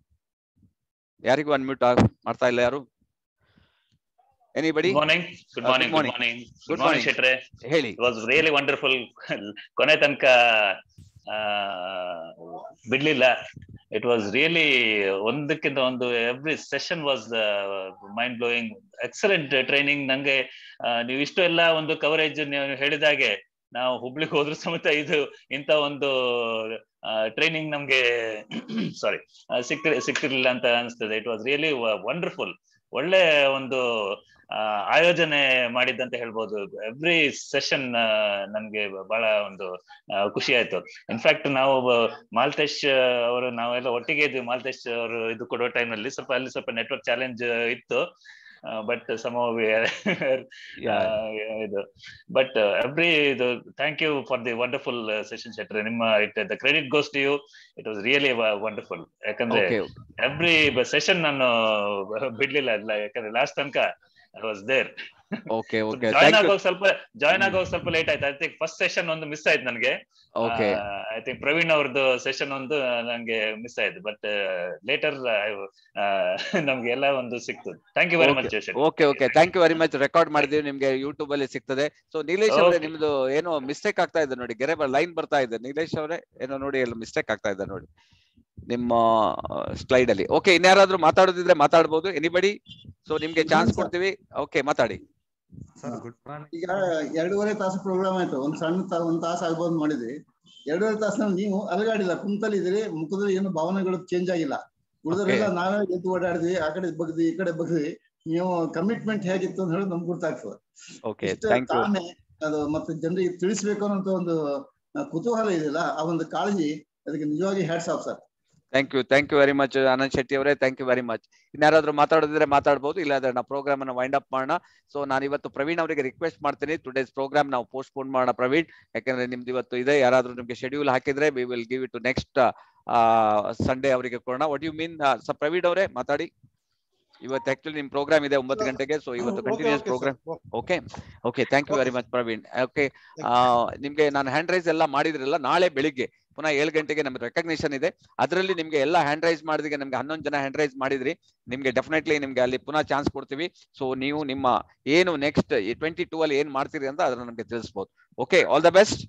ಯಾರಿಗೂ ಅನ್ಮ್ಯೂಟ್ ಮಾಡ್ತಾ ಇಲ್ಲ ಯಾರು anybody morning good morning good morning good morning ಶೆಟ್ರೆ ಹೇಳಿ ಇಟ್ ವಾಸ್ ರಿಯಲಿ ವಂಡರ್ಫುಲ್ ಕೊನೆ ತನಕ ಬಿಡ್ಲಿಲ್ಲ ಇಟ್ ವಾಸ್ ರಿಯಲಿ ಒಂದಕ್ಕಿಂತ ಒಂದು every session was mind blowing excellent training ನಂಗೆ ನೀವು ಇಷ್ಟು ಎಲ್ಲ ಒಂದು ಕವರೇಜ್ ನೀವು ಹೇಳಿದಾಗೆ ನಾವು ಹುಬ್ಳಿಗೆ ಹೋದ್ರು ಸಮೇತ ಇದು ಇಂತ ಒಂದು ಟ್ರೈನಿಂಗ್ ನಮ್ಗೆ ಸಾರಿ ಸಿಕ್ತಿ ಸಿಕ್ತಿರ್ಲಿಲ್ಲ ಅಂತ ಅನಿಸ್ತದೆ ಇಟ್ ವಾಸ್ ರಿಯಲಿ ವಂಡರ್ಫುಲ್ ಒಳ್ಳೆ ಒಂದು ಆಯೋಜನೆ ಮಾಡಿದ್ದಂತ ಹೇಳ್ಬೋದು ಎವ್ರಿ ಸೆಷನ್ ನನ್ಗೆ ಬಹಳ ಒಂದು ಖುಷಿ ಆಯ್ತು ಇನ್ಫ್ಯಾಕ್ಟ್ ನಾವು ಮಾಲ್ತೇಶ್ ಅವರು ನಾವೆಲ್ಲ ಒಟ್ಟಿಗೆ ಇದ್ವಿ ಮಾಲ್ತೇಶ್ ಅವರು ಇದು ಕೊಡುವ ಟೈಮ್ ಅಲ್ಲಿ ಸ್ವಲ್ಪ ಅಲ್ಲಿ ಸ್ವಲ್ಪ ನೆಟ್ವರ್ಕ್ ಚಾಲೆಂಜ್ ಇತ್ತು ಬಟ್ ಸಮ್ ಇದು ಬಟ್ ಎವ್ರಿ ಇದು thank you for the wonderful session ಶೆಟ್ರೆ ನಿಮ್ಮ it the credit goes to you it was really wonderful ಯಾಕಂದ್ರೆ ಎವ್ರಿ ಸೆಷನ್ ನಾನು ಬಿಡ್ಲಿಲ್ಲ ಅಲ್ಲ ಯಾಕಂದ್ರೆ ಲಾಸ್ಟ್ ತನಕ I was there okay okay join ಆಗೋವಾಗ ಸ್ವಲ್ಪ ಜಾಯ್ನ್ ಆಗೋವಾಗ ಸ್ವಲ್ಪ ಲೇಟ್ ಆಯ್ತು ಐ ಥಿಂಕ್ ಫಸ್ಟ್ ಸೆಷನ್ ಒಂದು ಮಿಸ್ ಆಯ್ತು ನನಗೆ ಓಕೆ ಐ ಥಿಂಕ್ ಪ್ರವೀಣ್ ಅವ್ರದ್ದು ಸೆಷನ್ ಒಂದು ನಂಗೆ ಮಿಸ್ ಆಯ್ತು ಬಟ್ ಲೇಟರ್ ನಮ್ಗೆ ಎಲ್ಲ ಒಂದು ಸಿಕ್ತು thank you very much okay okay thank you very much record ಮಾಡಿದೀವಿ ನಿಮ್ಗೆ ಯೂಟ್ಯೂಬ್ ಅಲ್ಲಿ ಸಿಗ್ತದೆ ಸೊ ನೀಲೇಶ್ ಅವರೇ ನಿಮ್ದು ಏನೋ ಮಿಸ್ಟೇಕ್ ಆಗ್ತಾ ಇದೆ ನೋಡಿ ಗೆರೆ ಲೈನ್ ಬರ್ತಾ ಇದೆ ನೀಲೇಶ್ ಅವರೇ ಏನೋ ನೋಡಿ ಎಲ್ಲ ಮಿಸ್ಟೇಕ್ ಆಗ್ತಾ ಇದೆ ನೋಡಿ ನಿಮ್ಮ ಸ್ಲೈಡ್ ಅಲ್ಲಿ ಓಕೆ ಇನ್ಯಾರಾದ್ರೂ ಮಾತಾಡೋದಿದ್ರೆ ಮಾತಾಡ್ಬೋದು ಎನಿಬಡಿ ಸೊ ನಿಮ್ಗೆ ಚಾನ್ಸ್ ಕೊಡ್ತೀವಿ ಓಕೆ ಮಾತಾಡಿ ಸರ್ ಗುಡ್ ಮಾರ್ನಿಂಗ್ ಈಗ ಎರಡೂವರೆ ತಾಸು ಪ್ರೋಗ್ರಾಮ್ ಆಯ್ತು ಒಂದ್ ಸಣ್ಣ ತಾ- ಒಂದ್ ತಾಸು ಆಗ್ಬೋದು ಮಾಡಿದ್ವಿ ಎರಡೂವರೆ ತಾಸಿನಲ್ಲಿ ನೀವು ಅಲಗಾಡಿಲ್ಲ ಕುಂತಲ್ಲಿದ್ದೀರಿ ಮುಖದಲ್ಲಿ ಏನು ಭಾವನೆಗಳು ಚೇಂಜ್ ಆಗಿಲ್ಲ ಉಳಿದರೆಲ್ಲ Okay. ನಾವೇ ಎದ್ದು ಓಡಾಡಿದ್ವಿ ಆ ಕಡೆ ಬಗ್ದಿ ಈ ಕಡೆ ಬಗ್ದಿ ನೀವು ಕಮಿಟ್ಮೆಂಟ್ ಹೇಗಿತ್ತು ಅಂತ ಹೇಳಿ ನಮ್ಗೆ ಗೊತ್ತಾಗ್ತದೆ ಓಕೆ ಇಷ್ಟು ಥ್ಯಾಂಕ್ ಯು ತಾಳ್ಮೆ ಅದು ಮತ್ತೆ ಜನರಿಗೆ ತಿಳಿಸ್ಬೇಕು ಅನ್ನೋ ಒಂದು ಆ, ಕುತೂಹಲ ಇದೆಯಲ್ಲ ಆ ಒಂದು ಕಾಳಜಿ ಅದಕ್ಕೆ ನಿಜವಾಗಿ hats off sir thank you thank you very much Anand Shetty ಅವರೇ ಥ್ಯಾಂಕ್ ಯು ವೆರಿ ಮಚ್ ಇನ್ಯಾರಾದ್ರೂ ಮಾತಾಡೋದಿದ್ರೆ ಮಾತಾಡ್ಬೋದು ಇಲ್ಲಾಂದ್ರೆ ನಾವು ಪ್ರೋಗ್ರಾಮ್ ಅನ್ನ ವೈಂಡ್ ಅಪ್ ಮಾಡೋಣ ಸೊ ನಾನು ಇವತ್ತು ಪ್ರವೀಣ್ ಅವರಿಗೆ ರಿಕ್ವೆಸ್ಟ್ ಮಾಡ್ತೀನಿ ಟುಡೇಸ್ ಪ್ರೋಗ್ರಾಮ್ ನಾವು ಪೋಸ್ಟ್ ಪೋನ್ ಮಾಡೋಣ ಪ್ರವೀಣ್ ಯಾಕಂದ್ರೆ ನಿಮ್ದು ಇವತ್ತು ಇದೆ ಯಾರಾದ್ರೂ ನಿಮ್ಗೆ ಶೆಡ್ಯೂಲ್ ಹಾಕಿದ್ರೆ we will give it to next Sunday ಅವರಿಗೆ ಕೊಡೋಣ ವಾಟ್ ಯು ಮೀನ್ ಸ ಪ್ರವೀಣ್ ಅವರೇ ಮಾತಾಡಿ ಇವತ್ತು ಆಕ್ಚುಲಿ ನಿಮ್ ಪ್ರೋಗ್ರಾಮ್ ಇದೆ ಒಂಬತ್ತು ಗಂಟೆಗೆ ಸೊ ಇವತ್ತು Okay, continues okay, sir. Program okay okay thank you very much Praveen okay ನಿಮ್ಗೆ ನಾನು ಹ್ಯಾಂಡ್ ರೈಸ್ ಎಲ್ಲ ಮಾಡಿದ್ರಲ್ಲ ನಾಳೆ ಬೆಳಿಗ್ಗೆ ಪುನಃ ಏಳು ಗಂಟೆಗೆ ನಮ್ಗೆ ರೆಕಗ್ನಿಷನ್ ಇದೆ ಅದರಲ್ಲಿ ನಿಮ್ಗೆ ಎಲ್ಲ ಹ್ಯಾಂಡ್ ರೈಸ್ ಮಾಡಿದ್ರೆ ನಿಮ್ಗೆ ಹನ್ನೊಂದು ಜನ ಹ್ಯಾಂಡ್ ರೈಸ್ ಮಾಡಿದ್ರಿ ನಿಮ್ಗೆ ಡೆಫಿನೆಟ್ಲಿ ನಿಮ್ಗೆ ಅಲ್ಲಿ ಪುನಃ ಚಾನ್ಸ್ ಕೊಡ್ತೀವಿ ಸೊ ನೀವು ನಿಮ್ಮ ಏನು ನೆಕ್ಸ್ಟ್ ಟ್ವೆಂಟಿ ಟೂ ಅಲ್ಲಿ ಏನ್ ಮಾಡ್ತೀರಿ ಅಂತ ಅದನ್ನ ನಮ್ಗೆ ತಿಳಿಸ್ಬೋದು okay all the best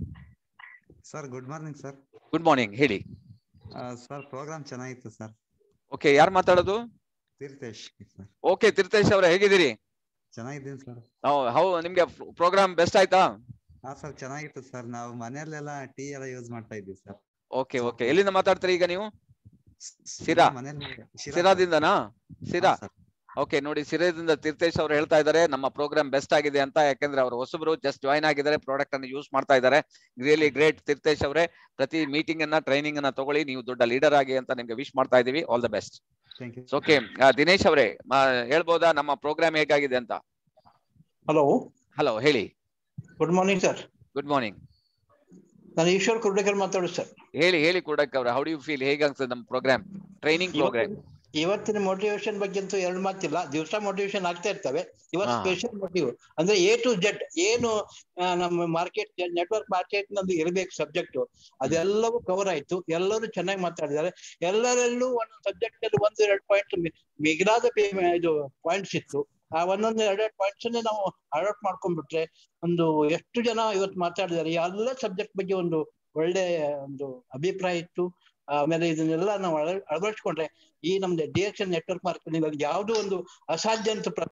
sir good morning sir good morning ಹೇಳಿ ಸರ್ ಪ್ರೋಗ್ರಾಮ್ ಚೆನ್ನಾಗಿತ್ತು ಸರ್ ಓಕೆ ಯಾರು ಮಾತಾಡೋದು ತೀರ್ಥೇಶ್ ಸರ್ ಓಕೆ ತೀರ್ಥೇಶ್ ಅವರೇ ಹೇಗಿದ್ದೀರಿ ಚೆನ್ನಾಗಿದ್ದೀನಿ ಸರ್ ಹೌ ನಿಮ್ಗೆ ಪ್ರೋಗ್ರಾಮ್ ಬೆಸ್ಟ್ ಆಯ್ತಾ ಹಾ ಸರ್ ಚೆನ್ನಾಗಿತ್ತು ಸರ್ ನಾವು ಮನೆಯಲ್ಲೆಲ್ಲ ಟೀ ಎಲ್ಲ ಯೂಸ್ ಮಾಡ್ತಾ ಇದ್ವಿ ಸರ್ ಓಕೆ ಓಕೆ ಎಲ್ಲಿಂದ ಮಾತಾಡ್ತೀರಿ ಈಗ ನೀವು ಸಿರಾ ಮನೇಲಿ ಶಿರಾ ಸಿರಾದಿಂದನಾ ಸಿರಾ ಸರ್. ಓಕೆ ನೋಡಿ ಸಿರಾದಿಂದ ತೀರ್ಥೇಶ್ ಅವರು ಹೇಳ್ತಾ ಇದ್ದಾರೆ ನಮ್ಮ ಪ್ರೋಗ್ರಾಮ್ ಬೆಸ್ಟ್ ಆಗಿದೆ ಅಂತ ಯಾಕಂದ್ರೆ ಅವರು ಹೊಸಬರು ಜಸ್ಟ್ ಜಾಯ್ನ್ ಆಗಿದ್ದಾರೆ ಪ್ರಾಡಕ್ಟ್ ಅನ್ನು ಯೂಸ್ ಮಾಡ್ತಾ ಇದ್ದಾರೆ ರಿಯಲಿ ಗ್ರೇಟ್ ತೀರ್ಥೇಶ್ ಅವರೇ ಪ್ರತಿ ಮೀಟಿಂಗ್ ಅನ್ನ ಟ್ರೈನಿಂಗ್ ಅನ್ನ ತಗೊಳ್ಳಿ ನೀವು ದೊಡ್ಡ ಲೀಡರ್ ಆಗಿ ಅಂತ ನಿಮ್ಗೆ ವಿಶ್ ಮಾಡ್ತಾ ಇದೀವಿ all the best thank you okay Dinesh ಅವರೇ ಹೇಳ್ಬೋದಾ ನಮ್ಮ ಪ್ರೋಗ್ರಾಮ್ ಹೇಗಾಗಿದೆ ಅಂತ ಹಲೋ ಹಲೋ ಹೇಳಿ good morning sir good morning ನಾನು ಈಶ್ವರ್ ಕುರ್ಡೇಕರ್ ಮಾತಾಡೋದು ಸರ್ ಹೇಳಿ ಹೇಳಿ ಕೂಡಕ್ ಅವ್ರೆ ಹೌ ಡು ಯು ಫೀಲ್ ಹೇಗೆ ಅನ್ಸುತ್ತೆ ನಮ್ಮ ಪ್ರೋಗ್ರಾಮ್ ಟ್ರೈನಿಂಗ್ ಪ್ರೋಗ್ರಾಮ್ ಇವತ್ತಿನ ಮೋಟಿವೇಶನ್ ಬಗ್ಗೆ ಅಂತೂ ಎರಡು ಮಾತಿಲ್ಲ ದಿವಸ ಮೋಟಿವೇಶನ್ ಆಗ್ತಾ ಇರ್ತವೆ ಇವತ್ತು ಹಾ. ಸ್ಪೆಷಲ್ ಮೋಟಿವ್ ಅಂದ್ರೆ ಎ ಟು ಜೆಡ್ ಏನು ಆ, ನಮ್ಮ ಮಾರ್ಕೆಟ್ ನೆಟ್ವರ್ಕ್ ಮಾರ್ಕೆಟ್ ನಂದು ಇರಬೇಕು ಸಬ್ಜೆಕ್ಟ್ ಅದೆಲ್ಲವೂ ಕವರ್ ಆಯ್ತು ಎಲ್ಲರೂ ಚೆನ್ನಾಗಿ ಮಾತಾಡಿದ್ದಾರೆ ಎಲ್ಲರಲ್ಲೂ ಒಂದೊಂದು ಸಬ್ಜೆಕ್ಟ್ ಅಲ್ಲಿ ಒಂದು ಎರಡು ಪಾಯಿಂಟ್ ಮಿಗಿಲಾದ ಪೇ- ಇದು ಪಾಯಿಂಟ್ಸ್ ಇತ್ತು ಆ ಒಂದೊಂದು ಎರಡೆರಡು ಪಾಯಿಂಟ್ಸ್ ನಾವು ಅಡಾಪ್ಟ್ ಮಾಡ್ಕೊಂಡ್ಬಿಟ್ರೆ ಒಂದು ಎಷ್ಟು ಜನ ಇವತ್ತು ಮಾತಾಡಿದ್ದಾರೆ ಎಲ್ಲ ಸಬ್ಜೆಕ್ಟ್ ಬಗ್ಗೆ ಒಂದು ಒಳ್ಳೆ ಒಂದು ಅಭಿಪ್ರಾಯ ಇತ್ತು ಆಮೇಲೆ ಇದನ್ನೆಲ್ಲ ನಾವು ಅಳ- ಅಳವಡಿಸ್ಕೊಂಡ್ರೆ ಈ ನಮ್ದು ಡಿ ಎಕ್ಸ್ ನೆಟ್ವರ್ಕ್ ಮಾರ್ಕೆಟಿಂಗ್ ಅಲ್ಲಿ ಯಾವುದೋ ಒಂದು ಅಸಾಧ್ಯ ಅಂತ